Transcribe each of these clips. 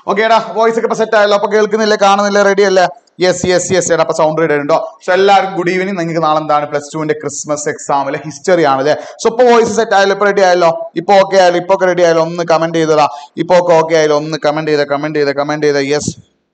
ഓക്കേടാ വോയിസ് ഒക്കെ ഇപ്പൊ സെറ്റ് ആയല്ലോ അപ്പൊ കേൾക്കുന്നില്ലേ കാണുന്നില്ലേ റെഡി അല്ലേ യെസ് യെസ് യെസ് എടാ അപ്പൊ സൗണ്ട് റെഡി ഉണ്ടോ സോ എല്ലാവർക്കും ഗുഡ് ഈവനിങ് നിങ്ങൾക്ക് നാളെ എന്താണ് പ്ലസ് ടുവിന്റെ ക്രിസ്മസ് എക്സാമിലെ ഹിസ്റ്ററി ആണ് അല്ലേ സോ ഇപ്പൊ വോയിസ് സെറ്റ് ആയല്ലോ ഇപ്പൊ റെഡി ആയല്ലോ ഇപ്പൊ ഓക്കെ ആയാലും ഇപ്പൊ ഒക്കെ റെഡി ആയാലും ഒന്ന് കമന്റ് ചെയ്തതാ ഇപ്പൊ ഒക്കെ ഓക്കെ ആയാലും ഒന്ന് കമന്റ് ചെയ്ത കമന്റ് ചെയ്ത കമന്റ് ചെയ്ത യെസ്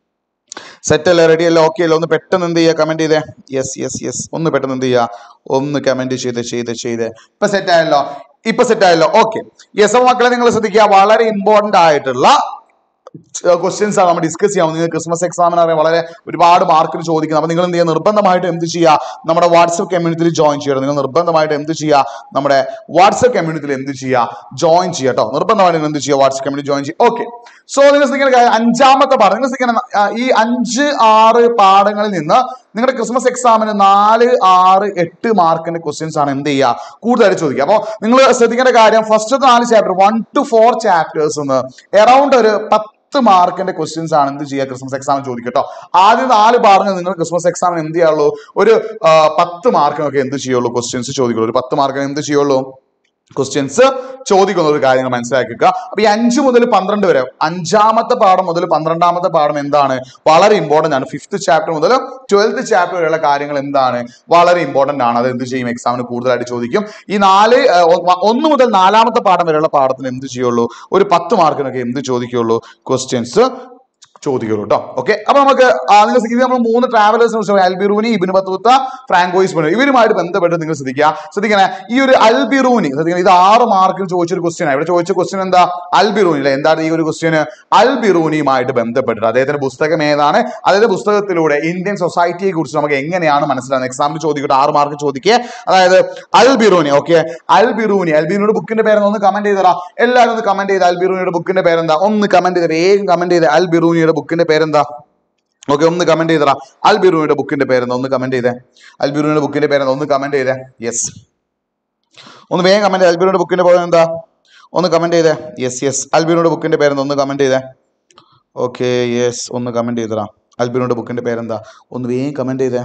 സെറ്റ് അല്ലേ റെഡി അല്ലേ ഓക്കെ അല്ലേ ഒന്ന് പെട്ടെന്ന് എന്ത് ചെയ്യുക കമന്റ് ചെയ്തേ യെസ് യെസ് യെസ് ഒന്ന് പെട്ടെന്ന് എന്ത് ചെയ്യുക ഒന്ന് കമന്റ് ചെയ്ത് ചെയ്ത് ചെയ്ത് ഇപ്പൊ സെറ്റ് ആയല്ലോ ഇപ്പൊ സെറ്റ് ആയല്ലോ ഓക്കെ യെസ് അപ്പൊ മക്കളെ നിങ്ങൾ ശ്രദ്ധിക്കുക വളരെ ഇമ്പോർട്ടന്റ് ആയിട്ടുള്ള ക്വസ്റ്റ്യൻസ് ആണ് നമ്മൾ ഡിസ്കസ് ചെയ്യാം നിങ്ങൾ ക്രിസ്മസ് എക്സാമിന് അറിയാം വളരെ ഒരുപാട് മാർക്കിന് ചോദിക്കുന്നത് അപ്പോൾ നിങ്ങൾ എന്ത് ചെയ്യുക നിർബന്ധമായിട്ട് എന്ത് ചെയ്യുക നമ്മുടെ വാട്സപ്പ് കമ്മ്യൂണിറ്റിയിൽ ജോയിൻ ചെയ്യണം നിങ്ങൾ നിർബന്ധമായിട്ട് എന്ത് ചെയ്യുക നമ്മുടെ വാട്സപ്പ് കമ്മ്യൂണിറ്റിയിൽ എന്ത് ചെയ്യുക ജോയിൻ ചെയ്യുക കേട്ടോ നിർബന്ധമായിട്ട് നിങ്ങൾ എന്ത് ചെയ്യുക വാട്സപ്പ് കമ്മ്യൂണിറ്റി ജോയിൻ ചെയ്യുക ഓക്കെ സോ നിങ്ങൾ ശ്രദ്ധിക്കുന്ന കാര്യം അഞ്ചാമത്തെ പാഠം നിങ്ങൾ ശ്രദ്ധിക്കണം ആ, ഈ അഞ്ച് ആറ് പാഠങ്ങളിൽ നിന്ന് നിങ്ങളുടെ ക്രിസ്മസ് എക്സാമിന് നാല് ആറ് എട്ട് മാർക്കിന്റെ ക്വസ്റ്റ്യൻസ് ആണ് എന്ത് ചെയ്യുക കൂടുതലായിട്ട് ചോദിക്കുക അപ്പോൾ നിങ്ങൾ ശ്രദ്ധിക്കേണ്ട കാര്യം ഫസ്റ്റ് നാല് chapter one two four chapters around ഒരു പത്ത് മാർക്കിന്റെ ക്വസ്റ്റ്യൻസ് ആണ് എന്ത് ചെയ്യുക ക്രിസ്മസ് എക്സാമിന് ചോദിക്കട്ടോ ആദ്യം നാല് പാഠങ്ങൾ നിങ്ങൾ ക്രിസ്മസ് എക്സാമിന് എന്ത് ചെയ്യുള്ളൂ ഒരു ആ, പത്ത് മാർക്കിനൊക്കെ എന്ത് ചെയ്യുള്ളൂ ക്വസ്റ്റ്യൻസ് ചോദിക്കുള്ളൂ ഒരു പത്ത് മാർക്കിന് എന്ത് ചെയ്യുള്ളൂ ക്വസ്റ്റ്യൻസ് ചോദിക്കുന്ന ഒരു കാര്യങ്ങൾ മനസ്സിലാക്കുക അപ്പൊ ഈ അഞ്ച് മുതൽ പന്ത്രണ്ട് വരെ അഞ്ചാമത്തെ പാഠം മുതൽ പന്ത്രണ്ടാമത്തെ പാഠം എന്താണ് വളരെ ഇമ്പോർട്ടന്റ് ആണ് ഫിഫ്ത്ത് ചാപ്റ്റർ മുതൽ ട്വൽത്ത് ചാപ്റ്റർ വരെയുള്ള കാര്യങ്ങൾ എന്താണ് വളരെ ഇമ്പോർട്ടന്റ് ആണ് അത് എന്ത് ചെയ്യും എക്സാമിന് കൂടുതലായിട്ട് ചോദിക്കും ഈ നാല് ആ, ഒ- ഒന്ന് മുതൽ നാലാമത്തെ പാഠം വരെയുള്ള പാഠത്തിന് എന്ത് ചെയ്യുള്ളൂ ഒരു പത്ത് മാർക്കിനൊക്കെ എന്ത് ചോദിക്കുള്ളൂ ക്വസ്റ്റ്യൻസ് ചോദിക്കുള്ളൂ കേട്ടോ ഓക്കെ അപ്പൊ നമുക്ക് ആ, നിങ്ങൾ ശ്രദ്ധിക്കുക നമ്മൾ മൂന്ന് ട്രാവലേഴ്സിനെ Al Biruni Ibn Battuta Francois Bernier ഇവരുമായിട്ട് ബന്ധപ്പെട്ട് നിങ്ങൾ ശ്രദ്ധിക്കുക ശ്രദ്ധിക്കണേ ഈ ഒരു അൽബിറൂനി ശ്രദ്ധിക്കണം ഇത് ആറ് മാർക്കിൽ ചോദിച്ചൊരു ക്വസ്റ്റ്യൻ ആണ് ഇവിടെ ചോദിച്ച ക്വസ്റ്റ്യൻ എന്താ അൽബിറൂനി അല്ലെ എന്താണ് ഈ ഒരു ക്വസ്റ്റ്യൻ അൽബിറൂനിയുമായിട്ട് ബന്ധപ്പെട്ടിട്ട് അദ്ദേഹത്തിന്റെ പുസ്തകം ഏതാണ് അദ്ദേഹത്തിന്റെ പുസ്തകത്തിലൂടെ ഇന്ത്യൻ സൊസൈറ്റിയെ കുറിച്ച് നമുക്ക് എങ്ങനെയാണ് മനസ്സിലാകുന്നത് എക്സാമിന് ചോദിക്കട്ടെ ആറ് മാർക്ക് ചോദിക്കുക അതായത് അൽബിറൂനി ഓക്കെ അൽബിറൂനി അൽബിറൂനിയുടെ ബുക്കിന്റെ പേരെന്ന് ഒന്ന് കമന്റ് ചെയ്തടാ എല്ലാവരും ഒന്ന് കമന്റ് ചെയ്ത് അൽബിറൂനിയുടെ ബുക്കിന്റെ പേരെന്താ ഒന്ന് കമന്റ് ചെയ്ത് വേഗം കമന്റ് ചെയ്ത് അൽബിറൂനിയുടെ ബുക്കിന്റെ പേരെന്താ ഓക്കെ ഒന്ന് കമന്റ് ചെയ്തടാ അൽബിറൂനിയുടെ ബുക്കിന്റെ പേരെന്താ ഒന്ന് കമന്റ് ചെയ്തേ അൽബിറൂനിയുടെ ബുക്കിന്റെ പേരെന്താ ഒന്ന് കമന്റ് ചെയ്തേ യെസ് ഒന്ന് വേഗം കമന്റ് ചെയ്ത് അൽബിറൂനിയുടെ ബുക്കിന്റെ പേര് എന്താ ഒന്ന് കമന്റ് ചെയ്തേ യെസ് യെസ് അൽബിറൂനിയുടെ ബുക്കിന്റെ പേരെന്താ ഒന്ന് കമന്റ് ചെയ്തേ ഓക്കെ യെസ് ഒന്ന് കമന്റ് ചെയ്തടാ അൽബിറൂനിയുടെ ബുക്കിന്റെ പേരെന്താ ഒന്ന് വേഗം കമന്റ് ചെയ്തേ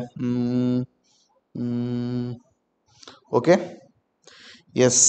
ഓക്കെ യെസ്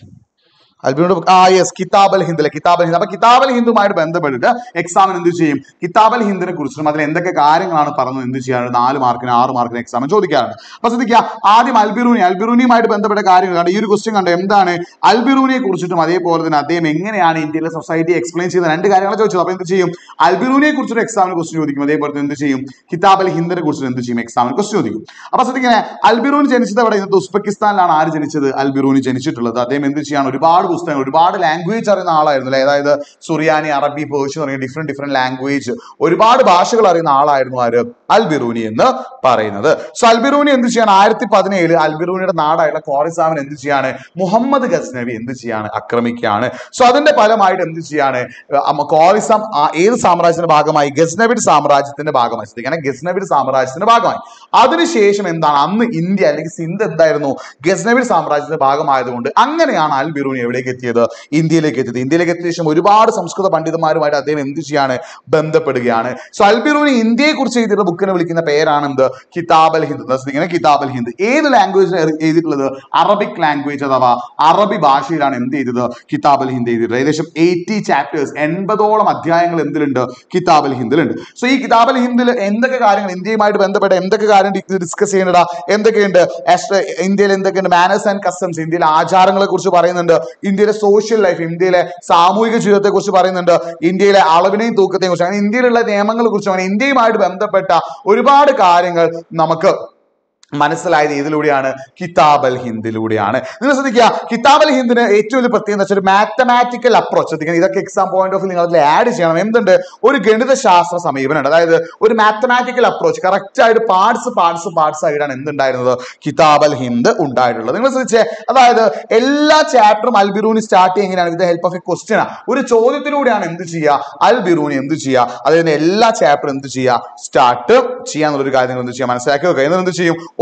അൽബിനോട് ആ യെസ് കിതാബ് അൽ ഹിന്ദ് അല്ലെ കിതാബ് അൽ ഹിന്ദ് അപ്പൊ കിതാബ് അൽ ഹിന്ദുമായിട്ട് ബന്ധപ്പെട്ടിട്ട് എക്സാമിന് എന്ത് ചെയ്യും കിതാബ് അൽ ഹിന്ദിനെ കുറിച്ചും അതിൽ എന്തൊക്കെ കാര്യങ്ങളാണ് പറഞ്ഞത് എന്ത് ചെയ്യാറ് നാല് മാർക്കിന് ആറ് മാർക്കിന് എക്സാമിന് ചോദിക്കാറുണ്ട് അപ്പൊ ശ്രദ്ധിക്കുക ആദ്യം അൽബിറൂനി അൽബിറൂനിയുമായിട്ട് ബന്ധപ്പെട്ട കാര്യങ്ങൾ കണ്ട് ഈ ഒരു ക്വസ്റ്റ്യൻ കണ്ട് എന്താണ് അൽബിറൂനിയെ കുറിച്ചിട്ടും അതേപോലെ തന്നെ അദ്ദേഹം എങ്ങനെയാണ് ഇന്ത്യയിലെ സൊസൈറ്റി എക്സ്പ്ലെയിൻ ചെയ്യുന്ന രണ്ട് കാര്യങ്ങൾ ചോദിച്ചത് അപ്പൊ എന്ത് ചെയ്യും അൽബിറൂനിയെ കുറിച്ചൊരു എക്സാമിന് ക്വസ്റ്റ്യൻ ചോദിക്കും അതേപോലെ തന്നെ എന്ത് ചെയ്യും കിതാബ് അൽ ഹിന്ദിനെ കുറിച്ച് എന്ത് ചെയ്യും എക്സാമിന് ക്വസ്റ്റ്യൻ ചോദിക്കും അപ്പൊ ശ്രദ്ധിക്കണേ അൽബിറൂനി ജനിച്ചത് അവിടെ ഇന്നത്തെ ഉസ്ബെക്കിസ്ഥാനിലാണ് ആര് ജനിച്ചത് അൽബിറൂനി ജനിച്ചിട്ടുള്ളത് അദ്ദേഹം എന്ത് ചെയ്യാണ് ഒരുപാട് പുസ്തകങ്ങൾ ഒരുപാട് ലാംഗ്വേജ് അറിയുന്ന ആളായിരുന്നു അല്ലെ അതായത് സുറിയാനി അറബി പേർഷ്യൻ തുടങ്ങിയ ഡിഫറെന്റ് ഡിഫറെന്റ് ലാംഗ്വേജ് ഒരുപാട് ഭാഷകൾ അറിയുന്ന ആളായിരുന്നു ആര് അൽബിറൂനി എന്ന് പറയുന്നത് സോ അൽബിറൂനി എന്ത് ചെയ്യാണ് ആയിരത്തി പതിനേഴ് അൽബിറൂനിയുടെ നാടായുള്ള കോറിസാമിന് എന്ത് ചെയ്യാണ് മുഹമ്മദ് ഗസ്നവി എന്ത് ചെയ്യാണ് ആക്രമിക്കുകയാണ് സോ അതിന്റെ ഫലമായിട്ട് എന്ത് ചെയ്യാണ് അഹ് കോറിസം ആ ഏത് സാമ്രാജ്യത്തിന്റെ ഭാഗമായി ഗസ്നവിഡ് സാമ്രാജ്യത്തിന്റെ ഭാഗമായി ശ്രദ്ധിക്കണം ഗസ്നവിഡ് സാമ്രാജ്യത്തിന്റെ ഭാഗമായി അതിനുശേഷം എന്താണ് അന്ന് ഇന്ത്യ അല്ലെങ്കിൽ സിന്ധ് എന്തായിരുന്നു ഗസ്നവിഡ് സാമ്രാജ്യത്തിന്റെ ഭാഗമായതുകൊണ്ട് അങ്ങനെയാണ് അൽ ബിറൂനി എവിടേക്ക് എത്തിയത് ഇന്ത്യയിലേക്ക് എത്തിയത് ഇന്ത്യയിലേക്ക് എത്തിയ ശേഷം ഒരുപാട് സംസ്കൃത പണ്ഡിതന്മാരുമായിട്ട് അദ്ദേഹം എന്ത് ചെയ്യാണ് ബന്ധപ്പെടുകയാണ് സോ അൽ ബിറൂനി ഇന്ത്യയെ കുറിച്ച് എഴുതിയിട്ടുള്ള ബുക്കിനെ വിളിക്കുന്ന പേരാണ് എന്ത് കിതാബ് അൽ ഹിന്ദ് എന്താ ശ്രദ്ധിക്കണം കിതാബ് അൽ ഹിന്ദ് ഏത് ലാംഗ്വേജിലാണ് എഴുതിയിട്ടുള്ളത് അറബിക് ലാംഗ്വേജ് അഥവാ അറബി ഭാഷയിലാണ് എന്ത് ചെയ്തത് കിതാബ് അൽ ഹിന്ദ് എഴുതിയിട്ടുള്ളത് ഏകദേശം എയ്റ്റി ചാപ്റ്റേഴ്സ് എൺപതോളം അധ്യായങ്ങൾ എന്തിലുണ്ട് കിതാബ് അൽ ഹിന്ദിലുണ്ട് സോ ഈ കിതാബ് അൽ ഹിന്ദിൽ എന്തൊക്കെ കാര്യങ്ങൾ ഇന്ത്യയുമായിട്ട് ബന്ധപ്പെട്ട എന്തൊക്കെ കാര്യം ഡിസ്കസ് ചെയ്യേണ്ടതാ എന്തൊക്കെയുണ്ട് ആസ്ട്ര- ഇന്ത്യയിൽ എന്തൊക്കെയുണ്ട് മാനേഴ്സ് ആൻഡ് കസ്റ്റംസ് ഇന്ത്യയിലെ ആചാരങ്ങളെ കുറിച്ച് പറയുന്നുണ്ട് ഇന്ത്യയിലെ സോഷ്യൽ ലൈഫ് ഇന്ത്യയിലെ സാമൂഹിക ജീവിതത്തെ കുറിച്ച് പറയുന്നുണ്ട് ഇന്ത്യയിലെ അളവിനെയും തൂക്കത്തെയും കുറിച്ച് അങ്ങനെ ഇന്ത്യയിലുള്ള നിയമങ്ങളെ കുറിച്ച് അങ്ങനെ ഇന്ത്യയുമായിട്ട് ബന്ധപ്പെട്ട ഒരുപാട് കാര്യങ്ങൾ നമുക്ക് മനസ്സിലായത് ഇതിലൂടെയാണ് കിതാബ് അൽ ഹിന്ദിലൂടെയാണ് നിങ്ങൾ ശ്രദ്ധിക്കുക കിതാബ് അൽ ഹിന്ദിന് ഏറ്റവും വലിയ പ്രത്യേകത എന്ന് വെച്ചാൽ ഒരു മാത്തമാറ്റിക്കൽ അപ്രോച്ച് ശ്രദ്ധിക്കണം ഇതൊക്കെ എക്സാം പോയിന്റ് ഓഫ് നിങ്ങൾ അതിൽ ആഡ് ചെയ്യണം എന്തുണ്ട് ഒരു ഗണിതശാസ്ത്ര സമീപനമുണ്ട് അതായത് ഒരു മാത്തമാറ്റിക്കൽ അപ്രോച്ച് കറക്റ്റ് ആയിട്ട് പാർട്സ് പാർട്സ് പാർട്സ് ആയിട്ടാണ് എന്തുണ്ടായിരുന്നത് കിതാബ് അൽ ഹിന്ദ് ഉണ്ടായിട്ടുള്ളത് നിങ്ങൾ ശ്രദ്ധിച്ചേ അതായത് എല്ലാ ചാപ്റ്ററും അൽ ബിറൂനി സ്റ്റാർട്ട് ചെയ്യുക എങ്ങനെയാണ് with help of a question ഒരു ചോദ്യത്തിലൂടെയാണ് എന്ത് ചെയ്യുക അൽ ബിറൂനി എന്ത് ചെയ്യുക അതായത് എല്ലാ ചാപ്റ്ററും എന്ത് ചെയ്യുക സ്റ്റാർട്ട് ചെയ്യാന്നുള്ള ഒരു കാര്യം നിങ്ങൾ എന്ത് ചെയ്യുക മനസ്സിലാക്കി വെക്കുക എന്നിട്ട് എന്ത് ചെയ്യും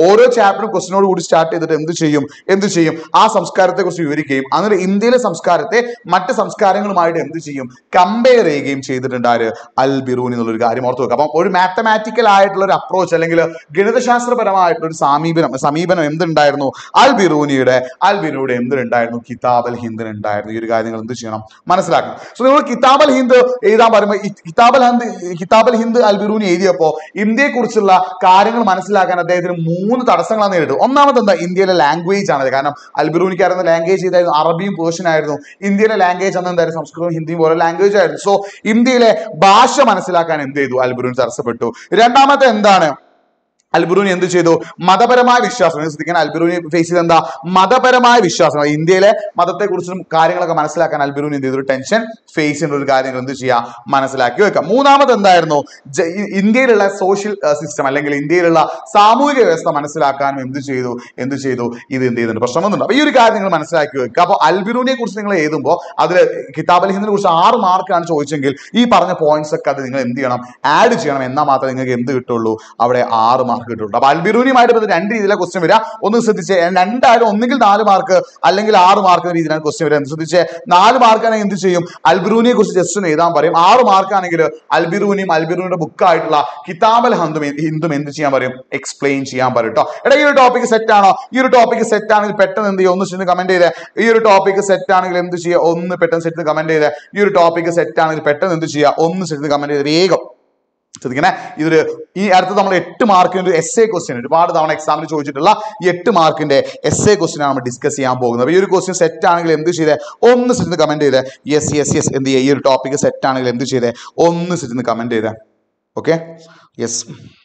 ഓരോ ചാപ്റ്ററും ക്വസ്റ്റിനോട് കൂടി സ്റ്റാർട്ട് ചെയ്തിട്ട് എന്ത് ചെയ്യും എന്ത് ചെയ്യും ആ സംസ്കാരത്തെ കുറിച്ച് വിവരിക്കുകയും അങ്ങനെ ഇന്ത്യയിലെ സംസ്കാരത്തെ മറ്റ് സംസ്കാരങ്ങളുമായിട്ട് എന്ത് ചെയ്യും കമ്പയർ ചെയ്യുകയും ചെയ്തിട്ടുണ്ട് ആര് അൽ ബിറൂനി എന്നുള്ള ഒരു കാര്യം ഓർത്ത് വെക്കുക അപ്പം ഒരു മാത്തമാറ്റിക്കൽ ആയിട്ടുള്ള ഒരു അപ്രോച്ച് അല്ലെങ്കിൽ ഗണിതശാസ്ത്രപരമായിട്ടുള്ള ഒരു സമീപനം സമീപനം എന്തുണ്ടായിരുന്നു അൽ ബിറൂനിയുടെ അൽ ബിറൂനിയുടെ എന്തിനുണ്ടായിരുന്നു കിതാബ് അൽ ഹിന്ദിന് ഉണ്ടായിരുന്നു ഈ ഒരു കാര്യം നിങ്ങൾ എന്ത് ചെയ്യണം മനസ്സിലാക്കണം സോ നിങ്ങൾ കിതാബ് അൽ ഹിന്ദ് എഴുതാൻ പറയുമ്പോൾ ഈ കിതാബ് അൽ ഹിന്ദ് കിതാബ് അൽ ഹിന്ദ് അൽ ബിറൂനി എഴുതിയപ്പോൾ ഇന്ത്യയെ കുറിച്ചുള്ള കാര്യങ്ങൾ മനസ്സിലാക്കാൻ അദ്ദേഹത്തിന് മൂന്ന് തടസ്സങ്ങളാണ് നേരിട്ടത് ഒന്നാമത് എന്താ ഇന്ത്യയിലെ ലാംഗ്വേജ് ആണ് കാരണം അൽ ബിറൂനിക്ക് അറിയുന്ന ലാംഗ്വേജ് ഇതായിരുന്നു അറബിയും പേർഷ്യൻ ആയിരുന്നു ഇന്ത്യയിലെ ലാംഗ്വേജ് അന്ന് എന്തായിരുന്നു സംസ്കൃതവും ഹിന്ദിയും പോലെ ലാംഗ്വേജ് ആയിരുന്നു സോ ഇന്ത്യയിലെ ഭാഷ മനസ്സിലാക്കാൻ എന്ത് ചെയ്തു അൽ ബിറൂനി തടസ്സപ്പെട്ടു രണ്ടാമത്തെ എന്താണ് അൽബുറൂനി എന്ത് ചെയ്തു മതപരമായ വിശ്വാസം നിങ്ങൾ ശ്രദ്ധിക്കാൻ അൽബുറൂനി ഫേസ് ചെയ്ത് എന്താ മതപരമായ വിശ്വാസം ഇന്ത്യയിലെ മതത്തെക്കുറിച്ചും കാര്യങ്ങളൊക്കെ മനസ്സിലാക്കാൻ അൽബുറൂനി എന്ത് ചെയ്തു ഒരു ടെൻഷൻ ഫേസ് ചെയ്യുന്ന ഒരു കാര്യങ്ങൾ എന്ത് ചെയ്യുക മനസ്സിലാക്കി വെക്കാം മൂന്നാമത് എന്തായിരുന്നു ജ- ഇ- ഇന്ത്യയിലുള്ള സോഷ്യൽ സിസ്റ്റം അല്ലെങ്കിൽ ഇന്ത്യയിലുള്ള സാമൂഹിക വ്യവസ്ഥ മനസ്സിലാക്കാനും എന്ത് ചെയ്തു എന്ത് ചെയ്തു ഇത് എന്ത് ചെയ്യുന്നുണ്ട് പ്രശ്നം വന്നിട്ടുണ്ട് അപ്പൊ ഈ ഒരു കാര്യം നിങ്ങൾ മനസ്സിലാക്കി വെക്കുക അപ്പോൾ അൽബിറൂനിയെ കുറിച്ച് നിങ്ങൾ എഴുതുമ്പോൾ അതിൽ കിതാബ് അൽ ഹിന്ദിനെ കുറിച്ച് ആറ് മാർക്കാണ് ചോദിച്ചെങ്കിൽ ഈ പറഞ്ഞ പോയിന്റ്സ് ഒക്കെ അത് നിങ്ങൾ എന്ത് ചെയ്യണം ആഡ് ചെയ്യണം എന്നാൽ മാത്രമേ നിങ്ങൾക്ക് എന്ത് കിട്ടുള്ളൂ അവിടെ ആറ് മാർക്ക് കിട്ടുള്ളൂ അപ്പൊ അൽബിറൂനിയുമായിട്ട് ബന്ധപ്പെട്ട് രണ്ട് രീതിയിലെ ക്വസ്റ്റ്യൻ വരിക ഒന്ന് ശ്രദ്ധിച്ച് രണ്ടായാലും ഒന്നുകിൽ നാല് മാർക്ക് അല്ലെങ്കിൽ ആറ് മാർക്ക് എന്ന രീതിയിലാണ് ക്വസ്റ്റ്യൻ വരിക എന്ന് ശ്രദ്ധിച്ച് നാല് മാർക്കാണെങ്കിൽ എന്ത് ചെയ്യും അൽബിറൂനിയെ കുറിച്ച് ജസ്റ്റ് ഒന്ന് എഴുതാൻ പറയും ആറ് മാർക്കാണെങ്കിൽ അൽബിറൂനിയും അൽബിറൂനിയുടെ ബുക്കായിട്ടുള്ള കിതാബ് അൽ ഹന്തും ഹിന്ദും എന്ത് ചെയ്യാൻ പറയും എക്സ്പ്ലെയിൻ ചെയ്യാൻ പറയും കേട്ടോ എടാ ഈ ഒരു ടോപ്പിക് സെറ്റ് ആണോ ഈ ഒരു ടോപ്പിക് സെറ്റ് ആണെങ്കിൽ പെട്ടെന്ന് എന്ത് ചെയ്യുക ഒന്ന് ചെന്ന് കമന്റ് ചെയ്തേ ഈ ഒരു ടോപ്പിക് സെറ്റ് ആണെങ്കിൽ എന്ത് ചെയ്യുക ഒന്ന് പെട്ടെന്ന് സെറ്റ് കമന്റ് ചെയ്തേ ഈ ഒരു ടോപ്പിക് സെറ്റ് ആണെങ്കിൽ പെട്ടെന്ന് എന്ത് ചെയ്യുക ഒന്ന് സെറ്റ് കമന്റ് ചെയ്ത് വേഗം ശ്രദ്ധിക്കണേ ഇതൊരു ഈ അടുത്ത് നമ്മൾ എട്ട് മാർക്കിന്റെ ഒരു എസ് എ ക്വസ്റ്റ്യൻ ഒരുപാട് തവണ എക്സാമിന് ചോദിച്ചിട്ടുള്ള ഈ എട്ട് മാർക്കിന്റെ എസ് എ ക്വസ്റ്റ്യൻ ആണ് നമ്മൾ ഡിസ്കസ് ചെയ്യാൻ പോകുന്നത് അപ്പൊ ഈ ഒരു ക്വസ്റ്റ്യൻ സെറ്റ് ആണെങ്കിൽ എന്ത് ചെയ്തേ ഒന്ന് സെറ്റ് കമന്റ് ചെയ്തേ യെസ് യെസ് യെസ് എന്ത് ചെയ്യുക ഈ ഒരു ടോപ്പിക് സെറ്റ് ആണെങ്കിൽ എന്ത് ചെയ്തേ ഒന്ന് സെറ്റ് കമന്റ് ചെയ്തേ ഓക്കെ യെസ്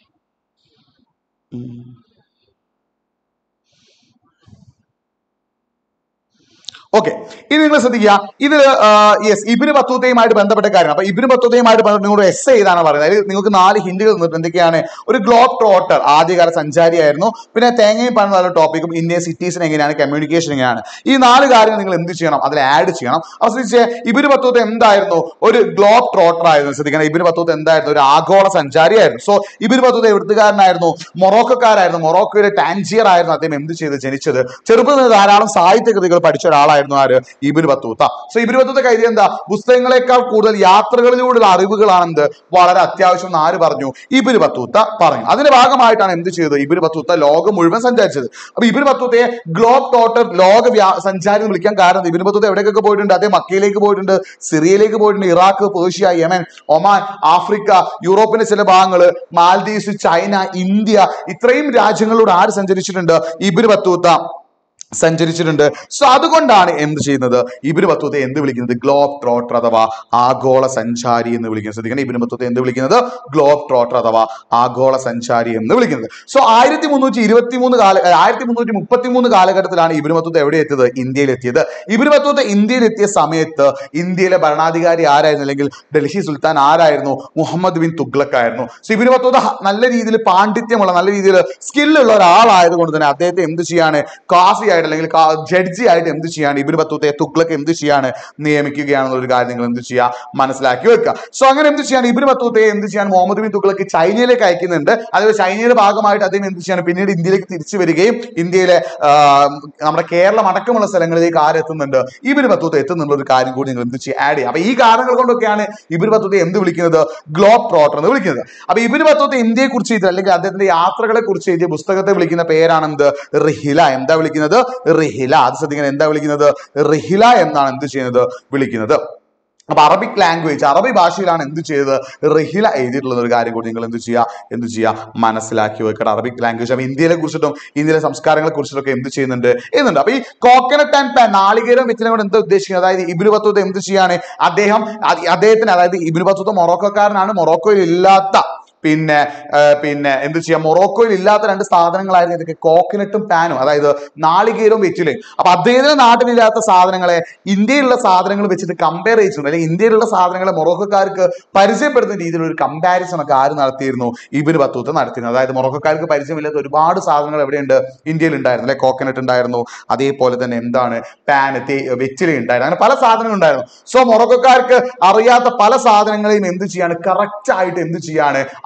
ഓക്കെ ഇനി നിങ്ങൾ ശ്രദ്ധിക്കുക ഇത് യെസ് ഇബിന് പത്തുവത്തെയുമായിട്ട് ബന്ധപ്പെട്ട കാര്യം അപ്പൊ ഇബിന് പത്തുവത്തെയുമായിട്ട് ബന്ധപ്പെട്ട് നിങ്ങളുടെ എസ് ചെയ്താണ് പറയുന്നത് അതിൽ നിങ്ങൾക്ക് നാല് ഹിന്ദികൾ തന്നിട്ട് എന്തൊക്കെയാണ് ഒരു ഗ്ലോബ് ട്രോട്ടർ ആദ്യകാല സഞ്ചാരിയായിരുന്നു പിന്നെ തേങ്ങയും പണം എന്നുള്ള ടോപ്പിക്കും ഇന്ത്യൻ സിറ്റീസിന് എങ്ങനെയാണ് കമ്മ്യൂണിക്കേഷൻ എങ്ങനെയാണ് ഈ നാല് കാര്യങ്ങൾ നിങ്ങൾ എന്ത് ചെയ്യണം അതിൽ ആഡ് ചെയ്യണം അപ്പൊ ശ്രദ്ധിച്ച് ഇബിന് പത്തുവത്ത് എന്തായിരുന്നു ഒരു ഗ്ലോബ് ട്രോട്ടർ ആയിരുന്നു ശ്രദ്ധിക്കണം ഇബിന് പത്തുവത്ത് എന്തായിരുന്നു ഒരു ആഗോള സഞ്ചാരിയായിരുന്നു സോ ഇബിന് പത്തുവത്ത് എവിടുത്തുകാരനായിരുന്നു മൊറോക്കോക്കാരായിരുന്നു മൊറോക്കോയിലെ ടാൻജിയർ ആയിരുന്നു അദ്ദേഹം എന്ത് ചെയ്ത് ജനിച്ചത് ചെറുപ്പത്തിൽ നിന്ന് ധാരാളം സാഹിത്യ കൃതികൾ പഠിച്ച ഒരാളായിരുന്നു ആര് Ibn Battuta so Ibn Battuta കരുതി എന്താ പുസ്തകങ്ങളെക്കാൾ കൂടുതൽ യാത്രകളിലൂടെയുള്ള അറിവുകളാണെന്ത് വളരെ അത്യാവശ്യം എന്ന് ആര് പറഞ്ഞു ഇബിന് ബത്തൂത്ത പറഞ്ഞു അതിന്റെ ഭാഗമായിട്ടാണ് എന്ത് ചെയ്തത് ഇബിന് ബത്തൂത്ത ലോകം മുഴുവൻ സഞ്ചരിച്ചത് അപ്പൊ ഇബിന് ബത്തൂത്തയെ ഗ്ലോബ് ടോട്ടർ ലോക വ്യാ- സഞ്ചാരി എന്ന് വിളിക്കാൻ കാരണം ഇബിന് ബത്തൂത്ത എവിടേക്കൊക്കെ പോയിട്ടുണ്ട് അദ്ദേഹം മക്കയിലേക്ക് പോയിട്ടുണ്ട് സിറിയയിലേക്ക് പോയിട്ടുണ്ട് Iraq Persia Yemen Oman Africa യൂറോപ്പിന്റെ ചില ഭാഗങ്ങള് മാൽദീവ്സ് ചൈന ഇന്ത്യ ഇത്രയും രാജ്യങ്ങളിലൂടെ ആര് സഞ്ചരിച്ചിട്ടുണ്ട് ഇബിന് ബത്തൂത്ത സഞ്ചരിച്ചിട്ടുണ്ട് സോ അതുകൊണ്ടാണ് എന്ത് ചെയ്യുന്നത് ഇബിന് ബത്തുവത്തെ എന്ത് വിളിക്കുന്നത് ഗ്ലോബ് ട്രോട്ടർ അഥവാ ആഗോള സഞ്ചാരി എന്ന് വിളിക്കുന്നത് ശ്രദ്ധിക്കണം ഇബിന് ബത്തുവത്തെ എന്ത് വിളിക്കുന്നത് ഗ്ലോബ് ട്രോട്ടർ അഥവാ ആഗോള സഞ്ചാരി എന്ന് വിളിക്കുന്നത് സോ ആയിരത്തി മുന്നൂറ്റി ഇരുപത്തി മൂന്ന് കാല ആയിരത്തി മുന്നൂറ്റി മുപ്പത്തി മൂന്ന് കാലഘട്ടത്തിലാണ് ഇബിന് ബത്തുവത്തെ എവിടെ എത്തിയത് ഇന്ത്യയിൽ എത്തിയത് ഇബിന് ബത്തുവത്തെ ഇന്ത്യയിൽ എത്തിയ സമയത്ത് ഇന്ത്യയിലെ ഭരണാധികാരി ആരായിരുന്നു അല്ലെങ്കിൽ ഡൽഹി സുൽത്താൻ ആരായിരുന്നു മുഹമ്മദ് ബിൻ തുഗ്ലക് ആയിരുന്നു സോ ഇബിന് ബത്തുവത്ത നല്ല രീതിയിൽ പാണ്ഡിത്യമുള്ള നല്ല രീതിയിൽ സ്കില്ലുള്ള ഒരാളായതുകൊണ്ട് തന്നെ അദ്ദേഹത്തെ എന്ത് ചെയ്യാണ് കാസി ആയിട്ട് അല്ലെങ്കിൽ ജഡ്ജി ആയിട്ട് എന്ത് ചെയ്യാണ് ഇബിന് ബത്തൂത്തെ തുഗ്ലക്ക് എന്ത് ചെയ്യാണ് നിയമിക്കുകയാണെന്നുള്ള ഒരു കാര്യം നിങ്ങൾ എന്ത് ചെയ്യുക മനസ്സിലാക്കി വെക്കുക സോ അങ്ങനെ എന്ത് ചെയ്യാണ് ഇബിന് ബത്തൂത്തെ എന്ത് ചെയ്യാൻ മുഹമ്മദ് ബിൻ തുഗ്ലക്ക് ചൈനയിലേക്ക് അയക്കുന്നുണ്ട് അതുപോലെ ചൈനയുടെ ഭാഗമായിട്ട് അദ്ദേഹം എന്ത് ചെയ്യാണ് പിന്നീട് ഇന്ത്യയിലേക്ക് തിരിച്ചു വരികയും ഇന്ത്യയിലെ ആ, നമ്മുടെ കേരളം അടക്കമുള്ള സ്ഥലങ്ങളിലേക്ക് ആരെത്തുന്നുണ്ട് ഇബിന് ബത്തൂത്ത എത്തുന്നുള്ള ഒരു കാര്യം കൂടി നിങ്ങൾ എന്ത് ചെയ്യുക ആഡ് ചെയ്യുക അപ്പൊ ഈ കാരണങ്ങൾ കൊണ്ടൊക്കെയാണ് ഇബിന് ബത്തൂത്തെ എന്ത് വിളിക്കുന്നത് ഗ്ലോബ് ട്രോട്ടർ എന്ന് വിളിക്കുന്നത് അപ്പൊ ഇബിന് ബത്തൂത്ത ഇന്ത്യയെ കുറിച്ച് എഴുതിയ അല്ലെങ്കിൽ അദ്ദേഹത്തിന്റെ യാത്രകളെ കുറിച്ച് എഴുതിയ പുസ്തകത്തെ വിളിക്കുന്ന പേരാണെന്ത് റിഹില എന്താ വിളിക്കുന്നത് റിഹില അത് ശ്രദ്ധിക്കണം എന്താ വിളിക്കുന്നത് റിഹില എന്നാണ് എന്ത് ചെയ്യുന്നത് വിളിക്കുന്നത് അപ്പൊ അറബിക് ലാംഗ്വേജ് അറബി ഭാഷയിലാണ് എന്ത് ചെയ്തത് റിഹില എഴുതിയിട്ടുള്ള ഒരു കാര്യം കൂടി നിങ്ങൾ എന്ത് ചെയ്യുക എന്ത് ചെയ്യുക മനസ്സിലാക്കി വെക്കണം അറബിക് ലാംഗ്വേജ് അപ്പൊ ഇന്ത്യയിലെ കുറിച്ചിട്ടും ഇന്ത്യയിലെ സംസ്കാരങ്ങളെ കുറിച്ചിട്ടൊക്കെ എന്ത് ചെയ്യുന്നുണ്ട് എന്നുണ്ട് അപ്പൊ ഈ കോക്കനട്ട് ആൻഡ് പാൻ നാളികേരം വിത്തിനെ കൊണ്ട് എന്താ ഉദ്ദേശിക്കുന്നത് അതായത് ഇബിന് ബത്തൂത്ത് എന്ത് ചെയ്യാണ് അദ്ദേഹം അത് അദ്ദേഹത്തിന് അതായത് ഇബിന് ബത്തൂത്ത് മൊറോക്കോക്കാരനാണ് മൊറോക്കോയിൽ ഇല്ലാത്ത പിന്നെ ആ, പിന്നെ എന്ത് ചെയ്യാം മൊറോക്കോയിൽ ഇല്ലാത്ത രണ്ട് സാധനങ്ങളായിരുന്നു ഇതൊക്കെ കോക്കനട്ടും പാനും അതായത് നാളികേരവും വെറ്റിലയും അപ്പൊ അദ്ദേഹത്തിന്റെ നാട്ടിലില്ലാത്ത സാധനങ്ങളെ ഇന്ത്യയിലുള്ള സാധനങ്ങൾ വെച്ചിട്ട് കമ്പയർ ചെയ്തിട്ടുണ്ട് അല്ലെങ്കിൽ ഇന്ത്യയിലുള്ള സാധനങ്ങളെ മൊറോക്കോക്കാർക്ക് പരിചയപ്പെടുത്തുന്ന രീതിയിലുള്ള ഒരു കമ്പാരിസൺ ഒക്കെ ആര് നടത്തിയിരുന്നു ഇബിന് ബത്തൂത്ത് നടത്തിയിരുന്നു അതായത് മൊറോക്കോക്കാർക്ക് പരിചയമില്ലാത്ത ഒരുപാട് സാധനങ്ങൾ എവിടെയുണ്ട് ഇന്ത്യയിൽ ഉണ്ടായിരുന്നു അല്ലെ കോക്കനട്ട് ഉണ്ടായിരുന്നു അതേപോലെ തന്നെ എന്താണ് പാൻ വെറ്റില ഉണ്ടായിരുന്നു അങ്ങനെ പല സാധനങ്ങൾ ഉണ്ടായിരുന്നു സോ മൊറോക്കോക്കാർക്ക് അറിയാത്ത പല സാധനങ്ങളെയും എന്ത് ചെയ്യാണ് കറക്റ്റ് ആയിട്ട് എന്ത് ചെയ്യാണ്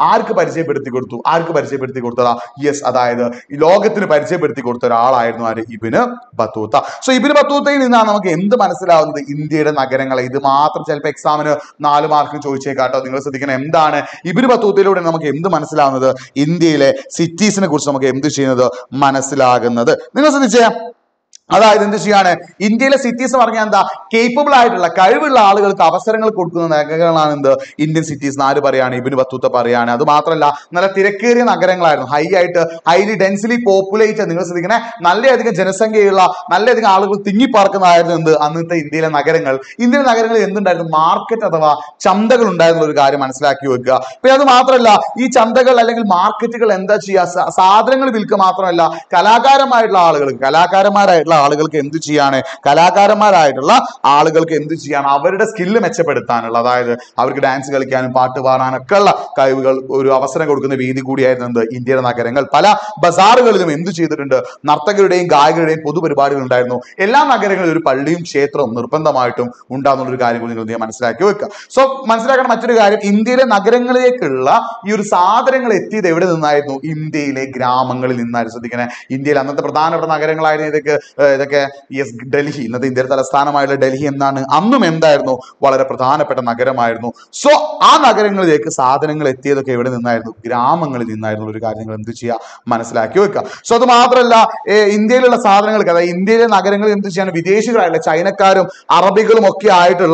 ആർക്ക് പരിചയപ്പെടുത്തി കൊടുത്തു ആർക്ക് പരിചയപ്പെടുത്തി കൊടുത്തതാ യെസ് അതായത് ഈ ലോകത്തിന് പരിചയപ്പെടുത്തി കൊടുത്ത ഒരാളായിരുന്നു ആര് ഇബിന് ബത്തൂത്ത സോ ഇബിന് ബത്തൂത്തയിൽ നിന്നാണ് നമുക്ക് എന്ത് മനസ്സിലാവുന്നത് ഇന്ത്യയുടെ നഗരങ്ങളെ ഇത് മാത്രം ചിലപ്പോൾ എക്സാമിന് നാല് മാർക്ക് ചോദിച്ചേക്കാട്ടോ നിങ്ങൾ ശ്രദ്ധിക്കണം എന്താണ് ഇബിന് ബത്തൂത്തയിലൂടെ നമുക്ക് എന്ത് മനസ്സിലാവുന്നത് ഇന്ത്യയിലെ സിറ്റീസിനെ കുറിച്ച് നമുക്ക് എന്ത് ചെയ്യുന്നത് മനസ്സിലാകുന്നത് നിങ്ങൾ ശ്രദ്ധിച്ചേ അതായത് എന്ത് ചെയ്യാണ് ഇന്ത്യയിലെ സിറ്റീസ് പറഞ്ഞാൽ എന്താ കേപ്പബിൾ ആയിട്ടുള്ള കഴിവുള്ള ആളുകൾക്ക് അവസരങ്ങൾ കൊടുക്കുന്ന നഗരങ്ങളാണ് എന്ത് ഇന്ത്യൻ സിറ്റീസ് ആര് പറയാണ് ഇബിന് ബത്തൂത്ത പറയാണ് അത് മാത്രമല്ല നല്ല തിരക്കേറിയ നഗരങ്ങളായിരുന്നു ഹൈ ആയിട്ട് ഹൈലി ഡെൻസിലി പോപ്പുലേറ്റ് നിങ്ങൾ ശ്രദ്ധിക്കണേ നല്ലയധികം ജനസംഖ്യയുള്ള നല്ലയധികം ആളുകൾ തിങ്ങിപ്പാർക്കുന്നതായിരുന്നു എന്ത് അന്നത്തെ ഇന്ത്യയിലെ നഗരങ്ങൾ ഇന്ത്യയിലെ നഗരങ്ങളിൽ എന്തുണ്ടായിരുന്നു മാർക്കറ്റ് അഥവാ ചന്തകൾ ഉണ്ടായിരുന്ന ഒരു കാര്യം മനസ്സിലാക്കി വെക്കുക പിന്നെ അത് മാത്രമല്ല ഈ ചന്തകൾ അല്ലെങ്കിൽ മാർക്കറ്റുകൾ എന്താ ചെയ്യുക സ- സാധനങ്ങൾ വിൽക്കുക മാത്രമല്ല കലാകാരന്മായിട്ടുള്ള ആളുകൾക്ക് കലാകാരന്മാരായിട്ടുള്ള ആളുകൾക്ക് എന്ത് ചെയ്യാണ് കലാകാരന്മാരായിട്ടുള്ള ആളുകൾക്ക് എന്ത് ചെയ്യാണ് അവരുടെ സ്കില്ല് മെച്ചപ്പെടുത്താനുള്ള അതായത് അവർക്ക് ഡാൻസ് കളിക്കാനും പാട്ട് പാടാനൊക്കെ ഉള്ള കഴിവുകൾ ഒരു അവസരം കൊടുക്കുന്ന വേദി കൂടിയായിരുന്നു എന്ത് ഇന്ത്യയുടെ നഗരങ്ങൾ പല ബസാറുകളിലും എന്ത് ചെയ്തിട്ടുണ്ട് നർത്തകരുടെയും ഗായകരുടെയും പൊതുപരിപാടികൾ ഉണ്ടായിരുന്നു എല്ലാ നഗരങ്ങളിലും ഒരു പള്ളിയും ക്ഷേത്രവും നിർബന്ധമായിട്ടും ഉണ്ടാകുന്ന ഒരു കാര്യം കൂടി നിങ്ങൾ എന്ത് ചെയ്യുക? മനസ്സിലാക്കി വെക്കുക സോ മനസ്സിലാക്കണം മറ്റൊരു കാര്യം ഇന്ത്യയിലെ നഗരങ്ങളിലേക്കുള്ള ഈ ഒരു സാധനങ്ങൾ എത്തിയത് എവിടെ നിന്നായിരുന്നു ഇന്ത്യയിലെ ഗ്രാമങ്ങളിൽ നിന്നായിരുന്നു ശ്രദ്ധിക്കണേ ഇന്ത്യയിൽ അന്നത്തെ പ്രധാനപ്പെട്ട നഗരങ്ങളായിരുന്നു ഇതൊക്കെ ഏഹ് ഇതൊക്കെ യെസ് ഡൽഹി ഇന്നത്തെ ഇന്ത്യയുടെ തലസ്ഥാനമായുള്ള ഡൽഹി എന്നാണ് അന്നും എന്തായിരുന്നു വളരെ പ്രധാനപ്പെട്ട നഗരമായിരുന്നു സോ ആ നഗരങ്ങളിലേക്ക് സാധനങ്ങൾ എത്തിയതൊക്കെ എവിടെ നിന്നായിരുന്നു ഗ്രാമങ്ങളിൽ നിന്നായിരുന്നു ഒരു കാര്യം നിങ്ങൾ എന്ത് ചെയ്യുക മനസ്സിലാക്കി വെക്കുക സോ അത് മാത്രമല്ല ഏഹ് ഇന്ത്യയിലുള്ള സാധനങ്ങൾക്ക് അതായത് ഇന്ത്യയിലെ നഗരങ്ങളിൽ എന്ത് ചെയ്യാണ് വിദേശികളായിട്ടുള്ള ചൈനക്കാരും അറബികളും ഒക്കെ ആയിട്ടുള്ള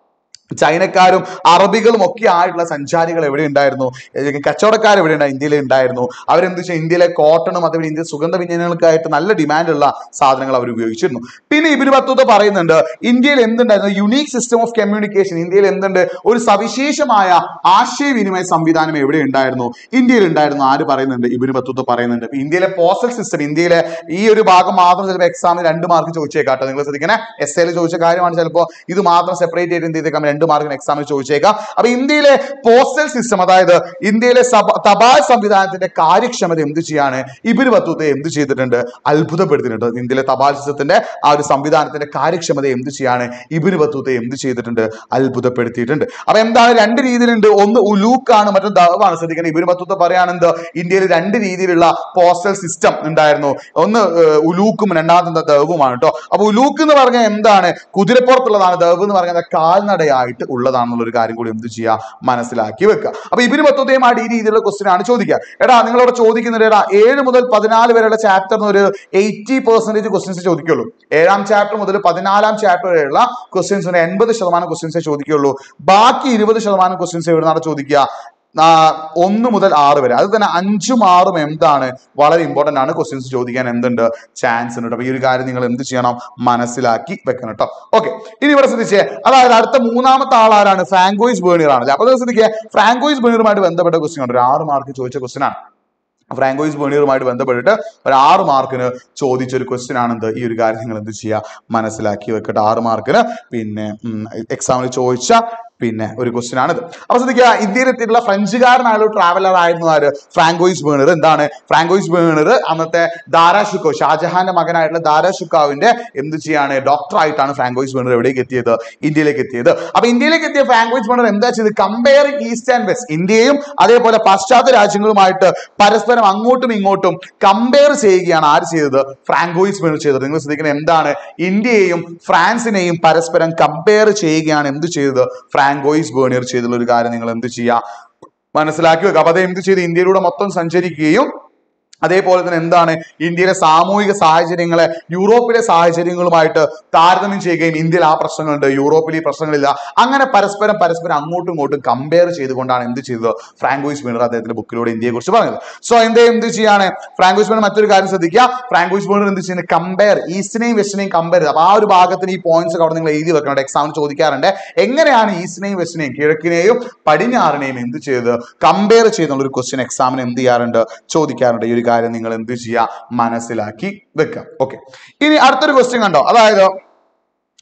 ചൈനക്കാരും അറബികളും ഒക്കെ ആയിട്ടുള്ള സഞ്ചാരികൾ എവിടെ ഉണ്ടായിരുന്നു ഏതൊക്കെ കച്ചവടക്കാർ എവിടെ ഉണ്ടായി ഇന്ത്യയിൽ ഉണ്ടായിരുന്നു അവരെന്ത് വെച്ചാൽ ഇന്ത്യയിലെ കോട്ടണും അതേപോലെ ഇന്ത്യ സുഗന്ധ വ്യഞ്ജനങ്ങൾക്കായിട്ട് നല്ല ഡിമാൻഡുള്ള സാധനങ്ങൾ അവർ ഉപയോഗിച്ചിരുന്നു പിന്നെ ഇബിന് ബത്തൂത്ത പറയുന്നുണ്ട് ഇന്ത്യയിൽ എന്തുണ്ടായിരുന്നു യുണീക് സിസ്റ്റം ഓഫ് കമ്മ്യൂണിക്കേഷൻ ഇന്ത്യയിൽ എന്തുണ്ട് ഒരു സവിശേഷമായ ആശയവിനിമയ സംവിധാനം എവിടെ ഉണ്ടായിരുന്നു ഇന്ത്യയിൽ ഉണ്ടായിരുന്നു ആര് പറയുന്നുണ്ട് ഇബിന് ബത്തൂത്ത പറയുന്നുണ്ട് ഇപ്പൊ ഇന്ത്യയിലെ പോസ്റ്റൽ സിസ്റ്റം ഇന്ത്യയിലെ ഈ ഒരു ഭാഗം മാത്രം ചിലപ്പോൾ എക്സാമിന് രണ്ട് മാർക്ക് ചോദിച്ചേക്കാട്ടോ നിങ്ങൾ ശ്രദ്ധിക്കണേ എസ് എയിൽ ചോദിച്ച കാര്യമാണ് ചിലപ്പോൾ ഇത് മാത്രം സെപ്പറേറ്റ് ചെയ്ത് എന്ത് ചെയ്തേക്കാം രണ്ട് മാർക്കിന് എക്സാമിന് ചോദിച്ചേക്കാം അപ്പൊ ഇന്ത്യയിലെ പോസ്റ്റൽ സിസ്റ്റം അതായത് ഇന്ത്യയിലെ സഭ- തപാൽ സംവിധാനത്തിന്റെ കാര്യക്ഷമത എന്ത് ചെയ്യാണ് ഇബിന് ബത്തൂത്തെ എന്ത് ചെയ്തിട്ടുണ്ട് അത്ഭുതപ്പെടുത്തിയിട്ടുണ്ട് ഇന്ത്യയിലെ തപാൽ സിസ്റ്റത്തിന്റെ ആ ഒരു സംവിധാനത്തിന്റെ കാര്യക്ഷമത എന്ത് ചെയ്യാണ് ഇബിന് ബത്തൂത്തെ എന്ത് ചെയ്തിട്ടുണ്ട് അത്ഭുതപ്പെടുത്തിയിട്ടുണ്ട് അപ്പൊ എന്താണ് രണ്ട് രീതിയിലുണ്ട് ഒന്ന് ഉലൂക്കാണ് മറ്റൊന്ന് ദവാണ് ശ്രദ്ധിക്കണം ഇബിന് ബത്തൂത്ത പറയാണെന്ത് ഇന്ത്യയിൽ രണ്ട് രീതിയിലുള്ള പോസ്റ്റൽ സിസ്റ്റം ഉണ്ടായിരുന്നു ഒന്ന് ഏഹ്, ഉലൂക്കും രണ്ടാമത്തെ ദവുമാണ് കേട്ടോ അപ്പൊ ഉലൂക്ക് എന്ന് പറഞ്ഞാൽ എന്താണ് കുതിരപ്പുറത്തുള്ളതാണ് ദവ് എന്ന് പറയുന്നത് കാൽനടയായിട്ട് ഉള്ളതാണെന്നുള്ള ഒരു കാര്യം കൂടി എന്ത് ചെയ്യുക മനസ്സിലാക്കി വെക്കുക അപ്പൊ ഇബിന് ബത്തൂത്തയുമായിട്ട് ഈ രീതിയിലുള്ള ക്വസ്റ്റ്യൻ ആണ് ചോദിക്കുക എടാ നിങ്ങളോട് ചോദിക്കുന്നത് എടാ ഏഴ് മുതൽ പതിനാല് വരെയുള്ള ചാപ്റ്ററിന് ഒരു എയ്റ്റി പെർസെന്റേജ് ക്വസ്റ്റ്യൻസ് ചോദിക്കുള്ളൂ ഏഴാം ചാപ്റ്റർ മുതൽ പതിനാലാം ചാപ്റ്റർ വരെയുള്ള ക്വസ്റ്റ്യൻസിന് എൺപത് ശതമാനം ക്വസ്റ്റ്യൻസേ ചോദിക്കുള്ളൂ ബാക്കി ഇരുപത് ശതമാനം ക്വസ്റ്റ്യൻസ് എവിടുന്നാണ് ചോദിക്കുക ആ, ഒന്ന് മുതൽ ആറ് വരെ അത് തന്നെ അഞ്ചും ആറും എന്താണ് വളരെ ഇമ്പോർട്ടന്റ് ആണ് ക്വസ്റ്റ്യൻസ് ചോദിക്കാൻ എന്തുണ്ട് ചാൻസ് ഉണ്ട് അപ്പൊ ഈ ഒരു കാര്യം നിങ്ങൾ എന്ത് ചെയ്യണം മനസ്സിലാക്കി വെക്കണം കേട്ടോ ഓക്കെ ഇനി ഇവിടെ ശ്രദ്ധിച്ചേ അതായത് അടുത്ത മൂന്നാമത്തെ ആളാരാണ് ഫ്രാങ്കോയിസ് ബേണിയർ ആണ് അപ്പൊ അത് ശ്രദ്ധിക്കുക ഫ്രാങ്കോയിസ് ബേണിയറുമായിട്ട് ബന്ധപ്പെട്ട ക്വസ്റ്റ്യൻ ഉണ്ട് ഒരു ആറ് മാർക്ക് ചോദിച്ച ക്വസ്റ്റ്യൻ ആണ് ഫ്രാങ്കോയിസ് ബേണിയറുമായിട്ട് ബന്ധപ്പെട്ടിട്ട് ഒരു ആറ് മാർക്കിന് ചോദിച്ച ഒരു ക്വസ്റ്റ്യൻ ആണെന്ത് ഈ ഒരു കാര്യം നിങ്ങൾ എന്ത് ചെയ്യുക മനസ്സിലാക്കി വെക്കട്ടെ ആറ് മാർക്കിന് പിന്നെ എക്സാമിൽ ചോദിച്ച പിന്നെ ഒരു ക്വസ്റ്റ്യൻ ആണിത് അപ്പൊ ശ്രദ്ധിക്കുക ഇന്ത്യയിൽ എത്തിയിട്ടുള്ള ഫ്രഞ്ചുകാരനായുള്ള ട്രാവലർ ആയിരുന്നു ആര് ഫ്രാങ്കോയിസ് ബേണർ എന്താണ് ഫ്രാങ്കോയിസ് ബേണർ അന്നത്തെ ദാരാ ഷുക്കോ ഷാജഹാന്റെ മകനായിട്ടുള്ള ദാരാ ഷുക്കാവിന്റെ എന്ത് ചെയ്യാണ് ഡോക്ടർ ആയിട്ടാണ് ഫ്രാങ്കോയിസ് ബേണർ എവിടേക്ക് എത്തിയത് ഇന്ത്യയിലേക്ക് എത്തിയത് അപ്പൊ ഇന്ത്യയിലേക്ക് എത്തിയ ഫ്രാങ്കോയിസ് ബേണർ എന്താ ചെയ്തത് കമ്പയറിംഗ് ഈസ്റ്റ് ആൻഡ് വെസ്റ്റ് ഇന്ത്യയും അതേപോലെ പാശ്ചാത്യ രാജ്യങ്ങളുമായിട്ട് പരസ്പരം അങ്ങോട്ടും ഇങ്ങോട്ടും കമ്പയർ ചെയ്യുകയാണ് ആര് ചെയ്തത് ഫ്രാങ്കോയിസ് ബേണർ ചെയ്തത് നിങ്ങൾ ശ്രദ്ധിക്കുന്നത് എന്താണ് ഇന്ത്യയെയും ഫ്രാൻസിനെയും പരസ്പരം കമ്പയർ ചെയ്യുകയാണ് എന്ത് ചെയ്തത് ഫ്രാങ്കോയിസ് ബേണിയർ ചെയ്തുള്ള ഒരു കാര്യം നിങ്ങൾ എന്ത് ചെയ്യുക മനസ്സിലാക്കി വെക്കുക അപ്പൊ അത് എന്ത് ചെയ്ത് ഇന്ത്യയിലൂടെ മൊത്തം സഞ്ചരിക്കുകയും അതേപോലെ തന്നെ എന്താണ് ഇന്ത്യയിലെ സാമൂഹിക സാഹചര്യങ്ങളെ യൂറോപ്പിലെ സാഹചര്യങ്ങളുമായിട്ട് താരതമ്യം ചെയ്യുകയും ഇന്ത്യയിൽ ആ പ്രശ്നങ്ങളുണ്ട് യൂറോപ്പിൽ ഈ പ്രശ്നങ്ങളില്ല അങ്ങനെ പരസ്പരം പരസ്പരം അങ്ങോട്ടും ഇങ്ങോട്ടും കമ്പയർ ചെയ്തുകൊണ്ടാണ് എന്ത് ചെയ്തത് ഫ്രാങ്കോയിസ് ബീണർ അദ്ദേഹത്തിന്റെ ബുക്കിലൂടെ ഇന്ത്യയെ കുറിച്ച് പറഞ്ഞത് സോ എന്തേ എന്ത് ചെയ്യാണ് ഫ്രാങ്കോയിസ് ബീണർ മറ്റൊരു കാര്യം ശ്രദ്ധിക്കുക ഫ്രാങ്കോയിസ് ബീണർ എന്ത് ചെയ്യുന്നത് കമ്പയർ ഈസ്റ്റിനെയും വെസ്റ്റിനെയും കമ്പയർ ചെയ്ത് അപ്പൊ ആ ഒരു ഭാഗത്തിന് ഈ പോയിന്റ്സ് അവിടെ നിങ്ങൾ എഴുതി വെക്കണം എക്സാമിന് ചോദിക്കാറുണ്ട് എങ്ങനെയാണ് ഈസ്റ്റിനെയും വെസ്റ്റിനെയും കിഴക്കിനെയും പടിഞ്ഞാറിനെയും എന്ത് ചെയ്ത് കമ്പയർ ചെയ്യുന്നുള്ള ഒരു ക്വസ്റ്റ്യൻ എക്സാമിന് എന്ത് ചെയ്യാറുണ്ട് ചോദിക്കാറുണ്ട് ഈ ഒരു കാര്യം നിങ്ങൾ എന്ത് ചെയ്യുക മനസ്സിലാക്കി വെക്കുക ഓക്കെ ഇനി അടുത്തൊരു ക്വസ്റ്റ്യൻ കണ്ടോ അതായത്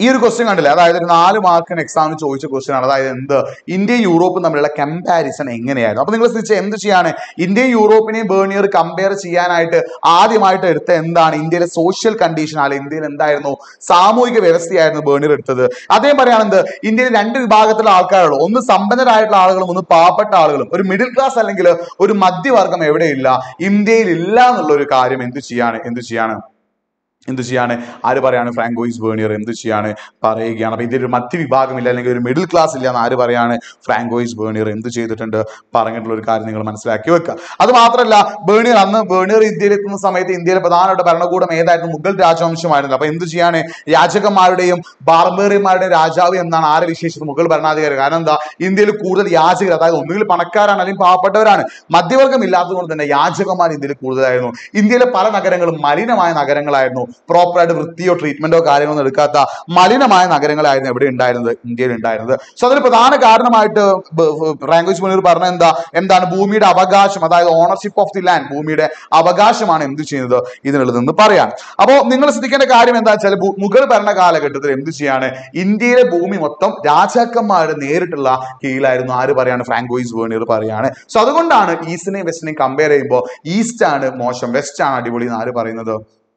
ഈ ഒരു ക്വസ്റ്റ്യൻ കണ്ടില്ലേ അതായത് ഒരു നാല് മാർക്കിന് എക്സാമിന് ചോദിച്ച ക്വസ്റ്റ്യൻ ആണ് അതായത് എന്ത് ഇന്ത്യയും യൂറോപ്പും തമ്മിലുള്ള കമ്പാരിസൺ എങ്ങനെയായിരുന്നു അപ്പൊ നിങ്ങൾ ശ്രദ്ധിച്ച എന്ത് ചെയ്യാണ് ഇന്ത്യയും യൂറോപ്പിനെയും ബേണിയർ കമ്പയർ ചെയ്യാനായിട്ട് ആദ്യമായിട്ട് എടുത്ത എന്താണ് ഇന്ത്യയിലെ സോഷ്യൽ കണ്ടീഷൻ അല്ലെങ്കിൽ ഇന്ത്യയിൽ എന്തായിരുന്നു സാമൂഹിക വ്യവസ്ഥയായിരുന്നു ബേണിയർ എടുത്തത് അദ്ദേഹം പറയുകയാണെന്ത് ഇന്ത്യയിൽ രണ്ട് വിഭാഗത്തിലുള്ള ആൾക്കാരുള്ളൂ ഒന്ന് സമ്പന്നരായിട്ടുള്ള ആളുകളും ഒന്ന് പാവപ്പെട്ട ആളുകളും ഒരു മിഡിൽ ക്ലാസ് അല്ലെങ്കിൽ ഒരു മധ്യവർഗം എവിടെയില്ല ഇന്ത്യയിൽ ഇല്ല എന്നുള്ള ഒരു കാര്യം എന്ത് ചെയ്യാണ് എന്ത് ചെയ്യാണ് എന്ത് ചെയ്യാണ് ആര് പറയാണ് ഫ്രാങ്കോയിസ് ബേണിയർ എന്ത് ചെയ്യാണ് പറയുകയാണ് അപ്പൊ ഇതിൽ ഒരു മധ്യ വിഭാഗമില്ല അല്ലെങ്കിൽ ഒരു മിഡിൽ ക്ലാസ് ഇല്ല എന്ന് ആര് പറയാണ് ഫ്രാങ്കോയിസ് ബേണിയർ എന്ത് ചെയ്തിട്ടുണ്ട് പറഞ്ഞിട്ടുള്ള ഒരു കാര്യം നിങ്ങൾ മനസ്സിലാക്കി വെക്കുക അത് മാത്രമല്ല ബേണിയർ അന്ന് ബേണിയർ ഇന്ത്യയിൽ എത്തുന്ന സമയത്ത് ഇന്ത്യയിലെ പ്രധാനപ്പെട്ട ഭരണകൂടം ഏതായിരുന്നു മുഗൾ രാജവംശമായിരുന്നു അപ്പൊ എന്ത് ചെയ്യാണ് യാചകന്മാരുടെയും ബാർബേറിയന്മാരുടെയും രാജാവ് എന്നാണ് ആരെ വിശേഷിച്ചത് മുഗൾ ഭരണാധികാരി കാരണം എന്താ ഇന്ത്യയിൽ കൂടുതൽ യാചകർ അതായത് ഒന്നുകിൽ പണക്കാരാണ് അല്ലെങ്കിൽ പാവപ്പെട്ടവരാണ് മധ്യവർഗം ഇല്ലാത്തത് കൊണ്ട് തന്നെ യാചകന്മാർ ഇന്ത്യയിൽ കൂടുതലായിരുന്നു ഇന്ത്യയിലെ പല നഗരങ്ങളും മലിനമായ നഗരങ്ങളായിരുന്നു പ്രോപ്പറായിട്ട് വൃത്തിയോ ട്രീറ്റ്മെന്റോ കാര്യങ്ങളൊന്നും എടുക്കാത്ത മലിനമായ നഗരങ്ങളായിരുന്നു എവിടെ ഉണ്ടായിരുന്നത് ഇന്ത്യയിൽ ഉണ്ടായിരുന്നത് സോ അതിന് പ്രധാന കാരണമായിട്ട് റാങ്കോജ് മുനീർ പറഞ്ഞ എന്താ എന്താണ് ഭൂമിയുടെ അവകാശം അതായത് ഓണർഷിപ്പ് ഓഫ് ദി ലാൻഡ് ഭൂമിയുടെ അവകാശമാണ് എന്ത് ചെയ്യുന്നത് ഇതിനുള്ളതെന്ന് പറയാം അപ്പോൾ നിങ്ങൾ ശ്രദ്ധിക്കേണ്ട കാര്യം എന്താ വെച്ചാൽ ഭൂ- മുഗൾ ഭരണ കാലഘട്ടത്തിൽ എന്ത് ചെയ്യാണ് ഇന്ത്യയിലെ ഭൂമി മൊത്തം രാജാക്കന്മാരുടെ നേരിട്ടുള്ള കീഴിലായിരുന്നു ആര് പറയാണ് ഫ്രാങ്കോയിസ് വേണിയർ പറയാണ് സോ അതുകൊണ്ടാണ് ഈസ്റ്റിനെയും വെസ്റ്റിനെയും കമ്പയർ ചെയ്യുമ്പോൾ ഈസ്റ്റ് ആണ് മോശം വെസ്റ്റ് ആണ് അടിപൊളി എന്ന് ആര് പറയുന്നത്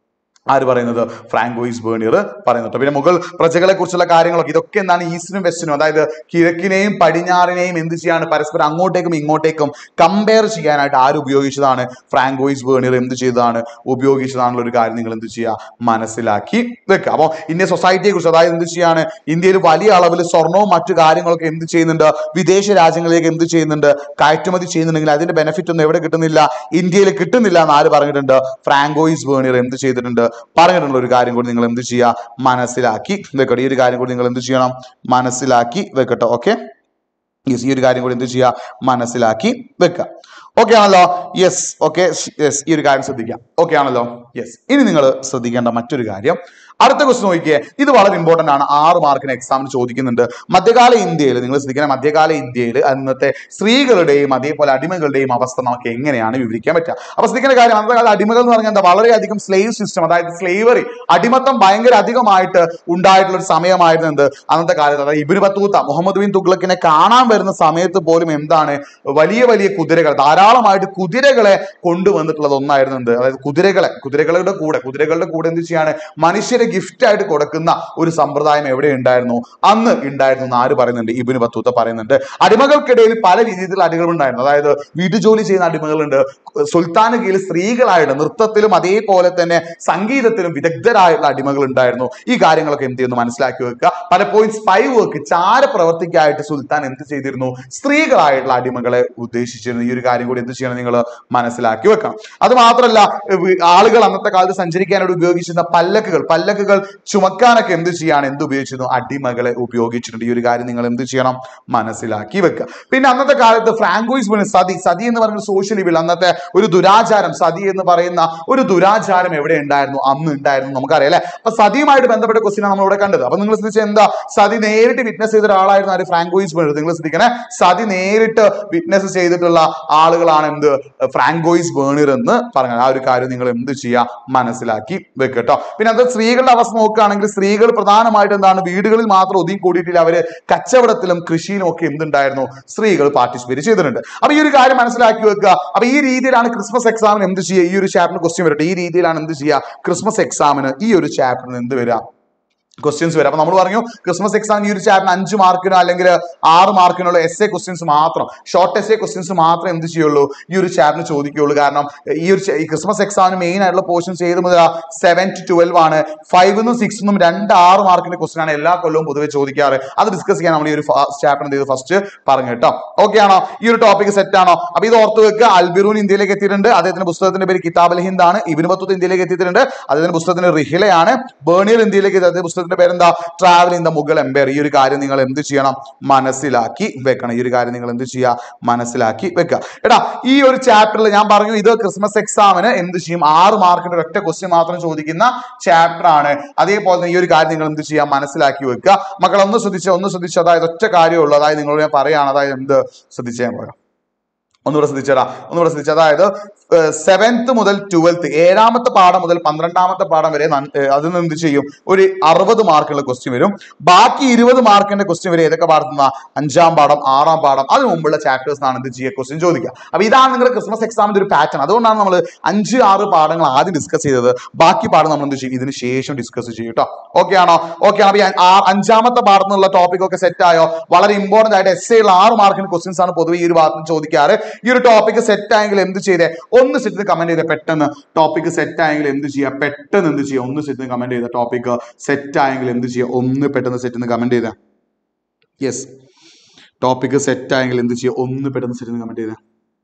ആര് പറയുന്നത് ഫ്രാങ്കോയിസ് ബേണിയർ പറയുന്നുണ്ട് പിന്നെ മുഗൾ പ്രജകളെ കുറിച്ചുള്ള കാര്യങ്ങളൊക്കെ ഇതൊക്കെ എന്താണ് ഈസ്റ്റിനും വെസ്റ്റിനും അതായത് കിഴക്കിനെയും പടിഞ്ഞാറിനെയും എന്ത് ചെയ്യാണ് പരസ്പരം അങ്ങോട്ടേക്കും ഇങ്ങോട്ടേക്കും കമ്പയർ ചെയ്യാനായിട്ട് ആര് ഉപയോഗിച്ചതാണ് ഫ്രാങ്കോയിസ് ബേണിയർ എന്ത് ചെയ്തതാണ് ഉപയോഗിച്ചതാണുള്ള ഒരു കാര്യം നിങ്ങൾ എന്ത് ചെയ്യുക മനസ്സിലാക്കി വെക്കുക അപ്പോൾ ഇന്ത്യൻ സൊസൈറ്റിയെ കുറിച്ച് അതായത് എന്ത് ചെയ്യാണ് ഇന്ത്യയിൽ വലിയ അളവിൽ സ്വർണവും മറ്റു കാര്യങ്ങളൊക്കെ എന്ത് ചെയ്യുന്നുണ്ട് വിദേശ രാജ്യങ്ങളിലേക്ക് എന്ത് ചെയ്യുന്നുണ്ട് കയറ്റുമതി ചെയ്യുന്നുണ്ടെങ്കിൽ അതിന്റെ ബെനിഫിറ്റ് ഒന്നും എവിടെ കിട്ടുന്നില്ല ഇന്ത്യയിൽ കിട്ടുന്നില്ല എന്ന് ആര് പറഞ്ഞിട്ടുണ്ട് ഫ്രാങ്കോയിസ് ബേണിയർ എന്ത് ചെയ്തിട്ടുണ്ട് പറഞ്ഞിട്ടുള്ള ഒരു കാര്യം കൂടി നിങ്ങൾ എന്ത് ചെയ്യുക മനസ്സിലാക്കി വെക്കട്ടെ ഈ ഒരു കാര്യം കൂടി നിങ്ങൾ എന്ത് ചെയ്യണം മനസ്സിലാക്കി വെക്കട്ടെ ഓക്കെ യെസ് ഈ ഒരു കാര്യം കൂടി എന്ത് ചെയ്യുക മനസ്സിലാക്കി വെക്കുക ഓക്കെ ആണല്ലോ യെസ് ഓക്കെ യെസ് ഈ ഒരു കാര്യം ശ്രദ്ധിക്കാം ഓക്കെ ആണല്ലോ യെസ് ഇനി നിങ്ങൾ ശ്രദ്ധിക്കേണ്ട മറ്റൊരു കാര്യം അടുത്ത ക്വസ്റ്റ്യൻ നോക്കിയേ ഇത് വളരെ ഇമ്പോർട്ടന്റ് ആണ് ആറ് മാർക്കിന് എക്സാമിന് ചോദിക്കുന്നുണ്ട് മധ്യകാല ഇന്ത്യയിൽ നിങ്ങൾ ശ്രദ്ധിക്കണം മധ്യകാല ഇന്ത്യയിൽ അന്നത്തെ സ്ത്രീകളുടെയും അതേപോലെ അടിമകളുടെയും അവസ്ഥ നമുക്ക് എങ്ങനെയാണ് വിവരിക്കാൻ പറ്റുക അപ്പൊ ശ്രദ്ധിക്കേണ്ട കാര്യം അന്നത്തെ കാലത്ത് അടിമകൾ എന്ന് പറഞ്ഞാൽ എന്താ വളരെയധികം സ്ലേവ് സിസ്റ്റം അതായത് സ്ലേവറി അടിമത്തം ഭയങ്കര അധികമായിട്ട് ഉണ്ടായിട്ടുള്ള ഒരു സമയമായിരുന്നു എന്ത് അന്നത്തെ കാലത്ത് അതായത് ഇബിന് ബത്തൂത്ത മുഹമ്മദ് ബിൻ തുഗ്ലക്കിനെ കാണാൻ വരുന്ന സമയത്ത് പോലും എന്താണ് വലിയ വലിയ കുതിരകൾ ധാരാളമായിട്ട് കുതിരകളെ കൊണ്ടുവന്നിട്ടുള്ളത് ഒന്നായിരുന്നു എന്ത് അതായത് കുതിരകളെ കുതിരകളുടെ കൂടെ കുതിരകളുടെ കൂടെ എന്ത് ചെയ്യാണ് മനുഷ്യരെ ഗിഫ്റ്റ് ആയിട്ട് കൊടുക്കുന്ന ഒരു സമ്പ്രദായം എവിടെ ഉണ്ടായിരുന്നു അന്ന് ഉണ്ടായിരുന്നു എന്ന് ആര് പറയുന്നുണ്ട് ഇബിന് ബത്തൂത്ത പറയുന്നുണ്ട് അടിമകൾക്കിടയിൽ പല രീതിയിലുള്ള അടിമകൾ ഉണ്ടായിരുന്നു അതായത് വീട്ടുജോലി ചെയ്യുന്ന അടിമകളുണ്ട് സുൽത്താന് കീഴിൽ സ്ത്രീകളായിട്ട് നൃത്തത്തിലും അതേപോലെ തന്നെ സംഗീതത്തിലും വിദഗ്ധരായിട്ടുള്ള അടിമകൾ ഉണ്ടായിരുന്നു ഈ കാര്യങ്ങളൊക്കെ എന്ത് ചെയ്യുന്നു മനസ്സിലാക്കി വെക്കുക പലപ്പോഴും സ്പൈ വർക്ക് ചാര പ്രവർത്തിക്കായിട്ട് സുൽത്താൻ എന്ത് ചെയ്തിരുന്നു സ്ത്രീകളായിട്ടുള്ള അടിമകളെ ഉദ്ദേശിച്ചിരുന്നു ഈ ഒരു കാര്യം കൂടി എന്ത് ചെയ്യണം നിങ്ങൾ മനസ്സിലാക്കി വെക്കണം അത് മാത്രമല്ല വി- ആളുകൾ അന്നത്തെ കാലത്ത് സഞ്ചരിക്കാനായിട്ട് ഉപയോഗിച്ചിരുന്ന പല്ലക്കുകൾ പല്ലക്കുകൾ ചുമക്കാനൊക്കെ എന്ത് ചെയ്യാണ് എന്ത് ഉപയോഗിച്ചിരുന്നു അടിമകളെ ഉപയോഗിച്ചിട്ടുണ്ട് ഈ ഒരു കാര്യം നിങ്ങൾ എന്ത് ചെയ്യണം മനസ്സിലാക്കി വെക്കുക പിന്നെ അന്നത്തെ കാലത്ത് ഫ്രാങ്കോയിസ് പറഞ്ഞ സതി സതി എന്ന് പറയുന്ന സോഷ്യൽ ഇവിൽ അന്നത്തെ ഒരു ദുരാചാരം സതി എന്ന് പറയുന്ന ഒരു ദുരാചാരം എവിടെ ഉണ്ടായിരുന്നു അന്ന് ഉണ്ടായിരുന്നു നമുക്കറിയാം അല്ലെ അപ്പൊ സതിയുമായിട്ട് ബന്ധപ്പെട്ട ക്വസ്റ്റ്യൻ നമ്മൾ ഇവിടെ കണ്ടത് അപ്പൊ നിങ്ങൾ ശ്രദ്ധിച്ച എന്താ സതി നേരിട്ട് വിറ്റ്നസ് ചെയ്ത ഒരാളായിരുന്നു ആര് ഫ്രാങ്കോയിസ് ബേണിയർ നിങ്ങൾ ശ്രദ്ധിക്കണേ സതി നേരിട്ട് വിറ്റ്നസ് ചെയ്തിട്ടുള്ള ആളുകളാണ് എന്ത് ഫ്രാങ്കോയിസ് ബേണിയർ എന്ന് പറഞ്ഞത് ആ ഒരു കാര്യം നിങ്ങൾ എന്ത് ചെയ്യുക മനസ്സിലാക്കി വെക്കട്ടോ പിന്നെ അത് സ്ത്രീകളുടെ അവസ്ഥ നോക്കുകയാണെങ്കിൽ സ്ത്രീകൾ പ്രധാനമായിട്ട് എന്താണ് വീടുകളിൽ മാത്രം ഒതുങ്ങി കൂടിയിട്ടില്ല അവര് കച്ചവടത്തിലും കൃഷിയിലും ഒക്കെ എന്തുണ്ടായിരുന്നു സ്ത്രീകൾ പാർട്ടിസിപ്പേറ്റ് ചെയ്തിട്ടുണ്ട് അപ്പൊ ഈ ഒരു കാര്യം മനസ്സിലാക്കി വെക്കുക അപ്പൊ ഈ രീതിയിലാണ് ക്രിസ്മസ് എക്സാമിന് എന്ത് ചെയ്യുക ഈ ഒരു ചാപ്റ്ററിന് ക്വസ്റ്റ്യൻ വരട്ടെ ഈ രീതിയിലാണ് എന്ത് ചെയ്യുക ക്രിസ്മസ് എക്സാമിന് ഈ ഒരു ചാപ്റ്ററിന് എന്ത് വരിക ക്വസ്റ്റ്യൻസ് വരും അപ്പൊ നമ്മൾ പറഞ്ഞു ക്രിസ്മസ് എക്സാം ഈ ഒരു ചാപ്റ്റർ അഞ്ച് മാർക്കിനോ അല്ലെങ്കിൽ ആറ് മാർക്കിനുള്ള എസ് എ ക്വസ്റ്റ്യൻസ് മാത്രം ഷോർട്ട് എസ് എ ക്വസ്റ്റ്യൻസ് മാത്രം എന്ത് ചെയ്യുള്ളൂ ഈ ഒരു ചാപ്റ്ററിന് ചോദിക്കുകയുള്ളൂ കാരണം ഈ ഒരു ച- ഈ ക്രിസ്മസ് എക്സാമിന് മെയിൻ ആയിട്ടുള്ള പോർഷൻസ് ഏത് മുതൽ സെവൻ ടു ട്വൽവ് ആണ് ഫൈവ് നിന്നും സിക്സ് നിന്നും രണ്ട് ആറ് മാർക്കിന്റെ ക്വസ്റ്റ്യൻ ആണ് എല്ലാ കൊല്ലവും പൊതുവെ ചോദിക്കാറ് അത് ഡിസ്കസ് ചെയ്യാൻ നമ്മൾ ഈ ഒരു ചാപ്റ്റർ എന്ത് ചെയ്ത് ഫസ്റ്റ് പറഞ്ഞു കേട്ടോ ഓക്കെ ആണോ ഈ ഒരു ടോപ്പിക് സെറ്റ് ആണോ അപ്പൊ ഇത് ഓർത്ത് വെക്കുക അൽബിറൂൻ ഇന്ത്യയിലേക്ക് എത്തിയിട്ടുണ്ട് അദ്ദേഹത്തിന്റെ പുസ്തകത്തിന്റെ പേര് കിതാബ് അൽ ഹിന്ദ് ആണ് ഇബിൻ ബത്തൂത്ത് ഇന്ത്യയിലേക്ക് എത്തിയിട്ടുണ്ട് അദ്ദേഹത്തിന്റെ പുസ്തകത്തിന് റിഹിലയാണ് ബേണിയർ ഇന്ത്യയിലേക്ക് എത്തി അദ്ദേഹത്തിന്റെ പുസ്തകത്തിന്റെ പേരെന്താ travel in the Mughal empire ഈ ഒരു കാര്യം നിങ്ങൾ എന്ത് ചെയ്യണം മനസ്സിലാക്കി വെക്കണം ഈ ഒരു കാര്യം നിങ്ങൾ എന്ത് ചെയ്യുക മനസ്സിലാക്കി വെക്കുക എടാ ഈ ഒരു ചാപ്റ്ററിൽ ഞാൻ പറഞ്ഞു ഇത് ക്രിസ്മസ് എക്സാമിന് എന്ത് ചെയ്യും ആറ് മാർക്കിന്റെ ഒറ്റ ക്വസ്റ്റ്യൻ മാത്രം ചോദിക്കുന്ന ചാപ്റ്റർ ആണ് അതേപോലെ തന്നെ ഈ ഒരു കാര്യം നിങ്ങൾ എന്ത് ചെയ്യുക മനസ്സിലാക്കി വെക്കുക മക്കൾ ഒന്ന് ശ്രദ്ധിച്ച ഒന്ന് ശ്രദ്ധിച്ച അതായത് ഒറ്റ കാര്യമേ ഉള്ളൂ അതായത് നിങ്ങളോട് ഞാൻ പറയാണ് അതായത് എന്ത് ശ്രദ്ധിച്ചേ പറയാം ഒന്നുകൂടെ ശ്രദ്ധിച്ചടാ ഒന്നുകൂടെ ശ്രദ്ധിച്ച അതായത് സെവൻത്ത് മുതൽ ട്വൽത്ത് ഏഴാമത്തെ പാഠം മുതൽ പന്ത്രണ്ടാമത്തെ പാഠം വരെ നൻ- ഏർ അതിൽ നിന്ന് എന്ത് ചെയ്യും ഒരു അറുപത് മാർക്കുള്ള ക്വസ്റ്റ്യൻ വരും ബാക്കി ഇരുപത് മാർക്കിന്റെ ക്വസ്റ്റ്യൻ വരെ ഏതൊക്കെ പാടത്തുന്ന അഞ്ചാം പാഠം ആറാം പാഠം അതിന് മുമ്പുള്ള ചാപ്റ്റേഴ്സ് ആണ് എന്ത് ചെയ്യുക ക്വസ്റ്റ്യൻ ചോദിക്കുക അപ്പൊ ഇതാണ് നിങ്ങളുടെ ക്രിസ്മസ് എക്സാമിന്റെ ഒരു പാറ്റേൺ അതുകൊണ്ടാണ് നമ്മൾ അഞ്ച് ആറ് പാഠങ്ങൾ ആദ്യം ഡിസ്കസ് ചെയ്തത് ബാക്കി പാഠം നമ്മൾ എന്ത് ചെയ്യും ഇതിന് ശേഷം ഡിസ്കസ് ചെയ്യും കേട്ടോ ഓക്കെ ആണോ ഓക്കെ ആണ് അപ്പൊ ഈ ആ- അഞ്ചാമത്തെ പാഠത്തിൽ നിന്നുള്ള ടോപ്പിക് ഒക്കെ സെറ്റ് ആയോ വളരെ ഇമ്പോർട്ടന്റ് ആയിട്ട് എസ് ഉള്ള ആറ് മാർക്കിന് ക്വസ്റ്റ്യൻസ് ആണ് പൊതുവെ ഈ ഒരു ഭാഗത്ത് നിന്ന് ചോദിക്കാറ് ഈ ഒരു ടോപ്പിക് സെറ്റ് ആയെങ്കിൽ എന്ത് ചെയ്തേ ഒന്ന് സെറ്റ് കമന്റ് ചെയ്തേ പെട്ടെന്ന് ടോപ്പിക് സെറ്റ് ആയെങ്കിൽ എന്ത് ചെയ്യുക പെട്ടെന്ന് എന്ത് ചെയ്യുക ഒന്ന് സെറ്റ് കമന്റ് ചെയ്ത ടോപ്പിക് സെറ്റ് ആയെങ്കിൽ എന്ത് ചെയ്യുക ഒന്ന് പെട്ടെന്ന് സെറ്റ് കമന്റ് ചെയ്ത യെസ് ടോപ്പിക് സെറ്റ് ആയെങ്കിൽ എന്ത് ചെയ്യുക ഒന്ന് പെട്ടെന്ന് സെറ്റ് കമന്റ് ചെയ്ത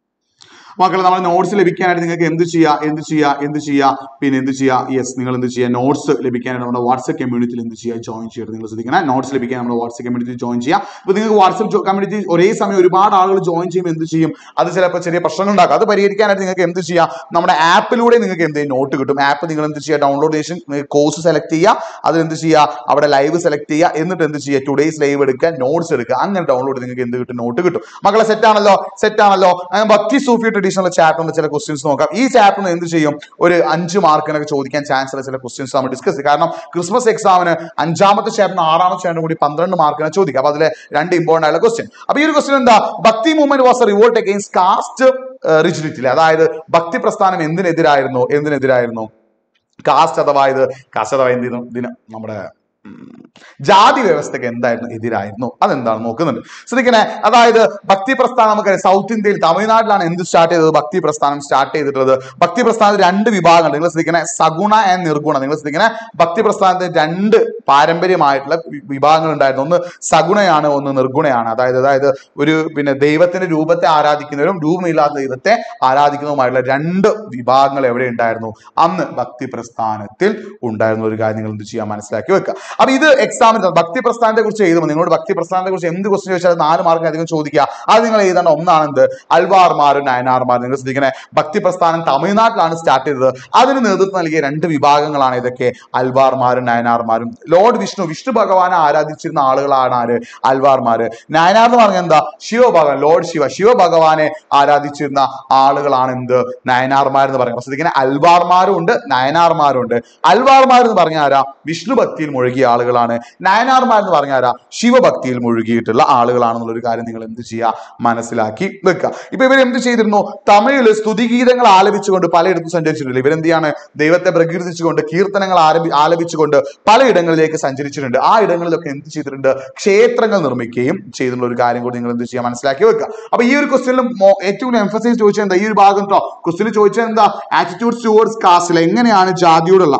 മക്കളെ നമ്മൾ നോട്ട്സ് ലഭിക്കാനായിട്ട് നിങ്ങൾക്ക് എന്ത് ചെയ്യാ എന്ത് ചെയ്യാ എന്ത് ചെയ്യാ പിന്നെ എന്ത് ചെയ്യാ യെസ് നിങ്ങൾ എന്ത് ചെയ്യുക നോട്ട്സ് ലഭിക്കാനായിട്ട് നമ്മുടെ വാട്സ്ആപ്പ് കമ്മ്യൂണിറ്റിയിൽ എന്ത് ചെയ്യുക ജോയിൻ ചെയ്യരുത് നിങ്ങൾ ശ്രദ്ധിക്കണം നോട്ട്സ് ലഭിക്കാൻ നമ്മുടെ വാട്സ്ആപ്പ് കമ്മ്യൂണിറ്റിയിൽ ജോയിൻ ചെയ്യാം അപ്പോൾ നിങ്ങൾക്ക് വാട്സ്ആപ്പ് കമ്മ്യൂണിറ്റി ഒരേ സമയം ഒരുപാട് ആളുകൾ ജോയിൻ ചെയ്യുമ്പോൾ എന്ത് ചെയ്യും അത് ചിലപ്പോൾ ചെറിയ പ്രശ്നങ്ങൾ ഉണ്ടാക്കും അത് പരിഹരിക്കാനായിട്ട് നിങ്ങൾക്ക് എന്ത് ചെയ്യാം നമ്മുടെ ആപ്പിലൂടെ നിങ്ങൾക്ക് എന്ത് ചെയ്യും നോട്ട് കിട്ടും ആപ്പ് നിങ്ങൾ എന്ത് ചെയ്യുക ഡൗൺലോഡ് ചെയ്യും കോഴ്സ് സെലക്ട് ചെയ്യുക അതിൽ എന്ത് ചെയ്യുക അവിടെ ലൈവ് സെലക്ട് ചെയ്യുക എന്നിട്ട് എന്ത് ചെയ്യുക ടുഡേയ്സ് ലൈവ് എടുക്കുക നോട്ട്സ് എടുക്കുക അങ്ങനെ ഡൗൺലോഡ് നിങ്ങൾക്ക് എന്ത് കിട്ടും നോട്ട് കിട്ടും മക്കളെ സെറ്റ് ആണല്ലോ സെറ്റ് ആണല്ലോ അങ്ങനെ ഭക്തി സൂഫി ട്രഡീഷണൽ ചാപ്റ്ററിന്റെ ചില ക്വസ്റ്റ്യൻസ് നോക്കാം ഈ ചാപ്റ്ററിന് എന്ത് ചെയ്യും ഒരു അഞ്ച് മാർക്കിനൊക്കെ ചോദിക്കാൻ ചാൻസ് ഉള്ള ചില ക്വസ്റ്റ്യൻസ് നമ്മൾ ഡിസ്കസ് ചെയ്യും കാരണം ക്രിസ്മസ് എക്സാമിന് അഞ്ചാമത്തെ ചാപ്റ്ററിന് ആറാമത്തെ ചാപ്റ്ററിന് കൂടി പന്ത്രണ്ട് മാർക്കിനെ ചോദിക്കാം അപ്പൊ അതിലെ രണ്ട് ഇമ്പോർട്ടന്റ് ആയിട്ടുള്ള ക്വസ്റ്റ്യൻ അപ്പൊ ഈ ഒരു ക്വസ്റ്റ്യൻ എന്താ Bhakti movement was revolt against caste rigidity അതായത് ഭക്തി പ്രസ്ഥാനം എന്തിനെതിരായിരുന്നു എന്തിനെതിരായിരുന്നു കാസ്റ്റ് അഥവാ ഇത് കാസ്റ്റ് അഥവാ എന്ത് ചെയ്യുന്നു ഇതിന് നമ്മുടെ ഉം, ജാതി വ്യവസ്ഥയ്ക്ക് എന്തായിരുന്നു എതിരായിരുന്നു അതെന്താണ് നോക്കുന്നുണ്ട് ശ്രദ്ധിക്കണേ അതായത് ഭക്തി പ്രസ്ഥാനം നമുക്കറിയാം സൗത്ത് ഇന്ത്യയിൽ തമിഴ്നാട്ടിലാണ് എന്ത് സ്റ്റാർട്ട് ചെയ്തത് ഭക്തി പ്രസ്ഥാനം സ്റ്റാർട്ട് ചെയ്തിട്ടുള്ളത് ഭക്തി പ്രസ്ഥാനത്തിൽ രണ്ട് വിഭാഗങ്ങൾ നിങ്ങൾ ശ്രദ്ധിക്കണേ സഗുണ ആൻഡ് നിർഗുണ നിങ്ങൾ ശ്രദ്ധിക്കണേ ഭക്തി പ്രസ്ഥാനത്തിൽ രണ്ട് പാരമ്പര്യമായിട്ടുള്ള വി- വിഭാഗങ്ങൾ ഉണ്ടായിരുന്നു ഒന്ന് സഗുണയാണ് ഒന്ന് നിർഗുണയാണ് അതായത് അതായത് ഒരു പിന്നെ ദൈവത്തിന്റെ രൂപത്തെ ആരാധിക്കുന്നവരും രൂപമില്ലാത്ത ദൈവത്തെ ആരാധിക്കുന്നതുമായിട്ടുള്ള രണ്ട് വിഭാഗങ്ങൾ എവിടെ ഉണ്ടായിരുന്നു അന്ന് ഭക്തി പ്രസ്ഥാനത്തിൽ ഉണ്ടായിരുന്ന ഒരു കാര്യം നിങ്ങൾ എന്ത് ചെയ്യാൻ മനസ്സിലാക്കി വെക്കുക അപ്പൊ ഇത് എക്സാമിന് ഭക്തി പ്രസ്ഥാനത്തെ കുറിച്ച് എഴുതുമ്പോൾ നിങ്ങളോട് ഭക്തി പ്രസ്ഥാനത്തെ കുറിച്ച് എന്ത് ക്വസ്റ്റ്യൻ ചോദിച്ചാൽ നാല് മാർക്കിന് അധികം ചോദിക്കുക അത് നിങ്ങൾ എഴുതേണ്ട ഒന്നാണ് എന്ത് അൽവാർമാരും നയനാർമാരും നിങ്ങൾ ശ്രദ്ധിക്കണേ ഭക്തി പ്രസ്ഥാനം തമിഴ്നാട്ടിലാണ് സ്റ്റാർട്ട് ചെയ്തത് അതിന് നേതൃത്വം നൽകിയ രണ്ട് വിഭാഗങ്ങളാണ് ഇതൊക്കെ അൽവാർമാരും നയനാർമാരും ലോർഡ് വിഷ്ണു വിഷ്ണു ഭഗവാനെ ആരാധിച്ചിരുന്ന ആളുകളാണ് ആര് അൽവാർമാര് നയനാർ എന്ന് പറഞ്ഞാൽ എന്താ ശിവഭഗവാൻ ലോർഡ് ശിവ ശിവഭഗവാനെ ആരാധിച്ചിരുന്ന ആളുകളാണ് എന്ത് നയനാർമാർ എന്ന് പറയുന്നത് ശ്രദ്ധിക്കണേ അൽവാർമാരും ഉണ്ട് നയനാർമാരും ഉണ്ട് അൽവാർമാർ എന്ന് പറഞ്ഞ ആരാ വിഷ്ണു ഭക്തിയിൽ മുഴുകിയ ആളുകളാണ് നയനാർമാർ എന്ന് പറഞ്ഞ ആരാ ശിവഭക്തിയിൽ മുഴുകിയിട്ടുള്ള ആളുകളാണെന്നുള്ള ഒരു കാര്യം നിങ്ങൾ എന്ത് ചെയ്യുക മനസ്സിലാക്കി വെക്കുക ഇപ്പൊ ഇവർ എന്ത് ചെയ്തിരുന്നു തമിഴില് സ്തുതിഗീതങ്ങൾ ആലപിച്ചുകൊണ്ട് പലയിടത്തും സഞ്ചരിച്ചിട്ടില്ല ഇവരെന്ത് ചെയ്യാണ് ദൈവത്തെ പ്രകീർത്തിച്ചുകൊണ്ട് കീർത്തനങ്ങൾ ആലപി ആലപിച്ചുകൊണ്ട് പലയിടങ്ങളിലേക്ക് സഞ്ചരിച്ചിട്ടുണ്ട് ആ ഇടങ്ങളിലൊക്കെ എന്ത് ചെയ്തിട്ടുണ്ട് ക്ഷേത്രങ്ങൾ നിർമ്മിക്കുകയും ചെയ്തിട്ടുള്ള ഒരു കാര്യം കൂടി നിങ്ങൾ എന്ത് ചെയ്യുക മനസ്സിലാക്കി വെക്കുക അപ്പൊ ഈ ഒരു ക്വസ്റ്റ്യനിലും ഏറ്റവും എംഫസൈസ് ചോദിച്ചത് എന്താ ഈ ഒരു ഭാഗം കേട്ടോ ക്വസ്റ്റ്യൻ ചോദിച്ചത് എന്താ ആറ്റിറ്റ്യൂഡ് ടുവേർഡ്സ് കാസ്റ്റിൽ എങ്ങനെയാണ് ജാതിയോടുള്ള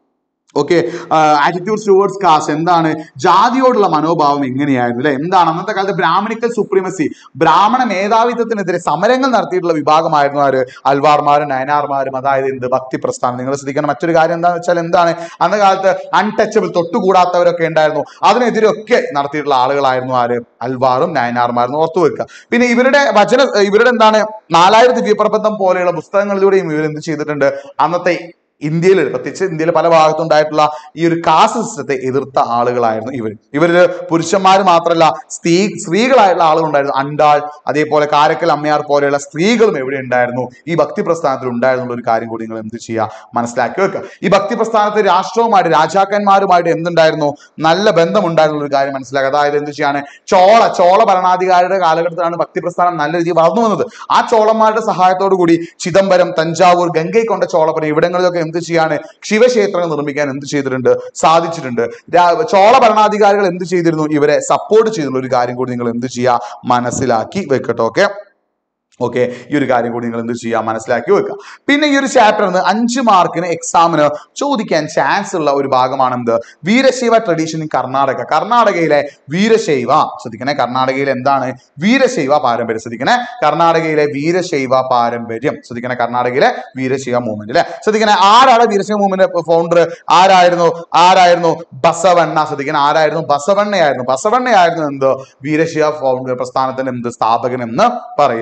ഓക്കെ ആറ്റിറ്റ്യൂഡ്സ് ടുവേർഡ്സ് കാസ്റ്റ് എന്താണ് ജാതിയോടുള്ള മനോഭാവം എങ്ങനെയായിരുന്നു അല്ലെ എന്താണ് അന്നത്തെ കാലത്ത് ബ്രാഹ്മണിക്കൽ സുപ്രീമസി ബ്രാഹ്മണ മേധാവിത്വത്തിനെതിരെ സമരങ്ങൾ നടത്തിയിട്ടുള്ള വിഭാഗമായിരുന്നു ആര് അൽവാർമാരും നയനാർമാരും അതായത് എന്ത് ഭക്തി പ്രസ്ഥാനം നിങ്ങൾ ശ്രദ്ധിക്കണം മറ്റൊരു കാര്യം എന്താണെന്ന് വെച്ചാൽ എന്താണ് അന്ന കാലത്ത് അൺടച്ചബിൾ തൊട്ടുകൂടാത്തവരൊക്കെ ഉണ്ടായിരുന്നു അതിനെതിരൊക്കെ നടത്തിയിട്ടുള്ള ആളുകളായിരുന്നു ആര് അൽവാറും നയനാർമാരും ഓർത്തു വെക്കുക പിന്നെ ഇവരുടെ വചന ഇവരുടെ എന്താണ് നാലായിരത്തി ദിവ്യപ്രബന്ധം പോലെയുള്ള പുസ്തകങ്ങളിലൂടെയും ഇവർ എന്ത് ചെയ്തിട്ടുണ്ട് അന്നത്തെ ഇന്ത്യയിൽ പ്രത്യേകിച്ച് ഇന്ത്യയിലെ പല ഭാഗത്തുണ്ടായിട്ടുള്ള ഈ ഒരു കാസ്റ്റ് സിസ്റ്റത്തെ എതിർത്ത ആളുകളായിരുന്നു ഇവർ ഇവരില് പുരുഷന്മാർ മാത്രമല്ല സ്ത്രീ സ്ത്രീകളായിട്ടുള്ള ആളുകളുണ്ടായിരുന്നു അണ്ടാൾ അതേപോലെ കാരക്കൽ അമ്മയാർ പോലെയുള്ള സ്ത്രീകളും എവിടെ ഉണ്ടായിരുന്നു ഈ ഭക്തി പ്രസ്ഥാനത്തിൽ ഉണ്ടായിരുന്നുള്ള ഒരു കാര്യം കൂടി നിങ്ങൾ എന്ത് ചെയ്യുക മനസ്സിലാക്കി വെക്കുക ഈ ഭക്തി പ്രസ്ഥാനത്തിൽ രാഷ്ട്രവുമായിട്ട് രാജാക്കന്മാരുമായിട്ട് എന്തുണ്ടായിരുന്നു നല്ല ബന്ധമുണ്ടായിരുന്നുള്ള ഒരു കാര്യം മനസ്സിലാക്കുക അതായത് എന്ത് ചെയ്യാണ് ചോള ചോള ഭരണാധികാരിയുടെ കാലഘട്ടത്തിലാണ് ഭക്തി പ്രസ്ഥാനം നല്ല രീതിയിൽ വളർന്നു വന്നത് ആ ചോളന്മാരുടെ സഹായത്തോടു കൂടി ചിദംബരം തഞ്ചാവൂർ ഗംഗൈക്കൊണ്ട ചോളപുരം ഇവിടങ്ങളിലൊക്കെ എന്ത് ചെയ്യാണ് ശിവക്ഷേത്രങ്ങൾ നിർമ്മിക്കാൻ എന്ത് ചെയ്തിട്ടുണ്ട് സാധിച്ചിട്ടുണ്ട് രാ- ചോള ഭരണാധികാരികൾ എന്ത് ചെയ്തിരുന്നു ഇവരെ സപ്പോർട്ട് ചെയ്തിട്ടുള്ള ഒരു കാര്യം കൂടി നിങ്ങൾ എന്ത് ചെയ്യുക മനസ്സിലാക്കി വെക്കട്ടോ ഓക്കെ ഓക്കെ ഈ ഒരു കാര്യം കൂടി നിങ്ങൾ എന്ത് ചെയ്യുക മനസ്സിലാക്കി വെക്കുക പിന്നെ ഈ ഒരു ചാപ്റ്ററിന് അഞ്ച് മാർക്കിന് എക്സാമിന് ചോദിക്കാൻ ചാൻസ് ഉള്ള ഒരു ഭാഗമാണ് എന്ത് വീരശൈവ ട്രഡീഷൻ ഇൻ കർണാടക കർണാടകയിലെ വീരശൈവ ശ്രദ്ധിക്കണേ കർണാടകയിലെ എന്താണ് വീരശൈവ പാരമ്പര്യം ശ്രദ്ധിക്കണേ കർണാടകയിലെ വീരശൈവ പാരമ്പര്യം ശ്രദ്ധിക്കണേ കർണാടകയിലെ വീരശൈവ മൂവ്മെന്റ് അല്ലെ ശ്രദ്ധിക്കണേ ആരാണ് വീരശൈവ മൂവ്മെന്റ് ഫൗണ്ടർ ആരായിരുന്നു ആരായിരുന്നു ബസവണ്ണ ശ്രദ്ധിക്കണേ ആരായിരുന്നു ബസവണ്ണയായിരുന്നു ബസവണ്ണയായിരുന്നു എന്ത് വീരശൈവ ഫൗണ്ടർ പ്രസ്ഥാനത്തിന്റെ എന്ത് സ്ഥാപകൻ എന്ന് പറയുന്നത്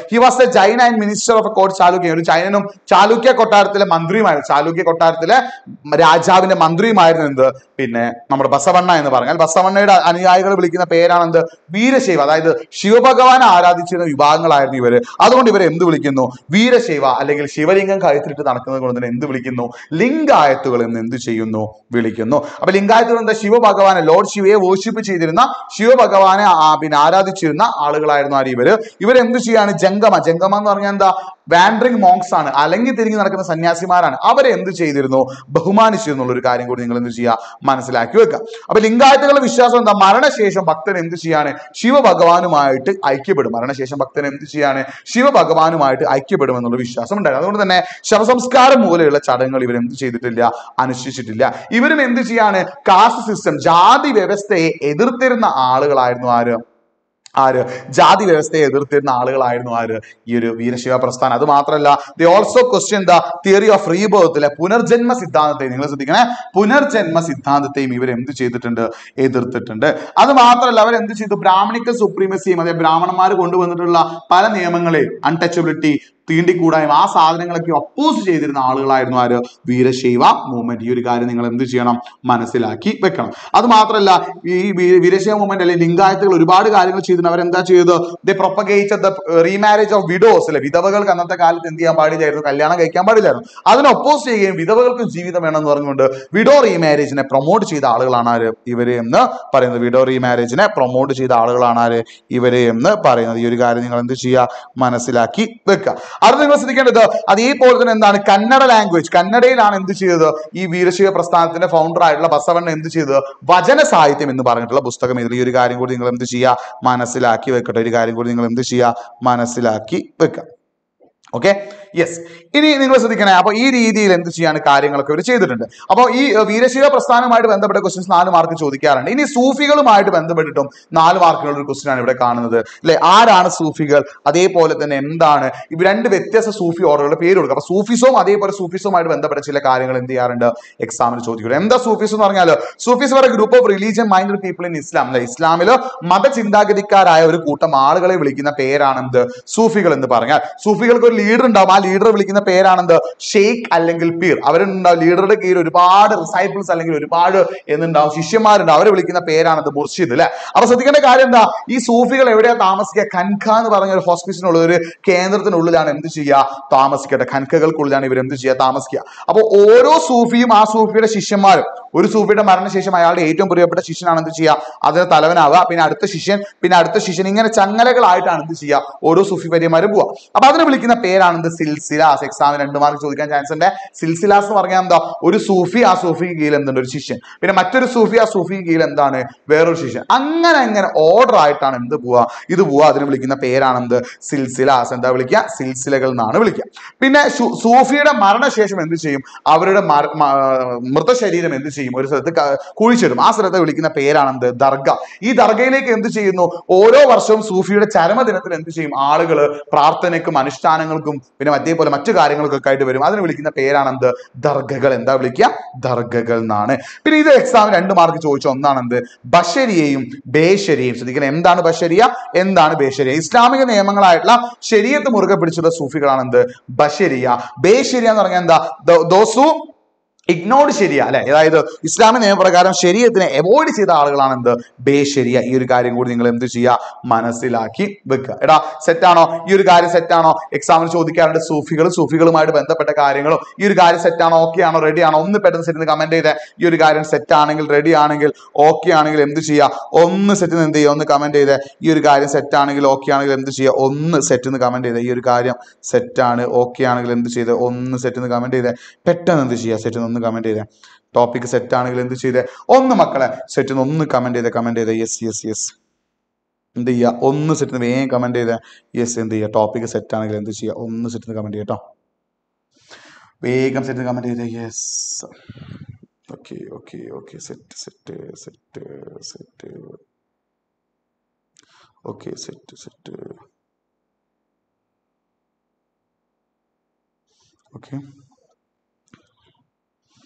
he was a Jain and minister of court Chalukya ഒരു ജൈനനും ചാലുക്യ കൊട്ടാരത്തിലെ മന്ത്രിയുമായിരുന്നു ചാലുക്യ കൊട്ടാരത്തിലെ രാജാവിന്റെ മന്ത്രിയുമായിരുന്നു എന്ത് പിന്നെ നമ്മുടെ ബസവണ്ണ എന്ന് പറഞ്ഞാൽ ബസവണ്ണയുടെ അനുയായികൾ വിളിക്കുന്ന പേരാണ് എന്ത് വീരശൈവ അതായത് ശിവഭഗവാനെ ആരാധിച്ചിരുന്ന വിഭാഗങ്ങളായിരുന്നു ഇവര് അതുകൊണ്ട് ഇവരെ എന്ത് വിളിക്കുന്നു വീരശൈവ അല്ലെങ്കിൽ ശിവലിംഗം കഴുത്തിലിട്ട് നടക്കുന്നത് കൊണ്ട് തന്നെ എന്ത് വിളിക്കുന്നു ലിംഗായത്തുകൾ എന്ന് എന്ത് ചെയ്യുന്നു വിളിക്കുന്നു അപ്പൊ ലിംഗായത്തുകൾ എന്താ ശിവഭഗവാനെ ലോർഡ് ശിവയെ വോഷിപ്പ് ചെയ്തിരുന്ന ശിവഭഗവാനെ ആ, പിന്നെ ആരാധിച്ചിരുന്ന ആളുകളായിരുന്നു ആര് ഇവര് ഇവരെന്ത് ചെയ്യാണ് ജംഗമ ജംഗമ എന്ന് പറഞ്ഞാൽ എന്താ വാൻഡറിങ് മോങ്സ് ആണ് അല്ലെങ്കിൽ തിരിഞ്ഞു നടക്കുന്ന സന്യാസിമാരാണ് അവരെ എന്ത് ചെയ്തിരുന്നു ബഹുമാനിച്ചിരുന്നു എന്നുള്ള ഒരു കാര്യം കൂടി നിങ്ങൾ എന്ത് ചെയ്യുക മനസ്സിലാക്കി വെക്കുക അപ്പൊ ലിംഗായത്തുകളുടെ വിശ്വാസം എന്താ മരണശേഷം ഭക്തൻ എന്ത് ചെയ്യാണ് ശിവഭഗവാനുമായിട്ട് ഐക്യപ്പെടും മരണശേഷം ഭക്തൻ എന്ത് ചെയ്യാണ് ശിവഭഗവാനുമായിട്ട് ഐക്യപ്പെടും എന്നുള്ള വിശ്വാസം ഉണ്ടായിരുന്നു അതുകൊണ്ട് തന്നെ ശവസംസ്കാരം മൂലമുള്ള ചടങ്ങുകൾ ഇവർ എന്ത് ചെയ്തിട്ടില്ല അനുഷ്ഠിച്ചിട്ടില്ല ഇവരും എന്ത് ചെയ്യാണ് കാസ്റ്റ് സിസ്റ്റം ജാതി വ്യവസ്ഥയെ എതിർത്തിരുന്ന ആളുകളായിരുന്നു ആര് ആര് ജാതി വ്യവസ്ഥയെ എതിർത്തിരുന്ന ആളുകളായിരുന്നു ആര് ഈ ഒരു വീരശിവ പ്രസ്ഥാനം അത് മാത്രമല്ല the also question the theory of റീബേർത്തിലെ പുനർജന്മ സിദ്ധാന്തത്തെ നിങ്ങൾ ശ്രദ്ധിക്കണേ പുനർജന്മ സിദ്ധാന്തത്തെയും ഇവർ എന്ത് ചെയ്തിട്ടുണ്ട് എതിർത്തിട്ടുണ്ട് അത് മാത്രമല്ല അവർ എന്ത് ചെയ്തു ബ്രാഹ്മണിക്കൽ സുപ്രീമസിയും അതായത് ബ്രാഹ്മണന്മാർ കൊണ്ടുവന്നിട്ടുള്ള പല നിയമങ്ങളെയും അൺടച്ചബിലിറ്റി തീണ്ടിക്കൂടായ്മ ആ സാധനങ്ങളൊക്കെ ഒപ്പോസ് ചെയ്തിരുന്ന ആളുകളായിരുന്നു ആര് വീരശൈവ മൂവ്മെന്റ് ഈ ഒരു കാര്യം നിങ്ങൾ എന്ത് ചെയ്യണം മനസ്സിലാക്കി വെക്കണം അത് മാത്രമല്ല ഈ വീ- വീരശൈവ മൂവ്മെന്റ് അല്ലെങ്കിൽ ലിംഗായത്തുകൾ ഒരുപാട് കാര്യങ്ങൾ ചെയ്തിട്ടുണ്ട് അവരെന്താ ചെയ്തത് the propagate the remarriage of widows അല്ലെ വിധവകൾക്ക് അന്നത്തെ കാലത്ത് എന്ത് ചെയ്യാൻ പാടില്ലായിരുന്നു കല്യാണം കഴിക്കാൻ പാടില്ലായിരുന്നു അതിനെ ഒപ്പോസ് ചെയ്യുകയും വിധവകൾക്കും ജീവിതം വേണമെന്ന് പറഞ്ഞുകൊണ്ട് വിഡോ റീമാരേജിനെ പ്രൊമോട്ട് ചെയ്ത ആളുകളാണ് ആര് ഇവര് എന്ന് പറയുന്നത് വിഡോ റീമാരേജിനെ പ്രൊമോട്ട് ചെയ്ത ആളുകളാണ് ആര് ഇവര് എന്ന് പറയുന്നത് ഈ ഒരു കാര്യം നിങ്ങൾ എന്ത് ചെയ്യുക മനസ്സിലാക്കി വെക്കുക അത് നിങ്ങൾ ശ്രദ്ധിക്കേണ്ടത് അതേപോലെ തന്നെ എന്താണ് കന്നഡ ലാംഗ്വേജ് കന്നഡയിലാണ് എന്ത് ചെയ്തത് ഈ വീരശൈവ പ്രസ്ഥാനത്തിന്റെ ഫൗണ്ടർ ആയിട്ടുള്ള ബസവണ്ണ എന്ത് ചെയ്തത് വചന സാഹിത്യം എന്ന് പറഞ്ഞിട്ടുള്ള പുസ്തകം ഇതിൽ ഈ ഒരു കാര്യം കൂടി നിങ്ങൾ എന്ത് ചെയ്യുക മനസ്സിലാക്കി വെക്കട്ടെ ഒരു കാര്യം കൂടി നിങ്ങൾ എന്ത് ചെയ്യുക മനസ്സിലാക്കി വെക്കുക ഓക്കെ യെസ് ഇനി നിങ്ങൾ ശ്രദ്ധിക്കണേ അപ്പൊ ഈ രീതിയിൽ എന്ത് ചെയ്യാണ് കാര്യങ്ങളൊക്കെ ഇവർ ചെയ്തിട്ടുണ്ട് അപ്പോൾ ഈ അഹ്, വീരശൈവ പ്രസ്ഥാനവുമായിട്ട് ബന്ധപ്പെട്ട ക്വസ്റ്റ്യൻസ് നാല് മാർക്ക് ചോദിക്കാറുണ്ട് ഇനി സൂഫികളുമായിട്ട് ബന്ധപ്പെട്ടിട്ടും നാല് മാർക്കിനുള്ള ഒരു ക്വസ്റ്റ്യൻ ആണ് ഇവിടെ കാണുന്നത് അല്ലെ ആരാണ് സൂഫികൾ അതേപോലെ തന്നെ എന്താണ് ഇവ രണ്ട് വ്യത്യസ്ത സൂഫി ഓർഡറുകളുടെ പേര് കൊടുക്കുക അപ്പൊ സൂഫിസവും അതേപോലെ സൂഫിസവുമായിട്ട് ബന്ധപ്പെട്ട ചില കാര്യങ്ങൾ എന്ത് ചെയ്യാറുണ്ട് എക്സാമിന് ചോദിക്കുന്നത് എന്താ സൂഫിസം എന്ന് പറഞ്ഞാൽ സൂഫിസ് ഒരു group of religion mind people in Islam അല്ലെ ഇസ്ലാമിൽ മതചിന്താഗതിക്കാരായ ഒരു കൂട്ടം ആളുകളെ വിളിക്കുന്ന പേരാണെന്ത് സൂഫികൾ എന്ന് പറഞ്ഞാൽ സൂഫികൾക്ക് ഒരു ലീഡർ ഉണ്ടാവും ആ ലീഡർ വിളിക്കുന്ന പേരാണെന്ത് ഷെയ്ഖ് അല്ലെങ്കിൽ പീർ അവരുണ്ടാവും ലീഡറുടെ കീഴിൽ ഒരുപാട് റിസൈപ്പിൾസ് അല്ലെങ്കിൽ ഒരുപാട് എന്തുണ്ടാവും ശിഷ്യന്മാരുണ്ടാവും അവരെ വിളിക്കുന്ന പേരാണെന്ത് മുർഷിദ് അല്ലെ അപ്പൊ ശ്രദ്ധിക്കേണ്ട കാര്യം എന്താ ഈ സൂഫികൾ എവിടെയാ താമസിക്കുക ഖൻഖ എന്ന് പറഞ്ഞ ഒരു ഹോസ്പിറ്റലിനുള്ള ഒരു കേന്ദ്രത്തിനുള്ളിലാണ് എന്ത് ചെയ്യുക താമസിക്കട്ടെ ഖൻഖകൾക്കുള്ളിലാണ് ഇവർ എന്ത് ചെയ്യുക താമസിക്കുക അപ്പോൾ ഓരോ സൂഫിയും ആ സൂഫിയുടെ ശിഷ്യന്മാരും ഒരു സൂഫിയുടെ മരണശേഷം അയാളുടെ ഏറ്റവും പ്രിയപ്പെട്ട ശിഷ്യനാണ് എന്ത് ചെയ്യുക അതിന് തലവനാവുക പിന്നെ അടുത്ത ശിഷ്യൻ പിന്നെ അടുത്ത ശിഷ്യൻ ഇങ്ങനെ ചങ്ങലകളായിട്ടാണ് എന്ത് ചെയ്യുക ഓരോ സൂഫി വര്യന്മാരും പോവുക അപ്പൊ അതിനെ വിളിക്കുന്ന പേരാണ് എന്ത് സിൽസിലാസ് എക്സാമിന് രണ്ട് മാർക്ക് ചോദിക്കാൻ ചാൻസ് ഉണ്ട് സിൽസിലാസ് എന്ന് പറഞ്ഞാൽ എന്താ ഒരു സൂഫി ആ സൂഫിക്ക് കീഴിൽ എന്തുണ്ട് ഒരു ശിഷ്യൻ പിന്നെ മറ്റൊരു സൂഫി ആ സൂഫിക്ക് കീഴിൽ എന്താണ് വേറൊരു ശിഷ്യൻ അങ്ങനെ അങ്ങനെ ഓർഡർ ആയിട്ടാണ് എന്ത് പോവുക ഇത് പോവുക അതിന് വിളിക്കുന്ന പേരാണ് എന്ത് സിൽസിലാസ് എന്താ വിളിക്കുക സിൽസിലകൾ എന്നാണ് വിളിക്കുക പിന്നെ സു- സൂഫിയുടെ മരണശേഷം എന്ത് ചെയ്യും അവരുടെ മര- മ- മൃതശരീരം എന്ത് ചെയ്യും ഒരു സ്ഥലത്ത് ക- കുഴിച്ചിടും ആ സ്ഥലത്തെ വിളിക്കുന്ന പേരാണ് എന്ത് ദർഗ ഈ ദർഗയിലേക്ക് എന്ത് ചെയ്യുന്നു ഓരോ വർഷവും സൂഫിയുടെ ചരമദിനത്തിൽ എന്ത് ചെയ്യും ആളുകൾ പ്രാർത്ഥനയ്ക്കും അനുഷ്ഠാനങ്ങൾക്കും പിന്നെ അതേപോലെ മറ്റു കാര്യങ്ങൾക്കൊക്കെ ആയിട്ട് വരും അതിന് വിളിക്കുന്ന പേരാണ് എന്ത് ദർഗകൾ എന്താ വിളിക്കുക ദർഗകൾ എന്നാണ് പിന്നെ ഇത് എക്സാം രണ്ട് മാർക്ക് ചോദിച്ച ഒന്നാണ് എന്ത് ബഷരിയെയും ബേഷരിയെയും ശ്രദ്ധിക്കണം എന്താണ് ബഷരിയ എന്താണ് ബേഷരിയ ഇസ്ലാമിക നിയമങ്ങളായിട്ടുള്ള ശരീരത്ത് മുറുകെ പിടിച്ചുള്ള സൂഫികളാണ് എന്ത് ബഷരിയ ബേഷരിയ എന്ന് പറഞ്ഞാൽ എന്താ ദോസു ഇഗ്നോർഡ് ശരിയ അല്ലെ അതായത് ഇസ്ലാമിക നിയമപ്രകാരം ശരീരത്തിനെ അവോയ്ഡ് ചെയ്ത ആളുകളാണ് എന്ത് ബേശരിയ ഈ ഒരു കാര്യം കൂടി നിങ്ങൾ എന്ത് ചെയ്യുക മനസ്സിലാക്കി വെക്കുക എടാ സെറ്റാണോ ഈ ഒരു കാര്യം സെറ്റാണോ എക്സാമിന് ചോദിക്കാറുണ്ട് സൂഫികൾ സൂഫികളുമായിട്ട് ബന്ധപ്പെട്ട കാര്യങ്ങളും ഈ ഒരു കാര്യം സെറ്റാണോ ഓക്കെ ആണോ റെഡി ആണോ ഒന്ന് പെട്ടെന്ന് സെറ്റ് കമന്റ് ചെയ്തേ ഈ ഒരു കാര്യം സെറ്റ് ആണെങ്കിൽ റെഡി ആണെങ്കിൽ ഓക്കെ ആണെങ്കിൽ എന്ത് ചെയ്യുക ഒന്ന് സെറ്റ് എന്ത് ചെയ്യുക ഒന്ന് കമന്റ് ചെയ്തേ ഈ ഒരു കാര്യം സെറ്റ് ആണെങ്കിൽ ഓക്കെ ആണെങ്കിൽ എന്ത് ചെയ്യുക ഒന്ന് സെറ്റ് എന്ന് കമന്റ് ചെയ്തേ ഈ ഒരു കാര്യം സെറ്റാണ് ഓക്കെ ആണെങ്കിൽ എന്ത് ചെയ്തേ ഒന്ന് സെറ്റ് എന്ന് കമന്റ് ചെയ്തേ പെട്ടെന്ന് എന്ത് ചെയ്യുക സെറ്റ് ഒന്ന് കമന്റ് ചെയ്തേ ടോപ്പിക് സെറ്റ് ആണെങ്കിൽ എന്ത് ചെയ്തേ ഒന്ന് മക്കളെ സെറ്റ് ഒന്ന് കമന്റ് ചെയ്തേ കമന്റ് ചെയ്തേ യെസ് യെസ് യെസ് എന്ത് ചെയ്യുക ഒന്ന് സെറ്റ് വേഗം കമന്റ് ചെയ്തേ യെസ് എന്ത് ചെയ്യുക ടോപ്പിക് സെറ്റ് ആണെങ്കിൽ എന്ത് ചെയ്യുക ഒന്ന് സെറ്റ് കമന്റ് ചെയ്യട്ടോ വേഗം സെറ്റ് കമന്റ് ചെയ്തേ yes okay okay okay set set set set okay set set okay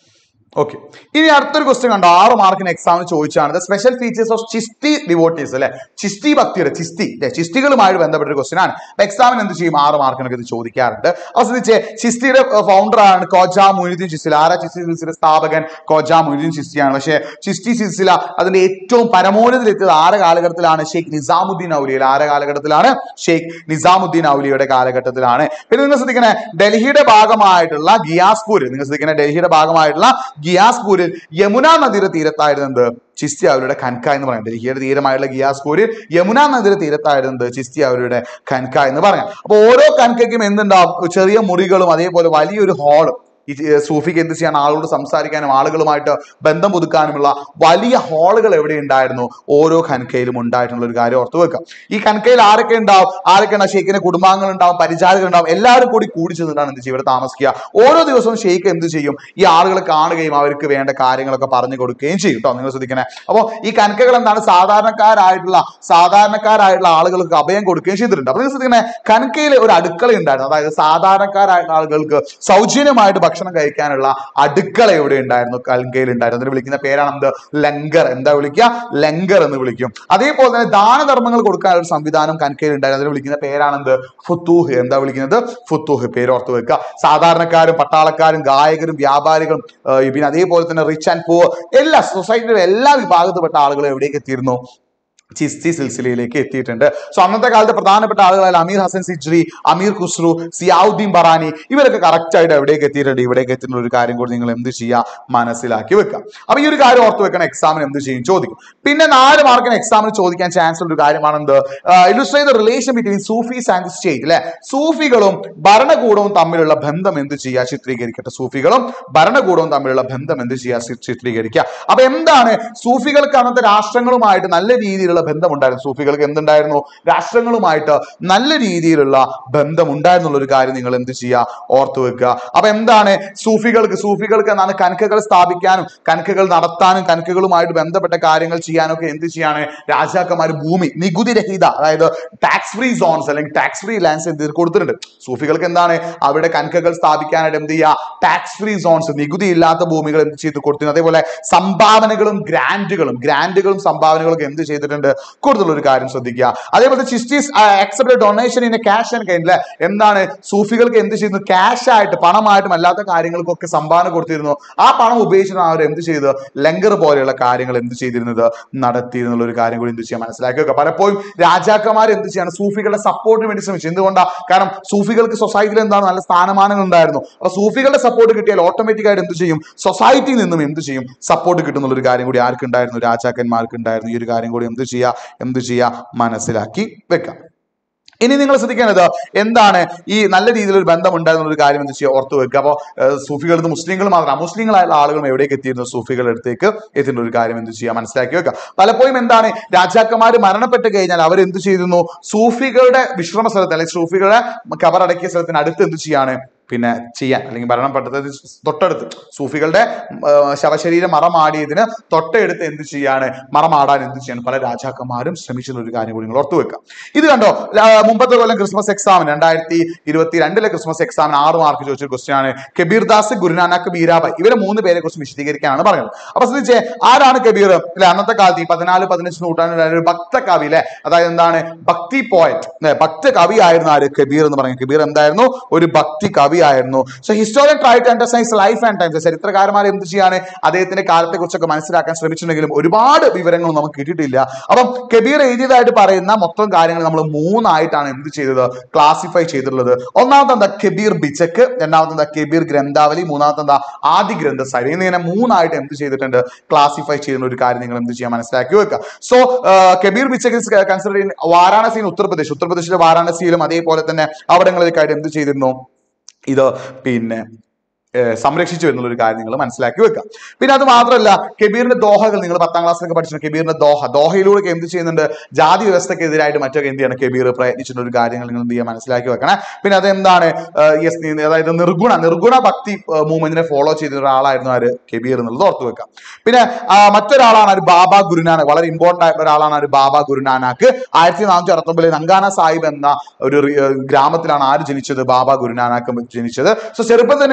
okay ഇനി അടുത്തൊരു ക്വസ്റ്റ്യൻ കണ്ടോ ആറ് മാർക്കിന് എക്സാമിന് ചോദിച്ചാണ് special features of Chishti devotees അല്ലെ ചിസ്തി ഭക്തിയുടെ ചിസ്തി അല്ലെ ചിസ്തികളുമായിട്ട് ബന്ധപ്പെട്ട ഒരു ക്വസ്റ്റ്യൻ ആണ് അപ്പൊ എക്സാമിന് എന്ത് ചെയ്യും ആറ് മാർക്കിനൊക്കെ ഇത് ചോദിക്കാറുണ്ട് അപ്പൊ ശ്രദ്ധിച്ചേ ചിസ്തിയുടെ ഫൗണ്ടർ ആണ് കോജ മൊയ്നുദ്ദീൻ ചിസ്തില ആരാ ചിസ്തി സിൽസിലെ സ്ഥാപകൻ കോജ മൊയ്നുദ്ദീൻ ചിസ്തിയാണ് പക്ഷേ ചിസ്തി സിൽസില അതിന്റെ ഏറ്റവും പരമോന്നതിലെത്തിയത് ആറ് കാലഘട്ടത്തിലാണ് ഷെയ്ഖ് നിസാമുദ്ദീൻ ഔലിയയിൽ ആറ് കാലഘട്ടത്തിലാണ് ഷെയ്ഖ് നിസാമുദ്ദീൻ ഔലിയുടെ കാലഘട്ടത്തിലാണ് പിന്നെ നിങ്ങൾ ശ്രദ്ധിക്കണേ ഡൽഹിയുടെ ഭാഗമായിട്ടുള്ള ഗിയാസ്പൂർ നിങ്ങൾ ശ്രദ്ധിക്കണേ ഡൽഹിയുടെ ഭാഗമായിട്ടുള്ള ഗിയാസ്പൂരിൽ യമുന നദിയുടെ തീരത്തായിരുന്നത് ചിസ്തി അവരുടെ ഖൻക എന്ന് പറയാം ഡൽഹിയുടെ തീരമായുള്ള ഗിയാസ്പൂരിൽ യമുന നദിയുടെ തീരത്തായിരുന്നത് ചിസ്തി അവരുടെ ഖൻക എന്ന് പറയാം അപ്പൊ ഓരോ ഖൻകയ്ക്കും എന്തുണ്ടാവും ചെറിയ മുറികളും അതേപോലെ വലിയൊരു ഹാളും ഈ ഏർ സൂഫിക്ക് എന്ത് ചെയ്യാൻ ആളോട് സംസാരിക്കാനും ആളുകളുമായിട്ട് ബന്ധം പുതുക്കാനുമുള്ള വലിയ ഹാളുകൾ എവിടെ ഉണ്ടായിരുന്നു ഓരോ ഖൻകയിലും ഉണ്ടായിട്ടുള്ള ഒരു കാര്യം ഓർത്ത് വെക്കാം ഈ ഖൻകയിൽ ആരൊക്കെ ഉണ്ടാവും ആരൊക്കെ ഉണ്ടാവും ഷെയ്ഖിന്റെ കുടുംബാംഗങ്ങൾ ഉണ്ടാവും പരിചാരകർ ഉണ്ടാവും എല്ലാവരും കൂടി കൂടി ചെന്നിട്ടാണ് എന്ത് ചെയ്യും ഇവിടെ താമസിക്കുക ഓരോ ദിവസവും ഷെയ്ഖ് എന്ത് ചെയ്യും ഈ ആളുകളെ കാണുകയും അവർക്ക് വേണ്ട കാര്യങ്ങളൊക്കെ പറഞ്ഞു കൊടുക്കുകയും ചെയ്യും കേട്ടോ നിങ്ങൾ ശ്രദ്ധിക്കണേ അപ്പോൾ ഈ കനക്കകൾ എന്താണ് സാധാരണക്കാരായിട്ടുള്ള സാധാരണക്കാരായിട്ടുള്ള ആളുകൾക്ക് അഭയം കൊടുക്കുകയും ചെയ്തിട്ടുണ്ട് അപ്പോൾ നിങ്ങൾ ശ്രദ്ധിക്കണേ കനക്കയിൽ ഒരു അടുക്കള ഉണ്ടായിരുന്നു അതായത് സാധാരണക്കാരായിട്ടുള്ള ആളുകൾക്ക് സൗജന്യമായിട്ട് ഭക്ഷണം കഴിക്കാനുള്ള അടുക്കള എവിടെ ഉണ്ടായിരുന്നു കൽക്കയിൽ ഉണ്ടായിരുന്നു അതിന് വിളിക്കുന്ന പേരാണ് എന്ത് ലങ്കർ എന്താ വിളിക്കുക ലങ്കർ എന്ന് വിളിക്കും അതേപോലെ തന്നെ ദാനധർമ്മങ്ങൾ കൊടുക്കാൻ ഒരു സംവിധാനം കൽക്കയിൽ ഉണ്ടായിരുന്നു അതിന് വിളിക്കുന്ന പേരാണ് എന്ത് ഫുത്തൂഹ് എന്താ വിളിക്കുന്നത് ഫുത്തൂഹ് പേര് ഓർത്ത് വെക്കുക സാധാരണക്കാരും പട്ടാളക്കാരും ഗായകരും വ്യാപാരികളും ആ, പിന്നെ അതേപോലെ തന്നെ റിച്ച് ആൻഡ് പൂർ എല്ലാ സൊസൈറ്റിയിലെ എല്ലാ വിഭാഗത്തിൽപ്പെട്ട ആളുകളും എവിടേക്ക് എത്തിയിരുന്നു ചിസ്തി സിൽസിലയിലേക്ക് എത്തിയിട്ടുണ്ട് സോ അന്നത്തെ കാലത്ത് പ്രധാനപ്പെട്ട ആളുകളായ അമീർ ഹസൻ സിജ്രി അമീർ ഖുസ്രു സിയാവുദ്ദീൻ ബറാനി ഇവരൊക്കെ കറക്റ്റ് ആയിട്ട് എവിടേക്ക് എത്തിയിട്ടുണ്ട് ഇവിടേക്ക് എത്തിയിട്ടുള്ള ഒരു കാര്യം കൂടി നിങ്ങൾ എന്ത് ചെയ്യുക മനസ്സിലാക്കി വെക്കുക അപ്പൊ ഈ ഒരു കാര്യം ഓർത്ത് വെക്കണം എക്സാമിന് എന്ത് ചെയ്യും ചോദിക്കും പിന്നെ നാല് മാർക്കിന് എക്സാമിന് ചോദിക്കാൻ ചാൻസ് ഉള്ള ഒരു കാര്യമാണ് എന്ത് illustrate relation between Sufis and state അല്ലെ സൂഫികളും ഭരണകൂടവും തമ്മിലുള്ള ബന്ധം എന്ത് ചെയ്യുക ചിത്രീകരിക്കട്ടെ സൂഫികളും ഭരണകൂടവും തമ്മിലുള്ള ബന്ധം എന്ത് ചെയ്യുക ചി- ചിത്രീകരിക്കുക അപ്പൊ എന്താണ് സൂഫികൾക്ക് അന്നത്തെ രാഷ്ട്രങ്ങളുമായിട്ട് നല്ല രീതിയിലുള്ള ബന്ധമുണ്ടായിരുന്നു സൂഫികൾക്ക് എന്തുണ്ടായിരുന്നു രാഷ്ട്രങ്ങളുമായിട്ട് നല്ല രീതിയിലുള്ള ബന്ധം ഉണ്ടായിരുന്നുള്ള ഒരു കാര്യം നിങ്ങൾ എന്ത് ചെയ്യുക ഓർത്തു വെക്കുക അപ്പൊ എന്താണ് സൂഫികൾക്ക് സൂഫികൾക്ക് എന്താണ് കനക്കകൾ സ്ഥാപിക്കാനും കനക്കകൾ നടത്താനും കനക്കകളുമായിട്ട് ബന്ധപ്പെട്ട കാര്യങ്ങൾ ചെയ്യാനും ഒക്കെ എന്ത് ചെയ്യാണ് രാജാക്കന്മാർ ഭൂമി നികുതി രഹിത അതായത് ടാക്സ് ഫ്രീ സോൺസ് അല്ലെങ്കിൽ ടാക്സ് ഫ്രീ ലാൻഡ്സ് എന്ത് ചെയ്ത് കൊടുത്തിട്ടുണ്ട് സൂഫികൾക്ക് എന്താണ് അവിടെ കനക്കകൾ സ്ഥാപിക്കാനായിട്ട് എന്ത് ചെയ്യുക ടാക്സ് ഫ്രീ സോൺസ് നികുതി ഇല്ലാത്ത ഭൂമികൾ എന്ത് ചെയ്ത് കൊടുത്തിരുന്നു അതേപോലെ സംഭാവനകളും ഗ്രാൻഡുകളും ഗ്രാൻഡുകളും സംഭാവനകളും ഒക്കെ എന്ത് ചെയ്തിട്ടുണ്ട് കൂടുതലുള്ള ഒരു കാര്യം ശ്രദ്ധിക്കുക അതേപോലെ Chishtis accept donation in cash and kind എന്താണ് സൂഫികൾക്ക് എന്ത് ചെയ്യുന്നു ക്യാഷ് ആയിട്ട് പണമായിട്ടും അല്ലാത്ത കാര്യങ്ങൾക്കൊക്കെ സംഭാവന കൊടുത്തിരുന്നു ആ പണം ഉപയോഗിച്ചിട്ടാണ് അവർ എന്ത് ചെയ്ത് ലങ്കർ പോലെയുള്ള കാര്യങ്ങൾ എന്ത് ചെയ്തിരുന്നത് നടത്തിയിരുന്നുള്ള ഒരു കാര്യം കൂടി എന്ത് ചെയ്യാൻ മനസ്സിലാക്കി വെക്കുക പലപ്പോഴും രാജാക്കന്മാർ എന്ത് ചെയ്യാണ് സൂഫികളുടെ സപ്പോർട്ടിന് വേണ്ടി ശ്രമിച്ചു എന്തുകൊണ്ടാണ് കാരണം സൂഫികൾക്ക് സൊസൈറ്റിയിൽ എന്താണ് നല്ല സ്ഥാനമാനങ്ങൾ ഉണ്ടായിരുന്നു അപ്പൊ സൂഫികളുടെ സപ്പോർട്ട് കിട്ടിയാൽ ഓട്ടോമാറ്റിക് ആയിട്ട് എന്ത് ചെയ്യും സൊസൈറ്റിയിൽ നിന്നും എന്ത് ചെയ്യും സപ്പോർട്ട് കിട്ടുന്നുള്ള ഒരു കാര്യം കൂടി ആർക്കുണ്ടായിരുന്നു രാജാക്കന്മാർക്ക് ഉണ്ടായിരുന്നു ഈ ഒരു കാര്യം കൂടി എന്ത് ചെയ്യുക എന്ത് ചെയ്യുക മനസ്സിലാക്കി വെക്കാം ഇനി നിങ്ങൾ ശ്രദ്ധിക്കേണ്ടത് എന്താണ് ഈ നല്ല രീതിയിൽ ഒരു ബന്ധം ഉണ്ടായിരുന്ന ഒരു കാര്യം എന്ന് വെച്ചാൽ ഓർത്ത് വെക്കുക അപ്പോൾ സൂഫികൾ ഇത് മുസ്ലിങ്ങൾ മാത്രം മുസ്ലിങ്ങളായുള്ള ആളുകളും എവിടേക്ക് എത്തിയിരുന്നു സൂഫികളുടെ അടുത്തേക്ക് എത്തുന്ന ഒരു കാര്യം എന്ത് ചെയ്യുക മനസ്സിലാക്കി വെക്കുക പലപ്പോഴും എന്താണ് രാജാക്കന്മാർ മരണപ്പെട്ട് കഴിഞ്ഞാൽ അവർ എന്ത് ചെയ്തിരുന്നു സൂഫികളുടെ വിശ്രമ സ്ഥലത്ത് അല്ലെങ്കിൽ സൂഫികളുടെ കബറടക്കിയ സ്ഥലത്തിന് അടുത്ത് എന്ത് ചെയ്യാണ് പിന്നെ ചെയ്യാൻ അല്ലെങ്കിൽ മരണപ്പെട്ടത് തൊട്ടടുത്ത് സൂഫികളുടെ ആ, ശവശരീരം മറമാടിയതിന് തൊട്ടടുത്ത് എന്ത് ചെയ്യാണ് മറമാടാൻ എന്ത് ചെയ്യാണ് പല രാജാക്കന്മാരും ശ്രമിച്ചിരുന്ന ഒരു കാര്യം കൂടി നിങ്ങൾ ഓർത്തു വെക്കുക ഇത് കണ്ടോ ല- മുമ്പത്തെ കൊല്ലം ക്രിസ്മസ് എക്സാമിന് രണ്ടായിരത്തി ഇരുപത്തി രണ്ടിലെ ക്രിസ്മസ് എക്സാമിന് ആറ് മാർക്ക് ചോദിച്ച ക്വസ്റ്റ്യൻ ആണ് കബീർ ദാസ് ഗുരുനാനക് മീരാബായ് ഇവരെ മൂന്ന് പേരെ കുറിച്ച് വിശദീകരിക്കാനാണ് പറയുന്നത് അപ്പൊ ശ്രദ്ധിച്ചേ ആരാണ് കബീർ അല്ലെ അന്നത്തെ കാലത്ത് ഈ പതിനാല് പതിനഞ്ച് നൂറ്റാണ്ടിൽ ഒരു ഭക്ത കവി അല്ലെ അതായത് എന്താണ് ഭക്തി പോയറ്റ് ഭക്ത കവി ആയിരുന്നു ആര് കബീർ എന്ന് പറയുന്നത് കബീർ എന്തായിരുന്നു ഒരു ഭക്തി കവി ആയിരുന്നു so historian try to understands life and times ചരിത്രകാരന്മാർ എന്ത് ചെയ്യാണ് അദ്ദേഹത്തിന്റെ കാലത്തെ കുറിച്ചൊക്കെ മനസ്സിലാക്കാൻ ശ്രമിച്ചിട്ടുണ്ടെങ്കിലും ഒരുപാട് വിവരങ്ങൾ നമുക്ക് കിട്ടിയിട്ടില്ല അപ്പം കബീർ എഴുതിയതായിട്ട് പറയുന്ന മൊത്തം കാര്യങ്ങൾ നമ്മൾ മൂന്നായിട്ടാണ് എന്ത് ചെയ്തത് ക്ലാസിഫൈ ചെയ്തിട്ടുള്ളത് ഒന്നാമത്തെ എന്താ കബീർ ബിച്ചക്ക് രണ്ടാമത്തെ എന്താ കബീർ ഗ്രന്ഥാവലി മൂന്നാമത്തെ എന്താ ആദി ഗ്രന്ഥസാരി എന്നിങ്ങനെ മൂന്നായിട്ട് എന്ത് ചെയ്തിട്ടുണ്ട് ക്ലാസിഫൈ ചെയ്യുന്ന ഒരു കാര്യം നിങ്ങൾ എന്ത് ചെയ്യാൻ മനസ്സിലാക്കി വെക്കുക സോ കബീർ ബിച്ചക്ക് കൺസിഡർ ചെയ്യുന്ന വാരാണസി ഉത്തർപ്രദേശ് ഉത്തർപ്രദേശിലെ വാരാണസിയിലും അതേപോലെ തന്നെ അവിടങ്ങളിലേക്കായിട്ട് എന്ത് ചെയ്തിരുന്നു ഇത് പിന്നെ ഏഹ് സംരക്ഷിച്ചു വരുന്നുള്ള ഒരു കാര്യം നിങ്ങൾ മനസ്സിലാക്കി വെക്കുക പിന്നെ അത് മാത്രമല്ല കബീറിന്റെ ദോഹകൾ നിങ്ങൾ പത്താം ക്ലാസ്സിലൊക്കെ പഠിച്ചിട്ടുണ്ട് കബീറിന്റെ ദോഹ ദോഹയിലൂടെ എന്ത് ചെയ്യുന്നുണ്ട് ജാതി വ്യവസ്ഥക്കെതിരായിട്ട് മറ്റൊക്കെ എന്ത് ചെയ്യണം കബീർ പ്രയത്നിച്ചിട്ടുള്ള ഒരു കാര്യങ്ങൾ നിങ്ങൾ എന്ത് ചെയ്യാൻ മനസ്സിലാക്കി വെക്കണേ പിന്നെ അതെന്താണ് യെസ് അതായത് നിർഗുണ നിർഗുണ ഭക്തി മൂവ്മെന്റിനെ ഫോളോ ചെയ്ത ഒരാളായിരുന്നു ആര് കബീർ എന്നുള്ളത് ഓർത്ത് വെക്കാം പിന്നെ ആ, മറ്റൊരാളാണ് ഒരു ബാബ ഗുരുനാനക് വളരെ ഇമ്പോർട്ടന്റ് ആയിട്ടുള്ള ഒരാളാണ് ഒരു ബാബ ഗുരുനാനാക്ക് ആയിരത്തി നാനൂറ്റി അറുപത്തൊമ്പതിൽ നങ്കാന സാഹിബ് എന്ന ഒരു റി- ഏർ ഗ്രാമത്തിലാണ് ആര് ജനിച്ചത് ബാബ ഗുരുനാനാക്ക് ജനിച്ചത് സോ ചെറുപ്പം തന്നെ വിവാഹം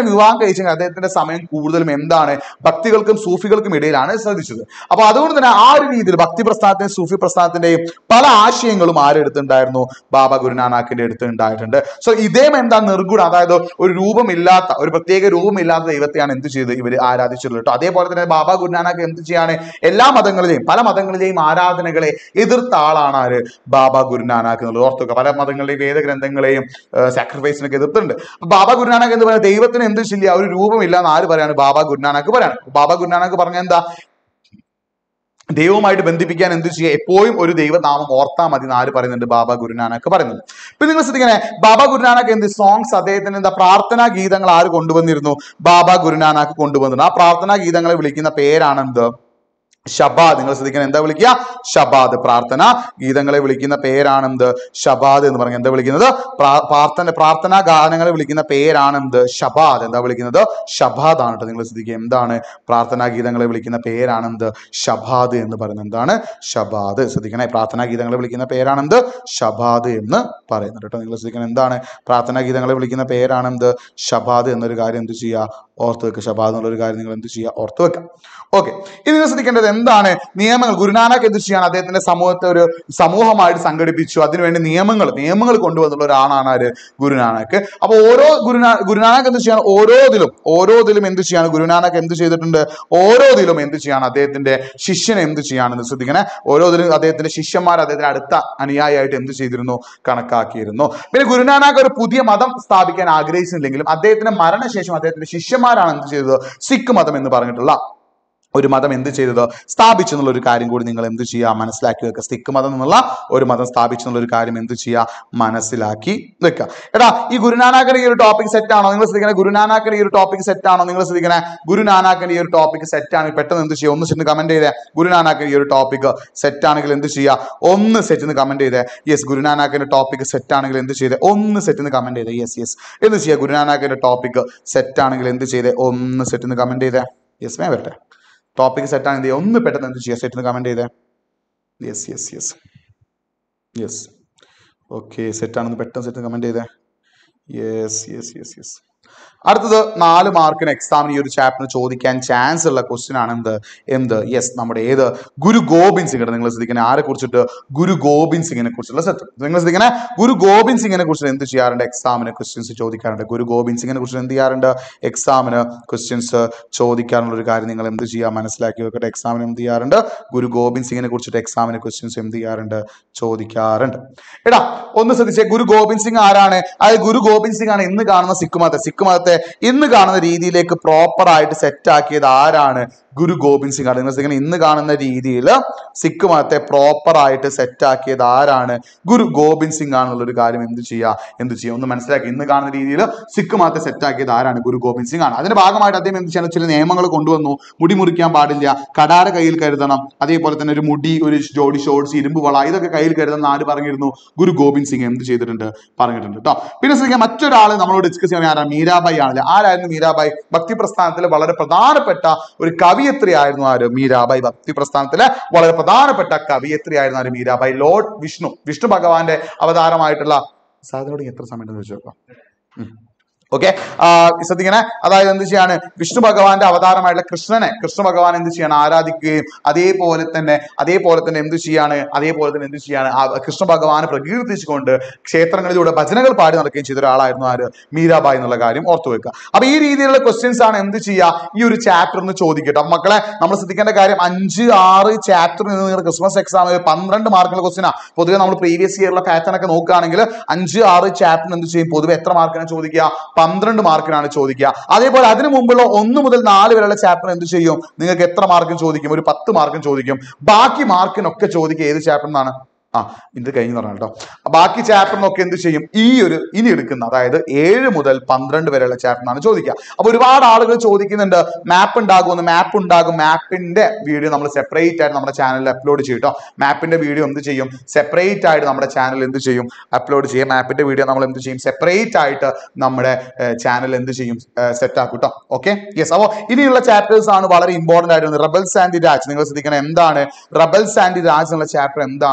കഴിച്ചെങ്കിൽ അദ്ദേഹത്തിന്റെ സമയം കൂടുതലും എന്താണ് ഭക്തികൾക്കും സൂഫികൾക്കും ഇടയിലാണ് ശ്രദ്ധിച്ചത് അപ്പൊ അതുകൊണ്ട് തന്നെ ആ ഒരു രീതിയിൽ ഭക്തി പ്രസ്ഥാനത്തിന്റെയും സൂഫി പ്രസ്ഥാനത്തിന്റെയും പല ആശയങ്ങളും ആരെടുത്തുണ്ടായിരുന്നു ബാബ ഗുരുനാനാക്കിന്റെ അടുത്ത് ഉണ്ടായിട്ടുണ്ട് സോ ഇതേം എന്താ നിർഗുണം അതായത് ഒരു രൂപമില്ലാത്ത ഒരു പ്രത്യേക രൂപമില്ലാത്ത ദൈവത്തെയാണ് എന്ത് ചെയ്ത് ഇവർ ആരാധിച്ചിട്ടുള്ളത് കേട്ടോ അതേപോലെ തന്നെ ബാബ ഗുരുനാനാക്ക് എന്ത് ചെയ്യാണ് എല്ലാ മതങ്ങളിലെയും പല മതങ്ങളിലെയും ആരാധനകളെ എതിർത്ത ആളാണ് ആര് ബാബ ഗുരുനാനാക്ക് എന്നുള്ളത് ഓർത്തുക പല മതങ്ങളുടെയും വേദഗ്രന്ഥങ്ങളെയും സാക്രിഫൈസിനൊക്കെ എതിർത്തിട്ടുണ്ട് അപ്പൊ ബാബ ഗുരുനാനാക്ക് എന്ന് പറയുന്നത് ദൈവത്തിന് എന്ത് ശല്യ ഒരു രൂപമില്ല എന്ന് ആര് പറയാണ് ബാബ ഗുരുനാനാക്ക് പറയാണ് ബാബ ഗുരുനാനാക്ക് പറഞ്ഞ എന്താ ദൈവവുമായിട്ട് ബന്ധിപ്പിക്കാൻ എന്ത് ചെയ്യുക എപ്പോഴും ഒരു ദൈവനാമം ഓർത്താൽ മതി എന്ന് ആര് പറയുന്നുണ്ട് ബാബ ഗുരുനാനക്ക് പറയുന്നുണ്ട് ഇപ്പൊ നിങ്ങൾ ശ്രദ്ധിക്കണേ ബാബ ഗുരുനാനക്ക് എന്ത് സോങ്സ് അദ്ദേഹത്തിന് എന്താ പ്രാർത്ഥനാ ഗീതങ്ങൾ ആര് കൊണ്ടുവന്നിരുന്നു ബാബ ഗുരുനാനക്ക് കൊണ്ടുവന്നിരുന്നു ആ പ്രാർത്ഥനാ ഗീതങ്ങളെ വിളിക്കുന്ന പേരാണ് എന്ത് ഷബാദ് നിങ്ങൾ ശ്രദ്ധിക്കണം എന്താ വിളിക്കുക ഷബാദ് പ്രാർത്ഥന ഗീതങ്ങളെ വിളിക്കുന്ന പേരാണ് എന്ത് ഷബാദ് എന്ന് പറഞ്ഞ എന്താ വിളിക്കുന്നത് പ്രാ- പ്രാർത്ഥന പ്രാർത്ഥനാ ഗാനങ്ങളെ വിളിക്കുന്ന പേരാണ് എന്ത് ഷബാദ് എന്താ വിളിക്കുന്നത് ഷബാദ് ആണ് കേട്ടോ നിങ്ങൾ ശ്രദ്ധിക്കുക എന്താണ് പ്രാർത്ഥനാ ഗീതങ്ങളെ വിളിക്കുന്ന പേരാണ് എന്ത് ഷബാദ് എന്ന് പറയുന്നത് എന്താണ് ഷബാദ് ശ്രദ്ധിക്കണേ പ്രാർത്ഥനാ ഗീതങ്ങളെ വിളിക്കുന്ന പേരാണ് എന്ത് ഷബാദ് എന്ന് പറയുന്നത് കേട്ടോ നിങ്ങൾ ശ്രദ്ധിക്കണം എന്താണ് പ്രാർത്ഥനാ ഗീതങ്ങളെ വിളിക്കുന്ന പേരാണ് എന്ത് ഷബാദ് എന്നൊരു കാര്യം എന്ത് ചെയ്യുക ഓർത്ത് വെക്കുക ഷബാദ് എന്നുള്ളൊരു കാര്യം നിങ്ങൾ എന്ത് ചെയ്യുക ഓർത്ത് വെക്കുക ഓക്കെ ഇനി നിങ്ങൾ ശ്രദ്ധിക്കേണ്ടത് എന്താണ് നിയമങ്ങൾ ഗുരുനാനക്ക് എന്ത് ചെയ്യാണ് അദ്ദേഹത്തിന്റെ സമൂഹത്തെ ഒരു സമൂഹമായിട്ട് സംഘടിപ്പിച്ചു അതിനുവേണ്ടി നിയമങ്ങൾ നിയമങ്ങൾ കൊണ്ടുവന്നുള്ള ഒരാളാണ് ആര് ഗുരുനാനക്ക് അപ്പൊ ഓരോ ഗുരുനാ ഗുരുനാനക്ക് എന്ത് ചെയ്യാണ് ഓരോതിലും ഓരോതിലും എന്ത് ചെയ്യാണ് ഗുരുനാനക്ക് എന്ത് ചെയ്തിട്ടുണ്ട് ഓരോതിലും എന്ത് ചെയ്യാണ് അദ്ദേഹത്തിന്റെ ശിഷ്യനെ എന്ത് ചെയ്യാണെന്ന് ശ്രദ്ധിക്കണേ ഓരോതിലും അദ്ദേഹത്തിന്റെ ശിഷ്യന്മാർ അദ്ദേഹത്തിന്റെ അടുത്ത അനുയായിയായിട്ട് എന്ത് ചെയ്തിരുന്നു കണക്കാക്കിയിരുന്നു പിന്നെ ഗുരുനാനാക്ക് ഒരു പുതിയ മതം സ്ഥാപിക്കാൻ ആഗ്രഹിച്ചില്ലെങ്കിലും അദ്ദേഹത്തിന്റെ മരണശേഷം അദ്ദേഹത്തിന്റെ ശിഷ്യന്മാരാണ് എന്ത് ചെയ്തത് സിഖ് മതം എന്ന് പറഞ്ഞിട്ടുള്ള ഒരു മതം എന്ത് ചെയ്തത് സ്ഥാപിച്ചു എന്നുള്ള ഒരു കാര്യം കൂടി നിങ്ങൾ എന്ത് ചെയ്യുക മനസ്സിലാക്കി വെക്കുക സിഖ് മതം എന്നുള്ള ഒരു മതം സ്ഥാപിച്ചു എന്നുള്ള ഒരു കാര്യം എന്ത് ചെയ്യുക മനസ്സിലാക്കി വെക്കുക എടാ ഈ ഗുരുനാനാക്കിന്റെ ഈ ഒരു ടോപ്പിക് സെറ്റ് ആണോ നിങ്ങൾ ശ്രദ്ധിക്കണേ ഗുരുനാനാക്കിന്റെ ഈ ഒരു ടോപ്പിക് സെറ്റ് ആണോ നിങ്ങൾ ശ്രദ്ധിക്കണേ ഗുരുനാനാക്കിന്റെ ഈ ഒരു ടോപ്പിക് സെറ്റ് ആണ് പെട്ടെന്ന് എന്ത് ചെയ്യുക ഒന്ന് ചെന്ന് കമന്റ് ചെയ്തേ ഗുരുനാനാക്കിന്റെ ഈ ഒരു ടോപ്പിക് സെറ്റ് ആണെങ്കിൽ എന്ത് ചെയ്യുക ഒന്ന് സെറ്റ് എന്ന് കമന്റ് ചെയ്തേ യെസ് ഗുരുനാനാക്കിന്റെ ടോപ്പിക് സെറ്റ് ആണെങ്കിൽ എന്ത് ചെയ്തേ ഒന്ന് സെറ്റ് എന്ന് കമന്റ് ചെയ്തേ യെസ് യെസ് എന്ത് ചെയ്യുക ഗുരുനാനാക്കിന്റെ ടോപ്പിക് സെറ്റ് ആണെങ്കിൽ എന്ത് ചെയ്തേ ഒന്ന് സെറ്റ് എന്ന് കമന്റ് ചെയ്തേ യെസ് വേ വരട്ടെ ടോപ്പിക് സെറ്റ് ആണ് എന്ത് ചെയ്യുക ഒന്ന് പെട്ടെന്ന് എന്ത് ചെയ്യുക സെറ്റ് കമന്റ് ചെയ്തേ yes yes yes yes okay set ആണെന്ന് പെട്ടെന്ന് സെറ്റ് കമന്റ് ചെയ്തേ യെസ് യെസ് യെസ് യെസ് അടുത്തത് നാല് മാർക്കിന് എക്സാമിന് ഈ ഒരു ചാപ്റ്ററിന് ചോദിക്കാൻ ചാൻസ് ഉള്ള ക്വസ്റ്റ്യൻ ആണ് എന്ത് എന്ത് യെസ് നമ്മുടെ ഏത് ഗുരു ഗോബിന്ദ് സിംഗ് നിങ്ങൾ ശ്രദ്ധിക്കണേ ആരെ കുറിച്ചിട്ട് ഗുരു ഗോബിന്ദ് സിംഗിനെ കുറിച്ചുള്ള സെറ്റ് നിങ്ങൾ ശ്രദ്ധിക്കണേ ഗുരു ഗോബിന്ദ് സിംഗിനെ കുറിച്ച് എന്ത് ചെയ്യാറുണ്ട് എക്സാമിന് ക്വസ്റ്റ്യൻസ് ചോദിക്കാറുണ്ട് ഗുരു ഗോബിന്ദ് സിംഗിനെ കുറിച്ച് എന്ത് ചെയ്യാറുണ്ട് എക്സാമിന് ക്വസ്റ്റ്യൻസ് ചോദിക്കാനുള്ള ഒരു കാര്യം നിങ്ങൾ എന്ത് ചെയ്യുക മനസ്സിലാക്കി വെക്കട്ടെ എക്സാമിന് എന്ത് ചെയ്യാറുണ്ട് ഗുരു ഗോബിന്ദ് സിംഗിനെ കുറിച്ചിട്ട് എക്സാമിന് ക്വസ്റ്റ്യൻസ് എന്ത് ചെയ്യാറുണ്ട് ചോദിക്കാറുണ്ട് എടാ ഒന്ന് ശ്രദ്ധിച്ചേ ഗുരു ഗോബിന്ദ് സിംഗ് ആരാണ് അതായത് ഗുരു ഗോബിന്ദ് സിംഗ് ആണ് ഇന്ന് കാണുന്ന സിഖ് മതത്തെ സിഖ് മതത്തെ ഇന്ന് കാണുന്ന രീതിയിലേക്ക് പ്രോപ്പർ ആയിട്ട് സെറ്റ് ആക്കിയത് ആരാണ് ഗുരു ഗോബിന്ദ് സിംഗ് ആണ് നിങ്ങൾ ശ്രദ്ധിക്കണം ഇന്ന് കാണുന്ന രീതിയിൽ സിഖ് മതത്തെ പ്രോപ്പർ ആയിട്ട് സെറ്റ് ആക്കിയത് ആരാണ് ഗുരു ഗോബിന്ദ് സിംഗ് ആണെന്നുള്ളൊരു കാര്യം എന്ത് ചെയ്യുക എന്ത് ചെയ്യുക ഒന്ന് മനസ്സിലാക്കി ഇന്ന് കാണുന്ന രീതിയിൽ സിഖ് മതത്തെ സെറ്റ് ആക്കിയത് ആരാണ് ഗുരു ഗോബിന്ദ് സിംഗ് ആണ് അതിന്റെ ഭാഗമായിട്ട് അദ്ദേഹം എന്ത് ചെയ്യണം ചില നിയമങ്ങൾ കൊണ്ടുവന്നു മുടി മുറിക്കാൻ പാടില്ല കടാര കയ്യിൽ കരുതണം അതേപോലെ തന്നെ ഒരു മുടി ഒരു ജോഡി ഷോർട്സ് ഇരുമ്പ് വള ഇതൊക്കെ കയ്യിൽ കരുതണം ആര് പറഞ്ഞിരുന്നു ഗുരു ഗോബിന്ദ് സിംഗ് എന്ത് ചെയ്തിട്ടുണ്ട് പറഞ്ഞിട്ടുണ്ട് കേട്ടോ പിന്നെ ശ്രദ്ധിക്കാം മറ്റൊരാൾ നമ്മളോട് ഡിസ്കസ് ചെയ്യാൻ ആരാണ് മീരാബായി ആണല്ലേ ആരായിരുന്നു മീരാബായി ഭക്തി പ്രസ്ഥാനത്തിലെ വളരെ പ്രധാനപ്പെട്ട ഒരു കവിയത്രി ആയിരുന്നു ആര് മീരാബായി ഭക്തി പ്രസ്ഥാനത്തിലെ വളരെ പ്രധാനപ്പെട്ട കവിയത്രി ആയിരുന്നു ആര് മീരാബായി ലോർഡ് വിഷ്ണു വിഷ്ണു ഭഗവാന്റെ അവതാരമായിട്ടുള്ള സാധനോട് എത്ര സമയം ഉണ്ടെന്ന് വെച്ച് നോക്കാം ഓക്കെ ശ്രദ്ധിക്കണേ അതായത് എന്ത് ചെയ്യാണ് വിഷ്ണു ഭഗവാന്റെ അവതാരമായിട്ടുള്ള കൃഷ്ണനെ കൃഷ്ണ ഭഗവാൻ എന്ത് ചെയ്യാണ് ആരാധിക്കുകയും അതേപോലെ തന്നെ അതേപോലെ തന്നെ എന്ത് ചെയ്യാണ് അതേപോലെ തന്നെ എന്ത് ചെയ്യാണ് ആ കൃഷ്ണ ഭഗവാനെ പ്രകീർത്തിച്ചുകൊണ്ട് ക്ഷേത്രങ്ങളിലൂടെ ഭജനകൾ പാടി നടക്കുകയും ചെയ്ത ഒരാളായിരുന്നു ആര് മീരാബായി എന്നുള്ള കാര്യം ഓർത്തു വെക്കുക അപ്പൊ ഈ രീതിയിലുള്ള ക്വസ്റ്റ്യൻസ് ആണ് എന്ത് ചെയ്യുക ഈ ഒരു ചാപ്റ്റർ എന്ന് ചോദിക്കട്ടെ അപ്പൊ മക്കളെ നമ്മൾ ശ്രദ്ധിക്കേണ്ട കാര്യം അഞ്ച് ആറ് ചാപ്റ്ററിൽ നിന്ന് നിങ്ങളുടെ ക്രിസ്മസ് എക്സാം പന്ത്രണ്ട് മാർക്കുള്ള ക്വസ്റ്റ്യനാ പൊതുവെ നമ്മൾ പ്രീവിയസ് ഇയറിലെ പാറ്റേൺ ഒക്കെ നോക്കുകയാണെങ്കിൽ അഞ്ച് ആറ് ചാപ്റ്ററിന് എന്ത് ചെയ്യും പൊതുവെ എത്ര മാർക്കിനാണ് ചോദിക്കുക പന്ത്രണ്ട് മാർക്കിനാണ് ചോദിക്കുക അതേപോലെ അതിനു മുമ്പുള്ള ഒന്ന് മുതൽ നാല് വരെയുള്ള ചാപ്റ്റർ എന്ത് ചെയ്യും നിങ്ങൾക്ക് എത്ര മാർക്കും ചോദിക്കും ഒരു പത്ത് മാർക്കും ചോദിക്കും ബാക്കി മാർക്കിനൊക്കെ ചോദിക്കുക ഏത് ചാപ്റ്റർ നിന്നാണ് ആ ഇത് കഴിഞ്ഞു പറഞ്ഞു കേട്ടോ ബാക്കി ചാപ്റ്ററിനൊക്കെ എന്ത് ചെയ്യും ഈ ഒരു ഇനി എടുക്കുന്ന അതായത് ഏഴ് മുതൽ പന്ത്രണ്ട് വരെയുള്ള ചാപ്റ്ററിനാണ് ചോദിക്കുക അപ്പൊ ഒരുപാട് ആളുകൾ ചോദിക്കുന്നുണ്ട് മാപ്പ് ഉണ്ടാകുമെന്ന് മാപ്പ് ഉണ്ടാകും മാപ്പിന്റെ വീഡിയോ നമ്മൾ സെപ്പറേറ്റ് ആയിട്ട് നമ്മുടെ ചാനലിൽ അപ്ലോഡ് ചെയ്യും കേട്ടോ മാപ്പിന്റെ വീഡിയോ എന്ത് ചെയ്യും സെപ്പറേറ്റ് ആയിട്ട് നമ്മുടെ ചാനൽ എന്ത് ചെയ്യും അപ്ലോഡ് ചെയ്യും മാപ്പിന്റെ വീഡിയോ നമ്മൾ എന്ത് ചെയ്യും സെപ്പറേറ്റ് ആയിട്ട് നമ്മുടെ ചാനൽ എന്ത് ചെയ്യും സെറ്റ് ആക്കും കേട്ടോ ഓക്കെ യെസ് അപ്പോൾ ഇനിയുള്ള ചാപ്റ്റേഴ്സ് ആണ് വളരെ ഇമ്പോർട്ടന്റ് ആയിട്ട് റബൽസ് ആൻഡ് രാജ് നിങ്ങൾ ശ്രദ്ധിക്കണം എന്താണ് റബൽസ് ആൻഡ് രാജ് എന്നുള്ള ചാപ്റ്റർ എന്താണ്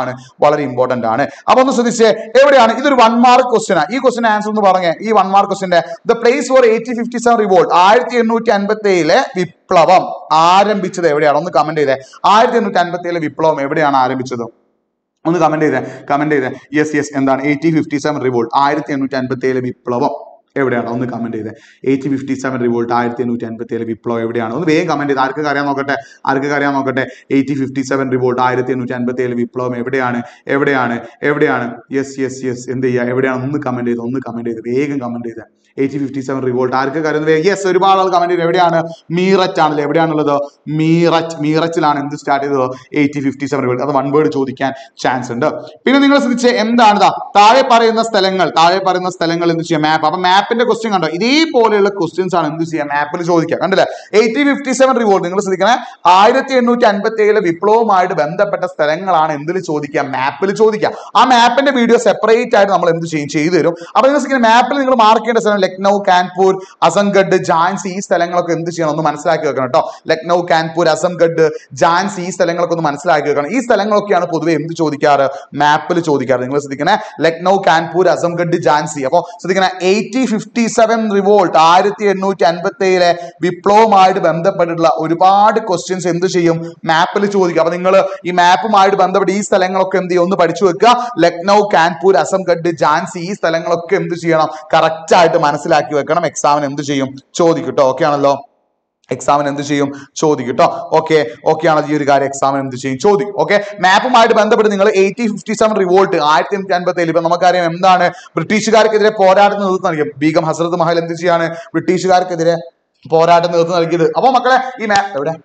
വളരെ ഇമ്പോർട്ടന്റ് ആണ് അപ്പൊ ഒന്ന് ശ്രദ്ധിച്ചേ എവിടെയാണ് ഇതൊരു വൺ മാർക്ക് ക്വസ്റ്റ്യൻ ഈ ക്വസ്റ്റ്യൻ ആൻസർ ഒന്ന് പറഞ്ഞേ ഈ വൺ മാർക്ക് ക്വസ്റ്റ്യന്റെ the place for eighty fifty seven revolt ആയിരത്തി എണ്ണൂറ്റി അൻപത്തി ഏഴിലെ വിപ്ലവം ആരംഭിച്ചത് എവിടെയാണ് ഒന്ന് കമന്റ് ചെയ്തേ ആയിരത്തി എണ്ണൂറ്റി അൻപത്തി ഏഴിലെ വിപ്ലവം എവിടെയാണ് ആരംഭിച്ചത് ഒന്ന് കമന്റ് ചെയ്തേ കമന്റ് ചെയ്തേ യെസ് യെസ് എന്താണ് എയ്റ്റി ഫിഫ്റ്റി സെവൻ റിവോൾട്ട് ആയിരത്തി എണ്ണൂറ്റി അൻപത്തി ഏഴിലെ വിപ്ലവം എവിടെയാണ് ഒന്ന് കമന്റ് ചെയ്തേ എയ്റ്റി ഫിഫ്റ്റി സെവൻ റിവോൾട്ട് ആയിരത്തി എണ്ണൂറ്റി അൻപത്തി ഏഴ് വിപ്ലവം എവിടെയാണ് ഒന്ന് വേഗം കമന്റ് ചെയ്ത് ആർക്കൊക്കെ അറിയാൻ നോക്കട്ടെ ആർക്കൊക്കെ അറിയാൻ നോക്കട്ടെ എയ്റ്റി ഫിഫ്റ്റി സെവൻ റിവോൾട്ട് ആയിരത്തി എണ്ണൂറ്റി അൻപത്തി ഏഴ് വിപ്ലവം എവിടെയാണ് എവിടെയാണ് എവിടെയാണ് യെസ് യെസ് യെസ് എന്ത് ചെയ്യുക എവിടെയാണ് ഒന്ന് കമന്റ് ചെയ്ത് ഒന്ന് കമന്റ് ചെയ്ത് വേഗം കമന്റ് ചെയ്ത് എയ്റ്റി ഫിഫ്റ്റി സെവൻ റിവോൾട്ട് ആർക്കൊക്കെ അറിയുന്നത് യെസ് ഒരുപാട് ആൾ കമന്റ് ചെയ്ത് എവിടെയാണ് മീററ്റ് ആണല്ലോ എവിടെയാണുള്ളത് മീററ്റ് മീററ്റിലാണ് എന്ത് സ്റ്റാർട്ട് ചെയ്തത് എയ്റ്റി ഫിഫ്റ്റി സെവൻ റിവോൾട്ട് അത് വൺ വേർഡ് ചോദിക്കാൻ ചാൻസ് ഉണ്ട് പിന്നെ നിങ്ങൾ ശ്രദ്ധിച്ച് എന്താണ് ദാ താഴെ പറയുന്ന സ്ഥലങ്ങൾ താഴെ പറയുന്ന സ്ഥലങ്ങൾ എന്ത് ചെയ്യാം മാപ്പ് അപ്പൊ മാപ്പിന്റെ ക്വസ്റ്റ്യൻ കണ്ടോ ഇതേപോലെയുള്ള ക്വസ്റ്റ്യൻസ് ആണ് എന്ത് ചെയ്യാം മാപ്പിൽ ചോദിക്കുക കണ്ടില്ലേ എയ്റ്റി ഫിഫ്റ്റി സെവൻ റിവോൾട്ട് നിങ്ങൾ ശ്രദ്ധിക്കണേ ആയിരത്തി എണ്ണൂറ്റി അൻപത്തി ഏഴിലെ വിപ്ലവവുമായിട്ട് ബന്ധപ്പെട്ട സ്ഥലങ്ങളാണ് എന്തിൽ ചോദിക്കുക മാപ്പിൽ ചോദിക്കുക ആ മാപ്പിന്റെ വീഡിയോ സെപ്പറേറ്റ് ആയിട്ട് നമ്മൾ എന്ത് ചെയ്യും ചെയ്തു തരും അപ്പൊ നിങ്ങൾ ശ്രദ്ധിക്കുന്ന മാപ്പിൽ നിങ്ങൾ മാർക്ക് ചെയ്യേണ്ട സ്ഥലം ലക്നൗ കാൻപൂർ അസംഗഡ് ജാൻസി ഈ സ്ഥലങ്ങളൊക്കെ എന്ത് ചെയ്യണം ഒന്ന് മനസ്സിലാക്കി വെക്കണം കേട്ടോ ലക്നൗ കാൻപൂർ അസംഗഡ് ജാൻസി ഈ സ്ഥലങ്ങളൊക്കെ ഒന്ന് മനസ്സിലാക്കി വെക്കണം ഈ സ്ഥലങ്ങളൊക്കെയാണ് പൊതുവെ എന്ത് ചോദിക്കാറ് മാപ്പിൽ ചോദിക്കാറ് നിങ്ങൾ ശ്രദ്ധിക്കണേ ലക്നൗ കാൻപൂർ അസംഗഡ് ജാൻസി അപ്പൊ ശ്രദ്ധിക്കണേ എയ്റ്റി ഫിഫ്റ്റി സെവൻ റിവോൾട്ട് ആയിരത്തി എണ്ണൂറ്റി അൻപത്തി ഏഴിലെ വിപ്ലവവുമായിട്ട് ബന്ധപ്പെട്ടിട്ടുള്ള ഒരുപാട് ക്വസ്റ്റ്യൻസ് എന്ത് ചെയ്യും മാപ്പിൽ ചോദിക്കും അപ്പൊ നിങ്ങൾ ഈ മാപ്പുമായിട്ട് ബന്ധപ്പെട്ട് ഈ സ്ഥലങ്ങളൊക്കെ എന്ത് ചെയ്യും ഒന്ന് പഠിച്ചു വെക്കുക ലക്നൗ കാൻപൂർ അസംഗഡ് ജാൻസി ഈ സ്ഥലങ്ങളൊക്കെ എന്ത് ചെയ്യണം കറക്റ്റ് ആയിട്ട് മനസ്സിലാക്കി വെക്കണം എക്സാമിന് എന്ത് ചെയ്യും ചോദിക്കും കേട്ടോ ഓക്കെ ആണല്ലോ എക്സാമിന് എന്ത് ചെയ്യും ചോദിക്കും കേട്ടോ ഓക്കെ ഓക്കെ ആണ് ഈ ഒരു കാര്യം എക്സാമിന് എന്ത് ചെയ്യും ചോദിക്കും ഓക്കെ മാപ്പുമായിട്ട് ബന്ധപ്പെട്ട് നിങ്ങൾ എയ്റ്റി ഫിഫ്റ്റി സെവൻ റിവോൾട്ട് ആയിരത്തി എണ്ണൂറ്റി അൻപത്തി ഏഴ് ഇപ്പൊ നമുക്കറിയാം എന്താണ് ബ്രിട്ടീഷുകാർക്കെതിരെ പോരാട്ടം നേതൃത്വം നൽകിയത് ബീഗം ഹസ്രത്ത് മഹൽ എന്ത് ചെയ്യാണ് ബ്രിട്ടീഷുകാർക്കെതിരെ പോരാട്ടം നേതൃത്വം നൽകിയത് അപ്പൊ മക്കളെ ഈ മാപ്പ് എവിടെ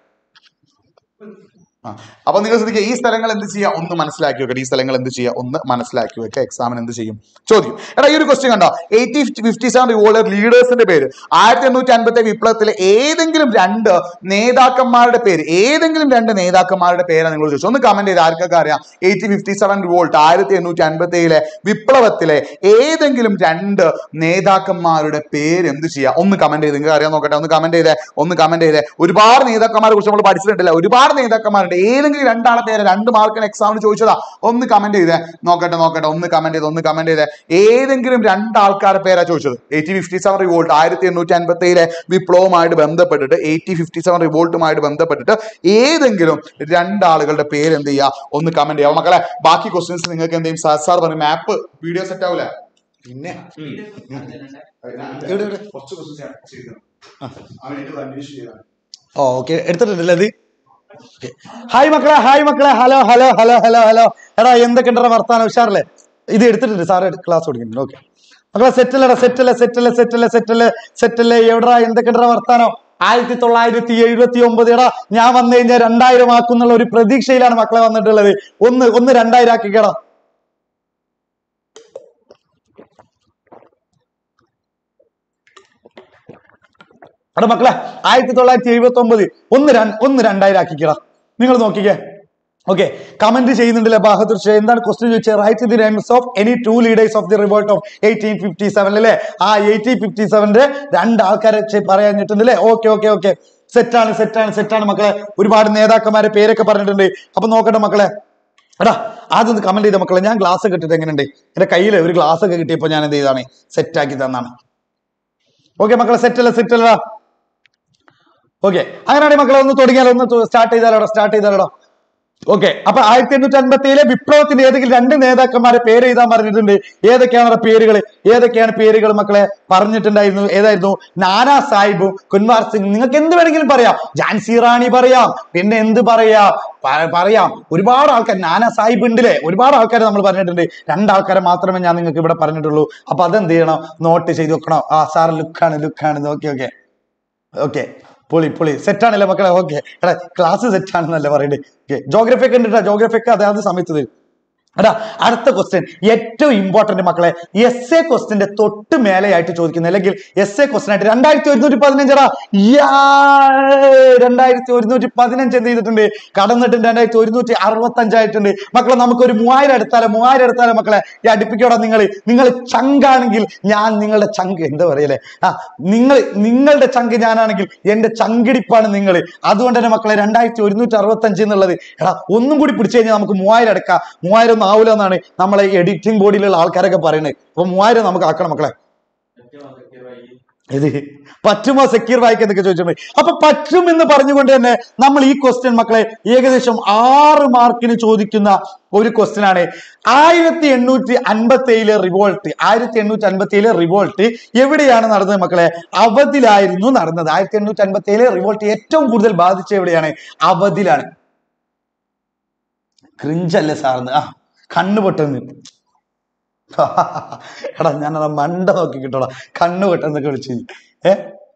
ആ അപ്പൊ നിങ്ങൾ ശ്രദ്ധിക്കുക ഈ സ്ഥലങ്ങൾ എന്ത് ചെയ്യുക ഒന്ന് മനസ്സിലാക്കി വെക്കണം ഈ സ്ഥലങ്ങൾ എന്ത് ചെയ്യുക ഒന്ന് മനസ്സിലാക്കി വെക്കുക എക്സാമിന് എന്ത് ചെയ്യും ചോദിക്കും എടാ ഈ ഒരു ക്വസ്റ്റ്യൻ കണ്ടോ എയ്റ്റി ഫിഫ്റ്റി സെവൻ റിവോൾഡർ ലീഡേഴ്സിന്റെ പേര് ആയിരത്തി എണ്ണൂറ്റി അൻപത്തി വിപ്ലവത്തിലെ ഏതെങ്കിലും രണ്ട് നേതാക്കന്മാരുടെ പേര് ഏതെങ്കിലും രണ്ട് നേതാക്കന്മാരുടെ പേരാണ് നിങ്ങൾ ചോദിച്ചു ഒന്ന് കമന്റ് ചെയ്ത് ആർക്കൊക്കെ അറിയാം എയ്റ്റി ഫിഫ്റ്റി സെവൻ റിവോൾട്ട് ആയിരത്തി എണ്ണൂറ്റി അൻപത്തി ഏഴിലെ വിപ്ലവത്തിലെ ഏതെങ്കിലും രണ്ട് നേതാക്കന്മാരുടെ പേര് എന്ത് ചെയ്യുക ഒന്ന് കമന്റ് ചെയ്ത് നിങ്ങൾക്ക് അറിയാൻ നോക്കട്ടെ ഒന്ന് കമന്റ് ചെയ്തേ ഒന്ന് കമന്റ് ചെയ്തേ ഒരുപാട് നേതാക്കന്മാരെ കുറിച്ച് നമ്മൾ പഠിച്ചിട്ടില്ല ഒരുപാട് നേതാക്കന്മാരുണ്ട് ഏതെങ്കിലും രണ്ടാളെ പേര് രണ്ട് മാർക്കിന് എക്സാമിന് ചോദിച്ചതാ ഒന്ന് കമന്റ് ചെയ്തേ നോക്കട്ടെ നോക്കട്ടെ ഒന്ന് കമന്റ് ചെയ്ത് ഒന്ന് കമന്റ് ചെയ്തേ ഏതെങ്കിലും രണ്ടാൾക്കാരുടെ പേരാ ചോദിച്ചത് എയ്റ്റി ഫിഫ്റ്റി സെവൻ റിവോൾട്ട് ആയിരത്തി എണ്ണൂറ്റി അൻപത്തി ഏഴിലെ വിപ്ലവവുമായിട്ട് ബന്ധപ്പെട്ടിട്ട് എയ്റ്റി ഫിഫ്റ്റി സെവൻ റിവോൾട്ടുമായിട്ട് ബന്ധപ്പെട്ടിട്ട് ഏതെങ്കിലും രണ്ടാളുകളുടെ പേര് എന്ത് ചെയ്യുക ഒന്ന് കമന്റ് ചെയ്യുക മക്കളെ ബാക്കി ക്വസ്റ്റ്യൻസ് നിങ്ങൾക്ക് എന്ത് ചെയ്യും സാർ സാർ പറയും മാപ്പ് വീഡിയോ സെറ്റ് ആവൂല പിന്നെ എവിടെ, എവിടെ? കുറച്ച് ക്വസ്റ്റ്യൻസ് ഞാൻ ചെയ്തിരുന്നു. അവൻ എന്നോട് അന്വേഷിച്ച് ചെയ്തതാണ്. ഓ ഓക്കെ എടുത്തിട്ടുണ്ടല്ലേ അത് Okay. ഹായ് മക്കളെ ഹായ് മക്കളെ hello hello hello hello hello എടാ എന്തൊക്കെയുണ്ടോ വർത്താനം ഉഷാറല്ലേ ഇത് എടുത്തിട്ടുണ്ട് സാറ് ക്ലാസ് കൊടുക്കുന്നുണ്ട് ഓക്കെ മക്കളെ സെറ്റല്ലടാ സെറ്റല്ലേ സെറ്റല്ലേ സെറ്റല്ലേ സെറ്റല്ലേ സെറ്റല്ലേ എവിടാ എന്തൊക്കെയുണ്ടോ വർത്താനം ആയിരത്തി തൊള്ളായിരത്തി എഴുപത്തി ഒമ്പത് എടാ ഞാൻ വന്നു കഴിഞ്ഞാൽ രണ്ടായിരം ആക്കുന്നുള്ള ഒരു പ്രതീക്ഷയിലാണ് മക്കളെ വന്നിട്ടുള്ളത് ഒന്ന് ഒന്ന് രണ്ടായിരം ആക്കിക്കടാ എടാ മക്കളെ ആയിരത്തി തൊള്ളായിരത്തി എഴുപത്തി ഒമ്പത് ഒന്ന് രണ്ട് ഒന്ന് രണ്ടായിരം ആക്കിക്കടാ നിങ്ങൾ നോക്കിക്കേ ഓക്കെ കമന്റ് ചെയ്യുന്നുണ്ടല്ലേ ബഹാദുർ ഷേ എന്താണ് ക്വസ്റ്റ്യൻ ചോദിച്ചത് write the names of any two leaders of the revolt of eighteen fifty seven അല്ലേ ആ എയ്റ്റീൻ ഫിഫ്റ്റി സെവന്റെ രണ്ട് ആൾക്കാരെ ചെ- പറയാഞ്ഞിട്ടുണ്ടല്ലേ ഓക്കെ ഓക്കെ ഓക്കെ സെറ്റാണ് സെറ്റാണ് സെറ്റാണ് മക്കളെ ഒരുപാട് നേതാക്കന്മാരെ പേരൊക്കെ പറഞ്ഞിട്ടുണ്ട് അപ്പൊ നോക്കട്ടെ മക്കളെ എടാ ആദ്യം ഒന്ന് കമന്റ് ചെയ്ത മക്കളെ ഞാൻ ഗ്ലാസ് ഒക്കെ ഇട്ടിട്ട് എങ്ങനെയുണ്ട് എന്റെ കയ്യിൽ ഒരു ഗ്ലാസ് ഒക്കെ കിട്ടിയപ്പോൾ ഞാൻ എന്ത് ചെയ്താണ് സെറ്റ് ആക്കി തന്നാണ് ഓക്കെ മക്കളെ സെറ്റ് അല്ല സെറ്റ് അല്ലടാ ഓക്കെ അങ്ങനെയാണെങ്കിൽ മക്കളെ ഒന്ന് തുടങ്ങിയാലോ ഒന്ന് സ്റ്റാർട്ട് ചെയ്താലോടാ സ്റ്റാർട്ട് ചെയ്താലോടാ ഓക്കെ അപ്പൊ ആയിരത്തി എണ്ണൂറ്റി അൻപത്തി ഏഴിലെ വിപ്ലവത്തിന്റെ ഏതെങ്കിലും രണ്ട് നേതാക്കന്മാരെ പേര് എഴുതാൻ പറഞ്ഞിട്ടുണ്ട് ഏതൊക്കെയാണ് പേരുകൾ ഏതൊക്കെയാണ് പേരുകൾ മക്കളെ പറഞ്ഞിട്ടുണ്ടായിരുന്നു ഏതായിരുന്നു നാനാ സാഹിബും കുൻവാർ സിംഗ് നിങ്ങൾക്ക് എന്ത് വേണമെങ്കിലും പറയാം ജാൻസി റാണി പറയാം പിന്നെ എന്ത് പറയാം പ- പറയാം ഒരുപാട് ആൾക്കാർ നാനാ സാഹിബ് ഉണ്ടല്ലേ ഒരുപാട് ആൾക്കാർ നമ്മൾ പറഞ്ഞിട്ടുണ്ട് രണ്ടാൾക്കാരെ മാത്രമേ ഞാൻ നിങ്ങൾക്ക് ഇവിടെ പറഞ്ഞിട്ടുള്ളൂ അപ്പൊ അതെന്ത് ചെയ്യണം നോട്ട് ചെയ്ത് വെക്കണം ആ സാർ ലുക്കാണ് ലുക്കാണ് ഓക്കെ ഓക്കെ ഓക്കെ പൊളി പൊളി സെറ്റ് ആണല്ലേ മക്കളെ ഓക്കെ എടാ ക്ലാസ് സെറ്റ് ആണെന്നല്ലേ പറയുന്നത് ഓക്കെ ജോഗ്രഫി ഒക്കെ ഉണ്ട് ജോഗ്രഫി ഒക്കെ അതാത് സമയത്ത് തരും എടാ അടുത്ത ക്വസ്റ്റ്യൻ ഏറ്റവും ഇമ്പോർട്ടന്റ് മക്കളെ എസ് എ ക്വസ്റ്റിന്റെ തൊട്ട് മേലെയായിട്ട് ചോദിക്കുന്നത് അല്ലെങ്കിൽ എസ് എ ക്വസ്റ്റ്യൻ ആയിട്ട് രണ്ടായിരത്തി ഒരുന്നൂറ്റി പതിനഞ്ചടാ രണ്ടായിരത്തി ഒരുന്നൂറ്റി പതിനഞ്ച് എന്ത് ചെയ്തിട്ടുണ്ട് കടന്നിട്ടുണ്ട് രണ്ടായിരത്തി ഒരുന്നൂറ്റി അറുപത്തി അഞ്ചായിട്ടുണ്ട് മക്കളെ നമുക്ക് ഒരു മൂവായിരം എടുത്താലോ മൂവായിരം എടുത്താലോ മക്കളെ ഈ അടുപ്പിക്കോടാ നിങ്ങൾ നിങ്ങൾ ചങ്കാണെങ്കിൽ ഞാൻ നിങ്ങളുടെ ചങ്ക് എന്താ പറയല്ലേ ആ നിങ്ങൾ നിങ്ങളുടെ ചങ്ക് ഞാനാണെങ്കിൽ എന്റെ ചങ്കിടിപ്പാണ് നിങ്ങൾ അതുകൊണ്ട് തന്നെ മക്കളെ രണ്ടായിരത്തി ഒരുന്നൂറ്റി അറുപത്തി അഞ്ച് എന്നുള്ളത് എടാ ഒന്നും കൂടി പിടിച്ചു കഴിഞ്ഞാൽ നമുക്ക് മൂവായിരം എടുക്കാം മൂവായിരം ഒന്ന് ആവൂല എന്നാണ് നമ്മളെ എഡിറ്റിംഗ് ബോർഡിലുള്ള ആൾക്കാരൊക്കെ പറയുന്നത് അപ്പൊ മൂവായിരം നമുക്ക് ആക്കണം മക്കളെ ഇത് പറ്റുമോ സെക്യൂർ വായിക്കാൻ എന്നൊക്കെ ചോദിച്ചിട്ടുണ്ട് അപ്പൊ പറ്റും എന്ന് പറഞ്ഞുകൊണ്ട് തന്നെ നമ്മൾ ഈ ക്വസ്റ്റ്യൻ മക്കളെ ഏകദേശം ആറ് മാർക്കിന് ചോദിക്കുന്ന ഒരു ക്വസ്റ്റ്യൻ ആണ് ആയിരത്തി എണ്ണൂറ്റി അൻപത്തി ഏഴിലെ റിവോൾട്ട് ആയിരത്തി എണ്ണൂറ്റി അൻപത്തി ഏഴിലെ റിവോൾട്ട് എവിടെയാണ് നടന്നത് മക്കളെ അവധിലായിരുന്നു നടന്നത് ആയിരത്തി എണ്ണൂറ്റി അൻപത്തി ഏഴിലെ റിവോൾട്ട് ഏറ്റവും കൂടുതൽ ബാധിച്ച എവിടെയാണ് അവധിലാണ് ക്രിഞ്ചല്ലേ സാറിന് ആ കണ്ണു പൊട്ടുന്നു എടാ ഞാനതാ മണ്ട നോക്കി കിട്ടോടാ കണ്ണു പൊട്ടെന്നൊക്കെ വിളിച്ചു ഏ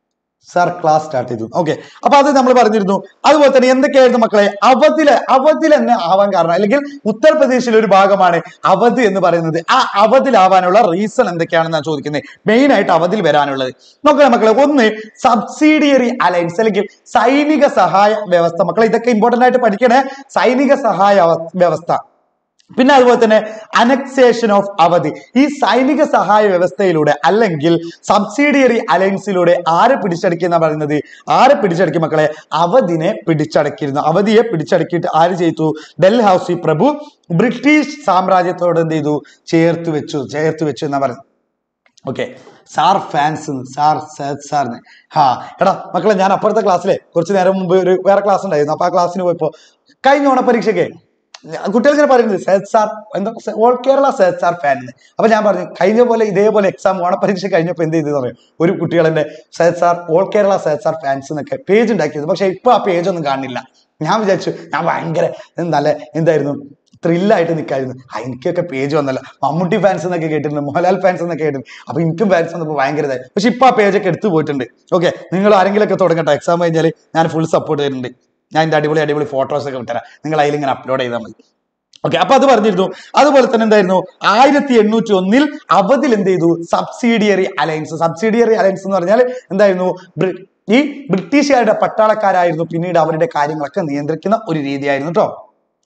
സാർ ക്ലാസ് സ്റ്റാർട്ട് ചെയ്തു ഓക്കെ അപ്പൊ അത് നമ്മൾ പറഞ്ഞിരുന്നു അതുപോലെ തന്നെ എന്തൊക്കെയായിരുന്നു മക്കളെ അവധില് അവധിൽ തന്നെ ആവാൻ കാരണം അല്ലെങ്കിൽ ഉത്തർപ്രദേശിലെ ഒരു ഭാഗമാണ് അവധ് എന്ന് പറയുന്നത് ആ അവധിലാവാനുള്ള റീസൺ എന്തൊക്കെയാണെന്ന് ഞാൻ ചോദിക്കുന്നത് മെയിൻ ആയിട്ട് അവധിൽ വരാനുള്ളത് നോക്കാം മക്കളെ ഒന്ന് സബ്സിഡിയറി അലയൻസ് അല്ലെങ്കിൽ സൈനിക സഹായ വ്യവസ്ഥ മക്കളെ ഇതൊക്കെ ഇമ്പോർട്ടന്റ് ആയിട്ട് പഠിക്കണേ സൈനിക സഹായ അവ- വ്യവസ്ഥ പിന്നെ അതുപോലെ തന്നെ അനക്സേഷൻ ഓഫ് അവധി ഈ സൈനിക സഹായ വ്യവസ്ഥയിലൂടെ അല്ലെങ്കിൽ സബ്സിഡിയറി അലയൻസിലൂടെ ആരെ പിടിച്ചടക്കിയെന്നാ പറയുന്നത് ആരെ പിടിച്ചടക്കി മക്കളെ അവധിനെ പിടിച്ചടക്കിയിരുന്നു അവധിയെ പിടിച്ചടക്കിയിട്ട് ആര് ചെയ്തു ഡൽഹൌസി പ്രഭു ബ്രിട്ടീഷ് സാമ്രാജ്യത്തോട് എന്ത് ചെയ്തു ചേർത്ത് വെച്ചു ചേർത്ത് വെച്ചു എന്നാ പറയുന്നത് okay sir fans sir Syed സാറിന് ഹാ എടാ മക്കളെ ഞാൻ അപ്പുറത്തെ ക്ലാസ്സിലെ കുറച്ച് നേരം മുമ്പ് ഒരു വേറെ ക്ലാസ് ഉണ്ടായിരുന്നു അപ്പൊ ആ ക്ലാസ്സിന് പോയപ്പോ കഴിഞ്ഞ ഓണപരീക്ഷയ്ക്ക് കുട്ടികൾ ഇങ്ങനെ പറയുന്നത് സേദ് സാർ എന്താ all Kerala Syed sir fan എന്ന് അപ്പൊ ഞാൻ പറഞ്ഞു കഴിഞ്ഞ പോലെ ഇതേപോലെ എക്സാം ഓണപരീക്ഷ കഴിഞ്ഞപ്പോൾ എന്ത് ചെയ്തെന്ന് പറയും ഒരു കുട്ടികളെന്റെ Syed sir all Kerala Syed sir fans എന്നൊക്കെ പേജ് ഉണ്ടാക്കിയത് പക്ഷെ ഇപ്പൊ ആ പേജ് ഒന്നും കാണില്ല ഞാൻ വിചാരിച്ചു ഞാൻ ഭയങ്കര നല്ല എന്തായിരുന്നു ത്രില്ലായിട്ട് നിൽക്കായിരുന്നു ആ എനിക്കൊക്കെ പേജ് വന്നല്ലോ മമ്മൂട്ടി ഫാൻസ് എന്നൊക്കെ കേട്ടിട്ടുണ്ട് മോഹൻലാൽ ഫാൻസ് എന്നൊക്കെ കേട്ടിട്ടുണ്ട് അപ്പൊ എനിക്കും ഫാൻസ് വന്നപ്പോൾ ഭയങ്കര ഇതായി പക്ഷെ ഇപ്പൊ ആ പേജൊക്കെ എടുത്തു പോയിട്ടുണ്ട് ഓക്കെ നിങ്ങൾ ആരെങ്കിലും ഒക്കെ തുടങ്ങട്ടെ എക്സാം കഴിഞ്ഞാൽ ഞാൻ ഫുൾ സപ്പോർട്ട് തരുന്നുണ്ട് ഞാൻ എൻ്റെ അടിപൊളി അടിപൊളി ഫോട്ടോസ് ഒക്കെ വിട്ടുതരാം നിങ്ങൾ അതിൽ ഇങ്ങനെ അപ്ലോഡ് ചെയ്താൽ മതി ഓക്കെ അപ്പൊ അത് പറഞ്ഞിരുന്നു അതുപോലെ തന്നെ എന്തായിരുന്നു ആയിരത്തി എണ്ണൂറ്റി ഒന്നിൽ അവധിൽ എന്ത് ചെയ്തു സബ്സിഡിയറി അലയൻസ് സബ്സിഡിയറി അലയൻസ് എന്ന് പറഞ്ഞാൽ എന്തായിരുന്നു ബ്രി- ഈ ബ്രിട്ടീഷുകാരുടെ പട്ടാളക്കാരായിരുന്നു പിന്നീട് അവരുടെ കാര്യങ്ങളൊക്കെ നിയന്ത്രിക്കുന്ന ഒരു രീതിയായിരുന്നു കേട്ടോ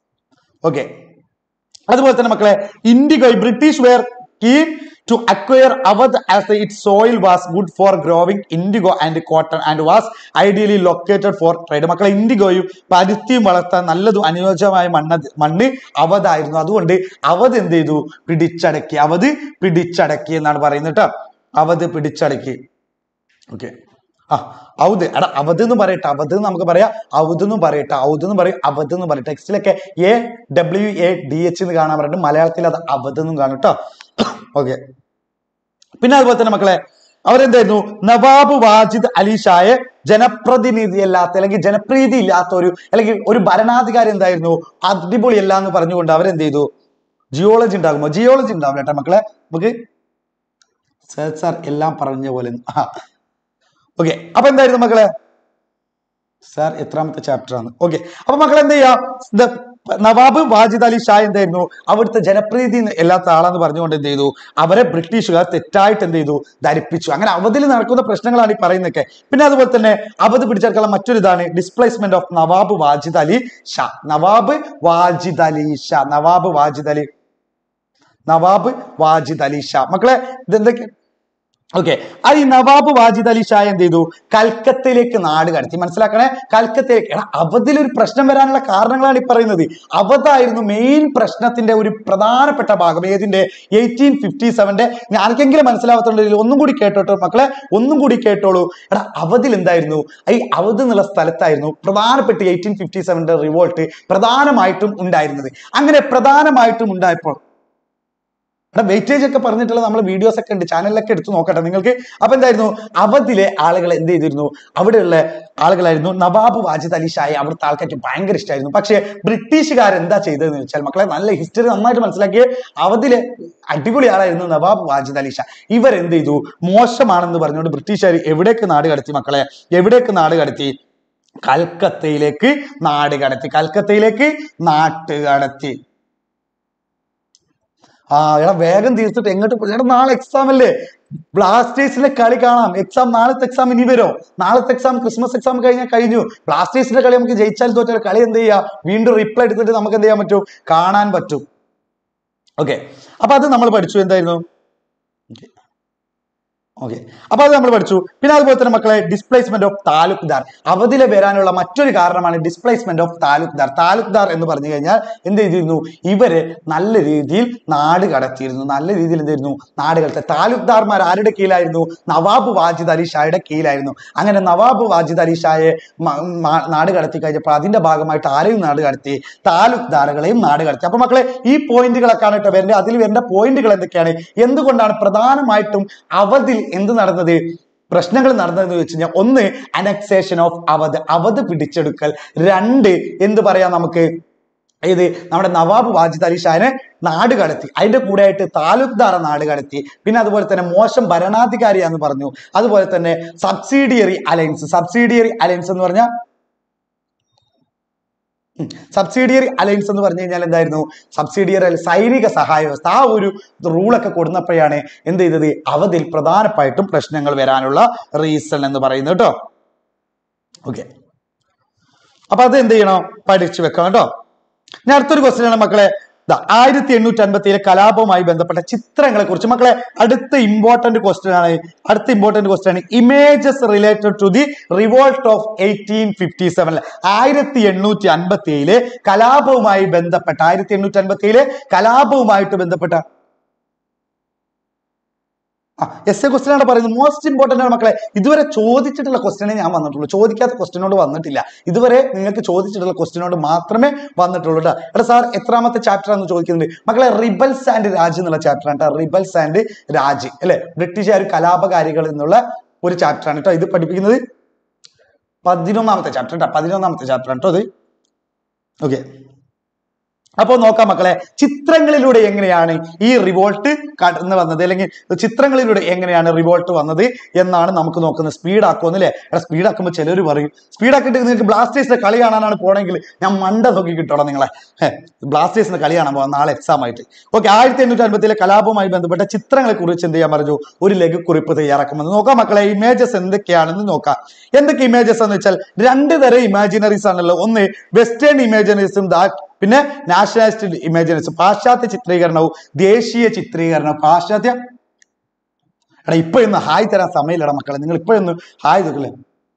ഓക്കെ അതുപോലെ തന്നെ മക്കളെ indigo British were keen to acquire Awadh as it soil was good for growing indigo and cotton and was ideally located for trade മക്കളെ ഇൻഡിഗോയും പരുത്തിയും വളർത്താൻ നല്ലതും അനുയോജ്യമായ മണ്ണ് അവധ് അവധായിരുന്നു അതുകൊണ്ട് അവധ് എന്ത് ചെയ്തു പിടിച്ചടക്കി അവധ് പിടിച്ചടക്കി എന്നാണ് പറയുന്നത് കേട്ടോ അവധ് പിടിച്ചടക്കി ഓക്കെ ആ ഔദ് എടാ അവധ് എന്ന് പറയട്ടെ അവധ് എന്ന് നമുക്ക് പറയാം ഔദ് എന്ന് പറയട്ടെ ഔദ് എന്ന് പറയും അവധ് എന്ന് പറയും ടെക്സ്റ്റിലൊക്കെ A W A D H എന്ന് കാണാൻ പറഞ്ഞിട്ട് മലയാളത്തിൽ അത് അവധ് എന്നും കാണും കേട്ടോ ഓക്കെ പിന്നെ അതുപോലെ തന്നെ മക്കളെ അവരെന്തായിരുന്നു നവാബ് വാജിദ് അലി ഷായെ ജനപ്രതിനിധിയല്ലാത്ത അല്ലെങ്കിൽ ജനപ്രീതി ഇല്ലാത്ത ഒരു അല്ലെങ്കിൽ ഒരു ഭരണാധികാരി എന്തായിരുന്നു അടിപൊളിയല്ല എന്ന് പറഞ്ഞുകൊണ്ട് അവരെന്ത് ചെയ്തു ജിയോളജി ഉണ്ടാകുമോ ജിയോളജി ഉണ്ടാവില്ല കേട്ടോ മക്കളെ നമുക്ക് സാർ സാർ എല്ലാം പറഞ്ഞ പോലെ ആ ഓക്കെ അപ്പൊ എന്തായിരുന്നു മക്കളെ സാർ എത്രാമത്തെ ചാപ്റ്റർ ആണ് ഓക്കെ അപ്പൊ മക്കൾ എന്ത് ചെയ്യാം ഇത് നവാബ് വാജിദ് അലി ഷാ എന്തായിരുന്നു അവിടുത്തെ ജനപ്രീതി ഇല്ലാത്ത ആളാന്ന് പറഞ്ഞുകൊണ്ട് എന്ത് ചെയ്തു അവരെ ബ്രിട്ടീഷുകാർ തെറ്റായിട്ട് എന്ത് ചെയ്തു ധരിപ്പിച്ചു അങ്ങനെ അവധിൽ നടക്കുന്ന പ്രശ്നങ്ങളാണ് ഈ പറയുന്നതൊക്കെ പിന്നെ അതുപോലെ തന്നെ അവധ് പിടിച്ചെടുക്കാനുള്ള മറ്റൊരു ഇതാണ് ഡിസ്പ്ലേസ്മെന്റ് ഓഫ് നവാബ് വാജിദ് അലി ഷാ നവാബ് വാജിദ് അലി ഷാ നവാബ് വാജിദ് അലി നവാബ് വാജിദ് അലി ഷാ മക്കളെ ഇതെന്തൊക്കെ ഓക്കെ ആ ഈ നവാബ് വാജിദ് അലി ഷാ എന്ത് ചെയ്തു കൽക്കത്തയിലേക്ക് നാട് കടത്തി മനസ്സിലാക്കണേ കൽക്കത്തയിലേക്ക് എടാ അവധിലൊരു പ്രശ്നം വരാനുള്ള കാരണങ്ങളാണ് ഈ പറയുന്നത് അവധായിരുന്നു മെയിൻ പ്രശ്നത്തിന്റെ ഒരു പ്രധാനപ്പെട്ട ഭാഗം ഏതിന്റെ എയ്റ്റീൻ ഫിഫ്റ്റി സെവന്റെ ആർക്കെങ്കിലും മനസ്സിലാവാത്തുണ്ടെങ്കിൽ ഒന്നും കൂടി കേട്ടോട്ടോ മക്കളെ ഒന്നും കൂടി കേട്ടോളൂ എടാ അവധിൽ എന്തായിരുന്നു ഈ അവധ് എന്നുള്ള സ്ഥലത്തായിരുന്നു പ്രധാനപ്പെട്ട എയ്റ്റീൻ ഫിഫ്റ്റി സെവന്റെ റിവോൾട്ട് പ്രധാനമായിട്ടും ഉണ്ടായിരുന്നത് അങ്ങനെ പ്രധാനമായിട്ടും ഉണ്ടായപ്പോൾ എടാ വെയിറ്റേജ് ഒക്കെ പറഞ്ഞിട്ടുള്ള നമ്മൾ വീഡിയോസ് ഒക്കെ ഉണ്ട് ചാനലിലൊക്കെ എടുത്ത് നോക്കട്ടെ നിങ്ങൾക്ക് അപ്പൊ എന്തായിരുന്നു അവധിലെ ആളുകൾ എന്ത് ചെയ്തിരുന്നു അവിടെയുള്ള ആളുകളായിരുന്നു നവാബ് വാജിദ് അലി ഷായെ അവിടുത്തെ ആൾക്കാർക്ക് ഭയങ്കര ഇഷ്ടമായിരുന്നു പക്ഷേ ബ്രിട്ടീഷുകാർ എന്താ ചെയ്തതെന്ന് വെച്ചാൽ മക്കളെ നല്ല ഹിസ്റ്ററി നന്നായിട്ട് മനസ്സിലാക്കിയ അവധിലെ അടിപൊളി ആളായിരുന്നു നവാബ് വാജിദ് അലി ഷാ ഇവർ എന്ത് ചെയ്തു മോശമാണെന്ന് പറഞ്ഞുകൊണ്ട് ബ്രിട്ടീഷുകാർ എവിടേക്ക് നാട് കടത്തി മക്കളെ എവിടേക്ക് നാട് കടത്തി കൽക്കത്തയിലേക്ക് നാട് കടത്തി കൽക്കത്തയിലേക്ക് നാട്ട് കടത്തി ആ എടാ വേഗം തീർത്തിട്ട് എങ്ങോട്ട് പോ- എടാ നാളെ എക്സാം അല്ലേ ബ്ലാസ്റ്റേഴ്സിന്റെ കളി കാണാം എക്സാം നാളത്തെ എക്സാം ഇനി വരോ നാളത്തെ എക്സാം ക്രിസ്മസ് എക്സാം കഴിഞ്ഞാൽ കഴിഞ്ഞു ബ്ലാസ്റ്റേഴ്സിന്റെ കളി നമുക്ക് ജയിച്ചാൽ തോറ്റാൽ കളി എന്ത് ചെയ്യാം വീണ്ടും റിപ്ലൈ എടുത്തിട്ട് നമുക്ക് എന്ത് ചെയ്യാൻ പറ്റും കാണാൻ പറ്റും ഓക്കെ അപ്പൊ അത് നമ്മൾ പഠിച്ചു എന്തായിരുന്നു ഓക്കെ അപ്പൊ അത് നമ്മൾ പഠിച്ചു പിന്നെ അതുപോലെ തന്നെ മക്കളെ ഡിസ്പ്ലേസ്മെന്റ് ഓഫ് താലൂക്ക്ദാർ അവധിയിൽ വരാനുള്ള മറ്റൊരു കാരണമാണ് ഡിസ്പ്ലേസ്മെന്റ് ഓഫ് താലൂക്ക്ദാർ താലൂക്ക്ദാർ എന്ന് പറഞ്ഞു കഴിഞ്ഞാൽ എന്ത് ചെയ്തിരുന്നു ഇവര് നല്ല രീതിയിൽ നാട് കടത്തിയിരുന്നു നല്ല രീതിയിൽ എന്തായിരുന്നു നാട് കടത്തി താലൂക്ക്ദാർമാർ ആരുടെ കീഴിലായിരുന്നു നവാബ് വാജിദ് അലി ഷായുടെ കീഴിലായിരുന്നു അങ്ങനെ നവാബ് വാജിദ് അലി ഷായെ മ- മ- നാട് കടത്തി കഴിഞ്ഞപ്പോൾ അതിന്റെ ഭാഗമായിട്ട് ആരെയും നാട് കടത്തി താലൂക്ക്ദാറുകളെയും നാട് കടത്തി അപ്പൊ മക്കളെ ഈ പോയിന്റുകളൊക്കെയാണ് കേട്ടോ വരുന്നത് അതിൽ വരുന്ന പോയിന്റുകൾ എന്തൊക്കെയാണ് എന്തുകൊണ്ടാണ് പ്രധാനമായിട്ടും അവധിൽ എന്ത് നടന്നത് പ്രശ്നങ്ങൾ നടന്നതെന്ന് വെച്ച് കഴിഞ്ഞാൽ ഒന്ന് അനക്സേഷൻ ഓഫ് അവധ് അവധ് പിടിച്ചെടുക്കൽ രണ്ട് എന്ത് പറയാം നമുക്ക് ഇത് നമ്മുടെ നവാബ് വാജിദ് അലി ഷാനെ നാട് കടത്തി അതിന്റെ കൂടെ ആയിട്ട് താലൂക്ക്ദാറ നാട് കടത്തി പിന്നെ അതുപോലെ തന്നെ മോശം ഭരണാധികാരിയാന്ന് പറഞ്ഞു അതുപോലെ തന്നെ സബ്സിഡിയറി അലയൻസ് സബ്സിഡിയറി അലയൻസ് എന്ന് പറഞ്ഞാൽ സബ്സിഡിയറി അലയൻസ് എന്ന് പറഞ്ഞു കഴിഞ്ഞാൽ എന്തായിരുന്നു സബ്സിഡിയറി സൈനിക സഹായ വ്യവസ്ഥ ആ ഒരു റൂളൊക്കെ കൊടുന്നപ്പോഴാണ് എന്ത് ചെയ്തത് അവധിൽ പ്രധാനമായിട്ടും പ്രശ്നങ്ങൾ വരാനുള്ള റീസൺ എന്ന് പറയുന്നത് കേട്ടോ ഓക്കെ അപ്പൊ അത് എന്ത് ചെയ്യണം പഠിച്ചു വെക്കണം കേട്ടോ ഇനി അടുത്തൊരു ക്വസ്റ്റ്യൻ ആണ് മക്കളെ ആയിരത്തി എണ്ണൂറ്റി അൻപത്തിയിലെ കലാപവുമായി ബന്ധപ്പെട്ട ചിത്രങ്ങളെ കുറിച്ച് മക്കളെ അടുത്ത ഇമ്പോർട്ടന്റ് ക്വസ്റ്റ്യൻ ആണ് അടുത്ത ഇമ്പോർട്ടന്റ് ക്വസ്റ്റ്യൻ ആണ് images related to the revolt of eighteen fifty seven ആയിരത്തി എണ്ണൂറ്റി അൻപത്തി ഏഴിലെ കലാപവുമായി ബന്ധപ്പെട്ട ആയിരത്തി എണ്ണൂറ്റി അൻപത്തി ഏഴിലെ കലാപവുമായിട്ട് ബന്ധപ്പെട്ട ആ എസ് എ ക്വസ്റ്റ്യൻ ആണ് പറയുന്നത് മോസ്റ്റ് ഇമ്പോർട്ടന്റ് ആണ് മക്കളെ ഇതുവരെ ചോദിച്ചിട്ടുള്ള ക്വസ്റ്റ്യനെ ഞാൻ വന്നിട്ടുള്ളൂ ചോദിക്കാത്ത ക്വസ്റ്റ്യനോട് വന്നിട്ടില്ല ഇതുവരെ നിങ്ങൾക്ക് ചോദിച്ചിട്ടുള്ള ക്വസ്റ്റ്യനോട് മാത്രമേ വന്നിട്ടുള്ളൂ കേട്ടോ എടാ സാർ എത്രാമത്തെ ചാപ്റ്റർ ആണെന്ന് ചോദിക്കുന്നുണ്ട് മക്കളെ റിബൽസ് ആൻഡ് രാജ് എന്നുള്ള ചാപ്റ്റർ ആണ് കേട്ടോ റിബൽസ് ആൻഡ് രാജ് അല്ലെ ബ്രിട്ടീഷുകാർ കലാപകാരികൾ എന്നുള്ള ഒരു ചാപ്റ്റർ ആണ് കേട്ടോ ഇത് പഠിപ്പിക്കുന്നത് പതിനൊന്നാമത്തെ ചാപ്റ്റർ കേട്ടോ പതിനൊന്നാമത്തെ ചാപ്റ്റർ ആണ് കേട്ടോ അത് ഓക്കെ അപ്പോൾ നോക്കാം മക്കളെ ചിത്രങ്ങളിലൂടെ എങ്ങനെയാണ് ഈ റിവോൾട്ട് കടന്നു വന്നത് അല്ലെങ്കിൽ ചിത്രങ്ങളിലൂടെ എങ്ങനെയാണ് റിവോൾട്ട് വന്നത് എന്നാണ് നമുക്ക് നോക്കുന്നത് സ്പീഡ് ആക്കുമെന്നല്ലേ എടാ സ്പീഡ് ആക്കുമ്പോൾ ചിലർ പറയും സ്പീഡ് ആക്കിയിട്ട് നിങ്ങൾക്ക് ബ്ലാസ്റ്റേഴ്സിന്റെ കളി കാണാനാണ് പോണെങ്കിൽ ഞാൻ മണ്ട നോക്കി കിട്ടോളാം നിങ്ങളെ ബ്ലാസ്റ്റേഴ്സിന്റെ കളി കാണാൻ പോകാം നാളെ എക്സാം ആയിട്ട് ഓക്കെ ആയിരത്തി എണ്ണൂറ്റി അൻപത്തിലെ കലാപവുമായി ബന്ധപ്പെട്ട ചിത്രങ്ങളെ കുറിച്ച് എന്ത് ചെയ്യാൻ പറഞ്ഞു ഒരു ലഘുക്കുറിപ്പ് തയ്യാറാക്കുമെന്ന് നോക്കാം മക്കളെ ഇമേജസ് എന്തൊക്കെയാണെന്ന് നോക്കാം എന്തൊക്കെ ഇമേജസ് എന്ന് വെച്ചാൽ രണ്ട് തരം ഇമാജിനറീസ് ആണല്ലോ ഒന്ന് വെസ്റ്റേൺ ഇമാജിനറീസും പിന്നെ നാഷണലിസ്റ്റ് ഇമേജിനറീസും പാശ്ചാത്യ ചിത്രീകരണവും ദേശീയ ചിത്രീകരണവും പാശ്ചാത്യ എടാ ഇപ്പൊ ഇന്ന് ഹായ് തരാൻ സമയമില്ലടാ മക്കളെ നിങ്ങൾ ഇപ്പോഴൊന്ന് ഹായ് തരില്ലേ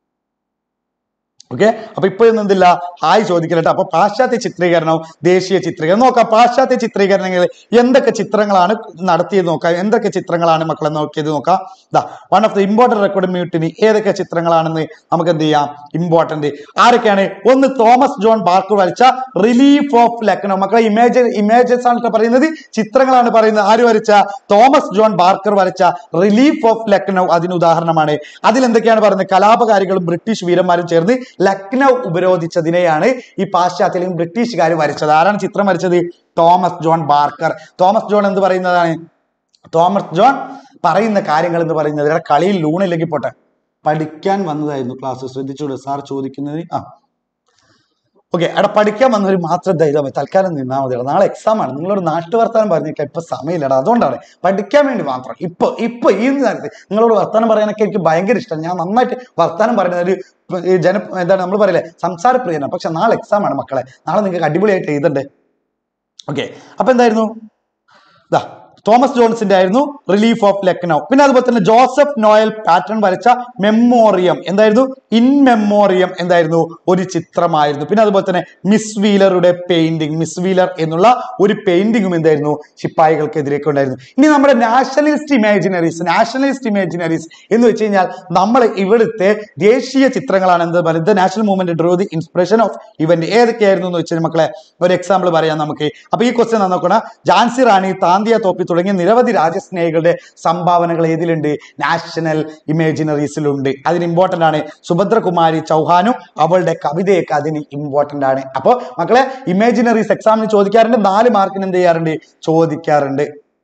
ഓക്കെ അപ്പൊ ഇപ്പോഴൊന്നും എന്തില്ല ഹായ് ചോദിക്കലട്ടെ അപ്പൊ പാശ്ചാത്യ ചിത്രീകരണവും ദേശീയ ചിത്രീകരണം നോക്കാം പാശ്ചാത്യ ചിത്രീകരണങ്ങൾ എന്തൊക്കെ ചിത്രങ്ങളാണ് നടത്തിയത് നോക്കാം എന്തൊക്കെ ചിത്രങ്ങളാണ് മക്കളെ നോക്കിയത് നോക്കാം ദാ one of the important record mutiny ഏതൊക്കെ ചിത്രങ്ങളാണെന്ന് നമുക്ക് എന്ത് ചെയ്യാം ഇമ്പോർട്ടന്റ് ആരൊക്കെയാണ് ഒന്ന് തോമസ് ജോൺ ബാർക്കർ വരച്ച റിലീഫ് ഓഫ് ലക്നോ മക്കളെ ഇമേജ് ഇമേജസ് ആണ് ട്ടോ പറയുന്നത് ചിത്രങ്ങളാണ് പറയുന്നത് ആര് വരച്ച തോമസ് ജോൺ ബാർക്കർ വരച്ച റിലീഫ് ഓഫ് ലക്നോ അതിന് ഉദാഹരണമാണ് അതിൽ എന്തൊക്കെയാണ് പറയുന്നത് കലാപകാരികളും ബ്രിട്ടീഷ് വീരന്മാരും ചേർന്ന് ലക്നൗ ഉപരോധിച്ചതിനെയാണ് ഈ പാശ്ചാത്യയിലും ബ്രിട്ടീഷുകാർ വരച്ചത് ആരാണ് ചിത്രം വരച്ചത് Thomas John Barker Thomas John എന്ന് പറയുന്നതാണ് തോമസ് ജോൺ പറയുന്ന കാര്യങ്ങൾ എന്ന് പറയുന്നത് ഇവിടെ കളിയിൽ ലൂണില്ലെങ്കിൽ പോട്ടെ പഠിക്കാൻ വന്നതായിരുന്നു ക്ലാസ് ശ്രദ്ധിച്ചോളൂ സാർ ചോദിക്കുന്നത് ആ ഓക്കെ അവിടെ പഠിക്കാൻ വന്നവർ മാത്രം ധൈര്യം മതി തൽക്കാലം നിന്നാൽ മതി നാളെ എക്സാം ആണ് നിങ്ങളോട് നാട്ടു വർത്താനം പറഞ്ഞേക്കാം ഇപ്പൊ സമയമില്ലടാ അതുകൊണ്ടാണ് പഠിക്കാൻ വേണ്ടി മാത്രം ഇപ്പൊ ഇപ്പൊ ഈ നേരത്തെ നിങ്ങളോട് വർത്താനം പറയാനൊക്കെ എനിക്ക് ഭയങ്കര ഇഷ്ടമാണ് ഞാൻ നന്നായിട്ട് വർത്താനം പറയുന്ന ഒരു ഈ ജന എന്താണ് നമ്മൾ പറയില്ലേ സംസാരപ്രിയനാണ് പക്ഷെ നാളെ എക്സാം ആണ് മക്കളെ നാളെ നിങ്ങൾക്ക് അടിപൊളിയായിട്ട് എഴുതണ്ടേ ഓക്കെ അപ്പൊ എന്തായിരുന്നു ദാ തോമസ് ജോൺസിന്റെ ആയിരുന്നു റിലീഫ് ഓഫ് ലക്നൗ പിന്നെ അതുപോലെ തന്നെ ജോസഫ് നോയൽ പാറ്റേൺ വരച്ച മെമ്മോറിയം എന്തായിരുന്നു ഇൻ മെമ്മോറിയം എന്തായിരുന്നു ഒരു ചിത്രമായിരുന്നു പിന്നെ അതുപോലെ തന്നെ മിസ് വീലറുടെ പെയിന്റിങ് മിസ് വീലർ എന്നുള്ള ഒരു പെയിന്റിങ്ങും എന്തായിരുന്നു ശിപ്പായികൾക്കെതിരെയൊക്കെ ഉണ്ടായിരുന്നു ഇനി നമ്മുടെ നാഷണലിസ്റ്റ് ഇമാജിനറീസ് നാഷണലിസ്റ്റ് ഇമാജിനറീസ് എന്ന് വെച്ച് കഴിഞ്ഞാൽ നമ്മൾ ഇവിടുത്തെ ദേശീയ ചിത്രങ്ങളാണ് എന്ത് പറയുന്നത് national movement draw the inspiration of event ഏതൊക്കെയായിരുന്നു എന്ന് വെച്ചാൽ മക്കളെ ഒരു എക്സാമ്പിൾ പറയാം നമുക്ക് അപ്പൊ ഈ ക്വസ്റ്റ്യൻ നോക്കണം ഝാൻസി റാണി താന്തിയ തോപ്പി തുടങ്ങിയ നിരവധി രാജസ്നേഹികളുടെ സംഭാവനകൾ ഏതിലുണ്ട് നാഷണൽ ഇമേജിനറീസിലുണ്ട് അതിന് ഇമ്പോർട്ടന്റ് ആണ് സുഭദ്രകുമാരി ചൗഹാനും അവളുടെ കവിതയൊക്കെ അതിന് ഇമ്പോർട്ടന്റ് ആണ് അപ്പോൾ മക്കളെ ഇമേജിനറീസ് എക്സാമിന് ചോദിക്കാറുണ്ട് നാല് മാർക്കിന് എന്ത് ചെയ്യാറുണ്ട് ചോദിക്കാറുണ്ട്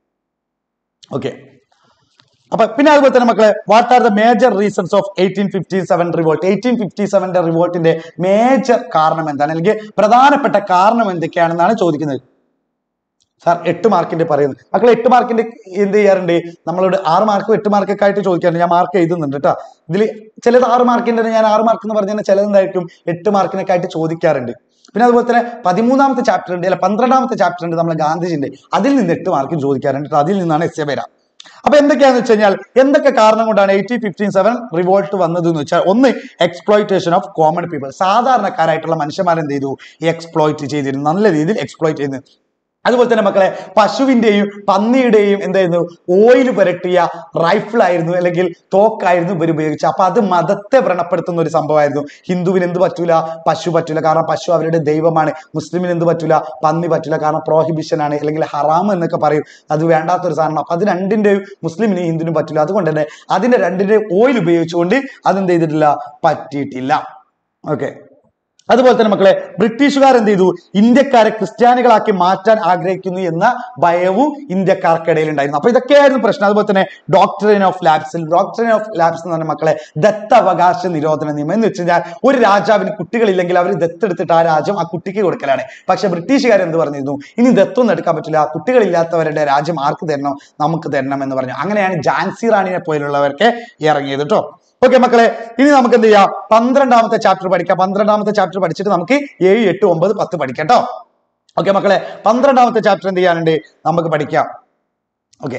ഓക്കെ അപ്പൊ പിന്നെ അതുപോലെ തന്നെ മക്കളെ what are the major reasons of eighteen fifty seven revolt eighteen fifty സെവന്റെ റിവോൾട്ടിന്റെ മേജർ കാരണം എന്താണ് അല്ലെങ്കിൽ പ്രധാനപ്പെട്ട കാരണം എന്തൊക്കെയാണെന്നാണ് ചോദിക്കുന്നത് സാർ എട്ട് മാർക്കിന്റെ പറയുന്നത് മക്കളെ എട്ട് മാർക്കിന്റെ എന്ത് ചെയ്യാറുണ്ട് നമ്മളോട് ആറ് മാർക്കും എട്ട് മാർക്കൊക്കെ ആയിട്ട് ചോദിക്കാറുണ്ട് ഞാൻ മാർക്ക് എഴുതുന്നുണ്ട് കേട്ടോ ഇതിൽ ചിലത് ആറ് മാർക്കിന്റെ ഞാൻ ആറ് മാർക്ക് എന്ന് പറഞ്ഞാൽ ചിലതെന്തായിട്ടും എട്ട് മാർക്കിനൊക്കെ ആയിട്ട് ചോദിക്കാറുണ്ട് പിന്നെ അതുപോലെ തന്നെ പതിമൂന്നാമത്തെ ചാപ്റ്റർ ഉണ്ട് അല്ല പന്ത്രണ്ടാമത്തെ ചാപ്റ്റർ ഉണ്ട് നമ്മളെ ഗാന്ധിജിന്റെ അതിൽ നിന്ന് എട്ട് മാർക്കും ചോദിക്കാറുണ്ട് ട്ടോ. അതിൽ നിന്നാണ് എസ് എ വരാം അപ്പൊ എന്തൊക്കെയാന്ന് വെച്ച് കഴിഞ്ഞാൽ എന്തൊക്കെ കാരണം കൊണ്ടാണ് എയ്റ്റീൻ ഫിഫ്റ്റീൻ സെവൻ റിവോൾട്ട് വന്നത് എന്ന് വെച്ചാൽ ഒന്ന് എക്സ്പ്ലോയിറ്റേഷൻ ഓഫ് കോമൺ പീപ്പിൾ സാധാരണക്കാരായിട്ടുള്ള മനുഷ്യന്മാർ എന്ത് ചെയ്തു എക്സ്പ്ലോയിറ്റ് ചെയ്തിരുന്നു നല്ല രീതിയിൽ എക്സ്പ്ലോയിറ്റ് ചെയ്യുന്നു അതുപോലെ തന്നെ മക്കളെ പശുവിന്റെയും പന്നിയുടെയും എന്തായിരുന്നു ഓയിൽ പുരട്ടിയ റൈഫിൾ ആയിരുന്നു അല്ലെങ്കിൽ തോക്കായിരുന്നു ഇവർ ഉപയോഗിച്ചത് അപ്പൊ അത് മതത്തെ വ്രണപ്പെടുത്തുന്ന ഒരു സംഭവമായിരുന്നു ഹിന്ദുവിന് എന്ത് പറ്റൂല പശു പറ്റൂല കാരണം പശു അവരുടെ ദൈവമാണ് മുസ്ലിമിന് എന്ത് പറ്റൂല പന്നി പറ്റൂല കാരണം പ്രോഹിബിഷൻ ആണ് അല്ലെങ്കിൽ ഹറാം എന്നൊക്കെ പറയും അത് വേണ്ടാത്തൊരു സാധനം അപ്പൊ അത് രണ്ടിന്റെയും മുസ്ലിമിന് ഹിന്ദുവിനും പറ്റൂല അതുകൊണ്ട് തന്നെ അതിന്റെ രണ്ടിന്റെ ഓയിൽ ഉപയോഗിച്ചുകൊണ്ട് അതെന്ത് ചെയ്തിട്ടില്ല പറ്റിയിട്ടില്ല ഓക്കെ അതുപോലെ തന്നെ മക്കളെ ബ്രിട്ടീഷുകാർ എന്ത് ചെയ്തു ഇന്ത്യക്കാരെ ക്രിസ്ത്യാനികളാക്കി മാറ്റാൻ ആഗ്രഹിക്കുന്നു എന്ന ഭയവും ഇന്ത്യക്കാർക്കിടയിൽ ഉണ്ടായിരുന്നു അപ്പൊ ഇതൊക്കെയായിരുന്നു പ്രശ്നം അതുപോലെ തന്നെ ഡോക്ടറിൻ ഓഫ് ലാബ്സിൽ ഡോക്ടറിൻ ഓഫ് ലാബ്സ് എന്ന് പറഞ്ഞ മക്കളെ ദത്തവകാശ നിരോധന നിയമം എന്ന് വെച്ച് കഴിഞ്ഞാൽ ഒരു രാജാവിന് കുട്ടികളില്ലെങ്കിൽ അവർ ദത്തെടുത്തിട്ട് ആ രാജ്യം ആ കുട്ടിക്ക് കൊടുക്കലാണ് പക്ഷെ ബ്രിട്ടീഷുകാർ എന്ത് പറഞ്ഞിരുന്നു ഇനി ദത്തൊന്നും എടുക്കാൻ പറ്റില്ല കുട്ടികളില്ലാത്തവരുടെ രാജ്യം ആർക്ക് തരണം നമുക്ക് തരണം എന്ന് പറഞ്ഞു അങ്ങനെയാണ് ജാൻസി റാണിനെ പോലുള്ളവർക്ക് ഇറങ്ങിയത് കേട്ടോ ഓക്കെ മക്കളെ ഇനി നമുക്ക് എന്ത് ചെയ്യാം പന്ത്രണ്ടാമത്തെ ചാപ്റ്റർ പഠിക്കാം പന്ത്രണ്ടാമത്തെ ചാപ്റ്റർ പഠിച്ചിട്ട് നമുക്ക് ഏഴ് എട്ട് ഒമ്പത് പത്ത് പഠിക്കാം കേട്ടോ ഓക്കെ മക്കളെ പന്ത്രണ്ടാമത്തെ ചാപ്റ്റർ എന്ത് ചെയ്യാനുണ്ട് നമുക്ക് പഠിക്കാം ഓക്കെ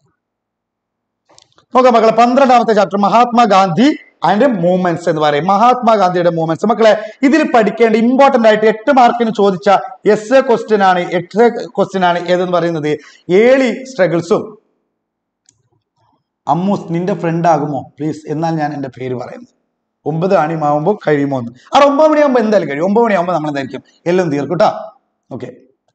നോക്കാം മക്കളെ പന്ത്രണ്ടാമത്തെ ചാപ്റ്റർ മഹാത്മാഗാന്ധി ആൻഡ് മൂവ്മെന്റ്സ് എന്ന് പറയും മഹാത്മാഗാന്ധിയുടെ മൂവ്മെന്റ്സ് മക്കളെ ഇതിൽ പഠിക്കേണ്ട ഇമ്പോർട്ടന്റ് ആയിട്ട് എട്ട് മാർക്കിന് ചോദിച്ച എസ് എ ക്വസ്റ്റ്യൻ ആണ് എട്ട് ക്വസ്റ്റ്യൻ ആണ് ഏതെന്ന് പറയുന്നത് ഏളി സ്ട്രഗിൾസും അമ്മൂസ് നിന്റെ ഫ്രണ്ട് ആകുമോ പ്ലീസ് എന്നാൽ ഞാൻ എൻ്റെ പേര് പറയുന്നു ഒമ്പത് മണിയാകുമ്പോൾ കഴിയുമോ എന്ന് ആ ഒമ്പത് മണിയാകുമ്പോൾ എന്തായാലും കഴിയും ഒമ്പത് മണിയാകുമ്പോൾ നമ്മൾ എന്തായിരിക്കും എല്ലാം തീർക്കും കേട്ടോ ഓക്കെ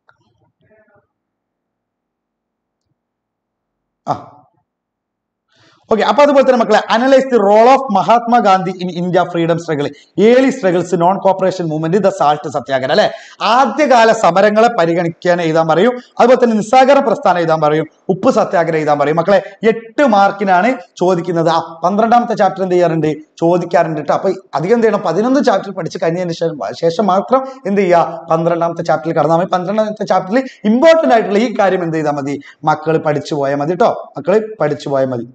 ആ ഓക്കെ അപ്പൊ അതുപോലെ തന്നെ മക്കളെ analyse the role of Mahatma Gandhi in India freedom struggle early struggles non cooperation movement the salt satyagraha അല്ലെ ആദ്യകാല സമരങ്ങളെ പരിഗണിക്കാൻ എഴുതാൻ പറയും അതുപോലെ തന്നെ നിസ്സാകര പ്രസ്ഥാനം എഴുതാൻ പറയും ഉപ്പ് സത്യാഗ്രഹം എഴുതാൻ പറയും മക്കളെ എട്ട് മാർക്കിനാണ് ചോദിക്കുന്നത് ആ പന്ത്രണ്ടാമത്തെ ചാപ്റ്റർ എന്ത് ചെയ്യാറുണ്ട് ചോദിക്കാറുണ്ട് കേട്ടോ അപ്പൊ അധികം എന്ത് ചെയ്യണം പതിനൊന്ന് ചാപ്റ്റർ പഠിച്ച് കഴിഞ്ഞതിന് ശേഷം ശേഷം മാത്രം എന്ത് ചെയ്യുക പന്ത്രണ്ടാമത്തെ ചാപ്റ്ററിൽ കടന്നാൽ മതി പന്ത്രണ്ടാമത്തെ ചാപ്റ്ററിൽ ഇമ്പോർട്ടന്റ് ആയിട്ടുള്ള ഈ കാര്യം എന്ത് ചെയ്താൽ മതി മക്കൾ പഠിച്ചു പോയാൽ മതി കേട്ടോ മക്കൾ പഠിച്ചു പോയാൽ മതി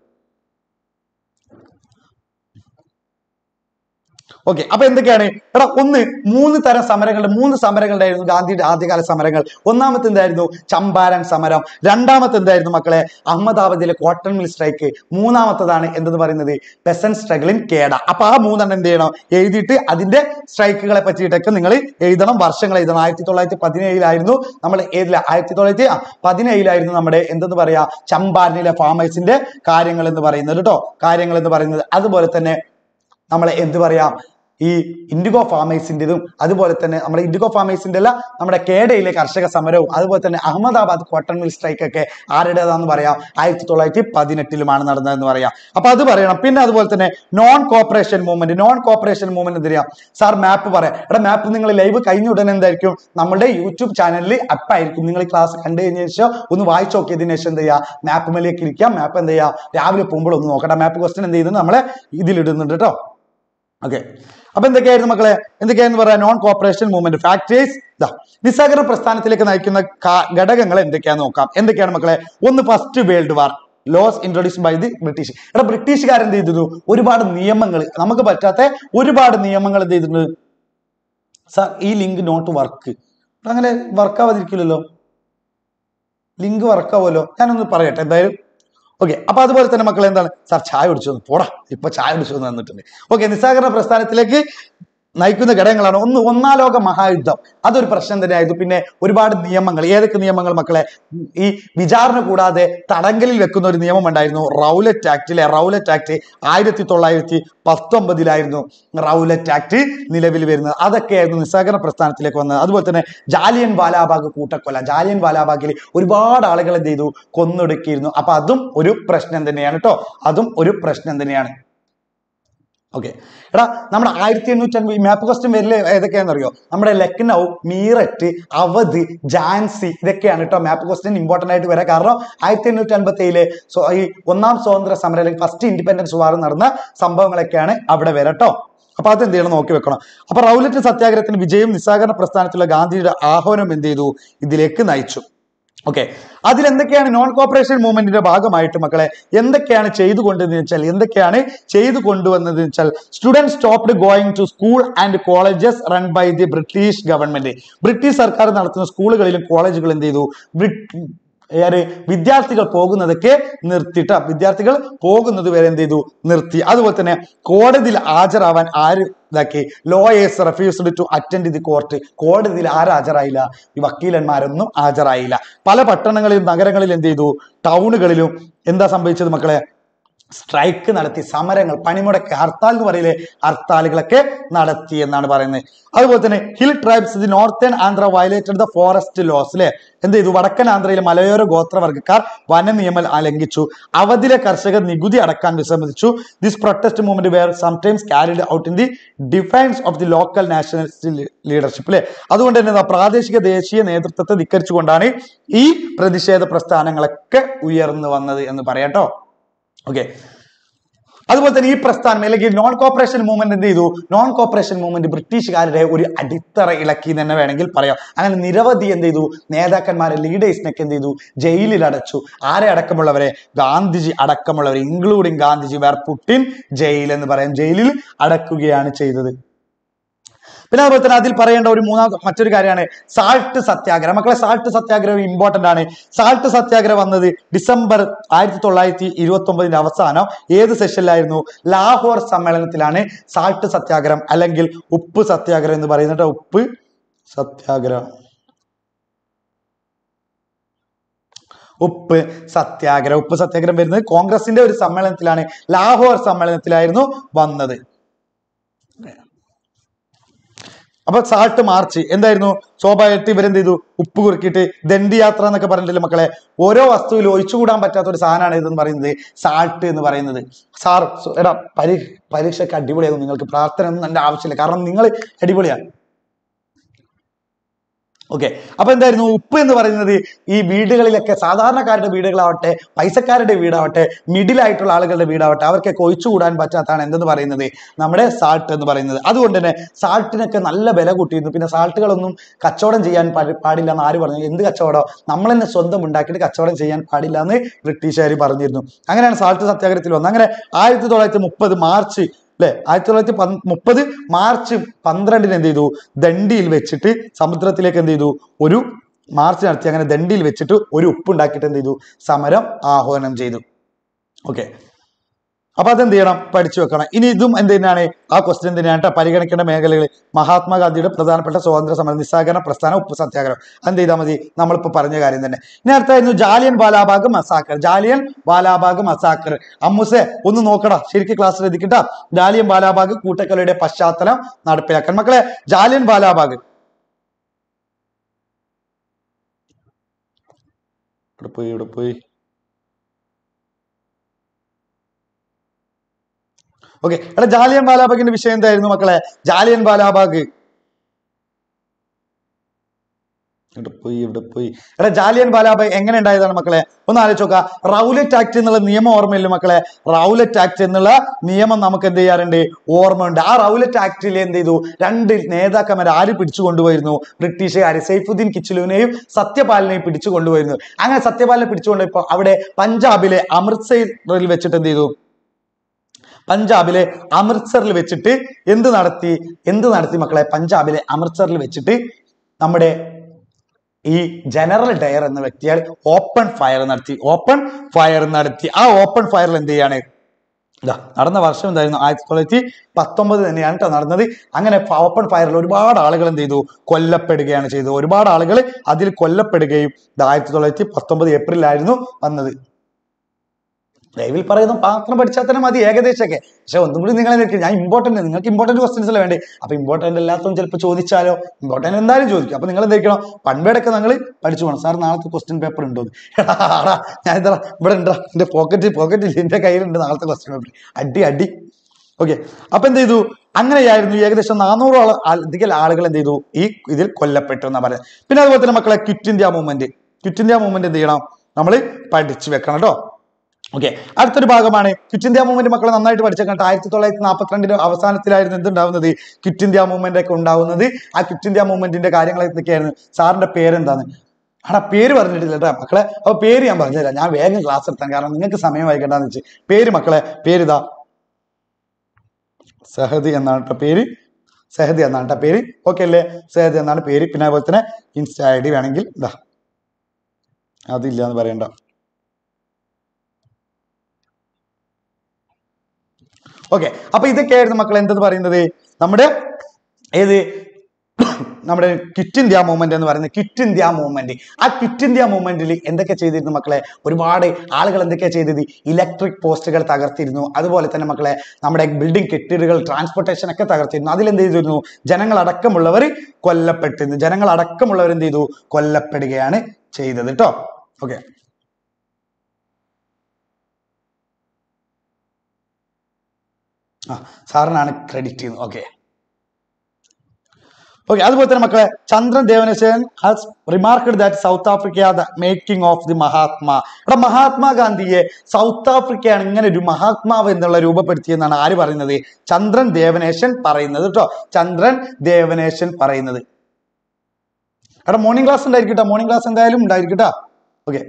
ഓക്കെ അപ്പൊ എന്തൊക്കെയാണ് എടാ ഒന്ന് മൂന്ന് തരം സമരങ്ങളുടെ മൂന്ന് സമരങ്ങളുടെ ആയിരുന്നു ഗാന്ധിയുടെ ആദ്യകാല സമരങ്ങൾ ഒന്നാമത്തെ എന്തായിരുന്നു ചമ്പാരൻ സമരം രണ്ടാമത്തെ എന്തായിരുന്നു മക്കളെ അഹമ്മദാബാദിലെ കോട്ടൺ മിൽ സ്ട്രൈക്ക് മൂന്നാമത്തതാണ് എന്തെന്ന് പറയുന്നത് പെസൻ സ്ട്രഗിൾ ഇൻ കേഡ അപ്പൊ ആ മൂന്നെണ്ണം എന്ത് ചെയ്യണം എഴുതിയിട്ട് അതിന്റെ സ്ട്രൈക്കുകളെ പറ്റിയിട്ടൊക്കെ നിങ്ങൾ എഴുതണം വർഷങ്ങൾ എഴുതണം ആയിരത്തി തൊള്ളായിരത്തി പതിനേഴിലായിരുന്നു നമ്മൾ ഏതില ആയിരത്തി തൊള്ളായിരത്തി ആ, പതിനേഴിലായിരുന്നു നമ്മുടെ എന്തെന്ന് പറയാ ചമ്പാരനിലെ ഫാമേഴ്സിന്റെ കാര്യങ്ങൾ എന്ന് പറയുന്നത് കേട്ടോ കാര്യങ്ങൾ എന്ന് പറയുന്നത് അതുപോലെ തന്നെ നമ്മളെ എന്ത് പറയാം ഈ ഇൻഡിഗോ ഫാമേഴ്സിൻ്റെതും അതുപോലെ തന്നെ നമ്മുടെ ഇൻഡിഗോ ഫാമേഴ്സിന്റെ അല്ല നമ്മുടെ കേഡയിലെ കർഷക സമരവും അതുപോലെ തന്നെ അഹമ്മദാബാദ് കോട്ടൺ മിൽ സ്ട്രൈക്ക് ഒക്കെ ആരുടേതാന്ന് പറയാം ആയിരത്തി തൊള്ളായിരത്തി പതിനെട്ടിലുമാണ് നടന്നതെന്ന് പറയാം അപ്പൊ അത് പറയണം പിന്നെ അതുപോലെ തന്നെ non cooperation movement non cooperation movement എന്തിനാ സാർ മാപ്പ് പറയാം എടാ മാപ്പ് നിങ്ങൾ ലൈവ് കഴിഞ്ഞ ഉടനെ എന്തായിരിക്കും നമ്മുടെ യൂട്യൂബ് ചാനലിൽ അപ്പായിരിക്കും നിങ്ങൾ ക്ലാസ് കണ്ടു കഴിഞ്ഞ ശേഷം ഒന്ന് വായിച്ചു നോക്കിയതിനു ശേഷം എന്ത് ചെയ്യുക മാപ്പ് മേലേക്ക് ഇരിക്കുക മാപ്പ് എന്ത് ചെയ്യുക രാവിലെ പോകുമ്പോൾ ഒന്ന് നോക്കട്ടെ മാപ്പ് ക്വസ്റ്റൻ എന്ത് ചെയ്തു നമ്മളെ ഇതിലിടുന്നുണ്ട് കേട്ടോ ഓക്കെ അപ്പൊ എന്തൊക്കെയായിരുന്നു മക്കളെ എന്തൊക്കെയായിരുന്നു പറയാം നോൺ കോപ്പറേഷൻ മൂവ്മെന്റ് ഫാക്ടറീസ് ഇതാ നിസ്സഹകരണ പ്രസ്ഥാനത്തിലേക്ക് നയിക്കുന്ന കാ- ഘടകങ്ങൾ എന്തൊക്കെയാന്ന് നോക്കാം എന്തൊക്കെയാണ് മക്കളെ ഒന്ന് first world war laws introduce by the British എടാ ബ്രിട്ടീഷുകാർ എന്ത് ചെയ്തിരുന്നു ഒരുപാട് നിയമങ്ങൾ നമുക്ക് പറ്റാത്ത ഒരുപാട് നിയമങ്ങൾ എന്ത് ചെയ്തിട്ടുണ്ട് സാർ ഈ ലിങ്ക് നോട്ട് വർക്ക് അങ്ങനെ വർക്ക് ആവാതിരിക്കില്ലല്ലോ ലിങ്ക് വർക്ക് ആവുമല്ലോ ഞാനൊന്ന് പറയട്ടെ എന്തായാലും ഓക്കെ അപ്പൊ അതുപോലെ തന്നെ മക്കൾ എന്താണ് സാർ ചായ കുടിച്ചു വന്നു പോടാ ഇപ്പൊ ചായ കുടിച്ചു വന്ന് തന്നിട്ടുണ്ട് ഓക്കെ നിസ്സാകരണ പ്രസ്ഥാനത്തിലേക്ക് നയിക്കുന്ന ഘടകങ്ങളാണ് ഒന്ന് ഒന്നാം ലോക മഹായുദ്ധം അതൊരു പ്രശ്നം തന്നെയായിരുന്നു പിന്നെ ഒരുപാട് നിയമങ്ങൾ ഏതൊക്കെ നിയമങ്ങൾ മക്കളെ ഈ വിചാരണ കൂടാതെ തടങ്കലിൽ വെക്കുന്ന ഒരു നിയമം ഉണ്ടായിരുന്നു റൗലറ്റ് ആക്ടിലെ റൗലറ്റ് ആക്ട് ആയിരത്തി തൊള്ളായിരത്തി പത്തൊമ്പതിലായിരുന്നു റൗലറ്റ് ആക്ട് നിലവിൽ വരുന്നത് അതൊക്കെയായിരുന്നു നിസ്സഹകരണ പ്രസ്ഥാനത്തിലേക്ക് വന്നത് അതുപോലെ തന്നെ ജാലിയൻ വാലാബാഗ് കൂട്ടക്കൊല ജാലിയൻ വാലാബാഗിൽ ഒരുപാട് ആളുകൾ എന്ത് ചെയ്തു കൊന്നൊടുക്കിയിരുന്നു അപ്പൊ അതും ഒരു പ്രശ്നം തന്നെയാണ് കേട്ടോ അതും ഒരു പ്രശ്നം തന്നെയാണ് ഓക്കെ എടാ നമ്മുടെ ആയിരത്തി എണ്ണൂറ്റി അൻപത് മാപ്പ് ക്വസ്റ്റ്യൻ വരില്ല ഏതൊക്കെയാണെന്ന് അറിയോ നമ്മുടെ ലക്നൗ മീററ്റ് അവധ് ജാൻസി ഇതൊക്കെയാണ് കേട്ടോ മാപ്പ് ക്വസ്റ്റ്യൻ ഇമ്പോർട്ടന്റ് ആയിട്ട് വരാം കാരണം ആയിരത്തി എണ്ണൂറ്റി അൻപത്തി ഏഴിലെ ഈ ഒന്നാം സ്വാതന്ത്ര്യ സമരം അല്ലെങ്കിൽ ഫസ്റ്റ് ഇൻഡിപെൻഡൻസ് വാർ നടന്ന സംഭവങ്ങളൊക്കെയാണ് അവിടെ വരട്ടോ അപ്പൊ അത് എന്ത് ചെയ്യണം നോക്കി വെക്കണം അപ്പൊ റൗലറ്റ് സത്യാഗ്രഹത്തിന് വിജയം നിസ്സാകരണ പ്രസ്ഥാനത്തിലുള്ള ഗാന്ധിയുടെ ആഹ്വാനം എന്ത് ചെയ്തു ഇതിലേക്ക് നയിച്ചു ഓക്കെ അതിൽ എന്തൊക്കെയാണ് നോൺ കോപ്പറേഷൻ മൂവ്മെന്റിന്റെ ഭാഗമായിട്ട് മക്കളെ എന്തൊക്കെയാണ് ചെയ്തു കൊണ്ടതെന്ന് വെച്ചാൽ എന്തൊക്കെയാണ് ചെയ്തു കൊണ്ടുവന്നത് വെച്ചാൽ student stopped going to school and colleges run by the British government British സർക്കാർ നടത്തുന്ന സ്കൂളുകളിലും കോളേജുകളും എന്ത് ചെയ്തു ബ്രിട്ട് ആര് വിദ്യാർത്ഥികൾ പോകുന്നതൊക്കെ നിർത്തിയിട്ട് വിദ്യാർത്ഥികൾ പോകുന്നത് വരെ എന്ത് ചെയ്തു നിർത്തി അതുപോലെ തന്നെ കോടതിയിൽ ഹാജരാവാൻ ആര് ഇതാക്കി lawyers refused to attend the court കോടതിയിൽ ആര് ഹാജരായില്ല ഈ വക്കീലന്മാരൊന്നും ഹാജരായില്ല പല പട്ടണങ്ങളിലും നഗരങ്ങളിലും എന്ത് ചെയ്തു ടൗണുകളിലും എന്താ സംഭവിച്ചത് മക്കളെ സ്ട്രൈക്ക് നടത്തി സമരങ്ങൾ പണിമുടക്ക് ഹർത്താൽ എന്ന് പറയില്ലേ ഹർത്താലുകളൊക്കെ നടത്തി എന്നാണ് പറയുന്നത് അതുപോലെ തന്നെ hill tribes the northern Andhra violated the forest laws അല്ലെ എന്ത് ചെയ്തു വടക്കൻ ആന്ധ്രയിലെ മലയോര ഗോത്രവർഗ്ഗക്കാർ വന നിയമം ലംഘിച്ചു അവധിലെ കർഷകർ നികുതി അടക്കാൻ വിസമ്മതിച്ചു this protest movement were sometimes carried out in the defence of the local nationalist leadership അല്ലെ അതുകൊണ്ട് തന്നെ ദാ പ്രാദേശിക ദേശീയ നേതൃത്വത്തെ ധിക്കരിച്ചുകൊണ്ടാണ് ഈ പ്രതിഷേധ പ്രസ്ഥാനങ്ങളൊക്കെ ഉയർന്നു വന്നത് എന്ന് പറയാട്ടോ ഓക്കെ അതുപോലെ തന്നെ ഈ പ്രസ്ഥാനം അല്ലെങ്കിൽ നോൺ കോപ്പറേഷൻ മൂവ്മെന്റ് എന്ത് ചെയ്തു നോൺ കോപ്പറേഷൻ മൂവ്മെന്റ് ബ്രിട്ടീഷുകാരുടെ ഒരു അടിത്തറ ഇളക്കി എന്ന് തന്നെ വേണമെങ്കിൽ പറയാം അങ്ങനെ നിരവധി എന്ത് ചെയ്തു നേതാക്കന്മാരെ ലീഡേഴ്സിനൊക്കെ എന്ത് ചെയ്തു ജയിലിൽ അടച്ചു ആരെ അടക്കമുള്ളവരെ ഗാന്ധിജി അടക്കമുള്ളവരെ including Gandhiji were put in jail എന്ന് പറയാം ജയിലിൽ അടക്കുകയാണ് ചെയ്തത് പിന്നെ അതുപോലെ തന്നെ അതിൽ പറയേണ്ട ഒരു മൂന്നാം മറ്റൊരു കാര്യമാണ് സാൾട്ട് സത്യാഗ്രഹം മക്കളെ സാൾട്ട് സത്യാഗ്രഹം ഇമ്പോർട്ടന്റ് ആണ് സാൾട്ട് സത്യാഗ്രഹം വന്നത് ഡിസംബർ ആയിരത്തി തൊള്ളായിരത്തി ഇരുപത്തി ഒമ്പതിന്റെ അവസാനം ഏത് സെഷനിലായിരുന്നു ലാഹോർ സമ്മേളനത്തിലാണ് സാൾട്ട് സത്യാഗ്രഹം അല്ലെങ്കിൽ ഉപ്പ് സത്യാഗ്രഹം എന്ന് പറയുന്നത് ഉപ്പ് സത്യാഗ്രഹം ഉപ്പ് സത്യാഗ്രഹം ഉപ്പ് സത്യാഗ്രഹം വരുന്നത് കോൺഗ്രസിന്റെ ഒരു സമ്മേളനത്തിലാണ് ലാഹോർ സമ്മേളനത്തിലായിരുന്നു വന്നത് അപ്പൊ സാൾട്ട് മാർച്ച് എന്തായിരുന്നു സ്വാഭാവികമായിട്ട് ഇവരെന്ത് ചെയ്തു ഉപ്പ് കുറുക്കിയിട്ട് ദണ്ഡിയാത്ര എന്നൊക്കെ പറഞ്ഞിട്ടില്ലേ മക്കളെ ഓരോ വസ്തുവിൽ ഒഴിച്ചുകൂടാൻ പറ്റാത്ത ഒരു സാധനമാണ് ഇതെന്ന് പറയുന്നത് സാൾട്ട് എന്ന് പറയുന്നത് സാർ സു- എടാ പരീ പരീക്ഷയ്ക്ക് അടിപൊളിയാകും നിങ്ങൾക്ക് പ്രാർത്ഥന ഒന്നും എൻ്റെ ആവശ്യമില്ല കാരണം നിങ്ങൾ അടിപൊളിയാണ് ഓക്കെ അപ്പൊ എന്തായിരുന്നു ഉപ്പ് എന്ന് പറയുന്നത് ഈ വീടുകളിലൊക്കെ സാധാരണക്കാരുടെ വീടുകളാവട്ടെ പൈസക്കാരുടെ വീടാവട്ടെ മിഡിൽ ആയിട്ടുള്ള ആളുകളുടെ വീടാവട്ടെ അവർക്കൊക്കെ ഒഴിച്ചുകൂടാൻ പറ്റാത്തതാണ് എന്തെന്ന് പറയുന്നത് നമ്മുടെ സാൾട്ട് എന്ന് പറയുന്നത് അതുകൊണ്ട് തന്നെ സാൾട്ടിനൊക്കെ നല്ല വില കൂട്ടിയിരുന്നു പിന്നെ സാൾട്ടുകളൊന്നും കച്ചവടം ചെയ്യാൻ പാടി- പാടില്ല എന്ന് ആര് പറഞ്ഞു എന്ത് കച്ചവടം നമ്മൾ തന്നെ സ്വന്തം ഉണ്ടാക്കിയിട്ട് കച്ചവടം ചെയ്യാൻ പാടില്ല എന്ന് ബ്രിട്ടീഷുകാർ പറഞ്ഞിരുന്നു അങ്ങനെയാണ് സാൾട്ട് സത്യാഗ്രഹത്തിൽ വന്നത് അങ്ങനെ ആയിരത്തി തൊള്ളായിരത്തി മുപ്പത് മാർച്ച് അല്ലെ ആയിരത്തി തൊള്ളായിരത്തി പന്ത് മുപ്പത് മാർച്ച് പന്ത്രണ്ടിന് എന്ത് ചെയ്തു ദണ്ഡിയിൽ വെച്ചിട്ട് സമുദ്രത്തിലേക്ക് എന്ത് ചെയ്തു ഒരു മാർച്ച് നടത്തി അങ്ങനെ ദണ്ഡിയിൽ വെച്ചിട്ട് ഒരു ഉപ്പ് ഉണ്ടാക്കിയിട്ട് എന്ത് ചെയ്തു സമരം ആഹ്വാനം ചെയ്തു ഓക്കെ അപ്പൊ അതെന്ത് ചെയ്യണം പഠിച്ചു വെക്കണം ഇനി ഇതും എന്ത് തന്നെയാണ് ആ ക്വസ്റ്റ്യൻ തന്നെയാണ് ട്ടോ പരിഗണിക്കേണ്ട മേഖലകൾ മഹാത്മാഗാന്ധിയുടെ പ്രധാനപ്പെട്ട സ്വാതന്ത്ര്യ സമര നിസ്സഹകരണ പ്രസ്ഥാനം ഉപ്പ് സത്യാഗ്രഹം എന്ത് ചെയ്താൽ മതി നമ്മളിപ്പോ പറഞ്ഞ കാര്യം തന്നെ ഇനി അടുത്തായിരുന്നു ജാലിയൻ വാലാബാഗ് മസാക്കർ ജാലിയൻ വാലാബാഗ് മസാക്കർ അമ്മുസെ ഒന്ന് നോക്കടാ ശരിക്കും ക്ലാസ്സിൽ എത്തിക്കട്ടാ ജാലിയൻ വാലാബാഗ് കൂട്ടക്കൊലയുടെ പശ്ചാത്തലം നടപ്പിലാക്കാൻ മക്കളെ ജാലിയൻ വാലാബാഗ് ഇവിടെ പോയി ഇവിടെ പോയി ഓക്കെ എടാ ജാലിയൻ വാലാബാഗിന്റെ വിഷയം എന്തായിരുന്നു മക്കളെ ജാലിയൻ വാലാബാഗ് ഇവിടെ പോയി ഇവിടെ പോയി എടാ ജാലിയൻ വാലാബാഗ് എങ്ങനെ ഉണ്ടായതാണ് മക്കളെ ഒന്ന് ആലോചിച്ച് നോക്കുക റൗലറ്റ് ആക്ട് എന്നുള്ള നിയമം ഓർമ്മയില്ല മക്കളെ റൗലറ്റ് ആക്ട് എന്നുള്ള നിയമം നമുക്ക് എന്ത് ചെയ്യാറുണ്ട് ഓർമ്മയുണ്ട് ആ റൗലറ്റ് ആക്ടിൽ എന്ത് ചെയ്തു രണ്ട് നേതാക്കന്മാർ ആര് പിടിച്ചു കൊണ്ടുപോയിരുന്നു ബ്രിട്ടീഷുകാർ സൈഫുദ്ദീൻ കിച്ചിലുവിനെയും സത്യപാലിനെയും പിടിച്ചു കൊണ്ടുപോയിരുന്നു അങ്ങനെ സത്യപാലിനെ പിടിച്ചുകൊണ്ടുപോയപ്പോൾ അവിടെ പഞ്ചാബിലെ അമൃത്സറിൽ വെച്ചിട്ട് എന്ത് ചെയ്തു പഞ്ചാബിലെ അമൃത്സറിൽ വെച്ചിട്ട് എന്ത് നടത്തി എന്ത് നടത്തി മക്കളെ പഞ്ചാബിലെ അമൃത്സറിൽ വെച്ചിട്ട് നമ്മുടെ ഈ ജനറൽ ഡയർ എന്ന വ്യക്തിയാൽ ഓപ്പൺ ഫയർ നടത്തി ഓപ്പൺ ഫയർ നടത്തി ആ ഓപ്പൺ ഫയറിൽ എന്ത് ചെയ്യാണ് ഇതാ നടന്ന വർഷം എന്തായിരുന്നു ആയിരത്തി തൊള്ളായിരത്തി പത്തൊമ്പത് തന്നെയാണ് കേട്ടോ നടന്നത് അങ്ങനെ ഓപ്പൺ ഫയറിൽ ഒരുപാട് ആളുകൾ എന്ത് ചെയ്തു കൊല്ലപ്പെടുകയാണ് ചെയ്തത് ഒരുപാട് ആളുകൾ അതിൽ കൊല്ലപ്പെടുകയും ഇത് ആയിരത്തി തൊള്ളായിരത്തി പത്തൊമ്പത് ഏപ്രിലായിരുന്നു വന്നത് ലൈവിൽ പറയുന്ന മാത്രം പഠിച്ചാൽ തന്നെ മതി ഏകദേശമൊക്കെ പക്ഷെ ഒന്നും കൂടി നിങ്ങളെ നിൽക്കും ഞാൻ ഇമ്പോർട്ടന്റ് നിങ്ങൾക്ക് ഇമ്പോർട്ടന്റ് ക്വസ്റ്റ്യൻസ് അല്ലേ വേണ്ടേ അപ്പൊ ഇമ്പോർട്ടന്റ് അല്ലാത്തതും ചിലപ്പോൾ ചോദിച്ചാലോ ഇമ്പോർട്ടന്റ് എന്തായാലും ചോദിക്കും അപ്പൊ നിങ്ങൾ എന്തിരിക്കണം പൺവേടൊക്കെ നിങ്ങൾ പഠിച്ചു പോകണം സാർ നാളത്തെ ക്വസ്റ്റ്യൻ പേപ്പർ ഉണ്ടോ എന്ന്. എടാ, ഞാൻ ഇതാ ഇവിടെ ഉണ്ടാ എന്റെ പോക്കറ്റ് പോക്കറ്റിൽ എന്റെ കയ്യിലുണ്ട് നാളത്തെ ക്വസ്റ്റ്യൻ പേപ്പർ അടി അടി ഓക്കെ അപ്പൊ എന്ത് ചെയ്തു അങ്ങനെയായിരുന്നു ഏകദേശം നാനൂറോളം ആൾ- അധികം ആളുകൾ എന്ത് ചെയ്തു ഈ ഇതിൽ കൊല്ലപ്പെട്ടു എന്നാ പറയുന്നത് പിന്നെ അതുപോലെ തന്നെ മക്കളെ quit India movement quit India movement എന്ത് ചെയ്യണം നമ്മൾ പഠിച്ചു വെക്കണം കേട്ടോ ഓക്കെ അടുത്തൊരു ഭാഗമാണ് ക്വിറ്റ് ഇന്ത്യ മൂവ്മെന്റ് മക്കളെ നന്നായിട്ട് പഠിച്ചേക്കട്ടെ ആയിരത്തി തൊള്ളായിരത്തി നാൽപ്പത്തിരണ്ടിന്റെ അവസാനത്തിലായിരുന്നു എന്തുണ്ടാവുന്നത് ക്വിറ്റ് ഇന്ത്യ മൂവ്മെന്റ് ഒക്കെ ഉണ്ടാവുന്നത് ആ ക്വിറ്റ് ഇന്ത്യ മൂവ്മെന്റിന്റെ കാര്യങ്ങൾ എന്തൊക്കെയായിരുന്നു സാറിന്റെ പേരെന്താണ് ആടാ പേര് പറഞ്ഞിട്ടില്ല കേട്ടോ മക്കളെ അപ്പൊ പേര് ഞാൻ പറഞ്ഞുതരാം ഞാൻ വേഗം ക്ലാസ് എടുത്താൻ കാരണം നിങ്ങൾക്ക് സമയം വൈകണ്ടെന്ന് വെച്ച് പേര് മക്കളെ പേരിതാ സഹദി എന്നാണ് കേട്ടോ പേര് സഹദി എന്നാണ് കേട്ടോ പേര് ഓക്കെ അല്ലേ സഹദി എന്നാണ് പേര് പിന്നെ അതുപോലെ തന്നെ ഇൻസ്റ്റ ഐ ഡി വേണമെങ്കിൽ ഇതാ അതില്ല എന്ന് പറയണ്ട ഓക്കെ അപ്പൊ ഇതൊക്കെയായിരുന്നു മക്കൾ എന്തെന്ന് പറയുന്നത് നമ്മുടെ ഏത് നമ്മുടെ ക്വിറ്റ് ഇന്ത്യ മൂവ്മെന്റ് എന്ന് പറയുന്നത് ക്വിറ്റ് ഇന്ത്യ മൂവ്മെന്റ് ആ ക്വിറ്റ് ഇന്ത്യ മൂവ്മെന്റിൽ എന്തൊക്കെ ചെയ്തിരുന്നു മക്കളെ ഒരുപാട് ആളുകൾ എന്തൊക്കെയാ ചെയ്തത് ഇലക്ട്രിക് പോസ്റ്റുകൾ തകർത്തിരുന്നു അതുപോലെ തന്നെ മക്കളെ നമ്മുടെ ബിൽഡിംഗ് കെട്ടിടകൾ ട്രാൻസ്പോർട്ടേഷൻ ഒക്കെ തകർത്തിരുന്നു അതിൽ എന്ത് ചെയ്തിരുന്നു ജനങ്ങൾ അടക്കമുള്ളവർ കൊല്ലപ്പെട്ടിരുന്നു ജനങ്ങൾ അടക്കമുള്ളവർ എന്ത് ചെയ്തു കൊല്ലപ്പെടുകയാണ് ചെയ്തത് കേട്ടോ ഓക്കെ ആ സാറിനാണ് ക്രെഡിറ്റ് ചെയ്യുന്നത് ഓക്കെ ഓക്കെ അതുപോലെ തന്നെ മക്കളെ Chandran Devanesan has remarked that South Africa the making of the Mahatma ഇവിടെ മഹാത്മാഗാന്ധിയെ സൗത്ത് ആഫ്രിക്കയാണ് ഇങ്ങനെ ഒരു മഹാത്മാവ് എന്നുള്ള രൂപപ്പെടുത്തിയെന്നാണ് ആര് പറയുന്നത് ചന്ദ്രൻ ദേവനേശൻ പറയുന്നത് കേട്ടോ ചന്ദ്രൻ ദേവനേശൻ പറയുന്നത് എടാ മോർണിംഗ് ക്ലാസ് ഉണ്ടായിരിക്കട്ടോ മോർണിംഗ് ക്ലാസ് എന്തായാലും ഉണ്ടായിരിക്കട്ടോ ഓക്കെ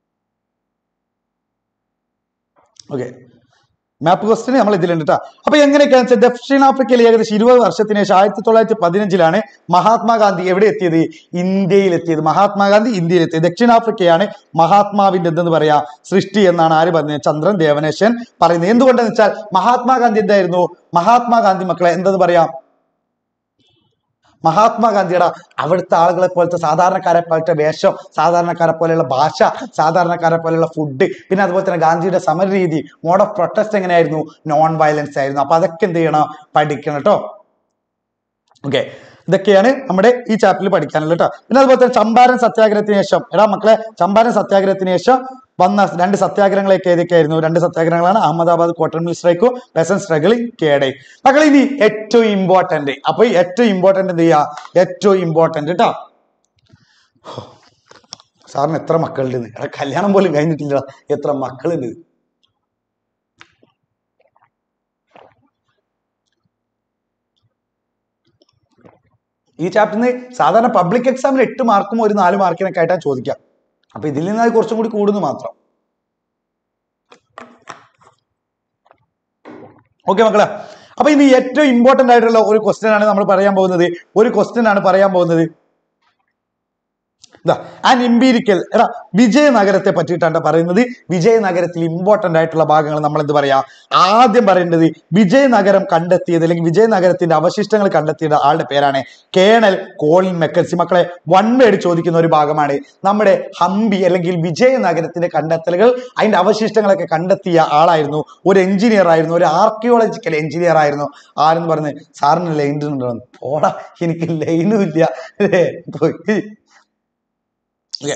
ഓക്കെ മാപ്പ് ക്വസ്റ്റിന് നമ്മൾ ഇതിലുണ്ട് കേട്ടോ അപ്പൊ എങ്ങനെയൊക്കെയാണെന്ന് വെച്ചാൽ ദക്ഷിണാഫ്രിക്കയിൽ ഏകദേശം ഇരുപത് വർഷത്തിന് ശേഷം ആയിരത്തി തൊള്ളായിരത്തി പതിനഞ്ചിലാണ് മഹാത്മാഗാന്ധി എവിടെ എത്തിയത് ഇന്ത്യയിൽ എത്തിയത് മഹാത്മാഗാന്ധി ഇന്ത്യയിൽ എത്തിയത് ദക്ഷിണാഫ്രിക്കയാണ് മഹാത്മാവിന്റെ എന്തെന്ന് പറയാ സൃഷ്ടി എന്നാണ് ആര് പറഞ്ഞത് ചന്ദ്രൻ ദേവനേശൻ പറയുന്നത് എന്തുകൊണ്ടെന്ന് വെച്ചാൽ മഹാത്മാഗാന്ധി എന്തായിരുന്നു മഹാത്മാഗാന്ധി മക്കളെ എന്തെന്ന് പറയാം മഹാത്മാഗാന്ധിയുടെ അവിടുത്തെ ആളുകളെ പോലത്തെ സാധാരണക്കാരെ പോലത്തെ വേഷം സാധാരണക്കാരെ പോലെയുള്ള ഭാഷ സാധാരണക്കാരെ പോലെയുള്ള ഫുഡ് പിന്നെ അതുപോലെ തന്നെ ഗാന്ധിയുടെ സമര രീതി മോഡ് ഓഫ് പ്രൊട്ടസ്റ്റ് എങ്ങനെയായിരുന്നു നോൺ വയലൻസ് ആയിരുന്നു അപ്പൊ അതൊക്കെ എന്ത് ചെയ്യണം പഠിക്കണം കേട്ടോ ഓക്കെ ഇതൊക്കെയാണ് നമ്മുടെ ഈ ചാപ്റ്ററിൽ പഠിക്കാനുള്ളത് കേട്ടോ പിന്നെ അതുപോലെ തന്നെ ചമ്പാരൻ സത്യാഗ്രഹത്തിന് ശേഷം എടാ മക്കളെ ചമ്പാരൻ സത്യാഗ്രഹത്തിന് ശേഷം വന്ന രണ്ട് സത്യാഗ്രഹങ്ങളൊക്കെ ഏതൊക്കെയായിരുന്നു രണ്ട് സത്യാഗ്രഹങ്ങളാണ് അഹമ്മദാബാദ് കോട്ടൺ മിൽ സ്ട്രൈക്കും ബെസൻ സ്ട്രഗിളിംഗ് കേടേ മക്കളെ ഇനി ഏറ്റവും ഇമ്പോർട്ടന്റ് അപ്പൊ ഈ ഏറ്റവും ഇമ്പോർട്ടന്റ് എന്ത് ചെയ്യാ ഏറ്റവും ഇമ്പോർട്ടന്റ് കേട്ടോ സാറിന് എത്ര മക്കളുണ്ട് എടാ കല്യാണം പോലും കഴിഞ്ഞിട്ടില്ല എത്ര മക്കളുണ്ട് ഈ ചാപ്റ്ററിന് സാധാരണ പബ്ലിക് എക്സാമിന് എട്ട് മാർക്കും ഒരു നാല് മാർക്കിനൊക്കെ ആയിട്ടാണ് ചോദിക്കാം അപ്പൊ ഇതിൽ നിന്ന് അത് കുറച്ചും കൂടി കൂടുന്നു മാത്രം ഓക്കെ മക്കളെ അപ്പൊ ഇനി ഏറ്റവും ഇമ്പോർട്ടന്റ് ആയിട്ടുള്ള ഒരു ക്വസ്റ്റ്യൻ ആണ് നമ്മൾ പറയാൻ പോകുന്നത് ഒരു ക്വസ്റ്റ്യൻ ആണ് പറയാൻ പോകുന്നത് ഇതാ ആൻഡ് എംപീരിക്കൽ എടാ വിജയനഗരത്തെ പറ്റിയിട്ടാണ് പറയുന്നത് വിജയനഗരത്തിൽ ഇമ്പോർട്ടന്റ് ആയിട്ടുള്ള ഭാഗങ്ങൾ നമ്മൾ എന്ത് പറയാ ആദ്യം പറയേണ്ടത് വിജയനഗരം കണ്ടെത്തിയത് അല്ലെങ്കിൽ വിജയനഗരത്തിന്റെ അവശിഷ്ടങ്ങൾ കണ്ടെത്തിയത് ആളുടെ പേരാണ് കേണൽ കോളിൻ മെക്കൻസി മക്കളെ വൺ വേഡ് ചോദിക്കുന്ന ഒരു ഭാഗമാണ് നമ്മുടെ ഹംപി അല്ലെങ്കിൽ വിജയനഗരത്തിന്റെ കണ്ടെത്തലുകൾ അതിന്റെ അവശിഷ്ടങ്ങളൊക്കെ കണ്ടെത്തിയ ആളായിരുന്നു ഒരു എഞ്ചിനീയർ ആയിരുന്നു ഒരു ആർക്കിയോളജിക്കൽ എഞ്ചിനീയർ ആയിരുന്നു ആരെന്ന് പറഞ്ഞ് സാറിന് ലൈൻ ഉണ്ടോ പോടാ എനിക്ക് ലൈനും ഇല്ല അല്ലേ പോയി ഓക്കെ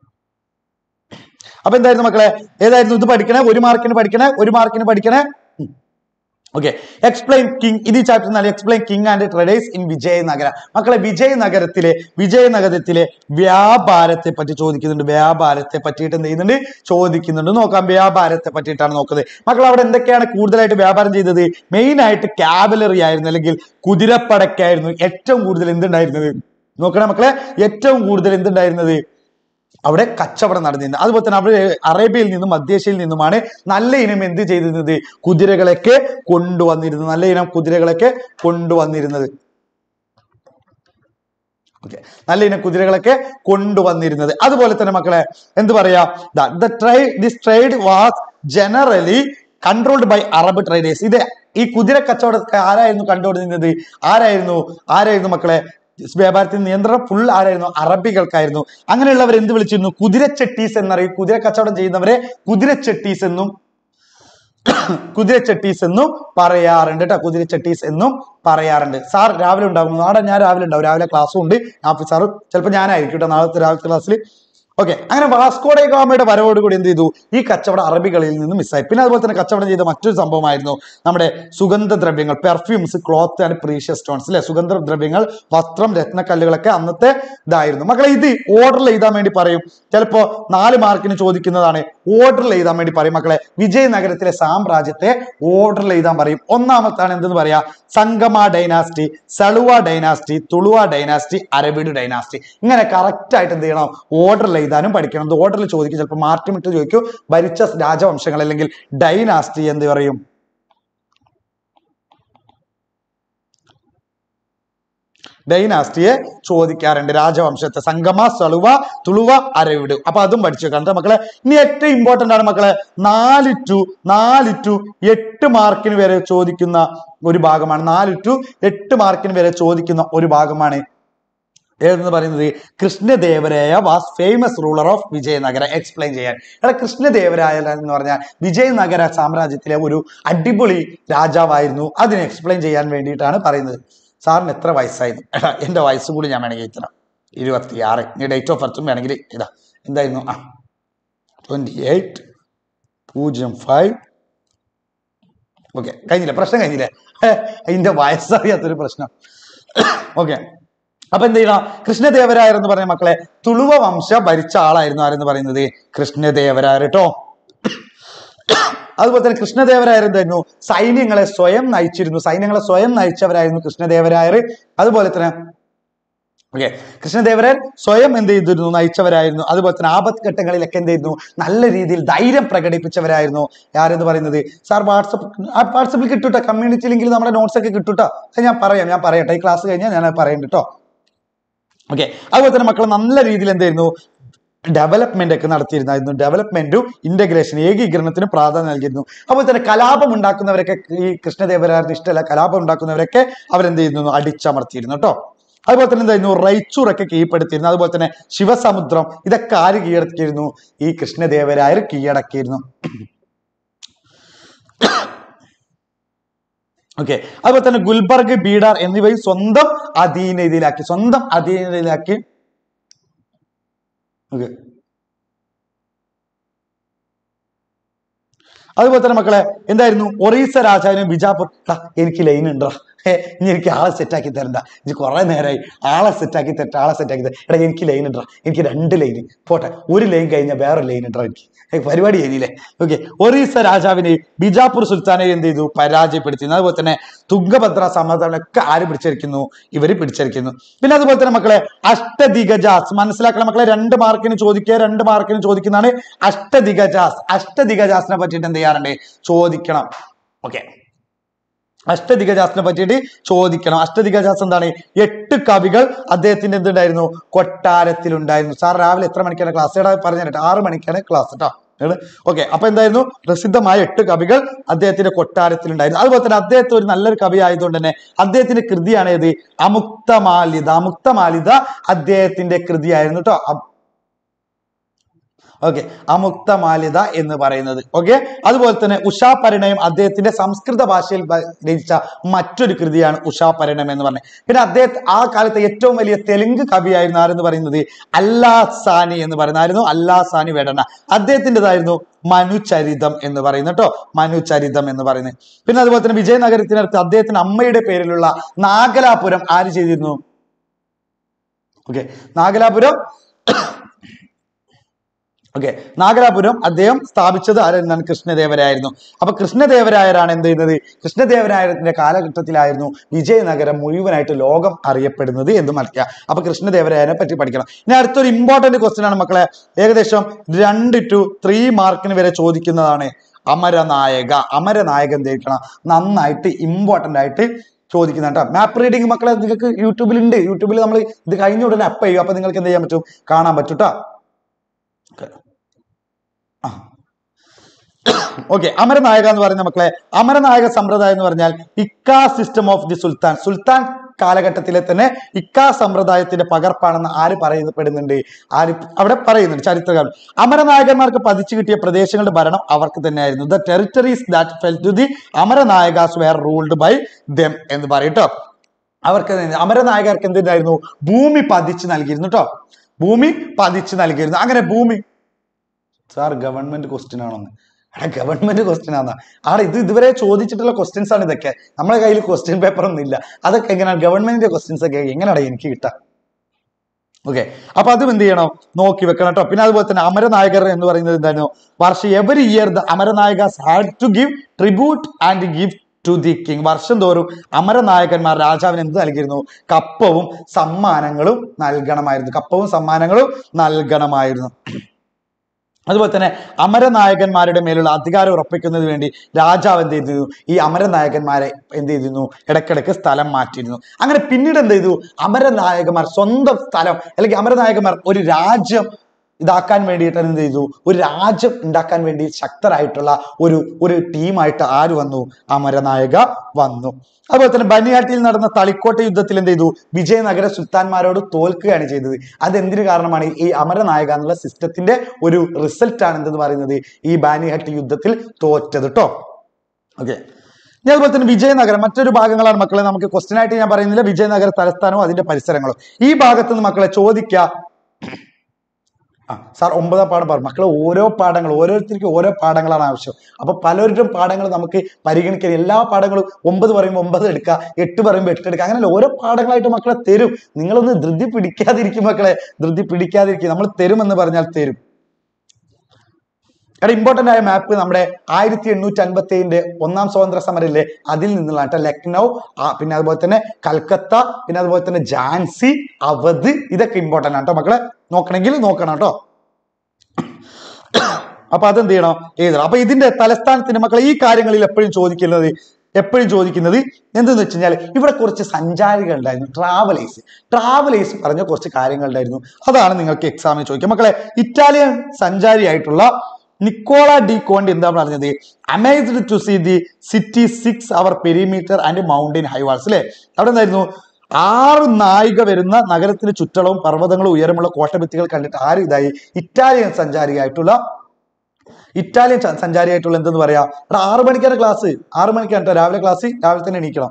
അപ്പൊ എന്തായിരുന്നു മക്കളെ ഏതായിരുന്നു ഇത് പഠിക്കണേ ഒരു മാർക്കിന് പഠിക്കണേ ഒരു മാർക്കിന് പഠിക്കണേ ഓക്കെ എക്സ്പ്ലെയിൻ കിങ് ഇത് ചാപ്റ്റർ എന്നാൽ explain king and traders in Vijayanagara മക്കളെ വിജയനഗരത്തിലെ വിജയനഗരത്തിലെ വ്യാപാരത്തെ പറ്റി ചോദിക്കുന്നുണ്ട് വ്യാപാരത്തെ പറ്റിയിട്ട് എന്ത് ചെയ്യുന്നുണ്ട് ചോദിക്കുന്നുണ്ട് നോക്കാം വ്യാപാരത്തെ പറ്റിയിട്ടാണ് നോക്കുന്നത് മക്കൾ അവിടെ എന്തൊക്കെയാണ് കൂടുതലായിട്ട് വ്യാപാരം ചെയ്തത് മെയിൻ ആയിട്ട് കാവലറി ആയിരുന്നു അല്ലെങ്കിൽ കുതിരപ്പടക്കായിരുന്നു ഏറ്റവും കൂടുതൽ എന്തുണ്ടായിരുന്നത് നോക്കണേ മക്കളെ ഏറ്റവും കൂടുതൽ എന്തുണ്ടായിരുന്നത് അവിടെ കച്ചവടം നടന്നിരുന്നത് അതുപോലെ തന്നെ അവിടെ അറേബ്യയിൽ നിന്നും മധ്യേഷ്യയിൽ നിന്നുമാണ് നല്ല ഇനം എന്ത് ചെയ്തിരുന്നത് കുതിരകളൊക്കെ കൊണ്ടുവന്നിരുന്നത് നല്ല ഇനം കുതിരകളൊക്കെ കൊണ്ടുവന്നിരുന്നത് ഓക്കെ നല്ല ഇനം കുതിരകളൊക്കെ കൊണ്ടുവന്നിരുന്നത് അതുപോലെ തന്നെ മക്കളെ എന്ത് പറയാ the try this trade was generally controlled by Arab traders ഇത് ഈ കുതിര കച്ചവടമൊക്കെ ആരായിരുന്നു കണ്ടുകൊണ്ടിരുന്നത് ആരായിരുന്നു ആരായിരുന്നു മക്കളെ വ്യാപാരത്തിന് നിയന്ത്രണം ഫുൾ ആരായിരുന്നു അറബികൾക്കായിരുന്നു അങ്ങനെയുള്ളവർ എന്ത് വിളിച്ചിരുന്നു കുതിരച്ചെട്ടീസ് എന്നറിയും കുതിര കച്ചവടം ചെയ്യുന്നവരെ കുതിരച്ചെട്ടീസ് എന്നും കുതിരച്ചെട്ടീസ് എന്നും പറയാറുണ്ട് കേട്ടോ കുതിരച്ചെട്ടീസ് എന്നും പറയാറുണ്ട് സാർ രാവിലെ ഉണ്ടാകും നാളെ ഞാൻ രാവിലെ ഉണ്ടാവും രാവിലെ ക്ലാസ്സും ഉണ്ട് ആഫീസ് സാറ് ചിലപ്പോൾ ഞാനായിരിക്കും കേട്ടോ നാളത്തെ രാവിലത്തെ ക്ലാസ്സിൽ ഓക്കെ അങ്ങനെ വാസ്കോഡെ ഗാമയുടെ വരവോട് കൂടി എന്ത് ചെയ്തു ഈ കച്ചവടം അറബികളിൽ നിന്ന് മിസ്സായി പിന്നെ അതുപോലെ തന്നെ കച്ചവടം ചെയ്ത മറ്റൊരു സംഭവമായിരുന്നു നമ്മുടെ സുഗന്ധദ്രവ്യങ്ങൾ perfumes cloth and precious stones അല്ലെ സുഗന്ധദ്രവ്യങ്ങൾ വസ്ത്രം രത്നക്കല്ലുകളൊക്കെ അന്നത്തെ ഇതായിരുന്നു മക്കളെ ഇത് ഓർഡറിൽ എഴുതാൻ വേണ്ടി പറയും ചിലപ്പോ നാല് മാർക്കിന് ചോദിക്കുന്നതാണ് ഓർഡറിൽ എഴുതാൻ വേണ്ടി പറയും മക്കളെ വിജയനഗരത്തിലെ സാമ്രാജ്യത്തെ ഓർഡറിൽ എഴുതാൻ പറയും ഒന്നാമത്താണ് എന്തെന്ന് പറയാ Sangama dynasty Saluva dynasty Tuluva dynasty Aravidu dynasty ഇങ്ങനെ കറക്റ്റ് ആയിട്ട് എന്ത് ചെയ്യണം ഓർഡറിൽ എഴുതാനും പഠിക്കണം ഇത് ഓർഡറിൽ ചോദിക്കും ചിലപ്പോൾ മാറ്റിമിട്ട് ചോദിക്കും ഭരിച്ച രാജവംശങ്ങൾ അല്ലെങ്കിൽ ഡൈനാസ്റ്റി എന്ത് പറയും ഡൈനാസ്റ്റിയെ ചോദിക്കാറുണ്ട് രാജവംശത്തെ സംഗമ സളുവ തുളുവ അരവിട് അപ്പൊ അതും പഠിച്ചു വെക്കാം കേട്ടോ മക്കളെ ഇനി ഏറ്റവും ഇമ്പോർട്ടന്റ് ആണ് മക്കളെ നാല് ടു നാല് ടു എട്ട് മാർക്കിന് വരെ ചോദിക്കുന്ന ഒരു ഭാഗമാണ് നാല് ടു എട്ട് മാർക്കിന് വരെ ചോദിക്കുന്ന ഒരു ഭാഗമാണ് ഏതെന്ന് പറയുന്നത് Krishnadevaraya was famous ruler of Vijayanagara explain ചെയ്യാൻ എടാ കൃഷ്ണദേവരായ എന്ന് പറഞ്ഞാൽ വിജയനഗര സാമ്രാജ്യത്തിലെ ഒരു അടിപൊളി രാജാവായിരുന്നു അതിനെ എക്സ്പ്ലെയിൻ ചെയ്യാൻ വേണ്ടിയിട്ടാണ് പറയുന്നത് സാറിന് എത്ര വയസ്സായിരുന്നു എടാ എൻ്റെ വയസ്സ് കൂടി ഞാൻ വേണമെങ്കിൽ ഇത്തരാം ഇരുപത്തിയാറ് ഇനി ഡേറ്റ് ഓഫ് ബർത്തും വേണമെങ്കിൽ ഇതാ എന്തായിരുന്നു ആ ട്വൻറ്റി എയ്റ്റ് പൂജ്യം ഫൈവ് ഓക്കെ കഴിഞ്ഞില്ലേ പ്രശ്നം കഴിഞ്ഞില്ലേ അതിൻ്റെ വയസ്സറിയാത്തൊരു പ്രശ്നം ഓക്കെ അപ്പൊ എന്ത് ചെയ്യണം കൃഷ്ണദേവരായർ എന്ന് പറഞ്ഞ മക്കളെ തുളുവ വംശ ഭരിച്ച ആളായിരുന്നു ആരെന്ന് പറയുന്നത് കൃഷ്ണദേവരായർ കേട്ടോ അതുപോലെ തന്നെ കൃഷ്ണദേവരായർ എന്തായിരുന്നു സൈന്യങ്ങളെ സ്വയം നയിച്ചിരുന്നു സൈന്യങ്ങളെ സ്വയം നയിച്ചവരായിരുന്നു കൃഷ്ണദേവരായർ അതുപോലെ തന്നെ ഓക്കെ കൃഷ്ണദേവരായർ സ്വയം എന്ത് ചെയ്തിരുന്നു നയിച്ചവരായിരുന്നു അതുപോലെ തന്നെ ആപത്ത് ഘട്ടങ്ങളിലൊക്കെ എന്ത് ചെയ്യുന്നു നല്ല രീതിയിൽ ധൈര്യം പ്രകടിപ്പിച്ചവരായിരുന്നു ആരെന്ന് പറയുന്നത് സാർ വാട്സപ്പ് വാട്സപ്പിൽ കിട്ടൂട്ടോ കമ്മ്യൂണിറ്റി ലിങ്കിൽ നമ്മുടെ നോട്ട്സ് ഒക്കെ കിട്ടൂട്ടോ അത് ഞാൻ പറയാം ഞാൻ പറയട്ടെ ഈ ക്ലാസ് കഴിഞ്ഞാൽ ഞാൻ അത് പറയുന്നുണ്ട് കേട്ടോ ഓക്കെ അതുപോലെ തന്നെ മക്കൾ നല്ല രീതിയിൽ എന്തായിരുന്നു ഡെവലപ്മെന്റ് ഒക്കെ നടത്തിയിരുന്നായിരുന്നു ഡെവലപ്മെന്റും ഇന്റഗ്രേഷൻ ഏകീകരണത്തിനും പ്രാധാന്യം നൽകിയിരുന്നു അതുപോലെ തന്നെ കലാപം ഉണ്ടാക്കുന്നവരൊക്കെ ഈ കൃഷ്ണദേവരായർക്ക് ഇഷ്ടമല്ല കലാപം ഉണ്ടാക്കുന്നവരൊക്കെ അവരെന്ത് ചെയ്യുന്നു അടിച്ചമർത്തിയിരുന്നു കേട്ടോ അതുപോലെ തന്നെ എന്തായിരുന്നു റൈച്ചൂറൊക്കെ കീഴ്പ്പെടുത്തിയിരുന്നു അതുപോലെ തന്നെ ശിവസമുദ്രം ഇതൊക്കെ ആര് കീഴടക്കിയിരുന്നു ഈ കൃഷ്ണദേവരായർ കീഴടക്കിയിരുന്നു ഓക്കെ അതുപോലെ തന്നെ ഗുൽബർഗ് ബീഡാർ എന്നിവയും സ്വന്തം അധീനതയിലാക്കി സ്വന്തം അധീനതയിലാക്കി ഓക്കെ അതുപോലെ തന്നെ മക്കളെ എന്തായിരുന്നു ഒറീസ രാജാവിന് ബിജാപൂർ "ടാ, എനിക്ക് ലൈൻ ഉണ്ടോ ഏ ഇനി എനിക്ക് ആളെ സെറ്റാക്കി തരണ്ട ഇനി കുറെ നേരമായി ആളെ സെറ്റാക്കി തരട്ടെ ആളെ സെറ്റാക്കി തരാം എടാ എനിക്ക് ലൈൻ ഉണ്ടോ എനിക്ക് രണ്ട് ലൈൻ പോട്ടെ ഒരു ലൈൻ കഴിഞ്ഞാൽ വേറെ ലൈൻ ഉണ്ടോ എനിക്ക് ഏ, പരിപാടി കഴിഞ്ഞില്ലേ ഓക്കെ ഒറീസ രാജാവിനെ ബിജാപൂർ സുൽത്താനെ എന്ത് ചെയ്തു പരാജയപ്പെടുത്തി അതുപോലെ തന്നെ തുംഗഭദ്ര സമാധാനമൊക്കെ ആര് പിടിച്ചിരിക്കുന്നു ഇവര് പിടിച്ചിരിക്കുന്നു പിന്നെ അതുപോലെ തന്നെ മക്കളെ അഷ്ടദിഗജാസ് മനസ്സിലാക്കണം മക്കളെ രണ്ട് മാർക്കിന് ചോദിക്കുക രണ്ട് മാർക്കിന് ചോദിക്കുന്നതാണ് അഷ്ടദിഗജാസ് അഷ്ടദിഗജാസിനെ പറ്റിയിട്ട് എന്ത് ചെയ്യാറുണ്ട് ചോദിക്കണം ഓക്കെ അഷ്ടദിഗജാസിനെ പറ്റിയിട്ട് ചോദിക്കണം അഷ്ടദിഗജാസ് എന്താണ് എട്ട് കവികൾ അദ്ദേഹത്തിന്റെ എന്തുണ്ടായിരുന്നു കൊട്ടാരത്തിലുണ്ടായിരുന്നു സാർ രാവിലെ എത്ര മണിക്കാണ് ക്ലാസ് ഏടാ പറഞ്ഞു തരട്ടെ ആറ് മണിക്കാണ് ക്ലാസ് കേട്ടോ ഓക്കെ അപ്പൊ എന്തായിരുന്നു പ്രസിദ്ധമായ എട്ട് കവികൾ അദ്ദേഹത്തിന്റെ കൊട്ടാരത്തിലുണ്ടായിരുന്നു അതുപോലെ തന്നെ അദ്ദേഹത്തെ ഒരു നല്ലൊരു കവി ആയതുകൊണ്ട് തന്നെ അദ്ദേഹത്തിന്റെ കൃതിയാണ് ഏത് അമുക്തമാലിത അമുക്തമാലിത അദ്ദേഹത്തിന്റെ കൃതിയായിരുന്നു കേട്ടോ ഓക്കെ അമുക്തമാലിത എന്ന് പറയുന്നത് ഓക്കെ അതുപോലെ തന്നെ ഉഷാ പരിണയം അദ്ദേഹത്തിന്റെ സംസ്കൃത ഭാഷയിൽ ബ- രചിച്ച മറ്റൊരു കൃതിയാണ് ഉഷാ പരിണയം എന്ന് പറഞ്ഞത് പിന്നെ അദ്ദേഹത്തെ ആ കാലത്തെ ഏറ്റവും വലിയ തെലുങ്ക് കവിയായിരുന്നു ആരെന്ന് പറയുന്നത് അല്ലാ സാനി എന്ന് പറയുന്നതായിരുന്നു അല്ലാ സാനി വേടന അദ്ദേഹത്തിൻ്റെതായിരുന്നു മനുചരിതം എന്ന് പറയുന്നത് കേട്ടോ മനുചരിതം എന്ന് പറയുന്നത് പിന്നെ അതുപോലെ തന്നെ വിജയനഗരത്തിനടുത്ത് അദ്ദേഹത്തിന്റെ അമ്മയുടെ പേരിലുള്ള നാഗലാപുരം ആര് ചെയ്തിരുന്നു ഓക്കെ നാഗലാപുരം ഓക്കെ നാഗരാപുരം അദ്ദേഹം സ്ഥാപിച്ചത് ആരെന്നാണ് കൃഷ്ണദേവരായിരുന്നു അപ്പൊ കൃഷ്ണദേവരായരാണ് എന്ത് ചെയ്യുന്നത് കൃഷ്ണദേവരായത്തിന്റെ കാലഘട്ടത്തിലായിരുന്നു വിജയനഗരം മുഴുവനായിട്ട് ലോകം അറിയപ്പെടുന്നത് എന്ന് മനസ്സിലാക്കുക അപ്പൊ കൃഷ്ണദേവരായനെ പറ്റി പഠിക്കണം ഇനി അടുത്തൊരു ഇമ്പോർട്ടന്റ് ക്വസ്റ്റ്യൻ ആണ് മക്കളെ ഏകദേശം രണ്ട് ടു ത്രീ മാർക്കിന് വരെ ചോദിക്കുന്നതാണ് അമരനായക അമരനായക എന്ത് ചെയ്യിക്കണം നന്നായിട്ട് ഇമ്പോർട്ടന്റ് ആയിട്ട് ചോദിക്കുന്ന കേട്ടോ മാപ്പ് റീഡിംഗ് മക്കളെ നിങ്ങൾക്ക് യൂട്യൂബിലുണ്ട് യൂട്യൂബിൽ നമ്മൾ ഇത് കഴിഞ്ഞ ഉടനെ അപ്പ് ചെയ്യും അപ്പൊ നിങ്ങൾക്ക് എന്ത് ചെയ്യാൻ പറ്റും കാണാൻ പറ്റും കേട്ടോ ഓക്കെ അമരനായക എന്ന് പറയുന്ന മക്കളെ അമരനായക സമ്പ്രദായം എന്ന് പറഞ്ഞാൽ iqta system of the sultan sultan കാലഘട്ടത്തിലെ തന്നെ ഇക്കാ സമ്പ്രദായത്തിന്റെ പകർപ്പാണെന്ന് ആര് പറയപ്പെടുന്നുണ്ട് ആര് അവിടെ പറയുന്നുണ്ട് ചരിത്രകാരൻ അമരനായകന്മാർക്ക് പതിച്ചു കിട്ടിയ പ്രദേശങ്ങളുടെ ഭരണം അവർക്ക് തന്നെയായിരുന്നു the territories that fell to the amaranayakas were ruled by them എന്ന് പറയട്ടോ അവർക്ക് എന്ത് അമരനായകർക്ക് എന്തിനായിരുന്നു ഭൂമി പതിച്ച് നൽകിയിരുന്നു കേട്ടോ ഭൂമി പതിച്ച് നൽകിയിരുന്നു അങ്ങനെ ഭൂമി സാർ ഗവൺമെന്റ് ക്വസ്റ്റ്യൻ ആണെന്ന് എടാ ഗവൺമെന്റ് ക്വസ്റ്റ്യൻ ആണെന്നാ ആടെ ഇത് ഇതുവരെ ചോദിച്ചിട്ടുള്ള ക്വസ്റ്റ്യൻസ് ആണ് ഇതൊക്കെ നമ്മുടെ കയ്യിൽ ക്വസ്റ്റ്യൻ പേപ്പർ ഒന്നും ഇല്ല അതൊക്കെ എങ്ങനെയാണ് ഗവൺമെന്റിന്റെ ക്വസ്റ്റ്യൻസ് ഒക്കെ എങ്ങനെയാണ് എനിക്ക് കിട്ടുക ഓക്കെ അപ്പൊ അതും എന്ത് ചെയ്യണം നോക്കി വെക്കണം കേട്ടോ പിന്നെ അതുപോലെ തന്നെ അമരനായകർ എന്ന് പറയുന്നത് എന്തായിരുന്നു വർഷം every year the amaranayakas had to give tribute and give to the king വർഷം തോറും അമരനായകന്മാർ രാജാവിന് എന്ത് നൽകിയിരുന്നു കപ്പവും സമ്മാനങ്ങളും നൽകണമായിരുന്നു കപ്പവും സമ്മാനങ്ങളും നൽകണമായിരുന്നു അതുപോലെ തന്നെ അമരനായകന്മാരുടെ മേലുള്ള അധികാരം ഉറപ്പിക്കുന്നതിന് വേണ്ടി രാജാവ് എന്ത് ചെയ്തിരുന്നു ഈ അമരനായകന്മാരെ എന്ത് ചെയ്തിരുന്നു ഇടയ്ക്കിടയ്ക്ക് സ്ഥലം മാറ്റിയിരുന്നു അങ്ങനെ പിന്നീട് എന്ത് ചെയ്തു അമരനായകന്മാർ സ്വന്തം സ്ഥലം അല്ലെങ്കിൽ അമരനായകന്മാർ ഒരു രാജ്യം ഇതാക്കാൻ വേണ്ടിയിട്ട് എന്ത് ചെയ്തു ഒരു രാജ്യം ഉണ്ടാക്കാൻ വേണ്ടി ശക്തരായിട്ടുള്ള ഒരു ഒരു ടീമായിട്ട് ആര് വന്നു അമരനായക വന്നു അതുപോലെ തന്നെ ബനിയാട്ടിൽ നടന്ന തളിക്കോട്ട യുദ്ധത്തിൽ എന്ത് ചെയ്തു വിജയനഗര സുൽത്താൻമാരോട് തോൽക്കുകയാണ് ചെയ്തത് അതെന്തിനു കാരണമാണ് ഈ അമരനായക എന്നുള്ള സിസ്റ്റത്തിന്റെ ഒരു റിസൾട്ട് ആണ് എന്തെന്ന് പറയുന്നത് ഈ ബാനിഹട്ടി യുദ്ധത്തിൽ തോറ്റത് കേട്ടോ ഓക്കെ ഇനി അതുപോലെ തന്നെ വിജയനഗരം മറ്റൊരു ഭാഗങ്ങളാണ് മക്കളെ നമുക്ക് ക്വസ്റ്റ്യൻ ആയിട്ട് ഞാൻ പറയുന്നില്ല വിജയനഗര തലസ്ഥാനവും അതിന്റെ പരിസരങ്ങളും ഈ ഭാഗത്ത് നിന്ന് മക്കളെ ചോദിക്കുക ആ സാർ ഒമ്പതാം പാഠം പറഞ്ഞു മക്കളെ ഓരോ പാഠങ്ങൾ ഓരോരുത്തർക്കും ഓരോ പാഠങ്ങളാണ് ആവശ്യം അപ്പൊ പലരുടെയും പാഠങ്ങൾ നമുക്ക് പരിഗണിക്കാൻ എല്ലാ പാഠങ്ങളും ഒമ്പത് പറയുമ്പോൾ ഒമ്പത് എടുക്കുക എട്ട് പറയുമ്പോൾ എട്ട് എടുക്കുക അങ്ങനെ ഓരോ പാഠങ്ങളായിട്ട് മക്കളെ തരും നിങ്ങളൊന്ന് ധൃതി പിടിക്കാതിരിക്കും മക്കളെ ധൃതി പിടിക്കാതിരിക്കും നമ്മൾ തരുമെന്ന് പറഞ്ഞാൽ തരും കാരണം ഇമ്പോർട്ടന്റ് ആയ മാപ്പ് നമ്മുടെ ആയിരത്തി എണ്ണൂറ്റി അൻപത്തി ഏഴിന്റെ ഒന്നാം സ്വാതന്ത്ര്യ സമരമില്ലേ അതിൽ നിന്നുള്ള കേട്ടോ ലക്നൗ ആ, പിന്നെ അതുപോലെ തന്നെ കൽക്കത്ത പിന്നെ അതുപോലെ തന്നെ ഝാൻസി അവധ് ഇതൊക്കെ ഇമ്പോർട്ടന്റ് ആണ് കേട്ടോ മക്കളെ നോക്കണമെങ്കിൽ നോക്കണം കേട്ടോ അപ്പൊ അതെന്ത് ചെയ്യണം എഴുതണം അപ്പൊ ഇതിന്റെ തലസ്ഥാനത്തിന് മക്കളെ ഈ കാര്യങ്ങളിൽ എപ്പോഴും ചോദിക്കുന്നത് എപ്പോഴും ചോദിക്കുന്നത് എന്തെന്ന് വെച്ച് കഴിഞ്ഞാൽ ഇവിടെ കുറച്ച് സഞ്ചാരികൾ ഉണ്ടായിരുന്നു ട്രാവലേഴ്സ് ട്രാവലേഴ്സ് പറഞ്ഞ കുറച്ച് കാര്യങ്ങൾ ഉണ്ടായിരുന്നു അതാണ് നിങ്ങൾക്ക് എക്സാമിൽ ചോദിക്കുക മക്കളെ ഇറ്റാലിയൻ സഞ്ചാരിയായിട്ടുള്ള നിക്കോള ഡി കോണ്ടി എന്താ പറഞ്ഞത് amazed to see the city six hour perimeter and mountain high walls അല്ലെ അവിടെ എന്തായിരുന്നു ആറ് നായിക വരുന്ന നഗരത്തിന് ചുറ്റളവും പർവ്വതങ്ങളും ഉയരമുള്ള കോട്ടഭിത്തികൾ കണ്ടിട്ട് ആരും ഇതായി ഇറ്റാലിയൻ സഞ്ചാരിയായിട്ടുള്ള ഇറ്റാലിയൻ സ- സഞ്ചാരിയായിട്ടുള്ള എന്തെന്ന് പറയാ എടാ ആറ് മണിക്കാണ് ക്ലാസ് ആറ് മണിക്കാണ് ട്ടോ രാവിലെ ക്ലാസ് രാവിലെ തന്നെ എണീക്കണം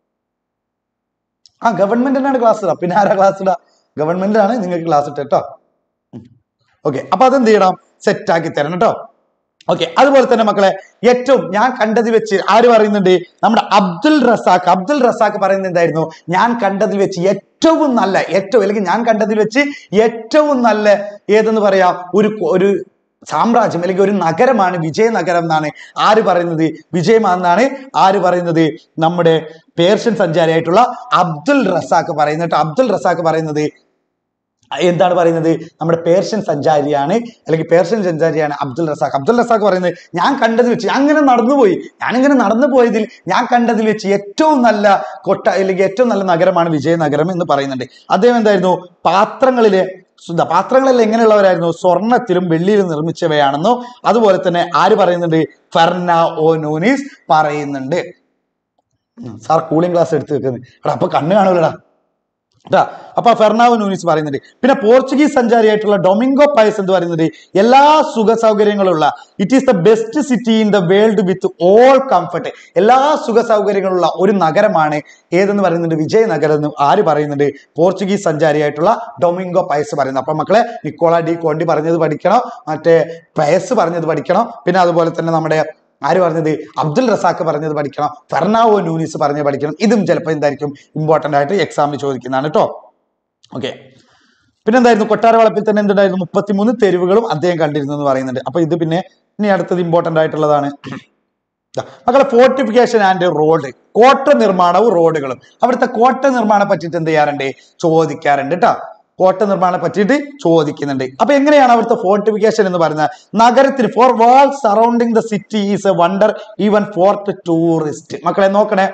ആ ഗവൺമെന്റിനാണ് ക്ലാസ് ഇടാം പിന്നെ ആരാ ക്ലാസ് ഇടാ ഗവൺമെന്റിനാണ് നിങ്ങൾക്ക് ക്ലാസ് ഇട്ട കേട്ടോ ഓക്കെ അപ്പൊ അതെന്ത് ചെയ്യണം സെറ്റ് ആക്കി തരണം കേട്ടോ ഓക്കെ അതുപോലെ തന്നെ മക്കളെ ഏറ്റവും ഞാൻ കണ്ടതിൽ വെച്ച് ആര് പറയുന്നുണ്ട് നമ്മുടെ അബ്ദുൽ റസാഖ് അബ്ദുൽ റസാഖ് പറയുന്നത് എന്തായിരുന്നു ഞാൻ കണ്ടതിൽ വെച്ച് ഏറ്റവും നല്ല ഏറ്റവും അല്ലെങ്കിൽ ഞാൻ കണ്ടതിൽ വെച്ച് ഏറ്റവും നല്ല ഏതെന്ന് പറയാം ഒരു ഒരു സാമ്രാജ്യം അല്ലെങ്കിൽ ഒരു നഗരമാണ് വിജയനഗരം എന്നാണ് ആര് പറയുന്നത് വിജയം എന്നാണ് ആര് പറയുന്നത് നമ്മുടെ പേർഷ്യൻ സഞ്ചാരിയായിട്ടുള്ള അബ്ദുൽ റസാഖ് പറയുന്നത് കേട്ടോ. അബ്ദുൽ റസാഖ് പറയുന്നത് എന്താണ് പറയുന്നത് നമ്മുടെ പേർഷ്യൻ സഞ്ചാരിയാണ് അല്ലെങ്കിൽ പേർഷ്യൻ സഞ്ചാരിയാണ് അബ്ദുൽ റസാഖ് അബ്ദുൽ റസാഖ് പറയുന്നത് ഞാൻ കണ്ടതിൽ വെച്ച് ഞാൻ അങ്ങനെ നടന്നുപോയി ഞാനിങ്ങനെ നടന്നു പോയതിൽ ഞാൻ കണ്ടതിൽ വെച്ച് ഏറ്റവും നല്ല കൊട്ട അല്ലെങ്കിൽ ഏറ്റവും നല്ല നഗരമാണ് വിജയനഗരം എന്ന് പറയുന്നുണ്ട് അദ്ദേഹം എന്തായിരുന്നു പാത്രങ്ങളിലെ ശുദ്ധ പാത്രങ്ങളെല്ലാം എങ്ങനെയുള്ളവരായിരുന്നു സ്വർണത്തിലും വെള്ളിയിലും നിർമ്മിച്ചവയാണെന്നോ അതുപോലെ തന്നെ ആര് പറയുന്നുണ്ട് ഫെർന ഓ നൂനീസ് പറയുന്നുണ്ട് ഉം, സാർ കൂളിംഗ് ക്ലാസ് എടുത്ത് വെക്കുന്നത് എടാ അപ്പൊ കണ്ണ് കാണൂലടാ ട്ടാ. അപ്പൊ ഫെർണാവോ നൂനിസ് പറയുന്നുണ്ട് പിന്നെ പോർച്ചുഗീസ് സഞ്ചാരിയായിട്ടുള്ള ഡൊമിംഗോ പയസ് എന്ന് പറയുന്നത് എല്ലാ സുഖ സൗകര്യങ്ങളുള്ള it is the best city in the world with all comfort എല്ലാ സുഖ സൗകര്യങ്ങളുള്ള ഒരു നഗരമാണ് ഏതെന്ന് പറയുന്നുണ്ട് വിജയനഗരം എന്ന് ആര് പറയുന്നുണ്ട് പോർച്ചുഗീസ് സഞ്ചാരിയായിട്ടുള്ള ഡൊമിംഗോ പയസ് പറയുന്നത് അപ്പൊ മക്കളെ നിക്കോള ഡി കോണ്ടി പറഞ്ഞത് പഠിക്കണം മറ്റേ പയസ് പറഞ്ഞത് പഠിക്കണം പിന്നെ അതുപോലെ തന്നെ നമ്മുടെ ആര് പറഞ്ഞത് അബ്ദുൽ റസാഖ് പറഞ്ഞത് പഠിക്കണം ഫെർണാവോ നൂനിസ് പറഞ്ഞത് പഠിക്കണം ഇതും ചിലപ്പോൾ എന്തായിരിക്കും ഇമ്പോർട്ടന്റ് ആയിട്ട് എക്സാമിൽ ചോദിക്കുന്നതാണ് കേട്ടോ ഓക്കെ പിന്നെ എന്തായിരുന്നു കൊട്ടാര വളപ്പിൽ തന്നെ എന്തുണ്ടായിരുന്നു മുപ്പത്തിമൂന്ന് തെരുവുകളും അദ്ദേഹം കണ്ടിരുന്നു എന്ന് പറയുന്നുണ്ട് അപ്പൊ ഇത് പിന്നെ ഇനി അടുത്തത് ഇമ്പോർട്ടന്റ് ആയിട്ടുള്ളതാണ് ദാ, മക്കളെ ഫോർട്ടിഫിക്കേഷൻ ആൻഡ് റോഡ് കോട്ട നിർമ്മാണവും റോഡുകളും അവിടുത്തെ കോട്ട നിർമ്മാണം പറ്റിയിട്ട് എന്ത് ചെയ്യാറുണ്ട് ചോദിക്കാറുണ്ട് കേട്ടോ കോട്ട നിർമ്മാണം പറ്റിയിട്ട് ചോദിക്കുന്നുണ്ട് അപ്പൊ എങ്ങനെയാണ് അവിടുത്തെ ഫോർട്ടിഫിക്കേഷൻ എന്ന് പറയുന്നത് നഗരത്തിന് four wall surrounding the city is a wonder even for tourist മക്കളെ നോക്കണേ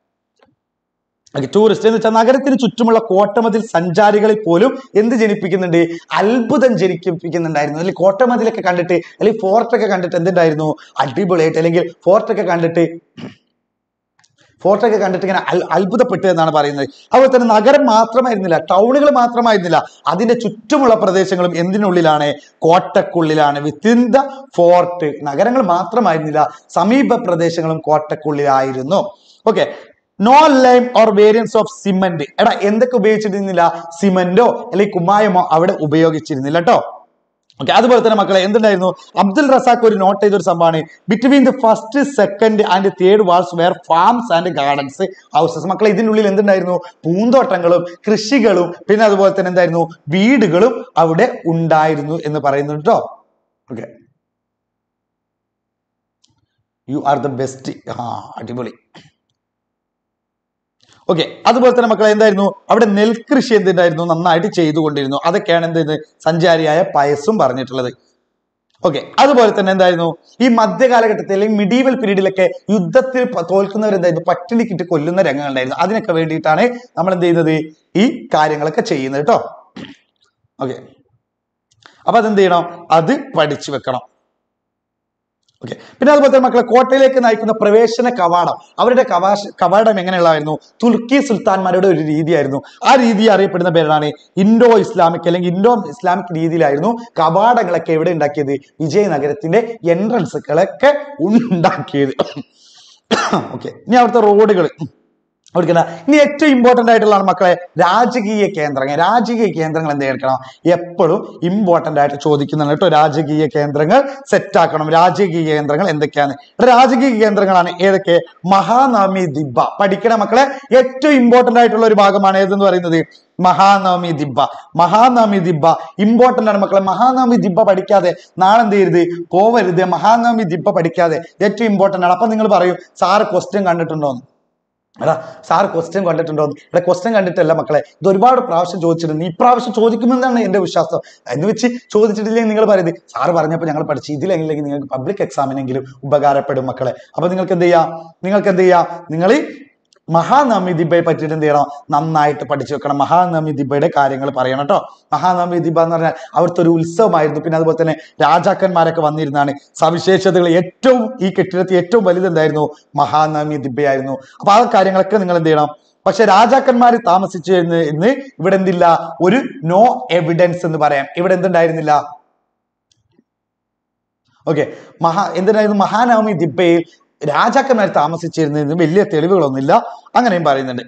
ടൂറിസ്റ്റ് എന്ന് വെച്ചാൽ നഗരത്തിന് ചുറ്റുമുള്ള കോട്ടമതിൽ സഞ്ചാരികളിൽ പോലും എന്ത് ജനിപ്പിക്കുന്നുണ്ട് അത്ഭുതം ജനിപ്പിക്കുന്നുണ്ടായിരുന്നു അല്ലെങ്കിൽ കോട്ടമതിലൊക്കെ കണ്ടിട്ട് അല്ലെങ്കിൽ ഫോർട്ടൊക്കെ കണ്ടിട്ട് എന്തുണ്ടായിരുന്നു അടിപൊളിയായിട്ട് അല്ലെങ്കിൽ ഫോർട്ടൊക്കെ കണ്ടിട്ട് ഫോർട്ടൊക്കെ കണ്ടിട്ട് ഇങ്ങനെ അൽ- അത്ഭുതപ്പെട്ടു എന്നാണ് പറയുന്നത് അതുപോലെ തന്നെ നഗരം മാത്രമായിരുന്നില്ല ടൗണുകൾ മാത്രമായിരുന്നില്ല അതിന്റെ ചുറ്റുമുള്ള പ്രദേശങ്ങളും എന്തിനുള്ളിലാണ് കോട്ടക്കുള്ളിലാണ് വിത്തിൻ ദ ഫോർട്ട് നഗരങ്ങൾ മാത്രമായിരുന്നില്ല സമീപ പ്രദേശങ്ങളും കോട്ടക്കുള്ളിലായിരുന്നു okay no lime or variance of cement എടാ എന്തൊക്കെ ഉപയോഗിച്ചിരുന്നില്ല സിമന്റോ അല്ലെങ്കിൽ കുമ്മായമോ അവിടെ ഉപയോഗിച്ചിരുന്നില്ല കേട്ടോ ഓക്കെ അതുപോലെ തന്നെ മക്കളെ എന്തുണ്ടായിരുന്നു അബ്ദുൽ റസാഖ് ഒരു നോട്ട് ചെയ്ത ഒരു സംഭവമാണ് between the first second and third walls were farms and gardens houses മക്കളെ ഇതിനുള്ളിൽ എന്തുണ്ടായിരുന്നു പൂന്തോട്ടങ്ങളും കൃഷികളും പിന്നെ അതുപോലെ തന്നെ എന്തായിരുന്നു വീടുകളും അവിടെ ഉണ്ടായിരുന്നു എന്ന് പറയുന്നു കേട്ടോ okay you are the best ആ അടിപൊളി ഓക്കെ അതുപോലെ തന്നെ മക്കളെ എന്തായിരുന്നു അവിടെ നെൽകൃഷി എന്തുണ്ടായിരുന്നു നന്നായിട്ട് ചെയ്തുകൊണ്ടിരുന്നു അതൊക്കെയാണ് എന്ത് ചെയ്യുന്നത് സഞ്ചാരിയായ പയസും പറഞ്ഞിട്ടുള്ളത് ഓക്കെ അതുപോലെ തന്നെ എന്തായിരുന്നു ഈ മധ്യകാലഘട്ടത്തിൽ അല്ലെങ്കിൽ മിഡീവൽ പീരീഡിലൊക്കെ യുദ്ധത്തിൽ പ- തോൽക്കുന്നവരെന്തായിരുന്നു പട്ടിണിക്കിട്ട് കൊല്ലുന്ന രംഗങ്ങൾ ഉണ്ടായിരുന്നു അതിനൊക്കെ വേണ്ടിയിട്ടാണ് നമ്മൾ എന്ത് ചെയ്യുന്നത് ഈ കാര്യങ്ങളൊക്കെ ചെയ്യുന്നത് കേട്ടോ ഓക്കെ അപ്പൊ അതെന്ത് ചെയ്യണം അത് പഠിച്ചു വെക്കണം ഓക്കെ പിന്നെ അതുപോലെ തന്നെ മക്കളെ കോട്ടയിലേക്ക് നയിക്കുന്ന പ്രവേശന കവാടം അവരുടെ കവാശ കവാടം എങ്ങനെയുള്ളതായിരുന്നു തുർക്കി സുൽത്താൻമാരുടെ ഒരു രീതിയായിരുന്നു ആ രീതി അറിയപ്പെടുന്ന പേരാണ് ഇൻഡോ ഇസ്ലാമിക് അല്ലെങ്കിൽ ഇൻഡോ ഇസ്ലാമിക് രീതിയിലായിരുന്നു കവാടങ്ങളൊക്കെ എവിടെ ഉണ്ടാക്കിയത് വിജയനഗരത്തിന്റെ എൻട്രൻസുകളൊക്കെ ഉണ്ടാക്കിയത് ഓക്കെ ഇനി അവിടുത്തെ റോഡുകൾ ഓടിക്കണ്ട ഇനി ഏറ്റവും ഇമ്പോർട്ടന്റ് ആയിട്ടുള്ളതാണ് മക്കളെ രാജകീയ കേന്ദ്രങ്ങൾ രാജകീയ കേന്ദ്രങ്ങൾ എന്ത് എടുക്കണം എപ്പോഴും ഇമ്പോർട്ടന്റ് ആയിട്ട് ചോദിക്കുന്നതാണ് കേട്ടോ രാജകീയ കേന്ദ്രങ്ങൾ സെറ്റ് ആക്കണം രാജകീയ കേന്ദ്രങ്ങൾ എന്തൊക്കെയാണ് ഇവിടെ രാജകീയ കേന്ദ്രങ്ങളാണ് ഏതൊക്കെ മഹാനവമി ദിബ്ബ പഠിക്കണ മക്കളെ ഏറ്റവും ഇമ്പോർട്ടന്റ് ആയിട്ടുള്ള ഒരു ഭാഗമാണ് ഏതെന്ന് പറയുന്നത് മഹാനവമി ദിബ്ബ മഹാനവമി ദിബ്ബ ഇമ്പോർട്ടന്റ് ആണ് മക്കളെ മഹാനവമി ദിബ്ബ പഠിക്കാതെ നാളെ എന്ത് ചെയ്യരുത് പോവരുത് മഹാനവമി ദിബ്ബ പഠിക്കാതെ ഏറ്റവും ഇമ്പോർട്ടന്റ് ആണ് അപ്പൊ നിങ്ങൾ പറയും സാറ് ക്വസ്റ്റ്യൻ കണ്ടിട്ടുണ്ടോന്ന് എടാ സാർ ക്വസ്റ്റ്യൻ കണ്ടിട്ടുണ്ടോ ഇവിടെ ക്വസ്റ്റ്യൻ കണ്ടിട്ടല്ല മക്കളെ ഇത് ഒരുപാട് പ്രാവശ്യം ചോദിച്ചിട്ടുണ്ട് ഈ പ്രാവശ്യം ചോദിക്കുമെന്നാണ് എന്റെ വിശ്വാസം എന്ന് വെച്ച് ചോദിച്ചിട്ടില്ലെങ്കിൽ നിങ്ങൾ പറയുന്നത് സാറ് പറഞ്ഞപ്പോൾ ഞങ്ങൾ പഠിച്ചു ഇതിലെങ്കിലും നിങ്ങൾക്ക് പബ്ലിക് എക്സാമിനെങ്കിലും ഉപകാരപ്പെടും മക്കളെ അപ്പൊ നിങ്ങൾക്ക് എന്ത് ചെയ്യാം നിങ്ങൾക്ക് എന്ത് ചെയ്യാം നിങ്ങൾ മഹാനവമി ദിബയെ പറ്റിയിട്ട് എന്ത് ചെയ്യണം നന്നായിട്ട് പഠിച്ചു വെക്കണം മഹാനവമി ദിബയുടെ കാര്യങ്ങൾ പറയണം കേട്ടോ മഹാനവമി ദിബ എന്ന് പറഞ്ഞാൽ അവിടുത്തെ ഒരു ഉത്സവമായിരുന്നു പിന്നെ അതുപോലെ തന്നെ രാജാക്കന്മാരൊക്കെ വന്നിരുന്നാണ് സവിശേഷതകൾ ഏറ്റവും ഈ കെട്ടിടത്തിൽ ഏറ്റവും വലുത് എന്തായിരുന്നു മഹാനവമി ദിബയായിരുന്നു അപ്പൊ ആ കാര്യങ്ങളൊക്കെ നിങ്ങൾ എന്ത് ചെയ്യണം പക്ഷെ രാജാക്കന്മാർ താമസിച്ചു എന്ന് ഇന്ന് ഇവിടെ എന്തില്ല ഒരു നോ എവിഡൻസ് എന്ന് പറയാം ഇവിടെ എന്തുണ്ടായിരുന്നില്ല ഓക്കെ മഹാ എന്തിനായിരുന്നു മഹാനവമി ദിബയിൽ രാജാക്കന്മാർ താമസിച്ചിരുന്നതിന് വലിയ തെളിവുകളൊന്നുമില്ല അങ്ങനെയും പറയുന്നുണ്ട്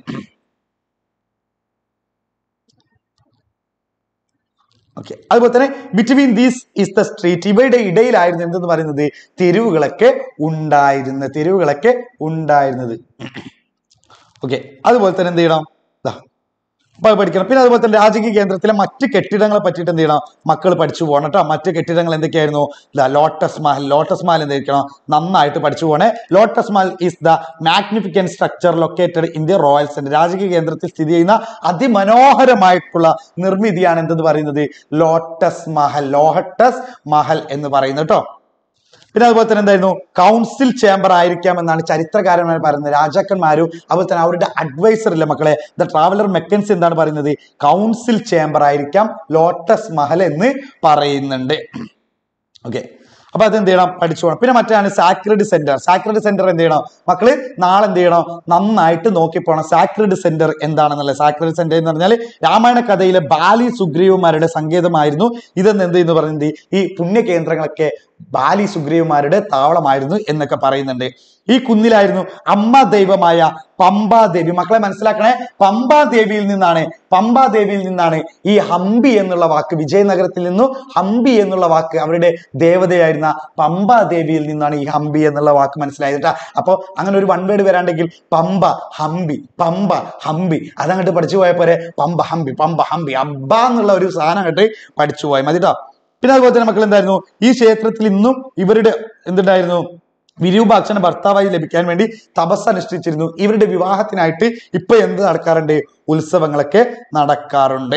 ഓക്കെ അതുപോലെ തന്നെ between these is the street ഇവയുടെ ഇടയിലായിരുന്നു എന്തെന്ന് പറയുന്നത് തെരുവുകളൊക്കെ ഉണ്ടായിരുന്നത് തെരുവുകളൊക്കെ ഉണ്ടായിരുന്നത് ഓക്കെ അതുപോലെ തന്നെ എന്ത് ചെയ്യണം ദാ അപ്പൊ അത് പഠിക്കണം പിന്നെ അതുപോലെ തന്നെ രാജകീയ കേന്ദ്രത്തിലെ മറ്റ് കെട്ടിടങ്ങളെ പറ്റിയിട്ട് എന്ത് ചെയ്യണം മക്കൾ പഠിച്ചു പോകണം കേട്ടോ മറ്റ് കെട്ടിടങ്ങൾ എന്തൊക്കെയായിരുന്നു the lotus Mahal lotus Mahal എന്തായിരിക്കണം നന്നായിട്ട് പഠിച്ചു പോകണേ lotus Mahal is the magnificent structure located in the royal centre രാജകീയ കേന്ദ്രത്തിൽ സ്ഥിതി ചെയ്യുന്ന അതിമനോഹരമായിട്ടുള്ള നിർമ്മിതിയാണ് എന്തെന്ന് പറയുന്നത് ലോട്ടസ് മഹൽ ലോഹട്ടസ് മഹൽ എന്ന് പറയുന്നത് കേട്ടോ പിന്നെ അതുപോലെ തന്നെ എന്തായിരുന്നു കൗൺസിൽ ചേംബർ ആയിരിക്കാം എന്നാണ് ചരിത്രകാരന്മാർ പറയുന്നത് രാജാക്കന്മാരും അതുപോലെ തന്നെ അവരുടെ അഡ്വൈസർ ഇല്ലേ മക്കളെ ദ ട്രാവലർ മെക്കൻസി എന്താണ് പറയുന്നത് കൗൺസിൽ ചേംബർ ആയിരിക്കാം ലോട്ടസ് മഹൽ എന്ന് പറയുന്നുണ്ട് ഓക്കെ അപ്പൊ അത് എന്ത് ചെയ്യണം പഠിച്ചു പോകണം പിന്നെ മറ്റാണ് സാക്രഡ് സെന്റർ സാക്രഡ് സെന്റർ എന്ത് ചെയ്യണം മക്കള് നാളെ എന്ത് ചെയ്യണം നന്നായിട്ട് നോക്കി പോകണം സാക്രഡ് സെന്റർ എന്താണെന്നുള്ളത് സാക്രഡ് സെന്റർ എന്ന് പറഞ്ഞാൽ രാമായണ കഥയിലെ ബാലി സുഗ്രീവന്മാരുടെ സങ്കേതമായിരുന്നു ഇതെന്ന് എന്ത് എന്ന് പറയുന്നത് ഈ പുണ്യ കേന്ദ്രങ്ങളൊക്കെ ബാലി സുഗ്രീവന്മാരുടെ താവളമായിരുന്നു എന്നൊക്കെ പറയുന്നുണ്ട് ഈ കുന്നിലായിരുന്നു അമ്മ ദൈവമായ പമ്പാദേവി മക്കളെ മനസ്സിലാക്കണേ പമ്പാദേവിയിൽ നിന്നാണ് പമ്പാദേവിയിൽ നിന്നാണ് ഈ ഹംപി എന്നുള്ള വാക്ക് വിജയനഗരത്തിൽ നിന്നും ഹംപി എന്നുള്ള വാക്ക് അവരുടെ ദേവതയായിരുന്ന പമ്പാദേവിയിൽ നിന്നാണ് ഈ ഹംപി എന്നുള്ള വാക്ക് മനസ്സിലായത് കേട്ടോ അപ്പൊ അങ്ങനെ ഒരു വൺ വേർഡ് വരാണ്ടെങ്കിൽ പമ്പ ഹംപി പമ്പ ഹംപി അതങ്ങോട്ട് പഠിച്ചു പോയ പോലെ പമ്പ ഹംപി പമ്പ ഹംപി അബ്ബ എന്നുള്ള ഒരു സാധനം അങ്ങോട്ട് പഠിച്ചു പോയാൽ മതി ട്ടോ പിന്നെ അതുപോലെ തന്നെ മക്കൾ എന്തായിരുന്നു ഈ ക്ഷേത്രത്തിൽ ഇന്നും ഇവരുടെ എന്തുണ്ടായിരുന്നു വിരൂപാക്ഷന് ഭർത്താവായി ലഭിക്കാൻ വേണ്ടി തപസ് അനുഷ്ഠിച്ചിരുന്നു ഇവരുടെ വിവാഹത്തിനായിട്ട് ഇപ്പൊ എന്ത് നടക്കാറുണ്ട് ഉത്സവങ്ങളൊക്കെ നടക്കാറുണ്ട്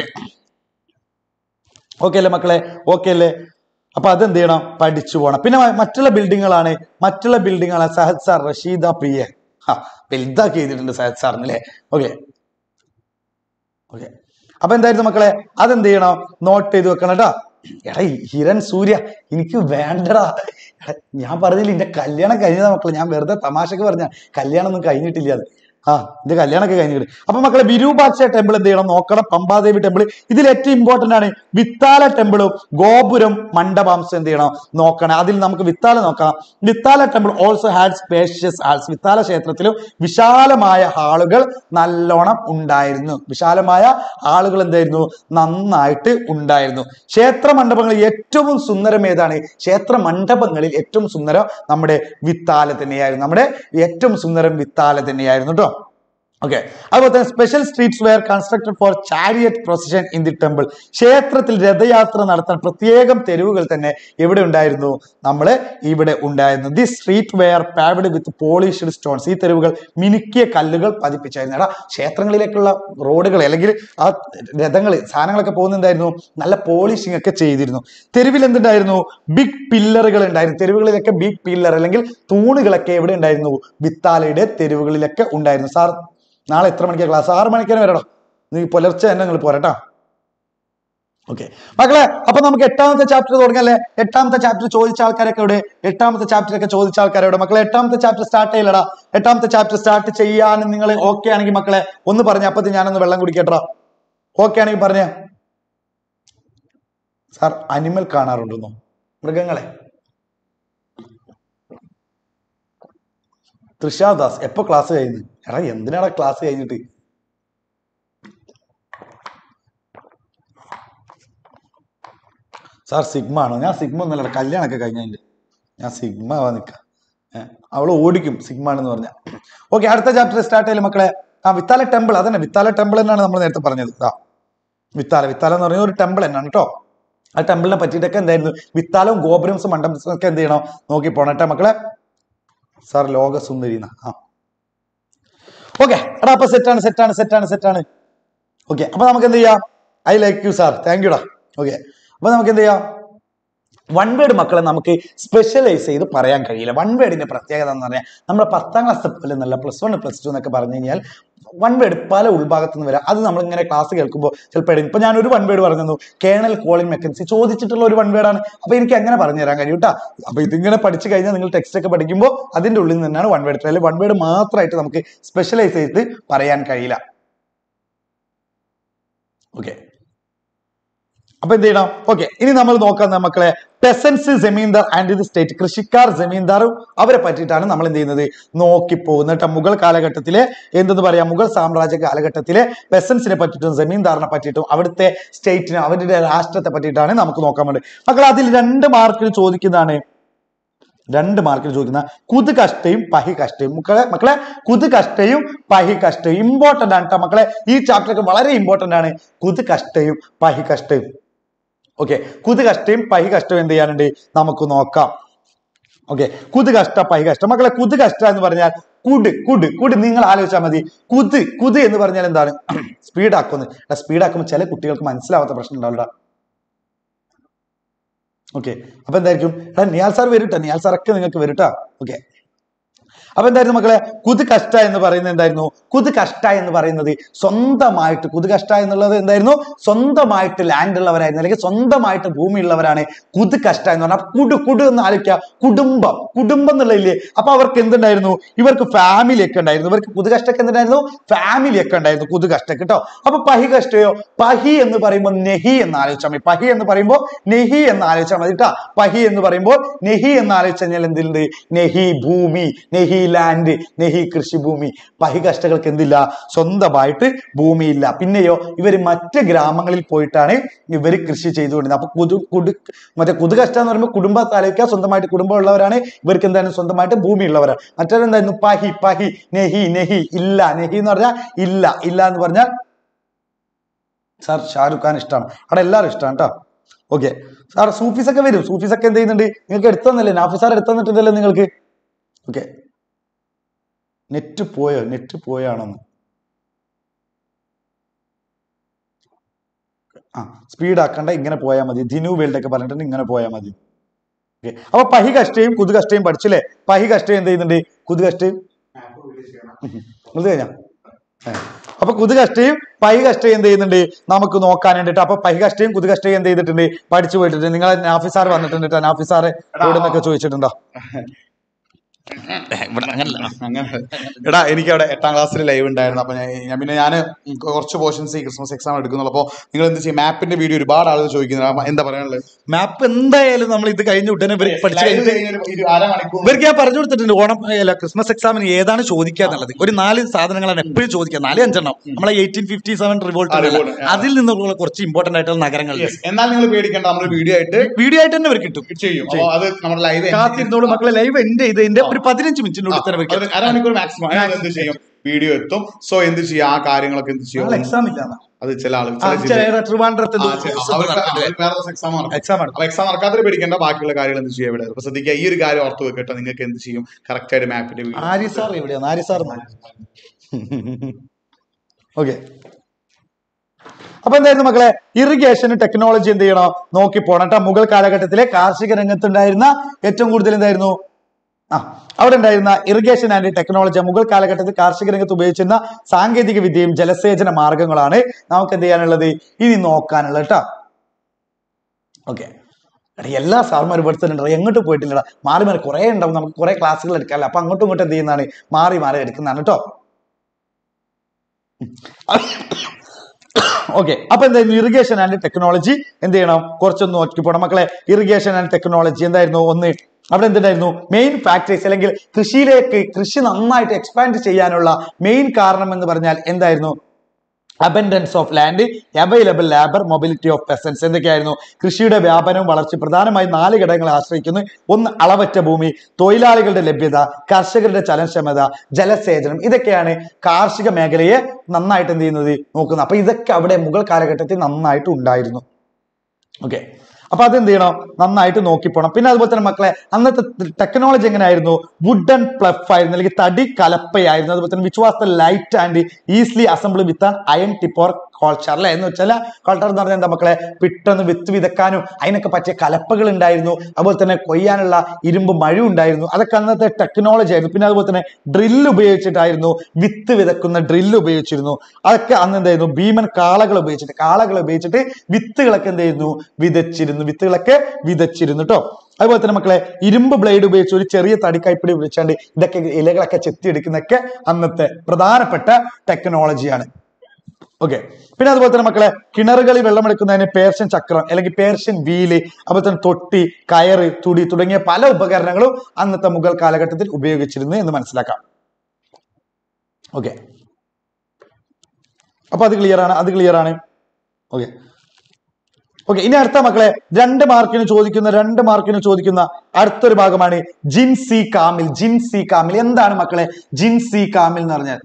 ഓക്കെ അല്ലേ മക്കളെ ഓക്കെ അല്ലേ അപ്പൊ അതെന്ത് ചെയ്യണം പഠിച്ചു പോകണം പിന്നെ മ- മറ്റുള്ള ബിൽഡിങ്ങുകളാണ് മറ്റുള്ള ബിൽഡിങ്ങുകളാണ് Sahad sir Rasheeda P A ഹാ വലുതാക്കി ചെയ്തിട്ടുണ്ട് സഹദ് സാറിന് അല്ലേ ഓക്കെ ഓക്കെ അപ്പൊ എന്തായിരുന്നു മക്കളെ അതെന്ത് ചെയ്യണം നോട്ട് ചെയ്ത് വെക്കണം കേട്ടോ എടാ ഈ ഹിരൺ സൂര്യ എനിക്ക് വേണ്ടടാ എടാ, ഞാൻ പറഞ്ഞില്ല എന്റെ കല്യാണം കഴിഞ്ഞതാ മക്കളെ ഞാൻ വെറുതെ തമാശക്ക് പറഞ്ഞ കല്യാണം ഒന്നും കഴിഞ്ഞിട്ടില്ല അത് ആ എന്റെ കല്യാണമൊക്കെ കഴിഞ്ഞിട്ട് അപ്പൊ മക്കളെ വിരൂപാക്ഷ ടെമ്പിൾ എന്ത് ചെയ്യണം നോക്കണം പമ്പാദേവി ടെമ്പിൾ ഇതിൽ ഏറ്റവും ഇമ്പോർട്ടന്റ് ആണ് വിത്താല ടെമ്പിളും ഗോപുരം മണ്ഡപാംശം എന്ത് ചെയ്യണം നോക്കണം അതിൽ നമുക്ക് വിത്താല നോക്കാം Vitthala temple also had spacious halls Vitthala ക്ഷേത്രത്തിലും വിശാലമായ ഹാളുകൾ നല്ലോണം ഉണ്ടായിരുന്നു വിശാലമായ ആളുകൾ എന്തായിരുന്നു നന്നായിട്ട് ഉണ്ടായിരുന്നു ക്ഷേത്ര മണ്ഡപങ്ങളിൽ ഏറ്റവും സുന്ദരം ഏതാണ് ക്ഷേത്ര മണ്ഡപങ്ങളിൽ ഏറ്റവും സുന്ദരം നമ്മുടെ വിത്താല തന്നെയായിരുന്നു നമ്മുടെ ഏറ്റവും സുന്ദരം വിത്താല തന്നെയായിരുന്നു കേട്ടോ ഓക്കെ അതുപോലെ തന്നെ special streets were constructed for chariot procession in the temple ക്ഷേത്രത്തിൽ രഥയാത്ര നടത്താൻ പ്രത്യേകം തെരുവുകൾ തന്നെ എവിടെ ഉണ്ടായിരുന്നു നമ്മൾ ഇവിടെ ഉണ്ടായിരുന്നു the street were paved with polished stones ഈ തെരുവുകൾ മിനുക്കിയ കല്ലുകൾ പതിപ്പിച്ചായിരുന്നു എടാ ക്ഷേത്രങ്ങളിലേക്കുള്ള റോഡുകൾ അല്ലെങ്കിൽ ആ രഥങ്ങൾ സാധനങ്ങളൊക്കെ പോകുന്നുണ്ടായിരുന്നു നല്ല പോളിഷിംഗ് ഒക്കെ ചെയ്തിരുന്നു തെരുവിൽ എന്തുണ്ടായിരുന്നു ബിഗ് പില്ലറുകൾ ഉണ്ടായിരുന്നു തെരുവുകളിലൊക്കെ ബിഗ് പില്ലർ അല്ലെങ്കിൽ തൂണുകളൊക്കെ എവിടെ ഉണ്ടായിരുന്നു വിത്താലയുടെ തെരുവുകളിലൊക്കെ ഉണ്ടായിരുന്നു സാർ നാളെ എത്ര മണിക്കാണ് ക്ലാസ് ആറ് മണിക്കാണ് വരണം നീ പുലർച്ചെ തന്നെ നിങ്ങൾ പോരട്ടോ ഓക്കെ മക്കളെ അപ്പൊ നമുക്ക് എട്ടാമത്തെ ചാപ്റ്റർ തുടങ്ങല്ലേ എട്ടാമത്തെ ചാപ്റ്റർ ചോദിച്ച ആൾക്കാരൊക്കെ ഇവിടെ എട്ടാമത്തെ ചാപ്റ്റർ ഒക്കെ ചോദിച്ച ആൾക്കാരോട് മക്കളെ എട്ടാമത്തെ ചാപ്റ്റർ സ്റ്റാർട്ട് ചെയ്യലടാ എട്ടാമത്തെ ചാപ്റ്റർ സ്റ്റാർട്ട് ചെയ്യാൻ നിങ്ങൾ ഓക്കെ ആണെങ്കിൽ മക്കളെ ഒന്ന് പറഞ്ഞ അപ്പത്തി ഞാനൊന്ന് വെള്ളം കുടിക്കട്ടാ ഓക്കെ ആണെങ്കിൽ പറഞ്ഞ സാർ അനിമൽ കാണാറുണ്ടെന്നോ മൃഗങ്ങളെ തൃഷാദാസ് എപ്പോ ക്ലാസ് കഴിഞ്ഞു എടാ എന്തിനാടാ ക്ലാസ് കഴിഞ്ഞിട്ട് സാർ സിഗ്മ ആണോ ഞാൻ സിഗ്മ ഒന്നല്ല കല്യാണമൊക്കെ കഴിഞ്ഞില്ല ഞാൻ സിഗ്മ ആവാ നിൽക്കാം അവള് ഓടിക്കും സിഗ്മ എന്ന് പറഞ്ഞ ഓക്കെ അടുത്ത ചാപ്റ്റർ സ്റ്റാർട്ട് ചെയ്യല് മക്കളെ ആ വിത്താല ടെമ്പിൾ അതന്നെ വിത്താല ടെമ്പിൾ എന്നാണ് നമ്മൾ നേരത്തെ പറഞ്ഞത് ആ വിത്താല വിത്താല എന്ന് പറയുന്ന ഒരു ടെമ്പിൾ തന്നെയാണ് കേട്ടോ ആ ടെമ്പിളിനെ പറ്റിയിട്ടൊക്കെ എന്തായിരുന്നു വിത്താലവും ഗോപുരംസും മണ്ഡപംസും ഒക്കെ എന്ത് ചെയ്യണം നോക്കി പോണട്ടെ മക്കളെ സാർ ലോകസുന്ദരി എന്നാ. ആ ഓക്കെ എടാ അപ്പൊ സെറ്റാണ് സെറ്റാണ് സെറ്റാണ് സെറ്റാണ് ഓക്കെ അപ്പൊ നമുക്ക് എന്ത് ചെയ്യാം I like you sir thank യുടാ ഓക്കെ അപ്പൊ നമുക്ക് എന്ത് ചെയ്യാം വൺ വേർഡ് മക്കളെ നമുക്ക് സ്പെഷ്യലൈസ് ചെയ്ത് പറയാൻ കഴിയില്ല വൺ വേർഡിന്റെ പ്രത്യേകത എന്ന് പറഞ്ഞാൽ നമ്മുടെ പത്താം ക്ലാസ് പോലെ നല്ല പ്ലസ് വൺ പ്ലസ് ടു എന്നൊക്കെ പറഞ്ഞു കഴിഞ്ഞാൽ വൺ വേർഡ് പല ഉൾഭാഗത്തു നിന്ന് വരാം അത് നമ്മൾ ഇങ്ങനെ ക്ലാസ് കേൾക്കുമ്പോൾ ചിലപ്പോൾ ഇപ്പൊ ഞാൻ ഒരു വൺ വേർഡ് പറഞ്ഞു കേണൽ കോളിംഗ് മെക്കൻസി ചോദിച്ചിട്ടുള്ള ഒരു വൺ വേർഡാണ് അപ്പൊ എനിക്ക് എങ്ങനെ പറഞ്ഞു തരാൻ കഴിയും കേട്ടോ അപ്പൊ ഇതിങ്ങനെ പഠിച്ചു കഴിഞ്ഞാൽ നിങ്ങൾ ടെക്സ്റ്റ് ഒക്കെ പഠിക്കുമ്പോൾ അതിന്റെ ഉള്ളിൽ നിന്നാണ് വൺ വേർഡ് അല്ലെങ്കിൽ വൺ വേർഡ് മാത്രമായിട്ട് നമുക്ക് സ്പെഷ്യലൈസ് ചെയ്ത് പറയാൻ കഴിയില്ല ഓക്കെ അപ്പൊ എന്ത് ചെയ്യണം ഓക്കെ ഇനി നമ്മൾ നോക്കാം മക്കളെ peasants zamindar and the state കൃഷിക്കാർ ജമീന്ദാറും അവരെ പറ്റിയിട്ടാണ് നമ്മൾ എന്ത് ചെയ്യുന്നത് നോക്കി പോകുന്നത് കേട്ടോ മുഗൾ കാലഘട്ടത്തിലെ എന്തെന്ന് പറയാം മുഗൾ സാമ്രാജ്യ കാലഘട്ടത്തിലെ പെസൻസിനെ പറ്റിയിട്ടും ജമീന്ദാറിനെ പറ്റിയിട്ടും അവിടുത്തെ സ്റ്റേറ്റിനെ അവരുടെ രാഷ്ട്രത്തെ പറ്റിയിട്ടാണ് നമുക്ക് നോക്കാൻ വേണ്ടി മക്കൾ അതിൽ രണ്ട് മാർക്കിൽ ചോദിക്കുന്നതാണ് രണ്ട് മാർക്കിൽ ചോദിക്കുന്ന കുത് കഷ്ടയും പഹി കഷ്ടയും മക്കളെ മക്കളെ കുത് കഷ്ടയും പഹി കഷ്ടയും ഇമ്പോർട്ടന്റ് ആണ് കേട്ടോ മക്കളെ ഈ ചാപ്റ്റർ ഒക്കെ വളരെ ഇമ്പോർട്ടന്റ് ആണ് കുത് കഷ്ടയും പഹി കഷ്ടയും ഓക്കെ കുത് കഷ്ടയും പഹി കഷ്ടയും എന്ത് ചെയ്യാനുണ്ട് നമുക്ക് നോക്കാം ഓക്കെ കുത് കഷ്ട പഹി കഷ്ട മക്കളെ കുത് കഷ്ട എന്ന് പറഞ്ഞാൽ കുട് കുട് കുട് നിങ്ങൾ ആലോചിച്ചാൽ മതി കുത് കുത് എന്ന് പറഞ്ഞാൽ എന്താണ് സ്പീഡ് ആക്കുന്നത് സ്പീഡ് ആക്കുമ്പോൾ ചില കുട്ടികൾക്ക് മനസ്സിലാവാത്ത പ്രശ്നം ഉണ്ടാവില്ല ഓക്കെ അപ്പൊ എന്തായിരിക്കും എടാ നിയാൽ സാർ വരൂട്ടോ നിയാൽ സാറൊക്കെ നിങ്ങൾക്ക് വരൂട്ടോ ഓക്കെ അപ്പൊ എന്തായിരുന്നു മക്കളെ കുത് കഷ്ട എന്ന് പറയുന്നത് എന്തായിരുന്നു കുത് കഷ്ട എന്ന് പറയുന്നത് സ്വന്തമായിട്ട് കുത് കഷ്ട എന്നുള്ളത് എന്തായിരുന്നു സ്വന്തമായിട്ട് ലാൻഡ് ഉള്ളവരായിരുന്നു അല്ലെങ്കിൽ സ്വന്തമായിട്ട് ഭൂമി ഉള്ളവരാണ് കുത് കഷ്ട എന്ന് പറഞ്ഞാൽ കുടു കുടു എന്ന് ആലോചിക്കുക കുടുംബം കുടുംബം എന്നുള്ളതില്ലേ അപ്പൊ അവർക്ക് എന്തുണ്ടായിരുന്നു ഇവർക്ക് ഫാമിലി ഒക്കെ ഉണ്ടായിരുന്നു ഇവർക്ക് കുത് കഷ്ടക്ക് എന്തുണ്ടായിരുന്നു ഫാമിലി ഒക്കെ ഉണ്ടായിരുന്നു കുത് കഷ്ടക്ക് കേട്ടോ അപ്പൊ പഹി കഷ്ടയോ പഹി എന്ന് പറയുമ്പോൾ നെഹി എന്ന് ആലോചിച്ചാൽ മതി പഹി എന്ന് പറയുമ്പോൾ നെഹി എന്ന് ആലോചിച്ചാൽ മതി കേട്ടോ പഹി എന്ന് പറയുമ്പോൾ നെഹി എന്ന് ആലോചിച്ച് കഴിഞ്ഞാൽ എന്തുണ്ട് നെഹി ഭൂമി നെഹി ലാൻഡ് നെഹി കൃഷിഭൂമി പഹി കഷ്ടകൾക്ക് എന്തില്ല സ്വന്തമായിട്ട് ഭൂമിയില്ല പിന്നെയോ ഇവർ മറ്റ് ഗ്രാമങ്ങളിൽ പോയിട്ടാണ് ഇവർ കൃഷി ചെയ്തുകൊണ്ടിരുന്നത് അപ്പൊ കുതു കുടു മറ്റേ കുതു കഷ്ട എന്ന് പറയുമ്പോൾ കുടുംബത്തെ ആലോചിക്കുക സ്വന്തമായിട്ട് കുടുംബം ഉള്ളവരാണ് ഇവർക്ക് എന്താണ് സ്വന്തമായിട്ട് ഭൂമി ഉള്ളവരാണ് മറ്റൊരെന്തായിരുന്നു പഹി പഹി നെഹി നെഹി ഇല്ല നെഹി എന്ന് പറഞ്ഞാൽ ഇല്ല ഇല്ല എന്ന് പറഞ്ഞാൽ സാർ ഷാറുഖ് ഖാൻ ഇഷ്ടമാണ് അവിടെ എല്ലാവരും ഇഷ്ടമാണ് കേട്ടോ ഓക്കെ സാർ സൂഫീസ് ഒക്കെ വരും സൂഫീസ് ഒക്കെ എന്ത് ചെയ്യുന്നുണ്ട് നിങ്ങൾക്ക് എടുത്തു തന്നില്ലേ നാഫി സാർ എടുത്തു തന്നിട്ടില്ലല്ലോ നിങ്ങൾക്ക് ഓക്കെ നെറ്റ് പോയോ നെറ്റ് പോയാണെന്ന് ആ സ്പീഡ് ആക്കണ്ട ഇങ്ങനെ പോയാൽ മതി ധിനു വേൾഡ് ഒക്കെ പറഞ്ഞിട്ടുണ്ട് ഇങ്ങനെ പോയാൽ മതി ഓക്കെ അപ്പൊ പഹി കഷ്ടയും കുതു കഷ്ടയും പഠിച്ചില്ലേ പഹി കഷ്ടയും എന്ത് ചെയ്യുന്നുണ്ട് കുതു കഷ്ടയും ഇത് കഴിഞ്ഞാ ഏ. അപ്പൊ കുതു കഷ്ടയും പൈ കഷ്ടയും എന്ത് ചെയ്യുന്നുണ്ട് നമുക്ക് നോക്കാൻ വേണ്ടിട്ട് അപ്പൊ പൈ കഷ്ടയും കുതു കഷ്ടയും എന്ത് ചെയ്തിട്ടുണ്ട് പഠിച്ചു പോയിട്ടുണ്ട് നിങ്ങളെ നാഫി സാർ വന്നിട്ടുണ്ട് കേട്ടോ നാഫി സാറ് ഇവിടെ നിന്നൊക്കെ ചോദിച്ചിട്ടുണ്ടോ ഇവിടെ അങ്ങനല്ല അങ്ങനെ എടാ എനിക്ക് അവിടെ എട്ടാം ക്ലാസ്സിൽ ലൈവ് ഉണ്ടായിരുന്നു അപ്പൊ ഞാൻ ഞാൻ പിന്നെ ഞാൻ കുറച്ച് പോർഷൻസ് ഈ ക്രിസ്മസ് എക്സാം എടുക്കുന്നുള്ളൂ അപ്പോൾ നിങ്ങൾ എന്ത് ചെയ്യും മാപ്പിന്റെ വീഡിയോ ഒരുപാട് ആളുകൾ ചോദിക്കുന്നത് അപ്പൊ എന്താ പറയാനുള്ളത് മാപ്പ് എന്തായാലും നമ്മൾ ഇത് കഴിഞ്ഞ ഉടനെ ഇവർ പഠിച്ചു Live കഴിഞ്ഞിട്ട് കഴിഞ്ഞ് ഒരു- ഒരു അരമണിക്കൂർ ഇവർക്ക് ഞാൻ പറഞ്ഞു കൊടുത്തിട്ടുണ്ട് ഓണം അല്ല ക്രിസ്മസ് എക്സാമിന് ഏതാണ് ചോദിക്കുക എന്നുള്ളത് ഒരു നാല് സാധനങ്ങളാണ് എപ്പോഴും ചോദിക്കുക നാല് അഞ്ചെണ്ണം നമ്മളെ എയ്റ്റീൻ ഫിഫ്റ്റി സെവൻ റിവോൾട്ട് ആ, revolt, ആ. അതിൽ നിന്നുള്ള കുറച്ച് ഇമ്പോർട്ടന്റ് ആയിട്ടുള്ള നഗരങ്ങൾ Yes. എന്നാൽ നിങ്ങൾ പേടിക്കേണ്ട നമ്മൾ വീഡിയോ ആയിട്ട് വീഡിയോ ആയിട്ട് തന്നെ ഇവർ കിട്ടും ചെയ്യും അപ്പൊ അത് നമ്മുടെ ലൈവ് കാത്തിരുന്നോളൂ മക്കളെ ലൈവ് എൻഡ് ചെയ്തതിന്റെ ഒരു പതിനഞ്ച് മിനിറ്റിനുള്ളിൽ തന്നെ ഇവർക്ക് അരമണിക്കൂർ മാക്സിമം എന്ത് ചെയ്യും വീഡിയോ എത്തും സോ എന്ത് ചെയ്യാം ആ കാര്യങ്ങളൊക്കെ എന്ത് നാളെ ചെയ്യും എക്സാം ഇല്ല അത് ചില ആളുകൾ ആ, ചില ജില്ല- ചില ട്രിവാൻഡ്രത്ത് ആ, ചെ- അവർക്ക് അവർക്ക് വേറെ എക്സാം നടക്കും എക്സാം ആണ് അപ്പൊ എക്സാം നടക്കാതെ പേടിക്കേണ്ട ബാക്കിയുള്ള കാര്യങ്ങൾ എന്ത് ചെയ്യാം ഇവിടെ അപ്പൊ ശ്രദ്ധിക്കുക ഈ ഒരു കാര്യം ഓർത്ത് വെക്കട്ടെ നിങ്ങൾക്ക് എന്ത് ചെയ്യും കറക്റ്റ് ആയിട്ട് മാപ്പിന്റെ വീഡിയോ ആരി സാർ എവിടെയാണ് ആരി സാർ ഓക്കെ അപ്പൊ എന്തായിരുന്നു മക്കളെ ഇറിഗേഷൻ ടെക്നോളജി എന്ത് ചെയ്യണം നോക്കി പോണം കേട്ടോ മുഗൾ കാലഘട്ടത്തിലെ കാർഷിക രംഗത്തുണ്ടായിരുന്ന ഏറ്റവും കൂടുതൽ എന്തായിരുന്നു ആ അവിടെ ഉണ്ടായിരുന്ന ഇറിഗേഷൻ ആൻഡ് ടെക്നോളജി മുഗൾ കാലഘട്ടത്തിൽ കാർഷിക രംഗത്ത് ഉപയോഗിച്ചിരുന്ന സാങ്കേതിക വിദ്യയും ജലസേചന മാർഗങ്ങളാണ് നമുക്ക് എന്ത് ചെയ്യാനുള്ളത് ഇനി നോക്കാനുള്ളത് കേട്ടോ ഓക്കെ എടാ എല്ലാ സാർമാരും പഠിച്ചിട്ടുണ്ട് എങ്ങോട്ട് പോയിട്ടില്ലടാ മാറി മാറി കുറെ ഉണ്ടാവും നമുക്ക് കുറെ ക്ലാസ്സുകൾ എടുക്കാമല്ലോ അപ്പൊ അങ്ങോട്ടും ഇങ്ങോട്ടും എന്ത് ചെയ്യുന്നതാണ് മാറി മാറി എടുക്കുന്നതാണ് കേട്ടോ ഓക്കെ അപ്പൊ എന്തായിരുന്നു ഇറിഗേഷൻ ആൻഡ് ടെക്നോളജി എന്ത് ചെയ്യണം കുറച്ചൊന്ന് നോക്കി പോണം മക്കളെ ഇറിഗേഷൻ ആൻഡ് ടെക്നോളജി എന്തായിരുന്നു ഒന്ന് അവിടെ എന്തുണ്ടായിരുന്നു മെയിൻ ഫാക്ടറീസ് അല്ലെങ്കിൽ കൃഷിയിലേക്ക് കൃഷി നന്നായിട്ട് എക്സ്പാൻഡ് ചെയ്യാനുള്ള മെയിൻ കാരണം എന്ന് പറഞ്ഞാൽ എന്തായിരുന്നു abundance of land available labour mobility of peasants എന്തൊക്കെയായിരുന്നു കൃഷിയുടെ വ്യാപനവും വളർച്ച പ്രധാനമായും നാല് ഘടകങ്ങളെ ആശ്രയിക്കുന്നു ഒന്ന് അളവറ്റ ഭൂമി തൊഴിലാളികളുടെ ലഭ്യത കർഷകരുടെ ചലനക്ഷമത ജലസേചനം ഇതൊക്കെയാണ് കാർഷിക മേഖലയെ നന്നായിട്ട് എന്ത് ചെയ്യുന്നത് നോക്കുന്നത് അപ്പൊ ഇതൊക്കെ അവിടെ മുഗൾ കാലഘട്ടത്തിൽ നന്നായിട്ട് ഉണ്ടായിരുന്നു ഓക്കെ അപ്പൊ അതെന്ത് ചെയ്യണം നന്നായിട്ട് നോക്കിപ്പോണം പിന്നെ അതുപോലെ തന്നെ മക്കളെ അന്നത്തെ ടെക്നോളജി എങ്ങനെയായിരുന്നു വുഡൻ പ്ലഫ് ആയിരുന്നു അല്ലെങ്കിൽ തടി കലപ്പയായിരുന്നു അതുപോലെ തന്നെ which was the light and easily assemble with an iron tip or coulter അല്ലെ എന്ന് വെച്ചാൽ കോൾച്ചർ എന്ന് പറഞ്ഞാൽ എന്താ മക്കളെ പെട്ടെന്ന് വിത്ത് വിതക്കാനും അതിനൊക്കെ പറ്റിയ കലപ്പകൾ ഉണ്ടായിരുന്നു അതുപോലെ തന്നെ കൊയ്യാനുള്ള ഇരുമ്പ് മഴ ഉണ്ടായിരുന്നു അതൊക്കെ അന്നത്തെ ടെക്നോളജി ആയിരുന്നു പിന്നെ അതുപോലെ തന്നെ ഡ്രില്ല് ഉപയോഗിച്ചിട്ടായിരുന്നു വിത്ത് വിതക്കുന്ന ഡ്രില്ല് ഉപയോഗിച്ചിരുന്നു അതൊക്കെ അന്ന് എന്തായിരുന്നു ഭീമൻ കാളകൾ ഉപയോഗിച്ചിട്ട് കാളകൾ ഉപയോഗിച്ചിട്ട് വിത്തുകളൊക്കെ എന്ത് ചെയ്യുന്നു വിതച്ചിരുന്നു വിത്തുകളൊക്കെ വിതച്ചിരുന്നു കേട്ടോ അതുപോലെ തന്നെ മക്കളെ ഇരുമ്പ് ബ്ലേഡ് ഉപയോഗിച്ച് ഒരു ചെറിയ തടിക്കൈപ്പിടി ഉപയോഗിച്ചാണ്ട് ഇതൊക്കെ ഇലകളൊക്കെ ചെത്തിയെടുക്കുന്നതൊക്കെ അന്നത്തെ പ്രധാനപ്പെട്ട ടെക്നോളജിയാണ് ഓക്കെ പിന്നെ അതുപോലെ തന്നെ മക്കളെ കിണറുകളിൽ വെള്ളമെടുക്കുന്നതിന് പേർഷ്യൻ ചക്രം അല്ലെങ്കിൽ പേർഷ്യൻ വീല് അതുപോലെ തന്നെ തൊട്ടി കയറ് തുടി തുടങ്ങിയ പല ഉപകരണങ്ങളും അന്നത്തെ മുഗൾ കാലഘട്ടത്തിൽ ഉപയോഗിച്ചിരുന്നു എന്ന് മനസ്സിലാക്കാം ഓക്കെ അപ്പൊ അത് ക്ലിയർ ആണ് അത് ക്ലിയർ ആണ് ഓക്കെ ഓക്കെ ഇനി അടുത്ത മക്കളെ രണ്ട് മാർക്കിന് ചോദിക്കുന്ന രണ്ട് മാർക്കിന് ചോദിക്കുന്ന അടുത്തൊരു ഭാഗമാണ് ജിൻസി കാമിൽ ജിൻസി കാമിൽ എന്താണ് മക്കളെ ജിൻസി കാമിൽ എന്ന് പറഞ്ഞാൽ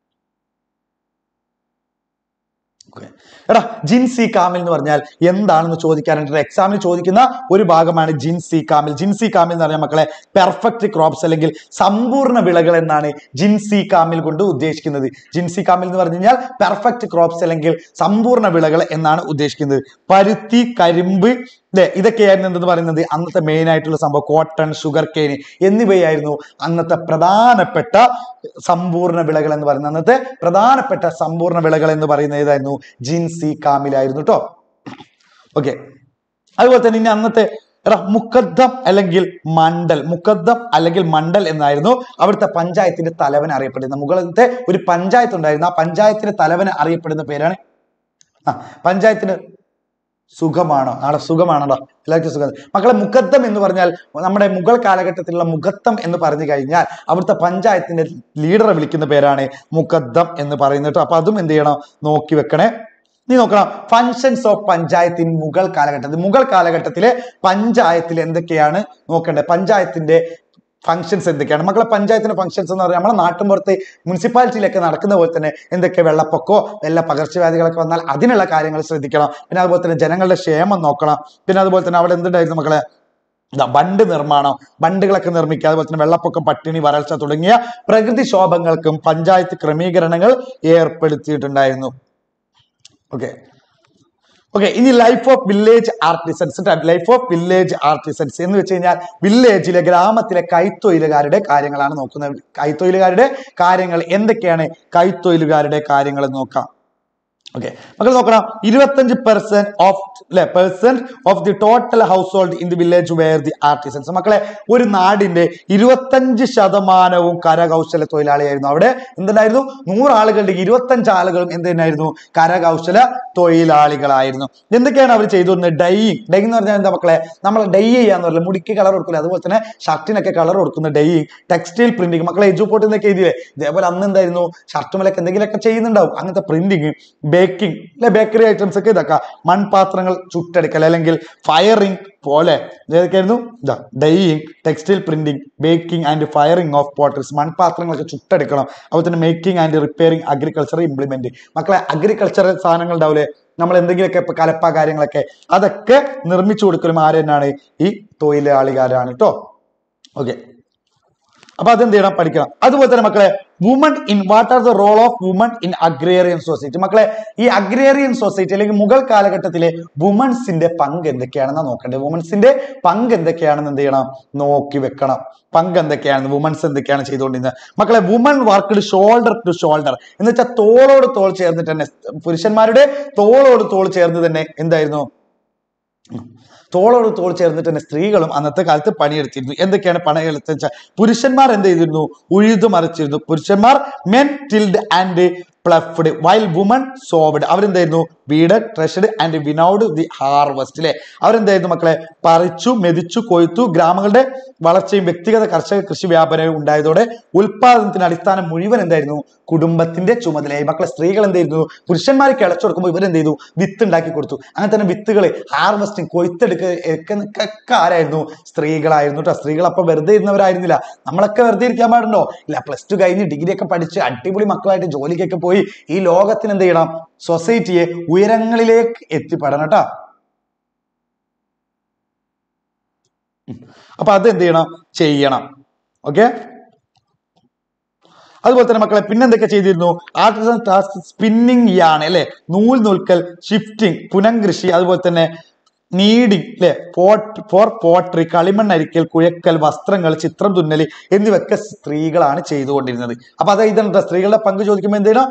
Okay. എടാ ജിൻസി കാമിൽ എന്ന് പറഞ്ഞാൽ എന്താണെന്ന് ചോദിക്കാനായിട്ട് എക്സാമിന് ചോദിക്കുന്ന ഒരു ഭാഗമാണ് ജിൻസി കാമിൽ ജിൻസി കാമിൽ എന്ന് പറഞ്ഞാൽ മക്കളെ പെർഫെക്റ്റ് ക്രോപ്സ് അല്ലെങ്കിൽ സമ്പൂർണ്ണ വിളകൾ എന്നാണ് ജിൻസി കാമിൽ കൊണ്ട് ഉദ്ദേശിക്കുന്നത് ജിൻസി കാമിൽ എന്ന് പറഞ്ഞു കഴിഞ്ഞാൽ പെർഫെക്റ്റ് ക്രോപ്സ് അല്ലെങ്കിൽ സമ്പൂർണ്ണ വിളകൾ എന്നാണ് ഉദ്ദേശിക്കുന്നത് പരുത്തി കരിമ്പ് അല്ലെ ഇതൊക്കെയായിരുന്നു എന്തെന്ന് പറയുന്നത് അന്നത്തെ മെയിൻ ആയിട്ടുള്ള സംഭവം കോട്ടൺ ഷുഗർ കെയിൻ എന്നിവയായിരുന്നു അന്നത്തെ പ്രധാനപ്പെട്ട സമ്പൂർണ്ണ വിളകൾ എന്ന് പറയുന്നത് അന്നത്തെ പ്രധാനപ്പെട്ട സമ്പൂർണ്ണ വിളകൾ എന്ന് പറയുന്നത് ഏതായിരുന്നു ജിൻസി കാമിലായിരുന്നു കേട്ടോ ഓക്കെ അതുപോലെ തന്നെ ഇനി അന്നത്തെ എടാ മുക്കദ്ദം അല്ലെങ്കിൽ മണ്ഡൽ മുക്കദ്ദം അല്ലെങ്കിൽ മണ്ഡൽ എന്നായിരുന്നു അവിടുത്തെ പഞ്ചായത്തിന്റെ തലവൻ അറിയപ്പെടുന്ന മുകളിലത്തെ ഒരു പഞ്ചായത്ത് ഉണ്ടായിരുന്നു ആ പഞ്ചായത്തിന്റെ തലവൻ അറിയപ്പെടുന്ന പേരാണ് ആ പഞ്ചായത്തിന് സുഖമാണോ നാളെ സുഖമാണോ എല്ലാവർക്കും സുഖം മക്കളെ മുഖത്തം എന്ന് പറഞ്ഞാൽ നമ്മുടെ മുഗൾ കാലഘട്ടത്തിലുള്ള മുഖത്തം എന്ന് പറഞ്ഞു കഴിഞ്ഞാൽ അവിടുത്തെ പഞ്ചായത്തിന്റെ ലീഡറെ വിളിക്കുന്ന പേരാണ് മുഖദ്ദം എന്ന് പറയുന്നത് കേട്ടോ അപ്പൊ അതും എന്ത് ചെയ്യണം നോക്കി വെക്കണേ നീ നോക്കണം functions of panchayat in Mughal കാലഘട്ടത്തിൽ മുഗൾ കാലഘട്ടത്തിലെ പഞ്ചായത്തിൽ എന്തൊക്കെയാണ് നോക്കേണ്ടത് പഞ്ചായത്തിന്റെ ഫങ്ഷൻസ് എന്തൊക്കെയാണ് മക്കളെ പഞ്ചായത്തിന്റെ ഫങ്ഷൻസ് എന്ന് പറഞ്ഞാൽ നമ്മുടെ നാട്ടിൻപുറത്ത് മുനിസിപ്പാലിറ്റിയിലൊക്കെ നടക്കുന്ന പോലെ തന്നെ എന്തൊക്കെ വെള്ളപ്പൊക്കോ വല്ല പകർച്ചവ്യാധികളൊക്കെ വന്നാൽ അതിനുള്ള കാര്യങ്ങൾ ശ്രദ്ധിക്കണം പിന്നെ അതുപോലെ തന്നെ ജനങ്ങളുടെ ക്ഷേമം നോക്കണം പിന്നെ അതുപോലെ തന്നെ അവിടെ എന്തുണ്ടായിരുന്നു മക്കളെ ഇതാ ബണ്ട് നിർമ്മാണം ബണ്ടുകളൊക്കെ നിർമ്മിക്കുക അതുപോലെ തന്നെ വെള്ളപ്പൊക്കം പട്ടിണി വരൾച്ച തുടങ്ങിയ പ്രകൃതിക്ഷോഭങ്ങൾക്കും പഞ്ചായത്ത് ക്രമീകരണങ്ങൾ ഏർപ്പെടുത്തിയിട്ടുണ്ടായിരുന്നു ഓക്കെ ഓക്കെ ഇനി life of village artisans life of village artisans എന്ന് വെച്ച് കഴിഞ്ഞാൽ വില്ലേജിലെ ഗ്രാമത്തിലെ കൈത്തൊഴിലുകാരുടെ കാര്യങ്ങളാണ് നോക്കുന്നത് കൈത്തൊഴിലുകാരുടെ കാര്യങ്ങൾ എന്തൊക്കെയാണ് കൈത്തൊഴിലുകാരുടെ കാര്യങ്ങൾ എന്ന് നോക്കാം ഓക്കെ മക്കൾ നോക്കണം ഇരുപത്തഞ്ച് പെർസെന്റ് ഓഫ് അല്ലെ percent of the total household in the village where the artisans മക്കളെ ഒരു നാടിന്റെ ഇരുപത്തഞ്ച് ശതമാനവും കരകൗശല തൊഴിലാളിയായിരുന്നു അവിടെ എന്തുണ്ടായിരുന്നു നൂറ് ആളുകളുടെ ഇരുപത്തഞ്ച് ആളുകളും എന്ത് തന്നെയായിരുന്നു കരകൗശല തൊഴിലാളികളായിരുന്നു എന്തൊക്കെയാണ് അവർ ചെയ്തിരുന്നത് ഡൈയിങ് ഡൈ എന്ന് പറഞ്ഞാൽ എന്താ മക്കളെ നമ്മൾ ഡൈ ചെയ്യാന്ന് പറഞ്ഞാൽ മുടിക്ക് കളർ കൊടുക്കില്ല അതുപോലെ തന്നെ ഷർട്ടിനൊക്കെ കളർ കൊടുക്കുന്ന ഡൈയിങ് ടെക്സ്റ്റൈൽ പ്രിന്റിങ് മക്കളെ എജുപോർട്ട് എന്നൊക്കെ എഴുതിയില്ലേ ഇതേപോലെ അന്ന് എന്തായിരുന്നു ഷർട്ടുമലൊക്കെ എന്തെങ്കിലുമൊക്കെ ചെയ്യുന്നുണ്ടാവും അങ്ങനത്തെ പ്രിന്റിങ് ബേക്കിംഗ് അല്ലെ ബേക്കറി ഐറ്റംസ് ഒക്കെ ഇതൊക്കെ മൺപാത്രങ്ങൾ ചുട്ടെടുക്കൽ അല്ലെങ്കിൽ ഫയറിംഗ് പോലെ ഏതൊക്കെയായിരുന്നു ഇതാ dyeing textile printing baking and firing of potteries മൺപാത്രങ്ങളൊക്കെ ചുട്ടെടുക്കണം അതുപോലെ തന്നെ making and repairing agriculture implement മക്കളെ അഗ്രികൾച്ചറൽ സാധനങ്ങൾ ഉണ്ടാവില്ലേ നമ്മൾ എന്തെങ്കിലുമൊക്കെ ഇപ്പൊ കലപ്പ കാര്യങ്ങളൊക്കെ അതൊക്കെ നിർമ്മിച്ചു കൊടുക്കലും ആര് തന്നെയാണ് ഈ തൊഴിലാളികാരാണ് കേട്ടോ ഓക്കെ അപ്പൊ അതെന്ത് ചെയ്യണം പഠിക്കണം അതുപോലെ തന്നെ മക്കളെ woman in what are the role of woman in agrarian society മക്കളെ ഈ അഗ്രേറിയൻ സൊസൈറ്റി അല്ലെങ്കിൽ മുഗൾ കാലഘട്ടത്തിലെ വുമൺസിന്റെ പങ്ക് എന്തൊക്കെയാണെന്ന് നോക്കണ്ടേ വുമൺസിന്റെ പങ്ക് എന്തൊക്കെയാണെന്ന് എന്ത് ചെയ്യണം നോക്കി വെക്കണം പങ്ക് എന്തൊക്കെയാണ് വുമൺസ് എന്തൊക്കെയാണ് ചെയ്തുകൊണ്ടിരുന്നത് മക്കളെ women worked shoulder to shoulder എന്ന് വെച്ചാൽ തോളോട് തോൾ ചേർന്നിട്ട് തന്നെ പുരുഷന്മാരുടെ തോളോട് തോൾ ചേർന്ന് തന്നെ എന്തായിരുന്നു തോളോട് തോൾ ചേർന്നിട്ട് തന്നെ സ്ത്രീകളും അന്നത്തെ കാലത്ത് പണിയെടുത്തിരുന്നു എന്തൊക്കെയാണ് പണിയെടുത്ത് വെച്ചാൽ പുരുഷന്മാർ എന്ത് ചെയ്തിരുന്നു ഉഴുതു മറിച്ചിരുന്നു പുരുഷന്മാർ men tilled and ploughed while women sowed അവരെന്തായിരുന്നു വീട് threshed and winnowed the harvest അല്ലെ അവരെന്തായിരുന്നു മക്കളെ പറിച്ചു മെതിച്ചു കൊയ്ത്തു ഗ്രാമങ്ങളുടെ വളർച്ചയും വ്യക്തിഗത കർഷക കൃഷി വ്യാപനവും ഉണ്ടായതോടെ ഉൽപാദനത്തിന് അടിസ്ഥാനം മുഴുവൻ എന്തായിരുന്നു കുടുംബത്തിന്റെ ചുമതലയായി മക്കളെ സ്ത്രീകൾ എന്തായിരുന്നു പുരുഷന്മാർ കിളച്ചു കൊടുക്കുമ്പോൾ ഇവരെന്ത് ചെയ്തു വിത്ത് ഉണ്ടാക്കി കൊടുത്തു അങ്ങനെ തന്നെ വിത്തുകൾ ഹാർവസ്റ്റിംഗ് കൊയ്ത്തെടുക്കുക ഒക്കെ ആരായിരുന്നു സ്ത്രീകളായിരുന്നു കേട്ടോ സ്ത്രീകൾ അപ്പൊ വെറുതെ ഇരുന്നവരായിരുന്നില്ല നമ്മളൊക്കെ വെറുതെ ഇരിക്കാൻ പാടുണ്ടോ ഇല്ല പ്ലസ് ടു കഴിഞ്ഞ് ഡിഗ്രി ഒക്കെ പഠിച്ച് അടിപൊളി മക്കളായിട്ട് ജോലിക്കൊക്കെ പോയി ഈ ലോകത്തിന് എന്ത് ചെയ്യണം സൊസൈറ്റിയെ ഉയരങ്ങളിലേക്ക് എത്തിപ്പെടണം കേട്ടോ അപ്പൊ അത് എന്ത് ചെയ്യണം ചെയ്യണം ഓക്കെ അതുപോലെ തന്നെ മക്കളെ പിന്നെന്തൊക്കെ ചെയ്തിരുന്നു ആർട്ടിസൺ ടാസ്ക് സ്പിന്നിങ് യാണ് അല്ലെ നൂൽ നൂൽക്കൽ ഷിഫ്റ്റിംഗ് പുനംകൃഷി അതുപോലെ തന്നെ നീഡിങ് അല്ലെ പോട്ട് ഫോർ പോട്രി കളിമണ്ണ് അരിക്കൽ കുഴക്കൽ വസ്ത്രങ്ങൾ ചിത്രം തുന്നൽ എന്നിവയൊക്കെ സ്ത്രീകളാണ് ചെയ്തുകൊണ്ടിരുന്നത് അപ്പൊ അത് ഇതാണ് സ്ത്രീകളുടെ പങ്ക് ചോദിക്കുമ്പോൾ എന്ത് ചെയ്യണം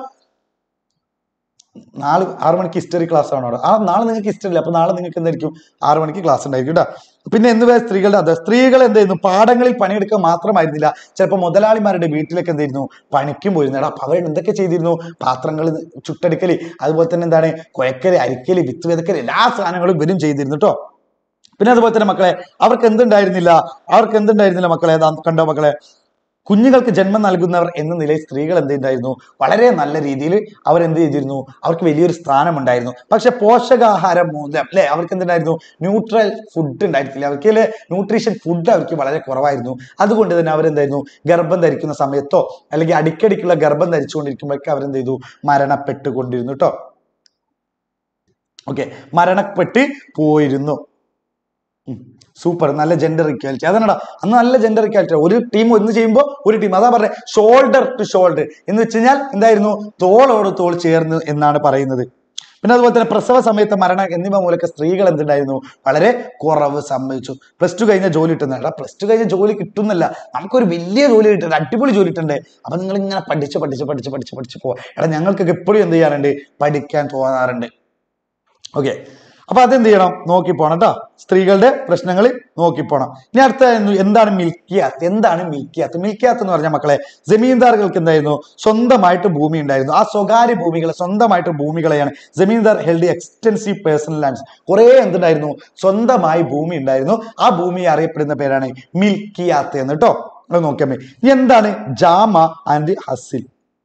നാല് ആറ് മണിക്ക് ഹിസ്റ്ററി ക്ലാസ് ആണ് അവിടെ ആ നാളെ നിങ്ങൾക്ക് ഹിസ്റ്ററി ഇല്ല അപ്പൊ നാളെ നിങ്ങൾക്ക് എന്തായിരിക്കും ആറ് മണിക്ക് ക്ലാസ് ഉണ്ടായിരിക്കും കേട്ടോ പിന്നെ എന്നിവ സ്ത്രീകളുടെ അത് സ്ത്രീകൾ എന്തായിരുന്നു പാടങ്ങളിൽ പണിയെടുക്കുക മാത്രമായിരുന്നില്ല ചിലപ്പോൾ മുതലാളിമാരുടെ വീട്ടിലൊക്കെ എന്തായിരുന്നു പണിക്കും പോയിരുന്നു എടാ അപ്പൊ അവർ എന്തൊക്കെ ചെയ്തിരുന്നു പാത്രങ്ങൾ ചുട്ടെടുക്കല് അതുപോലെ തന്നെ എന്താണ് കുഴക്കല് അരിക്കല് വിത്ത് വിതക്കല് എല്ലാ സാധനങ്ങളും ഇവരും ചെയ്തിരുന്നു കേട്ടോ പിന്നെ അതുപോലെ തന്നെ മക്കളെ അവർക്ക് എന്തുണ്ടായിരുന്നില്ല അവർക്ക് എന്തുണ്ടായിരുന്നില്ല മക്കളെ ദാ കണ്ടോ മക്കളെ കുഞ്ഞുങ്ങൾക്ക് ജന്മം നൽകുന്നവർ എന്ന നിലയിൽ സ്ത്രീകൾ എന്തുണ്ടായിരുന്നു വളരെ നല്ല രീതിയിൽ അവർ എന്ത് ചെയ്തിരുന്നു അവർക്ക് വലിയൊരു സ്ഥാനമുണ്ടായിരുന്നു പക്ഷെ പോഷകാഹാരം മൂലം അല്ലെ അവർക്ക് എന്തുണ്ടായിരുന്നു ന്യൂട്രൽ ഫുഡ് ഉണ്ടായിരുന്നില്ല അവർക്ക് അല്ലെ ന്യൂട്രീഷൻ ഫുഡ് അവർക്ക് വളരെ കുറവായിരുന്നു അതുകൊണ്ട് തന്നെ അവരെന്തായിരുന്നു ഗർഭം ധരിക്കുന്ന സമയത്തോ അല്ലെങ്കിൽ അടിക്കടിക്കുള്ള ഗർഭം ധരിച്ചുകൊണ്ടിരിക്കുമ്പോഴൊക്കെ അവരെന്ത് ചെയ്തു മരണപ്പെട്ടുകൊണ്ടിരുന്നു കേട്ടോ ഓക്കെ മരണപ്പെട്ട് പോയിരുന്നു സൂപ്പർ നല്ല ജെൻഡർ ഇക്വാലിറ്റി അതാണടാ അന്ന് നല്ല ജെൻഡർ ഇക്വാലിറ്റി ഒരു ടീം ഒന്ന് ചെയ്യുമ്പോൾ ഒരു ടീം അതാ പറഞ്ഞത് ഷോൾഡർ ടു ഷോൾഡർ എന്ന് വെച്ച് കഴിഞ്ഞാൽ എന്തായിരുന്നു തോളോട് തോൾ ചേർന്ന് എന്നാണ് പറയുന്നത് പിന്നെ അതുപോലെ തന്നെ പ്രസവ സമയത്ത് മരണം എന്നിവ മൂലമൊക്കെ സ്ത്രീകൾ എന്തുണ്ടായിരുന്നു വളരെ കുറവ് സംഭവിച്ചു പ്ലസ് ടു കഴിഞ്ഞ ജോലി കിട്ടുന്നില്ല പ്ലസ് ടു കഴിഞ്ഞ ജോലി കിട്ടുന്നില്ല നമുക്കൊരു വലിയ ജോലി കിട്ടുന്നുണ്ട് അടിപൊളി ജോലി കിട്ടണ്ടേ അപ്പൊ നിങ്ങൾ ഇങ്ങനെ പഠിച്ച് പഠിച്ച് പഠിച്ച് പഠിച്ച് പഠിച്ച് പോവാ എടാ ഞങ്ങൾക്കൊക്കെ എപ്പോഴും എന്ത് ചെയ്യാറുണ്ട് പഠിക്കാൻ തോന്നാറുണ്ട് ഓക്കെ അപ്പൊ അതെന്ത് ചെയ്യണം നോക്കി പോണം കേട്ടോ സ്ത്രീകളുടെ പ്രശ്നങ്ങൾ നോക്കി പോണം ഇനി അടുത്ത എന്ത് എന്താണ് മിൽക്കിയാത്ത് എന്താണ് മിൽക്കിയാത്ത് മിൽക്കിയാത്ത് എന്ന് പറഞ്ഞ മക്കളെ ജമീന്ദാറുകൾക്ക് എന്തായിരുന്നു സ്വന്തമായിട്ട് ഭൂമി ഉണ്ടായിരുന്നു ആ സ്വകാര്യ ഭൂമികളെ സ്വന്തമായിട്ട് ഭൂമികളെയാണ് zamindar held extensive personal lands കുറെ എന്തുണ്ടായിരുന്നു സ്വന്തമായി ഭൂമി ഉണ്ടായിരുന്നു ആ ഭൂമി അറിയപ്പെടുന്ന പേരാണ് മിൽക്കിയാത്ത് എന്ന് കേട്ടോ അത് നോക്കിയാൽ മതി ഇനി എന്താണ് ജാമ ആൻഡ് ഹസിൽ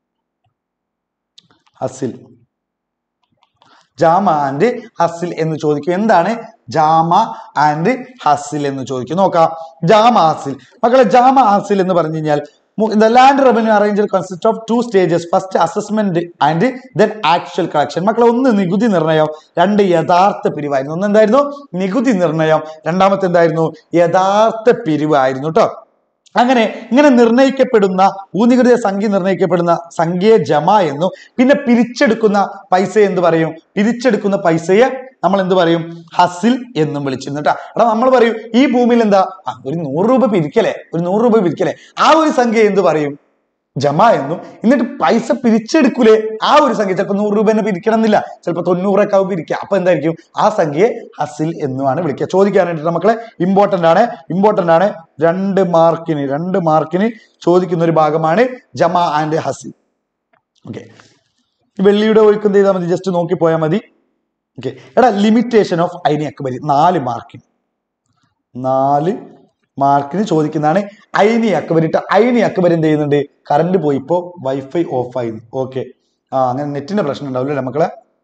ഹസിൽ ജാമ ആൻഡ് ഹസിൽ എന്ന് ചോദിക്കും എന്താണ് ജാമ ആൻഡ് ഹസിൽ എന്ന് ചോദിക്കും നോക്കാം ജാമ ഹസിൽ മക്കളെ ജാമ ഹസിൽ എന്ന് പറഞ്ഞു കഴിഞ്ഞാൽ the land revenue arrangement consist of two stages first assessment and then actual collection മക്കളെ ഒന്ന് നികുതി നിർണയം രണ്ട് യഥാർത്ഥ പിരിവായിരുന്നു ഒന്ന് എന്തായിരുന്നു നികുതി നിർണയം രണ്ടാമത്തെ എന്തായിരുന്നു യഥാർത്ഥ പിരിവായിരുന്നു കേട്ടോ അങ്ങനെ ഇങ്ങനെ നിർണയിക്കപ്പെടുന്ന ഭൂനികുതിയുടെ സംഖ്യ നിർണയിക്കപ്പെടുന്ന സംഖ്യയെ ജമ എന്നും പിന്നെ പിരിച്ചെടുക്കുന്ന പൈസ എന്ത് പറയും പിരിച്ചെടുക്കുന്ന പൈസയെ നമ്മൾ എന്ത് പറയും ഹസിൽ എന്നും വിളിച്ചിരുന്നു കേട്ടോ എടാ നമ്മൾ പറയും ഈ ഭൂമിയിൽ എന്താ ആ, ഒരു നൂറ് രൂപ പിരിക്കലേ ഒരു നൂറ് രൂപ പിരിക്കലേ ആ ഒരു സംഖ്യ എന്ത് പറയും ജമ എന്നും എന്നിട്ട് പൈസ പിരിച്ചെടുക്കൂലേ ആ ഒരു സംഖ്യ ചിലപ്പോൾ നൂറ് രൂപ തന്നെ പിരിക്കണം എന്നില്ല ചിലപ്പോൾ തൊണ്ണൂറൊക്കെ ആവും പിരിക്കുക അപ്പൊ എന്തായിരിക്കും ആ സംഖ്യയെ ഹസിൽ എന്നുമാണ് വിളിക്കുക ചോദിക്കാനായിട്ട് മക്കളെ ഇമ്പോർട്ടന്റ് ആണ് ഇമ്പോർട്ടന്റ് ആണ് രണ്ട് മാർക്കിന് രണ്ട് മാർക്കിന് ചോദിക്കുന്ന ഒരു ഭാഗമാണ് ജമ ആൻഡ് ഹസിൽ ഓക്കെ വെള്ളിയുടെ ഒഴുക്ക് എന്ത് ചെയ്താൽ മതി ജസ്റ്റ് നോക്കി പോയാൽ മതി ഓക്കെ എടാ ലിമിറ്റേഷൻ ഓഫ് ഐനി അക്ബരി നാല് മാർക്കിന് നാല് മാർക്കിന് ചോദിക്കുന്നതാണ് ഐനി അക്ബർ ഇട്ട് ഐനി അക്ബർ എന്ത് ചെയ്യുന്നുണ്ട് കറണ്ട് പോയി ഇപ്പോൾ വൈഫൈ ഓഫ് ആയി ഓക്കെ ആ അങ്ങനെ നെറ്റിന്റെ പ്രശ്നം ഉണ്ടാവില്ല മക്കളെ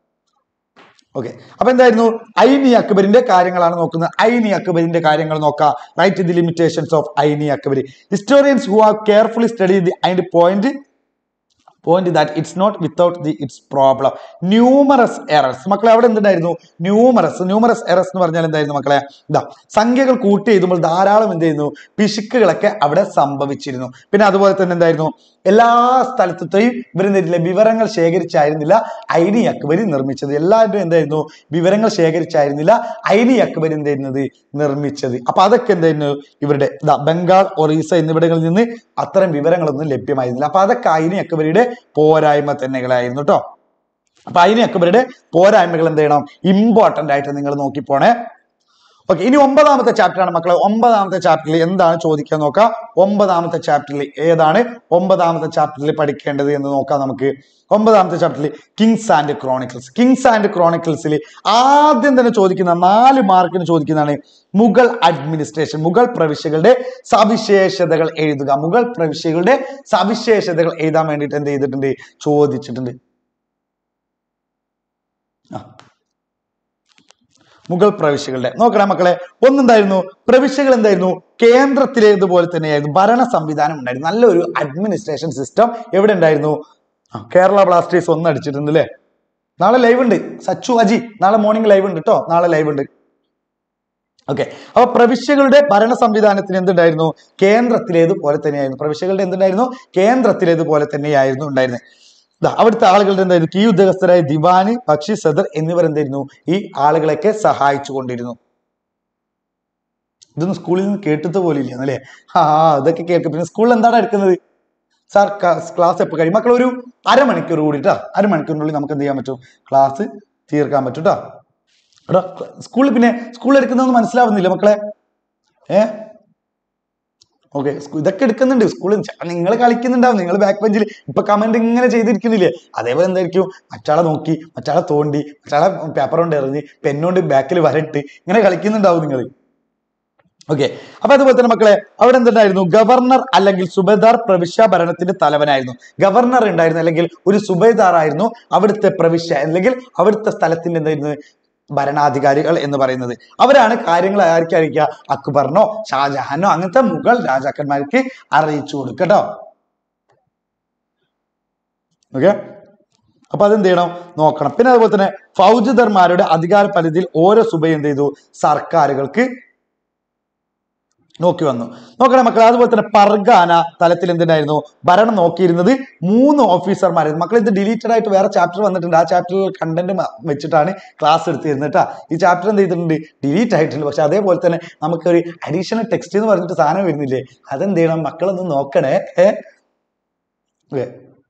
ഓക്കെ അപ്പൊ എന്തായിരുന്നു ഐനി അക്ബറിന്റെ കാര്യങ്ങളാണ് നോക്കുന്നത് ഐനി അക്ബറിന്റെ കാര്യങ്ങൾ നോക്കാം right the limitations of Ain-i Akbari historians who have carefully study the അതിന്റെ point point that it's not without the it's problem numerous errors മക്കളെ അവിടെ എന്തുണ്ടായിരുന്നു ന്യൂമറസ് ന്യൂമറസ് എറർസ് എന്ന് പറഞ്ഞാൽ എന്തായിരുന്നു മക്കളെ ഇതാ സംഖ്യകൾ കൂട്ടി എഴുതുമ്പോൾ ധാരാളം എന്ത് ചെയ്യുന്നു പിശുക്കുകളൊക്കെ അവിടെ സംഭവിച്ചിരുന്നു പിന്നെ അതുപോലെ തന്നെ എന്തായിരുന്നു എല്ലാ സ്ഥലത്തെയും ഇവർ എന്തില്ല വിവരങ്ങൾ ശേഖരിച്ചായിരുന്നില്ല ഐനി അക്ബരി നിർമ്മിച്ചത് എല്ലാവരും എന്തായിരുന്നു വിവരങ്ങൾ ശേഖരിച്ചായിരുന്നില്ല ഐനി അക്ബരി എന്തായിരുന്നത് നിർമ്മിച്ചത് അപ്പൊ അതൊക്കെ എന്തായിരുന്നു ഇവരുടെ ഇതാ ബംഗാൾ ഒറീസ എന്നിവിടങ്ങളിൽ നിന്ന് അത്തരം വിവരങ്ങളൊന്നും ലഭ്യമായിരുന്നില്ല അപ്പൊ അതൊക്കെ ഐനി അക്ബരിയുടെ പോരായ്മ തന്നെകളായിരുന്നു കേട്ടോ അപ്പൊ ഐനി അക്ബറിയുടെ പോരായ്മകൾ എന്ത് ചെയ്യണം ഇമ്പോർട്ടന്റ് ആയിട്ട് നിങ്ങൾ നോക്കി പോണേ ഓക്കെ ഇനി ഒമ്പതാമത്തെ ചാപ്റ്റർ ആണ് മക്കളെ ഒമ്പതാമത്തെ ചാപ്റ്ററിൽ എന്താണ് ചോദിക്കാൻ നോക്കാം ഒമ്പതാമത്തെ ചാപ്റ്ററിൽ ഏതാണ് ഒമ്പതാമത്തെ ചാപ്റ്ററിൽ പഠിക്കേണ്ടത് എന്ന് നോക്കാം നമുക്ക് ഒമ്പതാമത്തെ ചാപ്റ്ററിൽ kings and chronicles kings and ക്രോണിക്കിൾസിൽ ആദ്യം തന്നെ ചോദിക്കുന്ന നാല് മാർക്കിന് ചോദിക്കുന്നതാണ് മുഗൾ അഡ്മിനിസ്ട്രേഷൻ മുഗൾ പ്രവിശ്യകളുടെ സവിശേഷതകൾ എഴുതുക മുഗൾ പ്രവിശ്യകളുടെ സവിശേഷതകൾ എഴുതാൻ വേണ്ടിയിട്ട് എന്ത് ചെയ്തിട്ടുണ്ട് ചോദിച്ചിട്ടുണ്ട് ആ മുഗൾ പ്രവിശ്യകളുടെ നോക്കണേ മക്കളെ ഒന്നെന്തായിരുന്നു പ്രവിശ്യകൾ എന്തായിരുന്നു കേന്ദ്രത്തിലേതുപോലെ തന്നെയായിരുന്നു ഭരണ സംവിധാനം ഉണ്ടായിരുന്നു നല്ലൊരു അഡ്മിനിസ്ട്രേഷൻ സിസ്റ്റം എവിടെ ഉണ്ടായിരുന്നു ആ, കേരള ബ്ലാസ്റ്റേഴ്സ് ഒന്ന് അടിച്ചിട്ടുണ്ട് അല്ലേ നാളെ ലൈവ് ഉണ്ട് സച്ചു അജി നാളെ മോർണിംഗ് ലൈവ് ഉണ്ട് കേട്ടോ നാളെ ലൈവ് ഉണ്ട് ഓക്കെ അപ്പൊ പ്രവിശ്യകളുടെ ഭരണ സംവിധാനത്തിന് എന്തുണ്ടായിരുന്നു കേന്ദ്രത്തിലേതുപോലെ തന്നെയായിരുന്നു പ്രവിശ്യകളുടെ എന്തുണ്ടായിരുന്നു കേന്ദ്രത്തിലേതുപോലെ തന്നെയായിരുന്നു ഉണ്ടായിരുന്നത് ദാ അവിടുത്തെ ആളുകളുടെ എന്തായിരുന്നു കീ ഉദ്യോഗസ്ഥരായ ദിവാന് പക്ഷി സദർ എന്നിവർ എന്തായിരുന്നു ഈ ആളുകളെയൊക്കെ സഹായിച്ചു കൊണ്ടിരുന്നു ഇതൊന്നും സ്കൂളിൽ നിന്ന് കേട്ടത് പോലും ഇല്ല അല്ലേ ആ ഇതൊക്കെ കേൾക്കും പിന്നെ സ്കൂളിൽ എന്താണ് എടുക്കുന്നത് സാർ ക്ലാസ് എപ്പോൾ കഴിയും മക്കൾ ഒരു അരമണിക്കൂർ കൂടിട്ടാ അരമണിക്കൂറിനുള്ളിൽ നമുക്ക് എന്ത് ചെയ്യാൻ പറ്റും ക്ലാസ് തീർക്കാൻ പറ്റും കേട്ടോ എടാ സ്കൂളിൽ പിന്നെ സ്കൂളിൽ എടുക്കുന്നതൊന്നും മനസ്സിലാവുന്നില്ല മക്കളെ ഏ ഓക്കെ ഇതൊക്കെ എടുക്കുന്നുണ്ട് സ്കൂളിൽ നിങ്ങൾ കളിക്കുന്നുണ്ടാവും നിങ്ങൾ ബാക്ക് ബെഞ്ചിൽ ഇപ്പൊ കമന്റ് ഇങ്ങനെ ചെയ്തിരിക്കുന്നില്ലേ അതേപോലെ എന്തായിരിക്കും മറ്റാളെ നോക്കി മറ്റാളെ തോണ്ടി മറ്റാളെ പേപ്പർ കൊണ്ട് എറിഞ്ഞ് പെണ്ണുകൊണ്ട് ബാക്കിൽ വരട്ട് ഇങ്ങനെ കളിക്കുന്നുണ്ടാവും നിങ്ങൾ ഓക്കെ അപ്പൊ അതുപോലെ തന്നെ മക്കളെ അവിടെ എന്തുണ്ടായിരുന്നു ഗവർണർ അല്ലെങ്കിൽ സുബേദാർ പ്രവിശ്യ ഭരണത്തിന്റെ തലവനായിരുന്നു ഗവർണർ ഉണ്ടായിരുന്നു അല്ലെങ്കിൽ ഒരു സുബേദാർ ആയിരുന്നു അവിടുത്തെ പ്രവിശ്യ അല്ലെങ്കിൽ അവിടുത്തെ സ്ഥലത്തിന്റെ എന്തായിരുന്നു ഭരണാധികാരികൾ എന്ന് പറയുന്നത് അവരാണ് കാര്യങ്ങൾ ആർക്കും അറിയിക്കുക അക്ബറിനോ ഷാജഹാനോ അങ്ങനത്തെ മുഗൾ രാജാക്കന്മാർക്ക് അറിയിച്ചു കൊടുക്കട്ടോ ഓക്കെ അപ്പൊ അതെന്ത് ചെയ്യണം നോക്കണം പിന്നെ അതുപോലെ തന്നെ ഫൗജിദർമാരുടെ അധികാര പരിധിയിൽ ഓരോ സുബയും എന്ത് ചെയ്തു സർക്കാരുകൾക്ക് നോക്കി വന്നു നോക്കണേ മക്കളെ അതുപോലെ തന്നെ പർഗാന തലത്തിൽ എന്തുണ്ടായിരുന്നു ഭരണം നോക്കിയിരുന്നത് മൂന്ന് ഓഫീസർമാരായിരുന്നു മക്കൾ ഇത് ഡിലീറ്റഡ് ആയിട്ട് വേറെ ചാപ്റ്റർ വന്നിട്ടുണ്ട് ആ ചാപ്റ്ററിൽ കണ്ടന്റ് വെച്ചിട്ടാണ് ക്ലാസ് എടുത്തിരുന്നത് കേട്ടാ ഈ ചാപ്റ്റർ എന്ത് ചെയ്തിട്ടുണ്ട് ഡിലീറ്റ് ആയിട്ടുണ്ട് പക്ഷെ അതേപോലെ തന്നെ നമുക്കൊരു അഡീഷണൽ ടെക്സ്റ്റ് എന്ന് പറഞ്ഞിട്ട് സാധനം വരുന്നില്ലേ അതെന്ത് ചെയ്യണം മക്കളൊന്ന് നോക്കണേ ഏ ഓക്കെ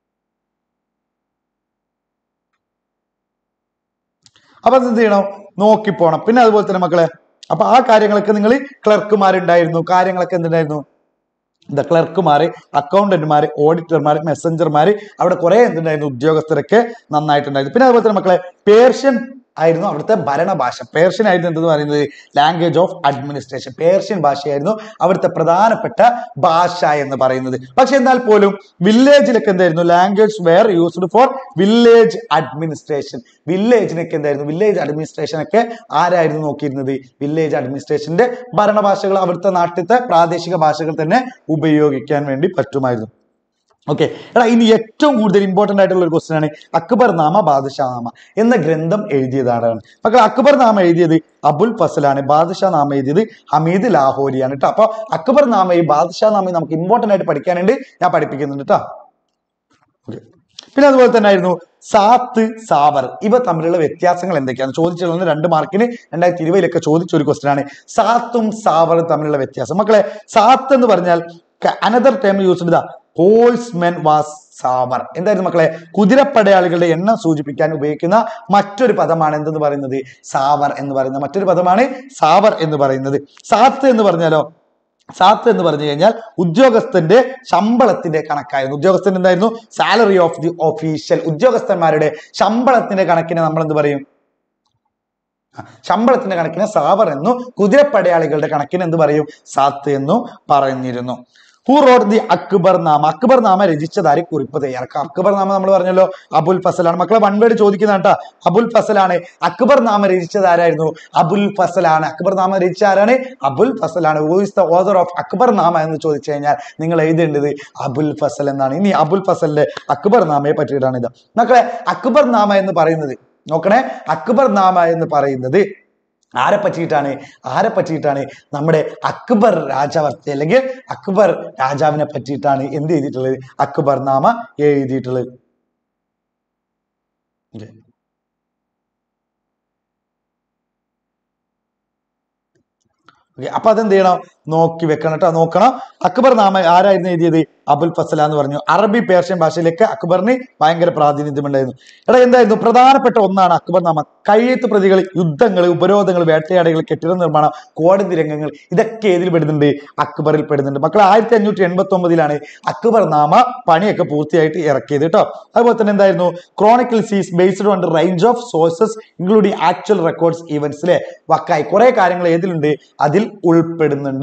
അപ്പൊ അതെന്ത് ചെയ്യണം നോക്കി പോണം പിന്നെ അതുപോലെ തന്നെ മക്കളെ അപ്പൊ ആ കാര്യങ്ങളൊക്കെ നിങ്ങൾ ക്ലർക്കുമാരുണ്ടായിരുന്നു കാര്യങ്ങളൊക്കെ എന്തുണ്ടായിരുന്നു എന്താ ക്ലർക്കുമാര് അക്കൗണ്ടന്റുമാര് ഓഡിറ്റർമാര് മെസ്സഞ്ചർമാര് അവിടെ കുറെ എന്തുണ്ടായിരുന്നു ഉദ്യോഗസ്ഥരൊക്കെ നന്നായിട്ടുണ്ടായിരുന്നു പിന്നെ അതുപോലെ തന്നെ മക്കളെ പേർഷ്യൻ ആയിരുന്നു അവിടുത്തെ ഭരണഭാഷ പേർഷ്യൻ ആയിരുന്നു എന്തെന്ന് പറയുന്നത് ലാംഗ്വേജ് ഓഫ് അഡ്മിനിസ്ട്രേഷൻ പേർഷ്യൻ ഭാഷയായിരുന്നു അവിടുത്തെ പ്രധാനപ്പെട്ട ഭാഷ എന്ന് പറയുന്നത് പക്ഷെ എന്നാൽ പോലും വില്ലേജിലൊക്കെ എന്തായിരുന്നു language were used for village administration വില്ലേജിനൊക്കെ എന്തായിരുന്നു വില്ലേജ് അഡ്മിനിസ്ട്രേഷൻ ഒക്കെ ആരായിരുന്നു നോക്കിയിരുന്നത് വില്ലേജ് അഡ്മിനിസ്ട്രേഷന്റെ ഭരണഭാഷകൾ അവിടുത്തെ നാട്ടിലത്തെ പ്രാദേശിക ഭാഷകൾ തന്നെ ഉപയോഗിക്കാൻ വേണ്ടി പറ്റുമായിരുന്നു ഓക്കെ എടാ ഇനി ഏറ്റവും കൂടുതൽ ഇമ്പോർട്ടന്റ് ആയിട്ടുള്ള ഒരു ക്വസ്റ്റ്യൻ ആണ് അക്ബർ നാമ ബാദുഷാ നാമ എന്ന ഗ്രന്ഥം എഴുതിയതാണ് മക്കൾ അക്ബർ നാമ എഴുതിയത് അബുൽ ഫസലാണ് ബാദുഷാ നാമ എഴുതിയത് ഹമീദ് ലാഹോരിയാണ് കേട്ടോ അപ്പൊ അക്ബർ നാമയും ബാദുഷാ നാമയും നമുക്ക് ഇമ്പോർട്ടന്റ് ആയിട്ട് പഠിക്കാനുണ്ട് ഞാൻ പഠിപ്പിക്കുന്നുണ്ട് കേട്ടോ ഓക്കെ പിന്നെ അതുപോലെ തന്നെ ആയിരുന്നു സാത്ത് സാവർ ഇവ തമ്മിലുള്ള വ്യത്യാസങ്ങൾ എന്തൊക്കെയാണ് ചോദിച്ചിട്ടുള്ളത് രണ്ട് മാർക്കിന് രണ്ടായിരത്തി ഇരുപതിലൊക്കെ ചോദിച്ച ഒരു ക്വസ്റ്റ്യൻ ആണ് സാത്തും സാവറും തമ്മിലുള്ള വ്യത്യാസം മക്കളെ സാത്ത് എന്ന് പറഞ്ഞാൽ അനദർ ടൈം യൂസ് ചെയ്ത ഹോഴ്സ്മെൻ വാസ് സാവർ എന്തായിരുന്നു മക്കളെ കുതിരപ്പടയാളികളുടെ എണ്ണം സൂചിപ്പിക്കാൻ ഉപയോഗിക്കുന്ന മറ്റൊരു പദമാണ് എന്തെന്ന് പറയുന്നത് സാവർ എന്ന് പറയുന്ന മറ്റൊരു പദമാണ് സാവർ എന്ന് പറയുന്നത് സാത്ത് എന്ന് പറഞ്ഞാലോ സാത്ത് എന്ന് പറഞ്ഞു കഴിഞ്ഞാൽ ഉദ്യോഗസ്ഥന്റെ ശമ്പളത്തിന്റെ കണക്കായിരുന്നു ഉദ്യോഗസ്ഥൻ എന്തായിരുന്നു സാലറി ഓഫ് ദി ഒഫീഷ്യൽ ഉദ്യോഗസ്ഥന്മാരുടെ ശമ്പളത്തിന്റെ കണക്കിനെ നമ്മൾ എന്ത് പറയും ആ, ശമ്പളത്തിന്റെ കണക്കിന് സാവർ എന്നും കുതിരപ്പടയാളികളുടെ കണക്കിന് എന്ത് പറയും സാത്ത് എന്നും പറഞ്ഞിരുന്നു ഹു റോഡ് ദി അക്ബർ നാമ അക്ബർ നാമ രചിച്ചതാര് കുറിപ്പ് തയ്യാറാക്കുക അക്ബർ നാമ നമ്മൾ പറഞ്ഞല്ലോ അബുൽ ഫസലാണ് മക്കളെ വൺ വേർഡ് ചോദിക്കുന്ന കേട്ടോ അബുൽ ഫസലാണ് അക്ബർ നാമ രചിച്ചത് ആരായിരുന്നു അബുൽ ഫസലാണ് അക്ബർ നാമ രചിച്ച ആരാണ് അബുൽ ഫസലാണ് who is the author of Akbar Nama എന്ന് ചോദിച്ചു കഴിഞ്ഞാൽ നിങ്ങൾ എഴുതേണ്ടത് അബുൽ ഫസൽ എന്നാണ് ഇനി അബുൽ ഫസലിന്റെ അക്ബർ നാമയെ പറ്റിയിട്ടാണ് ഇത് മക്കളെ അക്ബർ നാമ എന്ന് പറയുന്നത് നോക്കണേ അക്ബർ നാമ എന്ന് പറയുന്നത് ആരെ പറ്റിയിട്ടാണ് ആരെ പറ്റിയിട്ടാണ് നമ്മുടെ അക്ബർ രാജാവർത്തി അല്ലെങ്കിൽ അക്ബർ രാജാവിനെ പറ്റിയിട്ടാണ് എന്ത് ചെയ്തിട്ടുള്ളത് അക്ബർ നാമ എഴുതിയിട്ടുള്ളത് Okay. ഓക്കെ അപ്പൊ അതെന്ത് ചെയ്യണം നോക്കി വെക്കണം കേട്ടോ നോക്കണം അക്ബർ നാമ ആരായിരുന്നു എഴുതിയത് അബുൽ ഫസല എന്ന് പറഞ്ഞു അറബി പേർഷ്യൻ ഭാഷയിലേക്ക് അക്ബറിന് ഭയങ്കര പ്രാതിനിധ്യം ഉണ്ടായിരുന്നു എടാ എന്തായിരുന്നു പ്രധാനപ്പെട്ട ഒന്നാണ് അക്ബർ നാമ കയ്യെഴുത്ത് പ്രതികൾ യുദ്ധങ്ങൾ ഉപരോധങ്ങൾ വേട്ടയാടികൾ കെട്ടിട നിർമ്മാണം കോടതി രംഗങ്ങൾ ഇതൊക്കെ ഏതിൽ പെടുന്നുണ്ട് അക്ബറിൽ പെടുന്നുണ്ട് മക്കൾ ആയിരത്തി അഞ്ഞൂറ്റി എൺപത്തി ഒമ്പതിലാണ് അക്ബർ നാമ പണിയൊക്കെ പൂർത്തിയായിട്ട് ഇറക്കിയത് കേട്ടോ അതുപോലെ തന്നെ എന്തായിരുന്നു chronicle sees based on range of sources including actual records events അല്ലെ വക്കായി കുറെ കാര്യങ്ങൾ ഏതിലുണ്ട് അതിൽ ഉൾപ്പെടുന്നുണ്ട്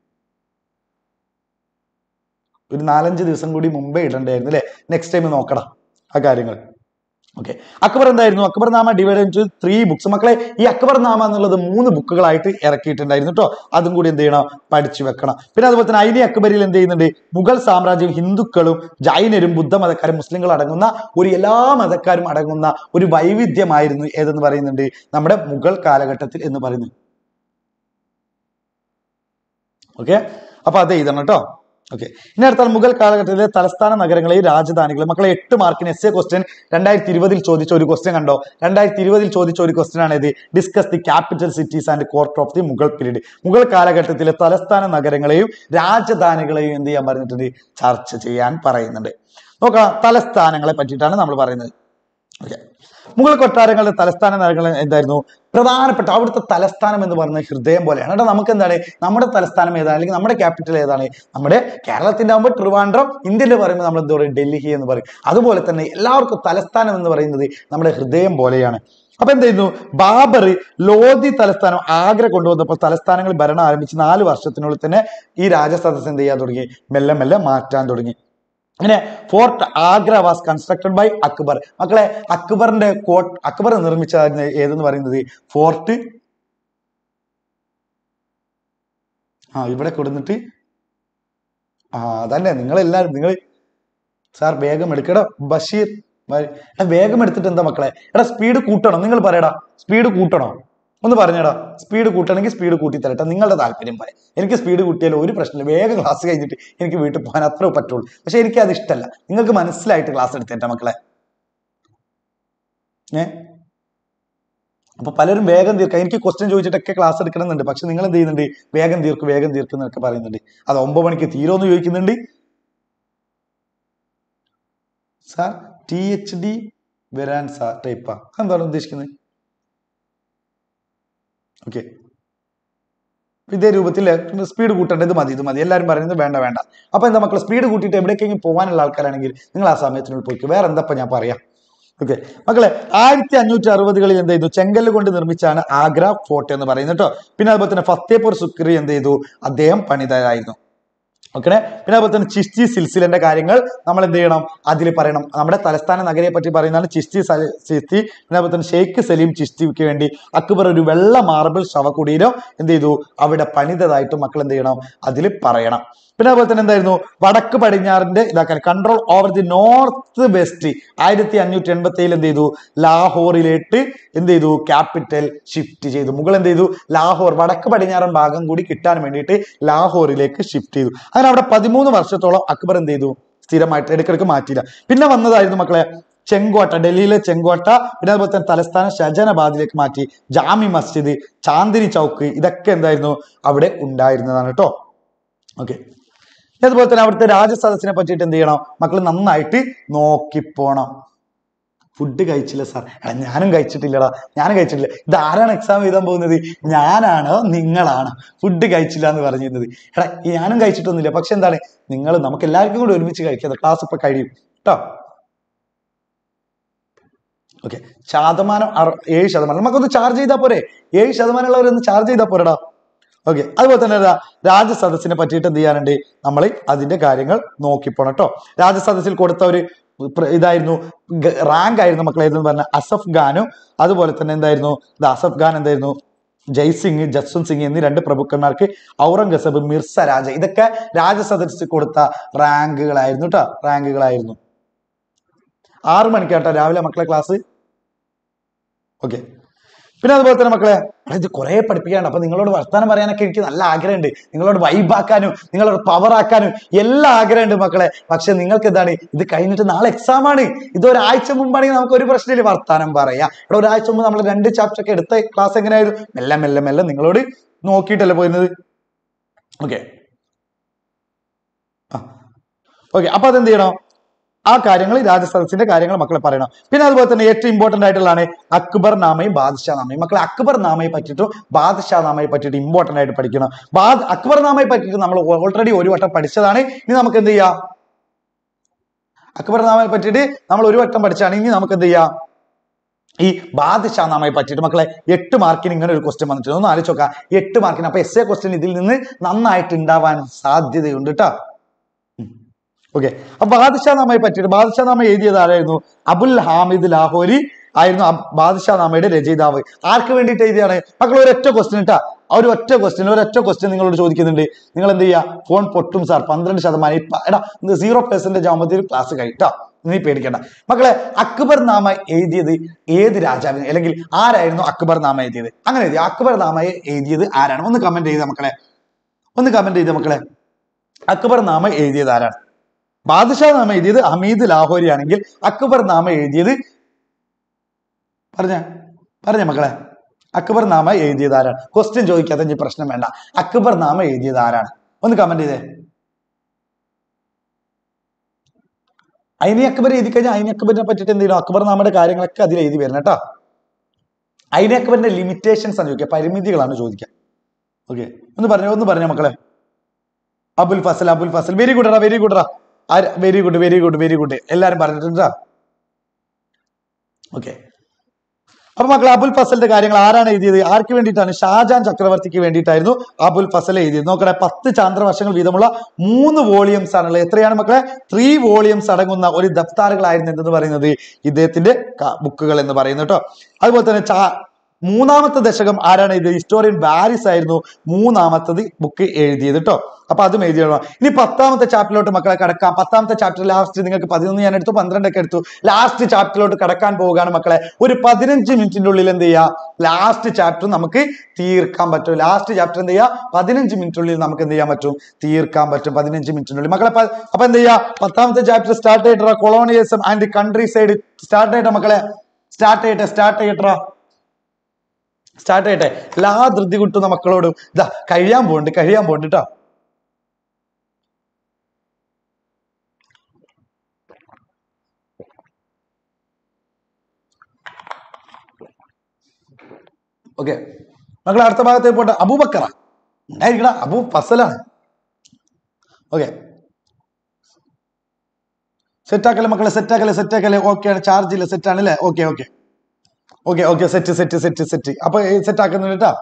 ഒരു നാലഞ്ച് ദിവസം കൂടി മുമ്പേ ഇടണ്ടായിരുന്നു അല്ലെ നെക്സ്റ്റ് ടൈം നോക്കണം ആ കാര്യങ്ങൾ ഓക്കെ അക്ബർ എന്തായിരുന്നു അക്ബർ നാമ ഡിവൈഡ് ഇൻറ്റു ത്രീ ബുക്സ് മക്കളെ ഈ അക്ബർ നാമ എന്നുള്ളത് മൂന്ന് ബുക്കുകളായിട്ട് ഇറക്കിയിട്ടുണ്ടായിരുന്നു കേട്ടോ അതും കൂടി എന്ത് ചെയ്യണം പഠിച്ചു വെക്കണം പിന്നെ അതുപോലെ തന്നെ ഐലി അക്ബരിൽ എന്ത് ചെയ്യുന്നുണ്ട് മുഗൾ സാമ്രാജ്യം ഹിന്ദുക്കളും ജൈനരും ബുദ്ധമതക്കാരും മുസ്ലിങ്ങളും അടങ്ങുന്ന ഒരു എല്ലാ മതക്കാരും അടങ്ങുന്ന ഒരു വൈവിധ്യമായിരുന്നു ഏതെന്ന് പറയുന്നുണ്ട് നമ്മുടെ മുഗൾ കാലഘട്ടത്തിൽ എന്ന് പറയുന്നത് ഓക്കെ അപ്പൊ അത് എഴുതണം കേട്ടോ ഓക്കെ ഇനി അടുത്താൽ മുഗൾ കാലഘട്ടത്തിലെ തലസ്ഥാന നഗരങ്ങളെയും രാജധാനികളും മക്കളെ എട്ട് മാർക്കിന് എസ് എ ക്വസ്റ്റ്യൻ രണ്ടായിരത്തി ഇരുപതിൽ ചോദിച്ച ഒരു ക്വസ്റ്റ്യൻ കണ്ടോ രണ്ടായിരത്തി ഇരുപതിൽ ചോദിച്ച ഒരു ക്വസ്റ്റ്യൻ ആണ് ഇത് discuss the capital cities and court of the Mughal period Mughal കാലഘട്ടത്തിലെ തലസ്ഥാന നഗരങ്ങളെയും രാജധാനികളെയും എന്ത് ചെയ്യാൻ പറഞ്ഞിട്ടുണ്ട് ചർച്ച ചെയ്യാൻ പറയുന്നുണ്ട് നോക്കാം തലസ്ഥാനങ്ങളെ പറ്റിയിട്ടാണ് നമ്മൾ പറയുന്നത് ഓക്കെ മുഗൾ കൊട്ടാരങ്ങളുടെ തലസ്ഥാന നഗരങ്ങൾ എന്തായിരുന്നു പ്രധാനപ്പെട്ട അവിടുത്തെ തലസ്ഥാനം എന്ന് പറയുന്നത് ഹൃദയം പോലെയാണ് കേട്ടോ നമുക്ക് എന്താണ് നമ്മുടെ തലസ്ഥാനം ഏതാണ് അല്ലെങ്കിൽ നമ്മുടെ ക്യാപിറ്റൽ ഏതാണ് നമ്മുടെ കേരളത്തിന്റെ ആകുമ്പോൾ ട്രിവാൻഡ്രം ഇന്ത്യയിൽ പറയുമ്പോൾ നമ്മൾ എന്താ പറയുക ഡൽഹി എന്ന് പറയും അതുപോലെ തന്നെ എല്ലാവർക്കും തലസ്ഥാനം എന്ന് പറയുന്നത് നമ്മുടെ ഹൃദയം പോലെയാണ് അപ്പൊ എന്ത് ചെയ്യുന്നു ബാബർ ലോധി തലസ്ഥാനം ആഗ്ര കൊണ്ടുവന്നപ്പോൾ തലസ്ഥാനങ്ങൾ ഭരണം ആരംഭിച്ച് നാല് വർഷത്തിനുള്ളിൽ തന്നെ ഈ രാജസദസ് എന്ത് ചെയ്യാൻ തുടങ്ങി മെല്ലെ മെല്ലെ മാറ്റാൻ തുടങ്ങി അങ്ങനെ fort Agra was constructed by Akbar മക്കളെ അക്ബറിന്റെ കോട്ട് അക്ബർ നിർമ്മിച്ച ഏതെന്ന് പറയുന്നത് ഫോർട്ട് ആ ഇവിടെ കൊടുന്നിട്ട് ആ അതന്നെ നിങ്ങളെല്ലാരും നിങ്ങൾ സാർ വേഗം എടുക്കടാ ബഷീർ വ- എടാ വേഗം എടുത്തിട്ട് എന്താ മക്കളെ എടാ സ്പീഡ് കൂട്ടണം നിങ്ങൾ പറയടാ സ്പീഡ് കൂട്ടണോ ഒന്ന് പറഞ്ഞേടാ സ്പീഡ് കൂട്ടണമെങ്കിൽ സ്പീഡ് കൂട്ടി തരട്ടെ നിങ്ങളുടെ താല്പര്യം പറയാം എനിക്ക് സ്പീഡ് കൂട്ടിയാലും ഒരു പ്രശ്നമില്ല വേഗം ക്ലാസ് കഴിഞ്ഞിട്ട് എനിക്ക് വീട്ടിൽ പോകാൻ അത്രേ പറ്റുള്ളൂ പക്ഷെ എനിക്ക് അത് ഇഷ്ടമല്ല നിങ്ങൾക്ക് മനസ്സിലായിട്ട് ക്ലാസ് എടുത്തേറ്റ മക്കളെ ഏ അപ്പൊ പലരും വേഗം തീർക്കാം എനിക്ക് ക്വസ്റ്റ്യൻ ചോദിച്ചിട്ടൊക്കെ ക്ലാസ് എടുക്കണമെന്നുണ്ട് പക്ഷെ നിങ്ങൾ എന്ത് ചെയ്യുന്നുണ്ട് വേഗം തീർക്കും വേഗം തീർക്കും എന്നൊക്കെ പറയുന്നുണ്ട് അത് ഒമ്പത് മണിക്ക് തീരോന്ന് ചോദിക്കുന്നുണ്ട് സാർ ടി എച്ച് ഡി വരാൻ സാർ ടൈപ്പാ എന്താണ് ഉദ്ദേശിക്കുന്നത് ഓക്കെ ഇതേ രൂപത്തിൽ സ്പീഡ് കൂട്ടേണ്ടത് ഇത് മതി ഇത് മതി എല്ലാവരും പറയുന്നത് വേണ്ട വേണ്ട അപ്പൊ എന്താ മക്കളെ സ്പീഡ് കൂട്ടിയിട്ട് എവിടേക്കെങ്കിലും പോകാനുള്ള ആൾക്കാരാണെങ്കിൽ നിങ്ങൾ ആ സമയത്തിനുള്ളിൽ പോയിക്കോ വേറെ എന്താ ഇപ്പൊ ഞാൻ പറയാം ഓക്കെ മക്കളെ ആയിരത്തി അഞ്ഞൂറ്റി അറുപതുകളിൽ എന്ത് ചെയ്തു ചെങ്കല്ല് കൊണ്ട് നിർമ്മിച്ചാണ് ആഗ്ര ഫോർട്ട് എന്ന് പറയുന്നത് കേട്ടോ പിന്നെ അതുപോലെ തന്നെ ഫത്തേപൂർ സുക്രി എന്ത് ചെയ്തു അദ്ദേഹം പണിതരായിരുന്നു ഓക്കെ പിന്നെ അതുപോലെ തന്നെ ചിസ്തി സിൽസിലന്റെ കാര്യങ്ങൾ നമ്മൾ എന്ത് ചെയ്യണം അതിൽ പറയണം നമ്മുടെ തലസ്ഥാന നഗരയെ പറ്റി പറയുന്നതാണ് ചിസ്തി സല- ചിസ്തി പിന്നെ അതുപോലെ തന്നെ ഷെയ്ഖ് സലീം ചിസ്തിക്ക് വേണ്ടി അക്ബർ ഒരു വെള്ള മാർബിൾ ശവകുടീരം എന്ത് ചെയ്തു അവിടെ പണിതതായിട്ട് മക്കൾ എന്ത് ചെയ്യണം അതിൽ പറയണം പിന്നെ അതുപോലെ തന്നെ എന്തായിരുന്നു വടക്ക് പടിഞ്ഞാറിന്റെ ഇതാക്കാൻ control over the north west ആയിരത്തി അഞ്ഞൂറ്റി എൺപത്തി ഏഴിൽ എന്ത് ചെയ്തു ലാഹോറിലേക്ക് എന്ത് ചെയ്തു ക്യാപിറ്റൽ ഷിഫ്റ്റ് ചെയ്തു മുഗൾ എന്ത് ചെയ്തു ലാഹോർ വടക്ക് പടിഞ്ഞാറൻ ഭാഗം കൂടി കിട്ടാൻ വേണ്ടിയിട്ട് ലാഹോറിലേക്ക് ഷിഫ്റ്റ് ചെയ്തു അങ്ങനെ അവിടെ പതിമൂന്ന് വർഷത്തോളം അക്ബർ എന്ത് ചെയ്തു സ്ഥിരമായിട്ട് ഇടയ്ക്കിടയ്ക്ക് മാറ്റിയില്ല പിന്നെ വന്നതായിരുന്നു മക്കളെ ചെങ്കോട്ട ഡൽഹിയിലെ ചെങ്കോട്ട പിന്നെ അതുപോലെ തന്നെ തലസ്ഥാനം ഷജനാബാദിലേക്ക് മാറ്റി ജാമി മസ്ജിദ് ചാന്ദിനി ചൗക്ക് ഇതൊക്കെ എന്തായിരുന്നു അവിടെ ഉണ്ടായിരുന്നതാണ് കേട്ടോ ഓക്കെ അതുപോലെ തന്നെ അവിടുത്തെ രാജസദസ്സിനെ പറ്റിയിട്ട് എന്ത് ചെയ്യണം മക്കൾ നന്നായിട്ട് നോക്കിപ്പോണം ഫുഡ് കഴിച്ചില്ല സാർ എടാ ഞാനും കഴിച്ചിട്ടില്ലടാ ഞാനും കഴിച്ചിട്ടില്ല ഇത് ആരാണ് എക്സാം എഴുതാൻ പോകുന്നത് ഞാനാണോ നിങ്ങളാണോ ഫുഡ് കഴിച്ചില്ല എന്ന് പറഞ്ഞിരുന്നത് എടാ ഈ ഞാനും കഴിച്ചിട്ടൊന്നുമില്ല പക്ഷെ എന്താണ് നിങ്ങൾ നമുക്ക് എല്ലാവർക്കും കൂടി ഒരുമിച്ച് കഴിക്കാം ക്ലാസ് ഇപ്പൊ കഴിയും കേട്ടോ ഓക്കെ ശതമാനം അറു- ഏഴ് ശതമാനം നമുക്കൊന്ന് ചാർജ് ചെയ്താൽ പോരെ ഏഴ് ശതമാനം ഉള്ളവരൊന്ന് ചാർജ് ചെയ്താൽ പോരെടാ ഓക്കെ അതുപോലെ തന്നെ ദാ രാജസദസ്സിനെ പറ്റിയിട്ട് എന്ത് ചെയ്യാനുണ്ട് നമ്മൾ അതിന്റെ കാര്യങ്ങൾ നോക്കിപ്പോണം കേട്ടോ രാജസദസ്സിൽ കൊടുത്ത ഒരു പ്ര- ഇതായിരുന്നു റാങ്ക് ആയിരുന്നു മക്കളെ എന്ന് പറഞ്ഞ അസഫ് ഖാനും അതുപോലെ തന്നെ എന്തായിരുന്നു ഇത് അസഫ് ഖാൻ എന്തായിരുന്നു ജയ്സിംഗ് ജസ്വന്ത് സിംഗ് എന്നീ രണ്ട് പ്രഭുക്കന്മാർക്ക് ഔറംഗസേബ് മിർസ രാജ ഇതൊക്കെ രാജസദസ്സിൽ കൊടുത്ത റാങ്കുകളായിരുന്നു കേട്ടോ റാങ്കുകളായിരുന്നു ആറ് മണിക്കാട്ടോ രാവിലെ മക്കളെ ക്ലാസ് ഓക്കെ പിന്നെ അതുപോലെ തന്നെ മക്കളെ എടാ, ഇത് കുറെ പഠിപ്പിക്കാണ്ട് അപ്പൊ നിങ്ങളോട് വർത്താനം പറയാനൊക്കെ എനിക്ക് നല്ല ആഗ്രഹമുണ്ട് നിങ്ങളോട് വൈബാക്കാനും നിങ്ങളോട് പവർ ആക്കാനും എല്ലാം ആഗ്രഹമുണ്ട് മക്കളെ പക്ഷെ നിങ്ങൾക്ക് എന്താണ് ഇത് കഴിഞ്ഞിട്ട് നാളെ എക്സാം ആണ് ഇത് ഒരാഴ്ച മുമ്പാണെങ്കിൽ നമുക്ക് ഒരു പ്രശ്നമില്ല വർത്താനം പറയാം ഇവിടെ ഒരാഴ്ച മുമ്പ് നമ്മൾ രണ്ട് ചാപ്റ്റർ ഒക്കെ എടുത്ത ക്ലാസ് എങ്ങനെയായിരുന്നു മെല്ലെ മെല്ലെ മെല്ലെ നിങ്ങളോട് നോക്കിയിട്ടല്ലേ പോയിരുന്നത് ഓക്കെ ആ ഓക്കെ അപ്പൊ അതെന്ത് ചെയ്യണം ആ കാര്യങ്ങൾ രാജസദസ്സിന്റെ കാര്യങ്ങൾ മക്കളെ പറയണം പിന്നെ അതുപോലെ തന്നെ ഏറ്റവും ഇമ്പോർട്ടന്റ് ആയിട്ടുള്ളതാണ് അക്ബർ നാമയും ബാദ്ഷാ നാമയും മക്കളെ അക്ബർ നാമയെ പറ്റിയിട്ടും ബാദ്ഷാ നാമയെ പറ്റിയിട്ട് ഇമ്പോർട്ടന്റ് ആയിട്ട് പഠിക്കണം ബാദ് അക്ബർ നാമയെ പറ്റിയിട്ട് നമ്മൾ ഓൾറെഡി ഒരു വട്ടം പഠിച്ചതാണ് ഇനി നമുക്ക് എന്ത് ചെയ്യാം അക്ബർ നാമയെ പറ്റിയിട്ട് നമ്മൾ ഒരു വട്ടം പഠിച്ചാണ് ഇനി നമുക്ക് എന്ത് ചെയ്യാം ഈ ബാദ്ഷാ നാമയെ പറ്റിയിട്ട് മക്കളെ എട്ട് മാർക്കിന് ഇങ്ങനെ ഒരു ക്വസ്റ്റ്യൻ വന്നിട്ടുണ്ട് ഒന്ന് ആലോചിച്ച് നോക്കാം എട്ട് മാർക്കിന് അപ്പൊ എസ് എ ക്വസ്റ്റ്യൻ ഇതിൽ നിന്ന് നന്നായിട്ട് ഉണ്ടാവാൻ സാധ്യതയുണ്ട് കേട്ടോ ഓക്കെ അപ്പൊ ബാദ്ഷാ നാമയെ പറ്റിയിട്ട് ബാദ്ഷാ നാമ എഴുതിയത് ആരായിരുന്നു അബുൽ ഹാമിദ് ലാഹോരി ആയിരുന്നു അബ് ബാദ്ഷാ നാമയുടെ രചയിതാവ് ആർക്ക് വേണ്ടിയിട്ട് എഴുതിയാണ് മക്കൾ ഒരൊറ്റ ക്വസ്റ്റ്യൻ ഇട്ടാ ആ ഒരു ഒറ്റ ക്വസ്റ്റ്യൻ ഒരൊറ്റ ക്വസ്റ്റ്യൻ നിങ്ങളോട് ചോദിക്കുന്നുണ്ട് നിങ്ങൾ എന്ത് ചെയ്യുക ഫോൺ പൊട്ടും സാർ പന്ത്രണ്ട് ശതമാനം ഇപ്പ എടാ സീറോ പെർസെന്റേജ് ആകുമ്പോഴത്തേക്ക് ക്ലാസ് കഴിട്ടാ നീ പേടിക്കണ്ട മക്കളെ അക്ബർ നാമ എഴുതിയത് ഏത് രാജാവിന് അല്ലെങ്കിൽ ആരായിരുന്നു അക്ബർ നാമ എഴുതിയത് അങ്ങനെ എഴുതി അക്ബർ നാമ എഴുതിയത് ആരാണ് ഒന്ന് കമന്റ് ചെയ്ത മക്കളെ ഒന്ന് കമന്റ് ചെയ്ത മക്കളെ അക്ബർ നാമ എഴുതിയത് ആരാണ് ബാദുഷാ നാമ എഴുതിയത് ഹമീദ് ലാഹോരി ആണെങ്കിൽ അക്ബർ നാമ എഴുതിയത് പറഞ്ഞ പറഞ്ഞ മക്കളെ അക്ബർ നാമ എഴുതിയത് ആരാണ് ക്വസ്റ്റ്യൻ ചോദിക്കാത്ത ഇനി പ്രശ്നം വേണ്ട അക്ബർ നാമ എഴുതിയത് ആരാണ് ഒന്ന് കമന്റ് ചെയ്തേ അയിനി അക്ബർ എഴുതി കഴിഞ്ഞാൽ അയിനി അക്ബറിനെ പറ്റിയിട്ട് എന്ത് ചെയ്യണം അക്ബർ നാമയുടെ കാര്യങ്ങളൊക്കെ അതിൽ എഴുതി വരണം കേട്ടോ അയിനി അക്ബറിന്റെ ലിമിറ്റേഷൻസ് ആണ് ചോദിക്കുക പരിമിതികളാണ് ചോദിക്കുക ഓക്കെ ഒന്ന് പറഞ്ഞോ ഒന്ന് പറഞ്ഞോ മക്കളെ Abul Fazal Abul Fazal very good very good very good very good very good എല്ലാരും പറഞ്ഞിട്ടുണ്ടാ ഓക്കെ അപ്പൊ മക്കൾ അബുൽ ഫസലിന്റെ കാര്യങ്ങൾ ആരാണ് എഴുതിയത് ആർക്ക് വേണ്ടിയിട്ടാണ് ഷാജാൻ ചക്രവർത്തിക്ക് വേണ്ടിയിട്ടായിരുന്നു അബുൽ ഫസൽ എഴുതിയത് നോക്കണേ പത്ത് ചാന്ദ്രവർഷങ്ങൾ വീതമുള്ള മൂന്ന് വോളിയംസ് ആണുള്ളത് എത്രയാണ് മക്കളെ ത്രീ വോളിയംസ് അടങ്ങുന്ന ഒരു ദഫ്താറുകളായിരുന്നു എന്തെന്ന് പറയുന്നത് ഇദ്ദേഹത്തിന്റെ ബുക്കുകൾ എന്ന് പറയുന്നത് കേട്ടോ അതുപോലെ തന്നെ ചാ മൂന്നാമത്തെ ദശകം ആരാണ് ഇത് ഹിസ്റ്റോറിയൻ വാരിസ് ആയിരുന്നു മൂന്നാമത്തത് ബുക്ക് എഴുതിയത് കേട്ടോ അപ്പൊ അതും എഴുതിയിടണം ഇനി പത്താമത്തെ ചാപ്റ്ററിലോട്ട് മക്കളെ കടക്കാം പത്താമത്തെ ചാപ്റ്റർ ലാസ്റ്റ് നിങ്ങൾക്ക് പതിനൊന്ന് ഞാൻ എടുത്തു പന്ത്രണ്ടൊക്കെ എടുത്തു ലാസ്റ്റ് ചാപ്റ്ററിലോട്ട് കടക്കാൻ പോവുകയാണ് മക്കളെ ഒരു പതിനഞ്ച് മിനിറ്റിന്റെ ഉള്ളിൽ എന്ത് ചെയ്യുക ലാസ്റ്റ് ചാപ്റ്റർ നമുക്ക് തീർക്കാൻ പറ്റും ലാസ്റ്റ് ചാപ്റ്റർ എന്ത് ചെയ്യുക പതിനഞ്ച് മിനിറ്റിനുള്ളിൽ നമുക്ക് എന്ത് ചെയ്യാൻ പറ്റും തീർക്കാൻ പറ്റും പതിനഞ്ച് മിനിറ്റിനുള്ളിൽ മക്കളെ പ- അപ്പൊ എന്ത് ചെയ്യുക പത്താമത്തെ ചാപ്റ്റർ സ്റ്റാർട്ട് ചെയ്തിട്ടാ colonialism and countryside start ചെയ്യട്ടെ മക്കളെ സ്റ്റാർട്ട് ചെയ്യട്ടെ സ്റ്റാർട്ട് ചെയ്യട്ടാ സ്റ്റാർട്ട് ചെയ്യട്ടെ എല്ലാ ധൃതി കിട്ടുന്ന മക്കളോടും ഇതാ കഴിയാൻ പോണ്ട് കഴിയാൻ പോണ്ട് കേട്ടോ ഓക്കെ മക്കൾ അടുത്ത ഭാഗത്തേക്ക് പോട്ടെ അബൂബക്കറ ഉണ്ടായിരിക്കട അബൂ ഫസലാണ് ഓക്കെ സെറ്റാക്കല്ലേ മക്കളെ സെറ്റാക്കല്ലേ സെറ്റാക്കല്ലേ ഓക്കെ ആണ് ചാർജ് ഇല്ല സെറ്റ് ആണ് അല്ലേ okay okay okay okay set set set set അപ്പൊ സെറ്റ് ആക്കുന്നുണ്ട് കേട്ടോ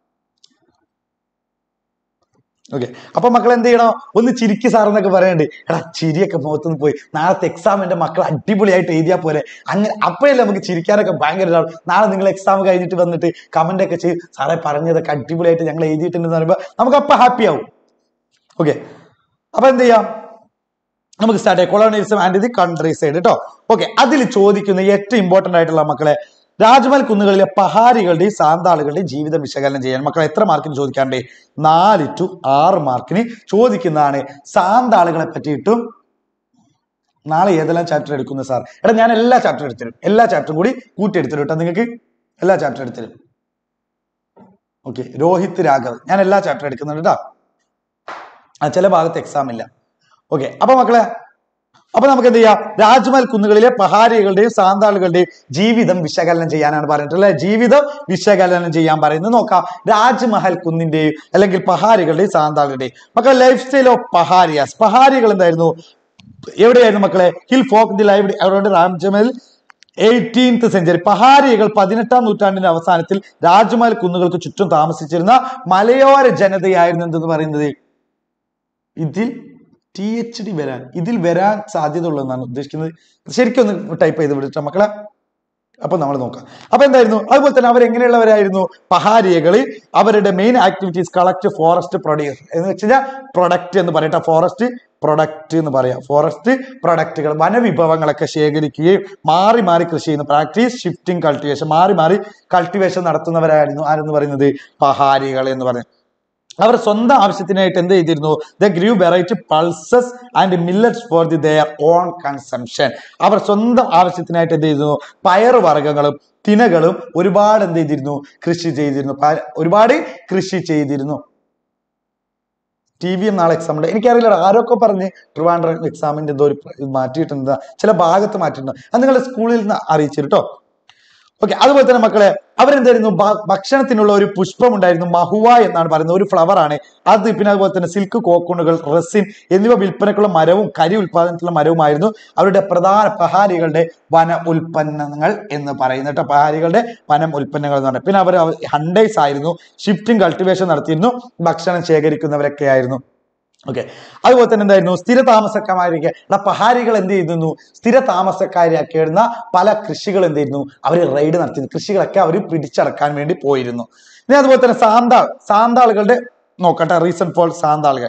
ഓക്കെ അപ്പൊ മക്കൾ എന്ത് ചെയ്യണം ഒന്ന് ചിരിക്ക് സാർ എന്നൊക്കെ പറയണ്ട് എടാ ചിരിയൊക്കെ മുഖത്തുനിന്ന് പോയി നാളത്തെ എക്സാം എന്റെ മക്കൾ അടിപൊളിയായിട്ട് എഴുതിയാൽ പോലെ അങ്ങനെ അപ്പോഴല്ലേ നമുക്ക് ചിരിക്കാനൊക്കെ ഭയങ്കര ഇതാണ് നാളെ നിങ്ങൾ എക്സാം കഴിഞ്ഞിട്ട് വന്നിട്ട് കമന്റ് ഒക്കെ ചെയ്യും സാറേ പറഞ്ഞതൊക്കെ അടിപൊളിയായിട്ട് ഞങ്ങൾ എഴുതിയിട്ടുണ്ടെന്ന് പറയുമ്പോൾ നമുക്ക് അപ്പൊ ഹാപ്പി ആവും ഓക്കെ അപ്പൊ എന്ത് ചെയ്യാം നമുക്ക് സ്റ്റാർട്ട് ചെയ്യാം colonialism and the countryside കേട്ടോ ഓക്കെ അതിൽ ചോദിക്കുന്ന ഏറ്റവും ഇമ്പോർട്ടന്റ് ആയിട്ടുള്ള മക്കളെ രാജ്മൽ കുന്നുകളിലെ പഹാരികളുടെയും സാന്താളുകളുടെയും ജീവിതം വിശകലനം ചെയ്യാൻ മക്കളെ എത്ര മാർക്കിന് ചോദിക്കാണ്ടേ നാല് ടു ആറ് മാർക്കിന് ചോദിക്കുന്നതാണ് സാന്താളുകളെ പറ്റിയിട്ടും നാളെ ഏതെല്ലാം ചാപ്റ്റർ എടുക്കുന്നു സാർ എടാ ഞാൻ എല്ലാ ചാപ്റ്റർ എടുത്തരും എല്ലാ ചാപ്റ്ററും കൂടി കൂട്ടി എടുത്തരും കേട്ടോ നിങ്ങൾക്ക് എല്ലാ ചാപ്റ്റർ എടുത്തരും ഓക്കെ രോഹിത് രാഘവ് ഞാൻ എല്ലാ ചാപ്റ്റർ എടുക്കുന്നുണ്ട് കേട്ടോ ആ ചില ഭാഗത്ത് എക്സാം ഇല്ല ഓക്കെ അപ്പൊ മക്കളെ അപ്പൊ നമുക്ക് എന്ത് ചെയ്യാം രാജ്മൽ കുന്നുകളിലെ പഹാരികളുടെയും സാന്താളുകളുടെയും ജീവിതം വിശകലനം ചെയ്യാനാണ് പറഞ്ഞിട്ടുള്ളത് ജീവിതം വിശകലനം ചെയ്യാൻ പറയുന്നത് നോക്കാം രാജ്മഹൽ കുന്നിന്റെയും അല്ലെങ്കിൽ പഹാരികളുടെയും സാന്താളുകളുടെയും മക്കളെ ലൈഫ് സ്റ്റൈൽ ഓഫ് പഹാരിയാസ് പഹാരികൾ എന്തായിരുന്നു എവിടെയായിരുന്നു മക്കളെ hill folk the live around Rajmahal eighteenth century പഹാരികൾ പതിനെട്ടാം നൂറ്റാണ്ടിന്റെ അവസാനത്തിൽ രാജമഹൽ കുന്നുകൾക്ക് ചുറ്റും താമസിച്ചിരുന്ന മലയോര ജനതയായിരുന്നു എന്തെന്ന് പറയുന്നത് ഇതിൽ ടി എച്ച് ഡി വരാൻ ഇതിൽ വരാൻ സാധ്യത ഉള്ളതെന്നാണ് ഉദ്ദേശിക്കുന്നത് ശരിക്കും ഒന്ന് ടൈപ്പ് ചെയ്ത് വിളിച്ച മക്കളെ അപ്പൊ നമ്മൾ നോക്കാം അപ്പൊ എന്തായിരുന്നു അതുപോലെ തന്നെ അവർ എങ്ങനെയുള്ളവരായിരുന്നു പഹാരിയകളിൽ അവരുടെ main activities collect forest produce എന്ന് വെച്ച് കഴിഞ്ഞാൽ പ്രൊഡക്റ്റ് എന്ന് പറയട്ടെ ഫോറസ്റ്റ് പ്രൊഡക്റ്റ് എന്ന് പറയാം ഫോറസ്റ്റ് പ്രൊഡക്റ്റുകൾ വനവിഭവങ്ങളൊക്കെ ശേഖരിക്കുകയും മാറി മാറി കൃഷി ചെയ്യുന്ന പ്രാക്ടീസ് ഷിഫ്റ്റിംഗ് കൾട്ടിവേഷൻ മാറി മാറി കൾട്ടിവേഷൻ നടത്തുന്നവരായിരുന്നു ആരെന്ന് പറയുന്നത് പഹാരികൾ എന്ന് പറയുന്നത് അവർ സ്വന്തം ആവശ്യത്തിനായിട്ട് എന്ത് ചെയ്തിരുന്നു the grew variety pulses and millets for the their own consumption അവർ സ്വന്തം ആവശ്യത്തിനായിട്ട് എന്ത് ചെയ്തിരുന്നു പയർ വർഗ്ഗങ്ങളും തിനകളും ഒരുപാട് എന്ത് ചെയ്തിരുന്നു കൃഷി ചെയ്തിരുന്നു പ- ഒരുപാട് കൃഷി ചെയ്തിരുന്നു ടി വി എം നാളെ എക്സാം ഉണ്ട് എനിക്കറിയില്ല ആരൊക്കെ പറഞ്ഞ് ട്രിവാൻഡ്രം എക്സാമിന്റെ എന്തോ ഒരു പ്ര- ഇത് മാറ്റിയിട്ടുണ്ട് ചില ഭാഗത്ത് മാറ്റിയിട്ടുണ്ട് അത് നിങ്ങളുടെ സ്കൂളിൽ നിന്ന് അറിയിച്ചു കേട്ടോ ഓക്കെ അതുപോലെ തന്നെ മക്കളെ അവരെന്തായിരുന്നു ഭ- ഭക്ഷണത്തിനുള്ള ഒരു പുഷ്പം ഉണ്ടായിരുന്നു മഹുവ എന്നാണ് പറയുന്നത് ഒരു ഫ്ലവർ ആണ് അത് പിന്നെ അതുപോലെ തന്നെ സിൽക്ക് കോക്കൂണുകൾ റെസിൻ എന്നിവ വിൽപ്പനക്കുള്ള മരവും കരി ഉൽപാദനത്തിലുള്ള മരവുമായിരുന്നു അവരുടെ പ്രധാന പഹാരികളുടെ വന ഉൽപ്പന്നങ്ങൾ എന്ന് പറയുന്നത് കേട്ടോ പഹാരികളുടെ വനം ഉൽപ്പന്നങ്ങൾ എന്ന് പറയുന്നത് പിന്നെ അവർ ഹണ്ടേഴ്സ് ആയിരുന്നു ഷിഫ്റ്റിംഗ് കൾട്ടിവേഷൻ നടത്തിയിരുന്നു ഭക്ഷണം ശേഖരിക്കുന്നവരൊക്കെ ആയിരുന്നു ഓക്കെ അതുപോലെ തന്നെ എന്തായിരുന്നു സ്ഥിര താമസക്കാരിക്ക് എടാ പഹാരികൾ എന്ത് ചെയ്തിരുന്നു സ്ഥിര താമസക്കാരിയാക്കിയിരുന്ന പല കൃഷികൾ എന്ത് ചെയ്യുന്നു അവർ റെയ്ഡ് നടത്തിയിരുന്നു കൃഷികളൊക്കെ അവർ പിടിച്ചടക്കാൻ വേണ്ടി പോയിരുന്നു ഇനി അതുപോലെ തന്നെ സാന്താൾ സാന്താളുകളുടെ നോക്കട്ടെ റീസൺ ഫോൾ സാന്താളുകൾ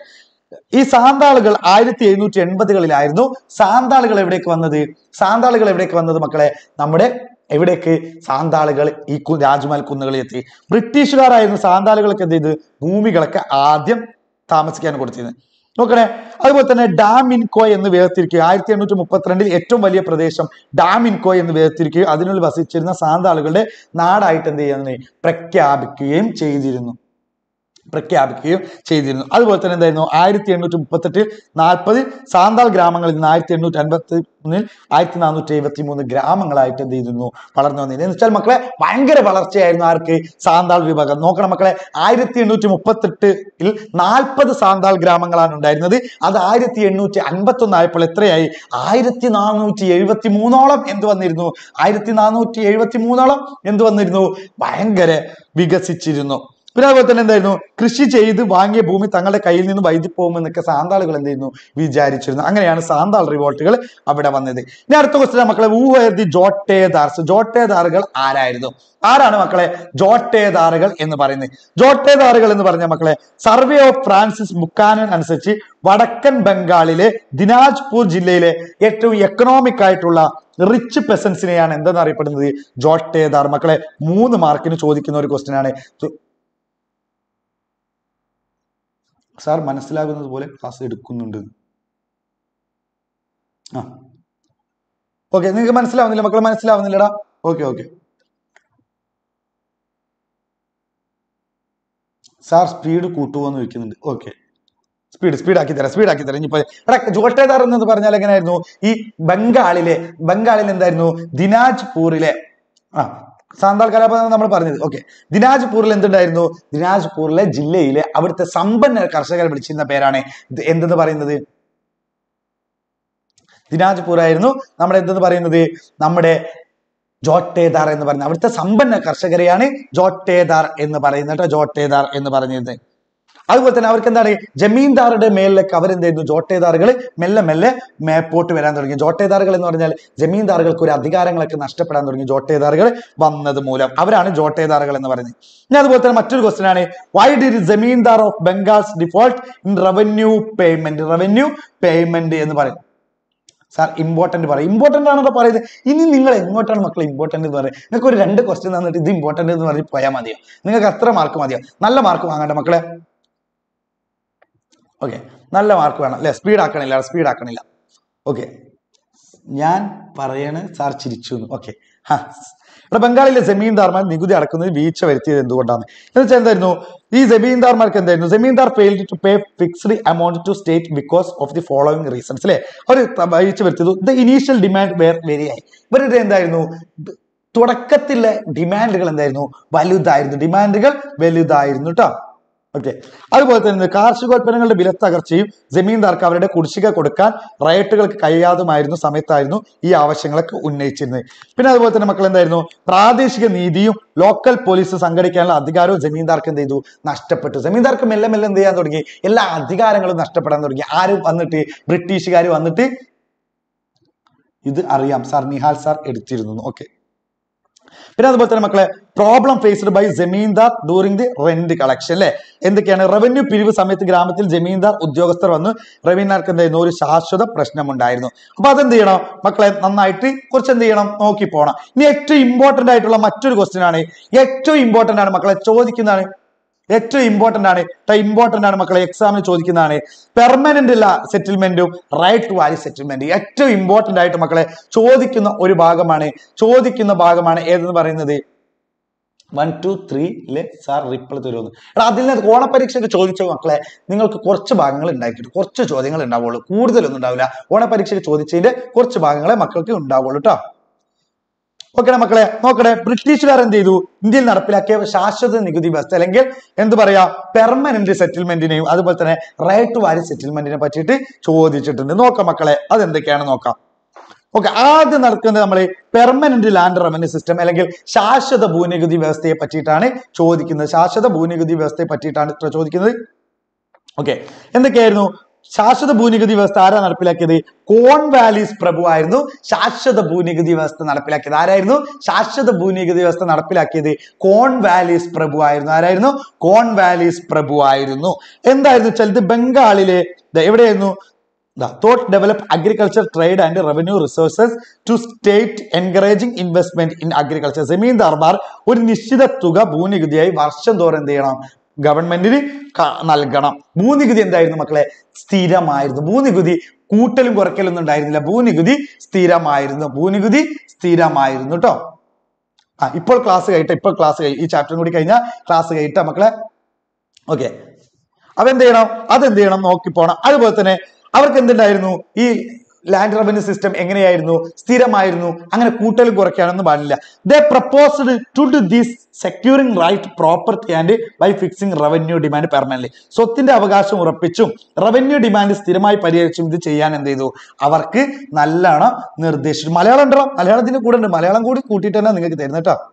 ഈ സാന്താളുകൾ ആയിരത്തി എഴുന്നൂറ്റി എൺപതുകളിലായിരുന്നു സാന്താളുകൾ എവിടേക്ക് വന്നത് സാന്താളുകൾ എവിടേക്ക് വന്നത് മക്കളെ നമ്മുടെ എവിടേക്ക് സാന്താളുകൾ ഈ കു- രാജ്മഹൽ കുന്നുകളിൽ എത്തി ബ്രിട്ടീഷുകാരായിരുന്നു സാന്താളുകൾക്ക് എന്ത് ചെയ്ത് ഭൂമികളൊക്കെ ആദ്യം താമസിക്കാൻ കൊടുത്തിരുന്നത് നോക്കണേ അതുപോലെ തന്നെ ഡാമിൻകോ എന്ന് വേർതിരിക്കുക ആയിരത്തി എണ്ണൂറ്റി മുപ്പത്തിരണ്ടിൽ ഏറ്റവും വലിയ പ്രദേശം ഡാമിൻകോ എന്ന് വേർതിരിക്കുകയും അതിനുള്ളിൽ വസിച്ചിരുന്ന സാന്താളുകളുടെ നാടായിട്ട് എന്ത് ചെയ്യുന്നത് പ്രഖ്യാപിക്കുകയും ചെയ്തിരുന്നു പ്രഖ്യാപിക്കുകയും ചെയ്തിരുന്നു അതുപോലെ തന്നെ എന്തായിരുന്നു ആയിരത്തി എണ്ണൂറ്റി മുപ്പത്തെട്ടിൽ നാൽപ്പത് സാന്താൾ ഗ്രാമങ്ങളിൽ നിന്ന് ആയിരത്തി എണ്ണൂറ്റി അൻപത്തി ഒന്നിൽ ആയിരത്തി നാനൂറ്റി എഴുപത്തി മൂന്ന് ഗ്രാമങ്ങളായിട്ട് എന്ത് ചെയ്തിരുന്നു വളർന്നു വന്നിരുന്നു എന്ന് വെച്ചാൽ മക്കളെ ഭയങ്കര വളർച്ചയായിരുന്നു ആർക്ക് സാന്താൾ വിഭാഗം നോക്കണം മക്കളെ ആയിരത്തി എണ്ണൂറ്റി മുപ്പത്തെട്ടിൽ നാൽപ്പത് സാന്താൾ ഗ്രാമങ്ങളാണ് ഉണ്ടായിരുന്നത് അത് ആയിരത്തി എണ്ണൂറ്റി അൻപത്തി ഒന്ന് ആയപ്പോൾ എത്രയായി ആയിരത്തി നാനൂറ്റി എഴുപത്തി മൂന്നോളം എന്ത് വന്നിരുന്നു ആയിരത്തി നാനൂറ്റി എഴുപത്തി മൂന്നോളം എന്ത് വന്നിരുന്നു ഭയങ്കര വികസിച്ചിരുന്നു പിന്നെ അതുപോലെ തന്നെ എന്തായിരുന്നു കൃഷി ചെയ്ത് വാങ്ങിയ ഭൂമി തങ്ങളുടെ കയ്യിൽ നിന്ന് വൈദ്യുതി പോകുമെന്നൊക്കെ സാന്താളുകൾ എന്ത് ചെയ്യുന്നു വിചാരിച്ചിരുന്നു അങ്ങനെയാണ് സാന്താൾ റിവോൾട്ടുകൾ അവിടെ വന്നത് ഇനി അടുത്ത ക്വസ്റ്റ്യൻ മക്കളെ ഊഹി ജോട്ടേദാർസ് ജോട്ടേദാറുകൾ ആരായിരുന്നു ആരാണ് മക്കളെ ജോട്ടേദാറുകൾ എന്ന് പറയുന്നത് ജോട്ടേദാറുകൾ എന്ന് പറഞ്ഞ മക്കളെ സർവേ ഓഫ് ഫ്രാൻസിസ് ബുക്കാനൻ അനുസരിച്ച് വടക്കൻ ബംഗാളിലെ ദിനാജ്പൂർ ജില്ലയിലെ ഏറ്റവും എക്കണോമിക് ആയിട്ടുള്ള റിച്ച് പെസൻസിനെയാണ് എന്തെന്ന് അറിയപ്പെടുന്നത് ജോട്ടേദാർ മക്കളെ മൂന്ന് മാർക്കിന് ചോദിക്കുന്ന ഒരു ക്വസ്റ്റ്യൻ ആണ് സാർ മനസ്സിലാകുന്നത് പോലെ ക്ലാസ് എടുക്കുന്നുണ്ട് ആ ഓക്കെ നിങ്ങൾക്ക് മനസ്സിലാവുന്നില്ല മക്കളെ മനസ്സിലാവുന്നില്ലടാ ഓക്കെ ഓക്കെ സാർ സ്പീഡ് കൂട്ടുമോന്ന് ചോദിക്കുന്നുണ്ട് ഓക്കെ സ്പീഡ് സ്പീഡ് ആക്കി തരാം സ്പീഡ് ആക്കി തരാം ഇനിയിപ്പോ എടാ ജോട്ടേദാർ എന്ന് പറഞ്ഞാൽ എങ്ങനെയായിരുന്നു ഈ ബംഗാളിലെ ബംഗാളിൽ എന്തായിരുന്നു ദിനാജ്പൂരിലെ ആ സാന്താൾ കലാപം നമ്മൾ പറഞ്ഞത് ഓക്കെ ദിനാജ്പൂരിൽ എന്തുണ്ടായിരുന്നു ദിനാജ്പൂരിലെ ജില്ലയിലെ അവിടുത്തെ സമ്പന്ന കർഷകരെ വിളിച്ചിരുന്ന പേരാണ് ഇത് എന്തെന്ന് പറയുന്നത് ദിനാജ്പൂർ ആയിരുന്നു നമ്മുടെ എന്തെന്ന് പറയുന്നത് നമ്മുടെ ജോട്ടേദാർ എന്ന് പറയുന്നത് അവിടുത്തെ സമ്പന്ന കർഷകരെയാണ് ജോട്ടേദാർ എന്ന് പറയുന്നത് കേട്ടോ ജോട്ടേദാർ എന്ന് പറഞ്ഞത് അതുപോലെ തന്നെ അവർക്ക് എന്താണ് ജമീന്ദാറുടെ മേലിലേക്ക് അവരെന്തായിരുന്നു ജോട്ടേദാറുകൾ മെല്ലെ മെല്ലെ മേപ്പോട്ട് വരാൻ തുടങ്ങി ജോട്ടേദാറുകൾ എന്ന് പറഞ്ഞാൽ ജമീന്ദാറുകൾക്ക് ഒരു അധികാരങ്ങളൊക്കെ നഷ്ടപ്പെടാൻ തുടങ്ങി ജോട്ടേദാറുകൾ വന്നത് മൂലം അവരാണ് ജോട്ടേദാറുകൾ എന്ന് പറയുന്നത് ഇനി അതുപോലെ തന്നെ മറ്റൊരു ക്വസ്റ്റൻ ആണ് why did zamindar of Bengals default in revenue payment revenue payment എന്ന് പറയും സാർ ഇമ്പോർട്ടന്റ് പറയും ഇമ്പോർട്ടന്റ് ആണെന്ന് പറയുന്നത് ഇനി നിങ്ങൾ എങ്ങോട്ടാണ് മക്കൾ ഇമ്പോർട്ടന്റ് എന്ന് പറയുന്നത് നിങ്ങൾക്ക് ഒരു രണ്ട് ക്വസ്റ്റ്യൻ തന്നിട്ട് ഇത് ഇമ്പോർട്ടന്റ് എന്ന് പറഞ്ഞ് പോയാൽ മതിയോ നിങ്ങൾക്ക് അത്ര മാർക്ക് മതിയോ നല്ല മാർക്ക് വാങ്ങണ്ട മക്കളെ ഓക്കെ നല്ല മാർക്ക് വേണം അല്ലെ സ്പീഡ് ആക്കണില്ല സ്പീഡ് ആക്കണില്ല ഓക്കെ ഞാൻ പറയണ സാർ ചിരിച്ചു ഓക്കെ ഹാ ഇവിടെ ബംഗാളിലെ ജമീന്ദാർമാർ നികുതി അടക്കുന്നത് വീഴ്ച വരുത്തിയത് എന്തുകൊണ്ടാണ് എന്ന് വെച്ചാൽ എന്തായിരുന്നു ഈ ജമീന്ദാർമാർക്ക് എന്തായിരുന്നു zamindar failed to pay fixed amount to state because of the following reasons അല്ലെ അവർ വീഴ്ച വരുത്തിയത് the initial demand were very high ഇവരുടെ എന്തായിരുന്നു ദ- തുടക്കത്തിലെ ഡിമാൻഡുകൾ എന്തായിരുന്നു വലുതായിരുന്നു ഡിമാൻഡുകൾ വലുതായിരുന്നു കേട്ടോ ഓക്കെ അതുപോലെ തന്നെ കാർഷികോൽപ്പന്നങ്ങളുടെ വില തകർച്ചയും ജമീന്ദാർക്ക് അവരുടെ കുടിശ്ശിക കൊടുക്കാൻ റയറ്റുകൾക്ക് കഴിയാതുമായിരുന്ന സമയത്തായിരുന്നു ഈ ആവശ്യങ്ങളൊക്കെ ഉന്നയിച്ചിരുന്നത് പിന്നെ അതുപോലെ തന്നെ മക്കൾ എന്തായിരുന്നു പ്രാദേശിക നീതിയും ലോക്കൽ പോലീസ് സംഘടിക്കാനുള്ള അധികാരവും ജമീന്ദാർക്ക് എന്ത് ചെയ്തു നഷ്ടപ്പെട്ടു ജമീന്ദാർക്ക് മെല്ലെ മെല്ലെ എന്ത് ചെയ്യാൻ തുടങ്ങി എല്ലാ അധികാരങ്ങളും നഷ്ടപ്പെടാൻ തുടങ്ങി ആരും വന്നിട്ട് ബ്രിട്ടീഷുകാർ വന്നിട്ട് ഇത് അറിയാം സാർ നിഹാൽ സാർ എടുത്തിരുന്നു ഓക്കെ പിന്നെ അതുപോലെ തന്നെ മക്കളെ problem faced by zamindar during the rent collection അല്ലെ എന്തൊക്കെയാണ് റവന്യൂ പിരിവ് സമയത്ത് ഗ്രാമത്തിൽ ജമീന്ദാർ ഉദ്യോഗസ്ഥർ വന്ന് റവന്യൂർക്ക് എന്തായിരുന്നു ഒരു ശാശ്വത പ്രശ്നമുണ്ടായിരുന്നു അപ്പൊ അതെന്ത് ചെയ്യണം മക്കളെ നന്നായിട്ട് കുറച്ച് എന്ത് ചെയ്യണം നോക്കി പോകണം ഇനി ഏറ്റവും ഇമ്പോർട്ടന്റ് ആയിട്ടുള്ള മറ്റൊരു ക്വസ്റ്റ്യൻ ആണ് ഏറ്റവും ഇമ്പോർട്ടന്റ് ആണ് മക്കളെ ചോദിക്കുന്നതാണ് ഏറ്റവും ഇമ്പോർട്ടന്റ് ആണ് ഇമ്പോർട്ടന്റ് ആണ് മക്കളെ എക്സാമിന് ചോദിക്കുന്നതാണ് പെർമനന്റ് സെറ്റിൽമെന്റും റൈറ്റ് ടു വാലി സെറ്റിൽമെന്റ് ഏറ്റവും ഇമ്പോർട്ടന്റ് ആയിട്ട് മക്കളെ ചോദിക്കുന്ന ഒരു ഭാഗമാണ് ചോദിക്കുന്ന ഭാഗമാണ് ഏതെന്ന് പറയുന്നത് വൺ ടു ത്രീയിലെ സാർ റിപ്ലൈ തരുമെന്ന് എടാ അതിൽ നിന്ന് ഓണപരീക്ഷയ്ക്ക് ചോദിച്ച മക്കളെ നിങ്ങൾക്ക് കുറച്ച് ഭാഗങ്ങൾ ഉണ്ടാക്കിയിട്ട് കുറച്ച് ചോദ്യങ്ങൾ ഉണ്ടാവുള്ളൂ കൂടുതലൊന്നും ഉണ്ടാവില്ല ഓണപരീക്ഷയ്ക്ക് ചോദിച്ചതിന്റെ കുറച്ച് ഭാഗങ്ങളെ മക്കൾക്ക് ഉണ്ടാവുള്ളൂ കേട്ടോ ഓക്കെ മക്കളെ നോക്കണേ ബ്രിട്ടീഷുകാർ എന്ത് ചെയ്തു ഇന്ത്യയിൽ നടപ്പിലാക്കിയ ശാശ്വത നികുതി വ്യവസ്ഥ അല്ലെങ്കിൽ എന്ത് പറയാ പെർമനന്റ് സെറ്റിൽമെന്റിനെയും അതുപോലെ തന്നെ റൈറ്റ് ടു വാരി സെറ്റിൽമെന്റിനെ പറ്റിയിട്ട് ചോദിച്ചിട്ടുണ്ട് നോക്കാം മക്കളെ അതെന്തൊക്കെയാണ് നോക്കാം ഓക്കെ ആദ്യം നടക്കുന്നത് നമ്മൾ പെർമനന്റ് ലാൻഡ് റവന്യൂ സിസ്റ്റം അല്ലെങ്കിൽ ശാശ്വത ഭൂനികുതി വ്യവസ്ഥയെ പറ്റിയിട്ടാണ് ചോദിക്കുന്നത് ശാശ്വത ഭൂനികുതി വ്യവസ്ഥയെ പറ്റിയിട്ടാണ് ഇത്ര ചോദിക്കുന്നത് ഓക്കെ എന്തൊക്കെയായിരുന്നു ശാശ്വത ഭൂനികുതി വ്യവസ്ഥ ആരാ നടപ്പിലാക്കിയത് കോൺ വാലീസ് പ്രഭു ആയിരുന്നു ശാശ്വത ഭൂനികുതി വ്യവസ്ഥ നടപ്പിലാക്കിയത് ആരായിരുന്നു ശാശ്വത ഭൂനികുതി വ്യവസ്ഥ നടപ്പിലാക്കിയത് കോൺ വാലീസ് പ്രഭു ആയിരുന്നു ആരായിരുന്നു കോൺ വാലീസ് പ്രഭു ആയിരുന്നു എന്തായിരുന്നു വെച്ചാൽ ഇത് ബംഗാളിലെ ദാ എവിടെയായിരുന്നു thought develop agriculture trade and revenue resources to state encouraging investment in agriculture ജമീന്ദാർമാർ ഒരു നിശ്ചിത തുക ഭൂനികുതിയായി വർഷം തോറും എന്ത് ചെയ്യണം ഗവൺമെന്റിന് ക- നൽകണം ഭൂനികുതി എന്തായിരുന്നു മക്കളെ സ്ഥിരമായിരുന്നു ഭൂനികുതി കൂട്ടലും കുറയ്ക്കലൊന്നും ഉണ്ടായിരുന്നില്ല ഭൂനികുതി സ്ഥിരമായിരുന്നു ഭൂനികുതി സ്ഥിരമായിരുന്നു കേട്ടോ ആ ഇപ്പോൾ ക്ലാസ് കഴിട്ടെ ഇപ്പോൾ ക്ലാസ് കഴി ഈ ചാപ്റ്ററും കൂടി കഴിഞ്ഞാൽ ക്ലാസ് കഴിട്ടെ മക്കളെ ഓക്കെ അപ്പൊ എന്ത് ചെയ്യണം അതെന്ത് ചെയ്യണം നോക്കി പോണം അതുപോലെ തന്നെ അവർക്ക് എന്തുണ്ടായിരുന്നു ഈ ലാൻഡ് റവന്യൂ സിസ്റ്റം എങ്ങനെയായിരുന്നു സ്ഥിരമായിരുന്നു അങ്ങനെ കൂട്ടലും കുറയ്ക്കാനൊന്നും പാടില്ല they proposed to do this securing right property and by fixing revenue demand permanent സ്വത്തിന്റെ അവകാശം ഉറപ്പിച്ചും റവന്യൂ ഡിമാൻഡ് സ്ഥിരമായി പരിഹരിച്ചും ഇത് ചെയ്യാൻ എന്ത് ചെയ്തു അവർക്ക് നല്ലോണം നിർദ്ദേശിച്ചു മലയാളം ഉണ്ടോ മലയാളത്തിന്റെ കൂടെ ഉണ്ട് മലയാളം കൂടി കൂട്ടിയിട്ട് തന്നെ നിങ്ങൾക്ക് തരുന്നത് കേട്ടോ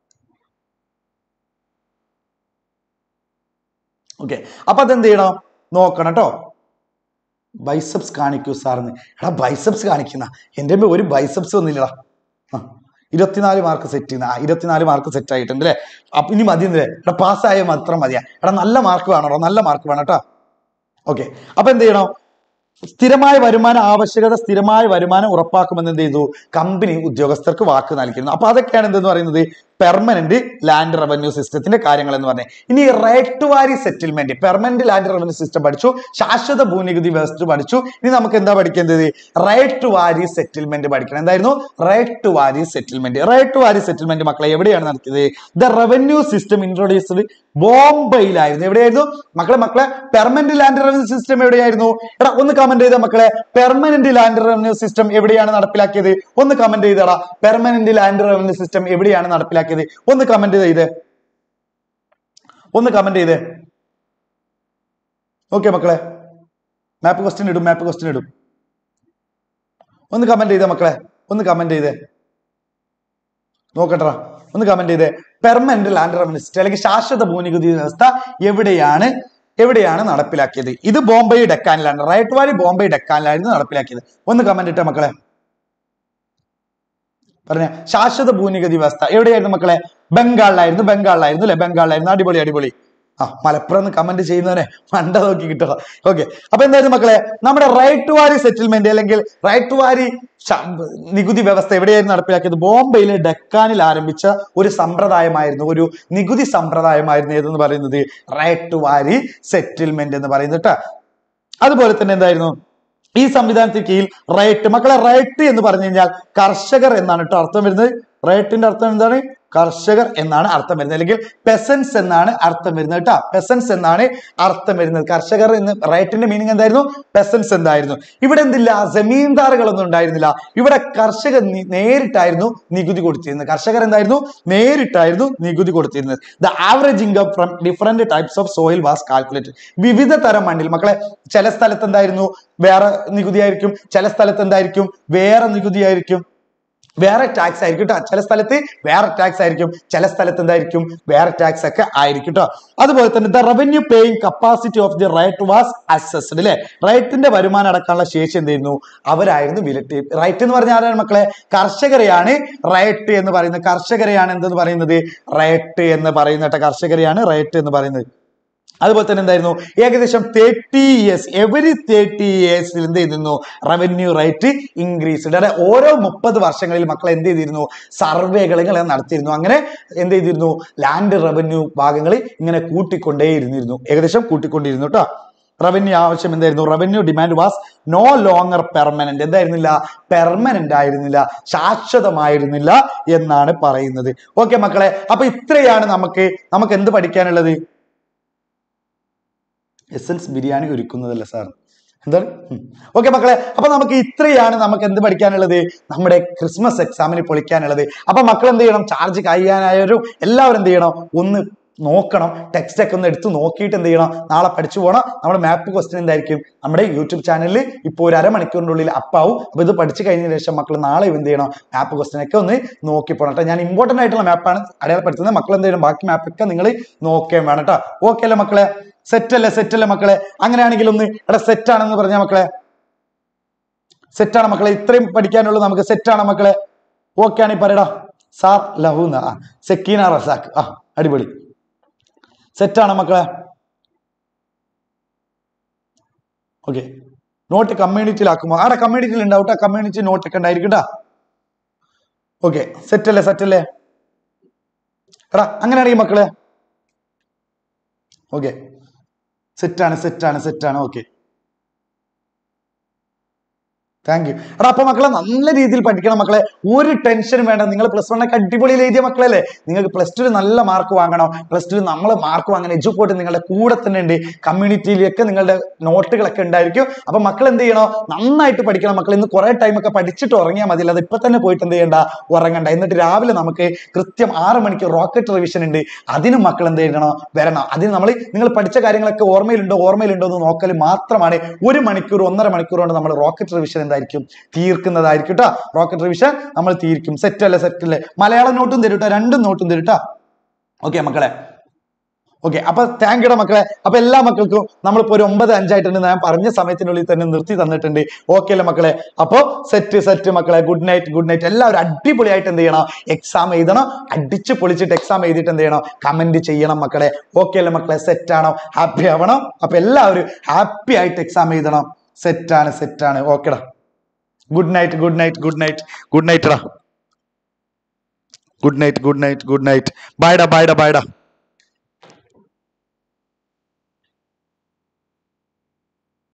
ഓക്കെ അപ്പൊ അതെന്ത് ചെയ്യണം നോക്കണം കേട്ടോ ബൈസപ്സ് കാണിക്കൂ സാറിന് എടാ ബൈസപ്സ് കാണിക്കുന്ന എൻ്റെ മുമ്പ് ഒരു ബൈസപ്സ് ഒന്നുമില്ലടാ ആ ഇരുപത്തിനാല് മാർക്ക് സെറ്റ് ചെയ്യുന്ന ആ ഇരുപത്തിനാല് മാർക്ക് സെറ്റ് ആയിട്ടുണ്ട് അല്ലേ അപ്പൊ ഇനി മതി എന്തേ എടാ പാസ്സായ മാത്രം മതിയാ എടാ നല്ല മാർക്ക് വേണോ നല്ല മാർക്ക് വേണം കേട്ടോ ഓക്കെ അപ്പൊ എന്ത് ചെയ്യണം സ്ഥിരമായ വരുമാനം ആവശ്യകത സ്ഥിരമായ വരുമാനം ഉറപ്പാക്കുമെന്ന് എന്ത് ചെയ്തു കമ്പനി ഉദ്യോഗസ്ഥർക്ക് വാക്ക് നൽകിയിരുന്നു അപ്പൊ അതൊക്കെയാണ് എന്തെന്ന് പറയുന്നത് പെർമനന്റ് ലാൻഡ് റവന്യൂ സിസ്റ്റത്തിന്റെ കാര്യങ്ങൾ എന്ന് പറഞ്ഞത് ഇനി ryotwari settlement permanent land revenue system പഠിച്ചു ശാശ്വത ഭൂനികുതി വ്യവസ്ഥ പഠിച്ചു ഇനി നമുക്ക് എന്താ പഠിക്കേണ്ടത് റൈറ്റ് വാരി സെറ്റിൽമെന്റ് പഠിക്കണം എന്തായിരുന്നു right ryotwari settlement right ryotwari settlement മക്കളെ എവിടെയാണ് നടത്തിയത് ദ റവന്യൂ സിസ്റ്റം ഇൻട്രൊഡ്യൂസ്ഡ് ബോംബെയിലായിരുന്നു എവിടെയായിരുന്നു മക്കളെ മക്കളെ പെർമനന്റ് ലാൻഡ് റവന്യൂ സിസ്റ്റം എവിടെയായിരുന്നു എടാ ഒന്ന് കമന്റ് ചെയ്ത മക്കളെ പെർമനന്റ് ലാൻഡ് റവന്യൂ സിസ്റ്റം എവിടെയാണ് നടപ്പിലാക്കിയത് ഒന്ന് കമന്റ് ചെയ്തടാ പെർമനന്റ് ലാൻഡ് റവന്യൂ സിസ്റ്റം എവിടെയാണ് നടപ്പിലാക്കിയത് ഒന്ന് കമന്റ് ചെയ്ത് ഒന്ന് കമന്റ് ചെയ്തേ ഓക്കെ മക്കളെ മാപ്പ് ക്വസ്റ്റ്യൻ ഇടും മാപ്പ് ക്വസ്റ്റ്യൻ ഇടും ഒന്ന് കമന്റ് ചെയ്തേ മക്കളെ ഒന്ന് കമന്റ് ചെയ്തേ നോക്കട്ടെ ഒന്ന് കമന്റ് ചെയ്തേ പെർമനന്റ് ലാൻഡ് റവന്യൂ സിസ്റ്റം അല്ലെങ്കിൽ ശാശ്വത ഭൂനികുതി വ്യവസ്ഥ എവിടെയാണ് എവിടെയാണ് നടപ്പിലാക്കിയത് ഇത് ബോംബെ ഡെക്കാനിലാണ് റൈറ്റ് വാലി ബോംബെ ഡെക്കാനിലായിരുന്നു നടപ്പിലാക്കിയത് ഒന്ന് കമന്റ് ഇട്ടേ മക്കളെ പറഞ്ഞ ശാശ്വത ഭൂനികുതി വ്യവസ്ഥ എവിടെയായിരുന്നു മക്കളെ ബംഗാളിലായിരുന്നു ബംഗാളിലായിരുന്നു അല്ലെ ബംഗാളിലായിരുന്നു അടിപൊളി അടിപൊളി ആ മലപ്പുറം കമന്റ് ചെയ്യുന്നവനെ മണ്ട നോക്കി കിട്ടുക ഓക്കെ അപ്പൊ എന്തായിരുന്നു മക്കളെ നമ്മുടെ റൈറ്റ് വാരി സെറ്റിൽമെന്റ് അല്ലെങ്കിൽ റൈറ്റ് വാരി ശ- നികുതി വ്യവസ്ഥ എവിടെയായിരുന്നു നടപ്പിലാക്കിയത് ബോംബെയിലെ ഡെക്കാനിൽ ആരംഭിച്ച ഒരു സമ്പ്രദായമായിരുന്നു ഒരു നികുതി സമ്പ്രദായമായിരുന്നു ഏതെന്ന് പറയുന്നത് റൈറ്റ് വാരി സെറ്റിൽമെന്റ് എന്ന് പറയുന്നത് ട്ടോ. അതുപോലെ തന്നെ എന്തായിരുന്നു ഈ സംവിധാനത്തിന് കീഴിൽ റൈറ്റ് മക്കളെ റൈറ്റ് എന്ന് പറഞ്ഞു കഴിഞ്ഞാൽ കർഷകർ എന്നാണ് കേട്ടോ അർത്ഥം വരുന്നത് റൈറ്റിന്റെ അർത്ഥം എന്താണ് കർഷകർ എന്നാണ് അർത്ഥം വരുന്നത് അല്ലെങ്കിൽ പെസൻസ് എന്നാണ് അർത്ഥം വരുന്നത് കേട്ടോ പെസൻസ് എന്നാണ് അർത്ഥം വരുന്നത് കർഷകർ എന്ന് റൈറ്റിന്റെ മീനിങ് എന്തായിരുന്നു പെസൻസ് എന്തായിരുന്നു ഇവിടെ എന്തില്ല ജമീന്ദാറുകളൊന്നും ഉണ്ടായിരുന്നില്ല ഇവിടെ കർഷകർ നി- നേരിട്ടായിരുന്നു നികുതി കൊടുത്തിരുന്നത് കർഷകർ എന്തായിരുന്നു നേരിട്ടായിരുന്നു നികുതി കൊടുത്തിരുന്നത് the average income from different types of soil was calculated വിവിധ തരം മണ്ണിൽ മക്കളെ ചില സ്ഥലത്ത് എന്തായിരുന്നു വേറെ നികുതി ആയിരിക്കും ചില സ്ഥലത്ത് എന്തായിരിക്കും വേറെ നികുതി ആയിരിക്കും വേറെ ടാക്സ് ആയിരിക്കും കേട്ടോ ചില സ്ഥലത്ത് വേറെ ടാക്സ് ആയിരിക്കും ചില സ്ഥലത്ത് എന്തായിരിക്കും വേറെ ടാക്സ് ഒക്കെ ആയിരിക്കും കേട്ടോ അതുപോലെ തന്നെ the revenue paying capacity of the ryot was assessed അല്ലെ റൈറ്റിന്റെ വരുമാനം അടക്കാനുള്ള ശേഷി എന്തായിരുന്നു അവരായിരുന്നു വിലട്ടി റൈറ്റ് എന്ന് പറഞ്ഞാൽ ആരാണ് മക്കളെ കർഷകരെയാണ് റൈറ്റ് എന്ന് പറയുന്നത് കർഷകരെയാണ് എന്തെന്ന് പറയുന്നത് റൈറ്റ് എന്ന് പറയുന്ന കേട്ടോ കർഷകരെയാണ് റൈറ്റ് എന്ന് പറയുന്നത് അതുപോലെ തന്നെ എന്തായിരുന്നു ഏകദേശം തേർട്ടി ഇയേഴ്സ് എവരി തേർട്ടി ഇയേഴ്സിൽ എന്ത് ചെയ്തിരുന്നു റവന്യൂ റേറ്റ് ഇൻക്രീസ്ഡ് അതായത് ഓരോ മുപ്പത് വർഷങ്ങളിൽ മക്കൾ എന്ത് ചെയ്തിരുന്നു സർവേകൾ ഇങ്ങനെ നടത്തിയിരുന്നു അങ്ങനെ എന്ത് ചെയ്തിരുന്നു ലാൻഡ് റവന്യൂ ഭാഗങ്ങൾ ഇങ്ങനെ കൂട്ടിക്കൊണ്ടേ ഇരുന്നിരുന്നു ഏകദേശം കൂട്ടിക്കൊണ്ടിരുന്നു കേട്ടോ റവന്യൂ ആവശ്യം എന്തായിരുന്നു revenue demand was no longer permanent എന്തായിരുന്നില്ല പെർമനന്റ് ആയിരുന്നില്ല ശാശ്വതമായിരുന്നില്ല എന്നാണ് പറയുന്നത് ഓക്കെ മക്കളെ അപ്പൊ ഇത്രയാണ് നമുക്ക് നമുക്ക് എന്ത് പഠിക്കാനുള്ളത് എസൻസ് ബിരിയാണി ഒരുക്കുന്നതല്ല സാർ എന്താണ് ഓക്കെ മക്കളെ അപ്പൊ നമുക്ക് ഇത്രയാണ് നമുക്ക് എന്ത് പഠിക്കാനുള്ളത് നമ്മുടെ ക്രിസ്മസ് എക്സാമിന് പൊളിക്കാനുള്ളത് അപ്പൊ മക്കൾ എന്ത് ചെയ്യണം ചാർജ് കഴിയാനായവരും എല്ലാവരും എന്ത് ചെയ്യണം ഒന്ന് നോക്കണം ടെക്സ്റ്റ് ഒക്കെ ഒന്ന് എടുത്ത് നോക്കിയിട്ട് എന്ത് ചെയ്യണം നാളെ പഠിച്ചു പോകണം നമ്മുടെ മാപ്പ് ക്വസ്റ്റ്യൻ എന്തായിരിക്കും നമ്മുടെ യൂട്യൂബ് ചാനലിൽ ഇപ്പോൾ ഒരു അരമണിക്കൂറിനുള്ളിൽ അപ്പാവും അപ്പൊ ഇത് പഠിച്ചു കഴിഞ്ഞ ശേഷം മക്കൾ നാളെ എന്ത് ചെയ്യണം മാപ്പ് ക്വസ്റ്റ്യൻ ഒക്കെ ഒന്ന് നോക്കി പോകണം കേട്ടോ ഞാൻ ഇമ്പോർട്ടന്റ് ആയിട്ടുള്ള മാപ്പാണ് അടയാളപ്പെടുത്തുന്നത് മക്കൾ എന്ത് ചെയ്യണം ബാക്കി മാപ്പൊക്കെ നിങ്ങൾ നോക്കുകയും വേണം കേട്ടോ ഓക്കെ അല്ലേ മക്കളെ സെറ്റ് അല്ലേ സെറ്റ് അല്ലേ മക്കളെ അങ്ങനെയാണെങ്കിൽ ഒന്ന് എടാ സെറ്റ് ആണെന്ന് പറഞ്ഞ മക്കളെ സെറ്റാണ് മക്കളെ ഇത്രയും പഠിക്കാനുള്ളൂ നമുക്ക് സെറ്റാണ് മക്കളെ ഓക്കെ ആണെങ്കിൽ പറയടാ സാർ ലഹൂന്ന ആ സെക്കീന റസാഖ് ആ അടിപൊളി സെറ്റാണ് മക്കളെ ഓക്കെ നോട്ട് കമ്മ്യൂണിറ്റിയിലാക്കുമോ ആടെ കമ്മ്യൂണിറ്റിയിൽ ഉണ്ടാവും കേട്ടോ കമ്മ്യൂണിറ്റി നോട്ട് ഒക്കെ ഉണ്ടായിരിക്കും കേട്ടോ ഓക്കെ സെറ്റ് അല്ലേ സെറ്റ് അല്ലേ എടാ അങ്ങനെയാണെങ്കിൽ മക്കളെ ഓക്കെ സെറ്റാണ് സെറ്റാണ് സെറ്റാണ് ഓക്കെ താങ്ക് യു എടാ അപ്പൊ മക്കളെ നല്ല രീതിയിൽ പഠിക്കണം മക്കളെ ഒരു ടെൻഷനും വേണ്ട നിങ്ങൾ പ്ലസ് വണ്ണൊക്കെ അടിപൊളിയിൽ എഴുതിയ മക്കളല്ലേ നിങ്ങൾക്ക് പ്ലസ് ടുവിൽ നല്ല മാർക്ക് വാങ്ങണം പ്ലസ് ടുവിൽ നമ്മൾ മാർക്ക് വാങ്ങണം എജുപോട്ട് നിങ്ങളുടെ കൂടെ തന്നെ ഉണ്ട് കമ്മ്യൂണിറ്റിയിലൊക്കെ നിങ്ങളുടെ നോട്ടുകളൊക്കെ ഉണ്ടായിരിക്കും അപ്പൊ മക്കൾ എന്ത് ചെയ്യണം നന്നായിട്ട് പഠിക്കണം മക്കൾ ഇന്ന് കുറെ ടൈം ഒക്കെ പഠിച്ചിട്ട് ഉറങ്ങിയാൽ മതി അല്ലാതെ ഇപ്പൊ തന്നെ പോയിട്ട് എന്ത് ചെയ്യണ്ട ഉറങ്ങണ്ട എന്നിട്ട് രാവിലെ നമുക്ക് കൃത്യം ആറ് മണിക്ക് റോക്കറ്റ് റിവിഷൻ ഉണ്ട് അതിനും മക്കൾ എന്ത് ചെയ്യണം വരണം അതിന് നമ്മൾ നിങ്ങൾ പഠിച്ച കാര്യങ്ങളൊക്കെ ഓർമ്മയിലുണ്ടോ ഓർമ്മയിലുണ്ടോ എന്ന് നോക്കൽ മാത്രമാണ് ഒരു മണിക്കൂർ ഒന്നര മണിക്കൂർ കൊണ്ട് നമ്മൾ റോക്കറ്റ് റിവിഷൻ എന്തായിരിക്കും തീർക്കുന്നതായിരിക്കും കേട്ടോ റോക്കറ്റ് റിവിഷൻ നമ്മൾ തീർക്കും സെറ്റ് അല്ലേ സെറ്റ് അല്ലേ മലയാളം നോട്ടും തരും ട്ടോ രണ്ടും നോട്ടും തരും ട്ടോ ഓക്കെ മക്കളെ ഓക്കെ അപ്പൊ താങ്ക് യുടെ മക്കളെ അപ്പൊ എല്ലാ മക്കൾക്കും നമ്മളിപ്പോ ഒരു ഒമ്പത് അഞ്ചായിട്ടുണ്ട് ഞാൻ പറഞ്ഞ സമയത്തിനുള്ളിൽ തന്നെ നിർത്തി തന്നിട്ടുണ്ട് ഓക്കെ അല്ലേ മക്കളെ അപ്പൊ സെറ്റ് സെറ്റ് മക്കളെ ഗുഡ് നൈറ്റ് ഗുഡ് നൈറ്റ് എല്ലാവരും അടിപൊളിയായിട്ട് എന്ത് ചെയ്യണം എക്സാം എഴുതണം അടിച്ച് പൊളിച്ചിട്ട് എക്സാം എഴുതിയിട്ട് എന്ത് ചെയ്യണം കമന്റ് ചെയ്യണം മക്കളെ ഓക്കെ അല്ലേ മക്കളെ സെറ്റ് ആണോ ഹാപ്പി ആവണം അപ്പൊ എല്ലാവരും ഹാപ്പി ആയിട്ട് എക്സാം എഴുതണം സെറ്റാണ് സെറ്റാണ് ഓക്കെടാ good night good night good night good night ടാ good night good night good night ബൈഡാ ബൈഡാ ബൈഡാ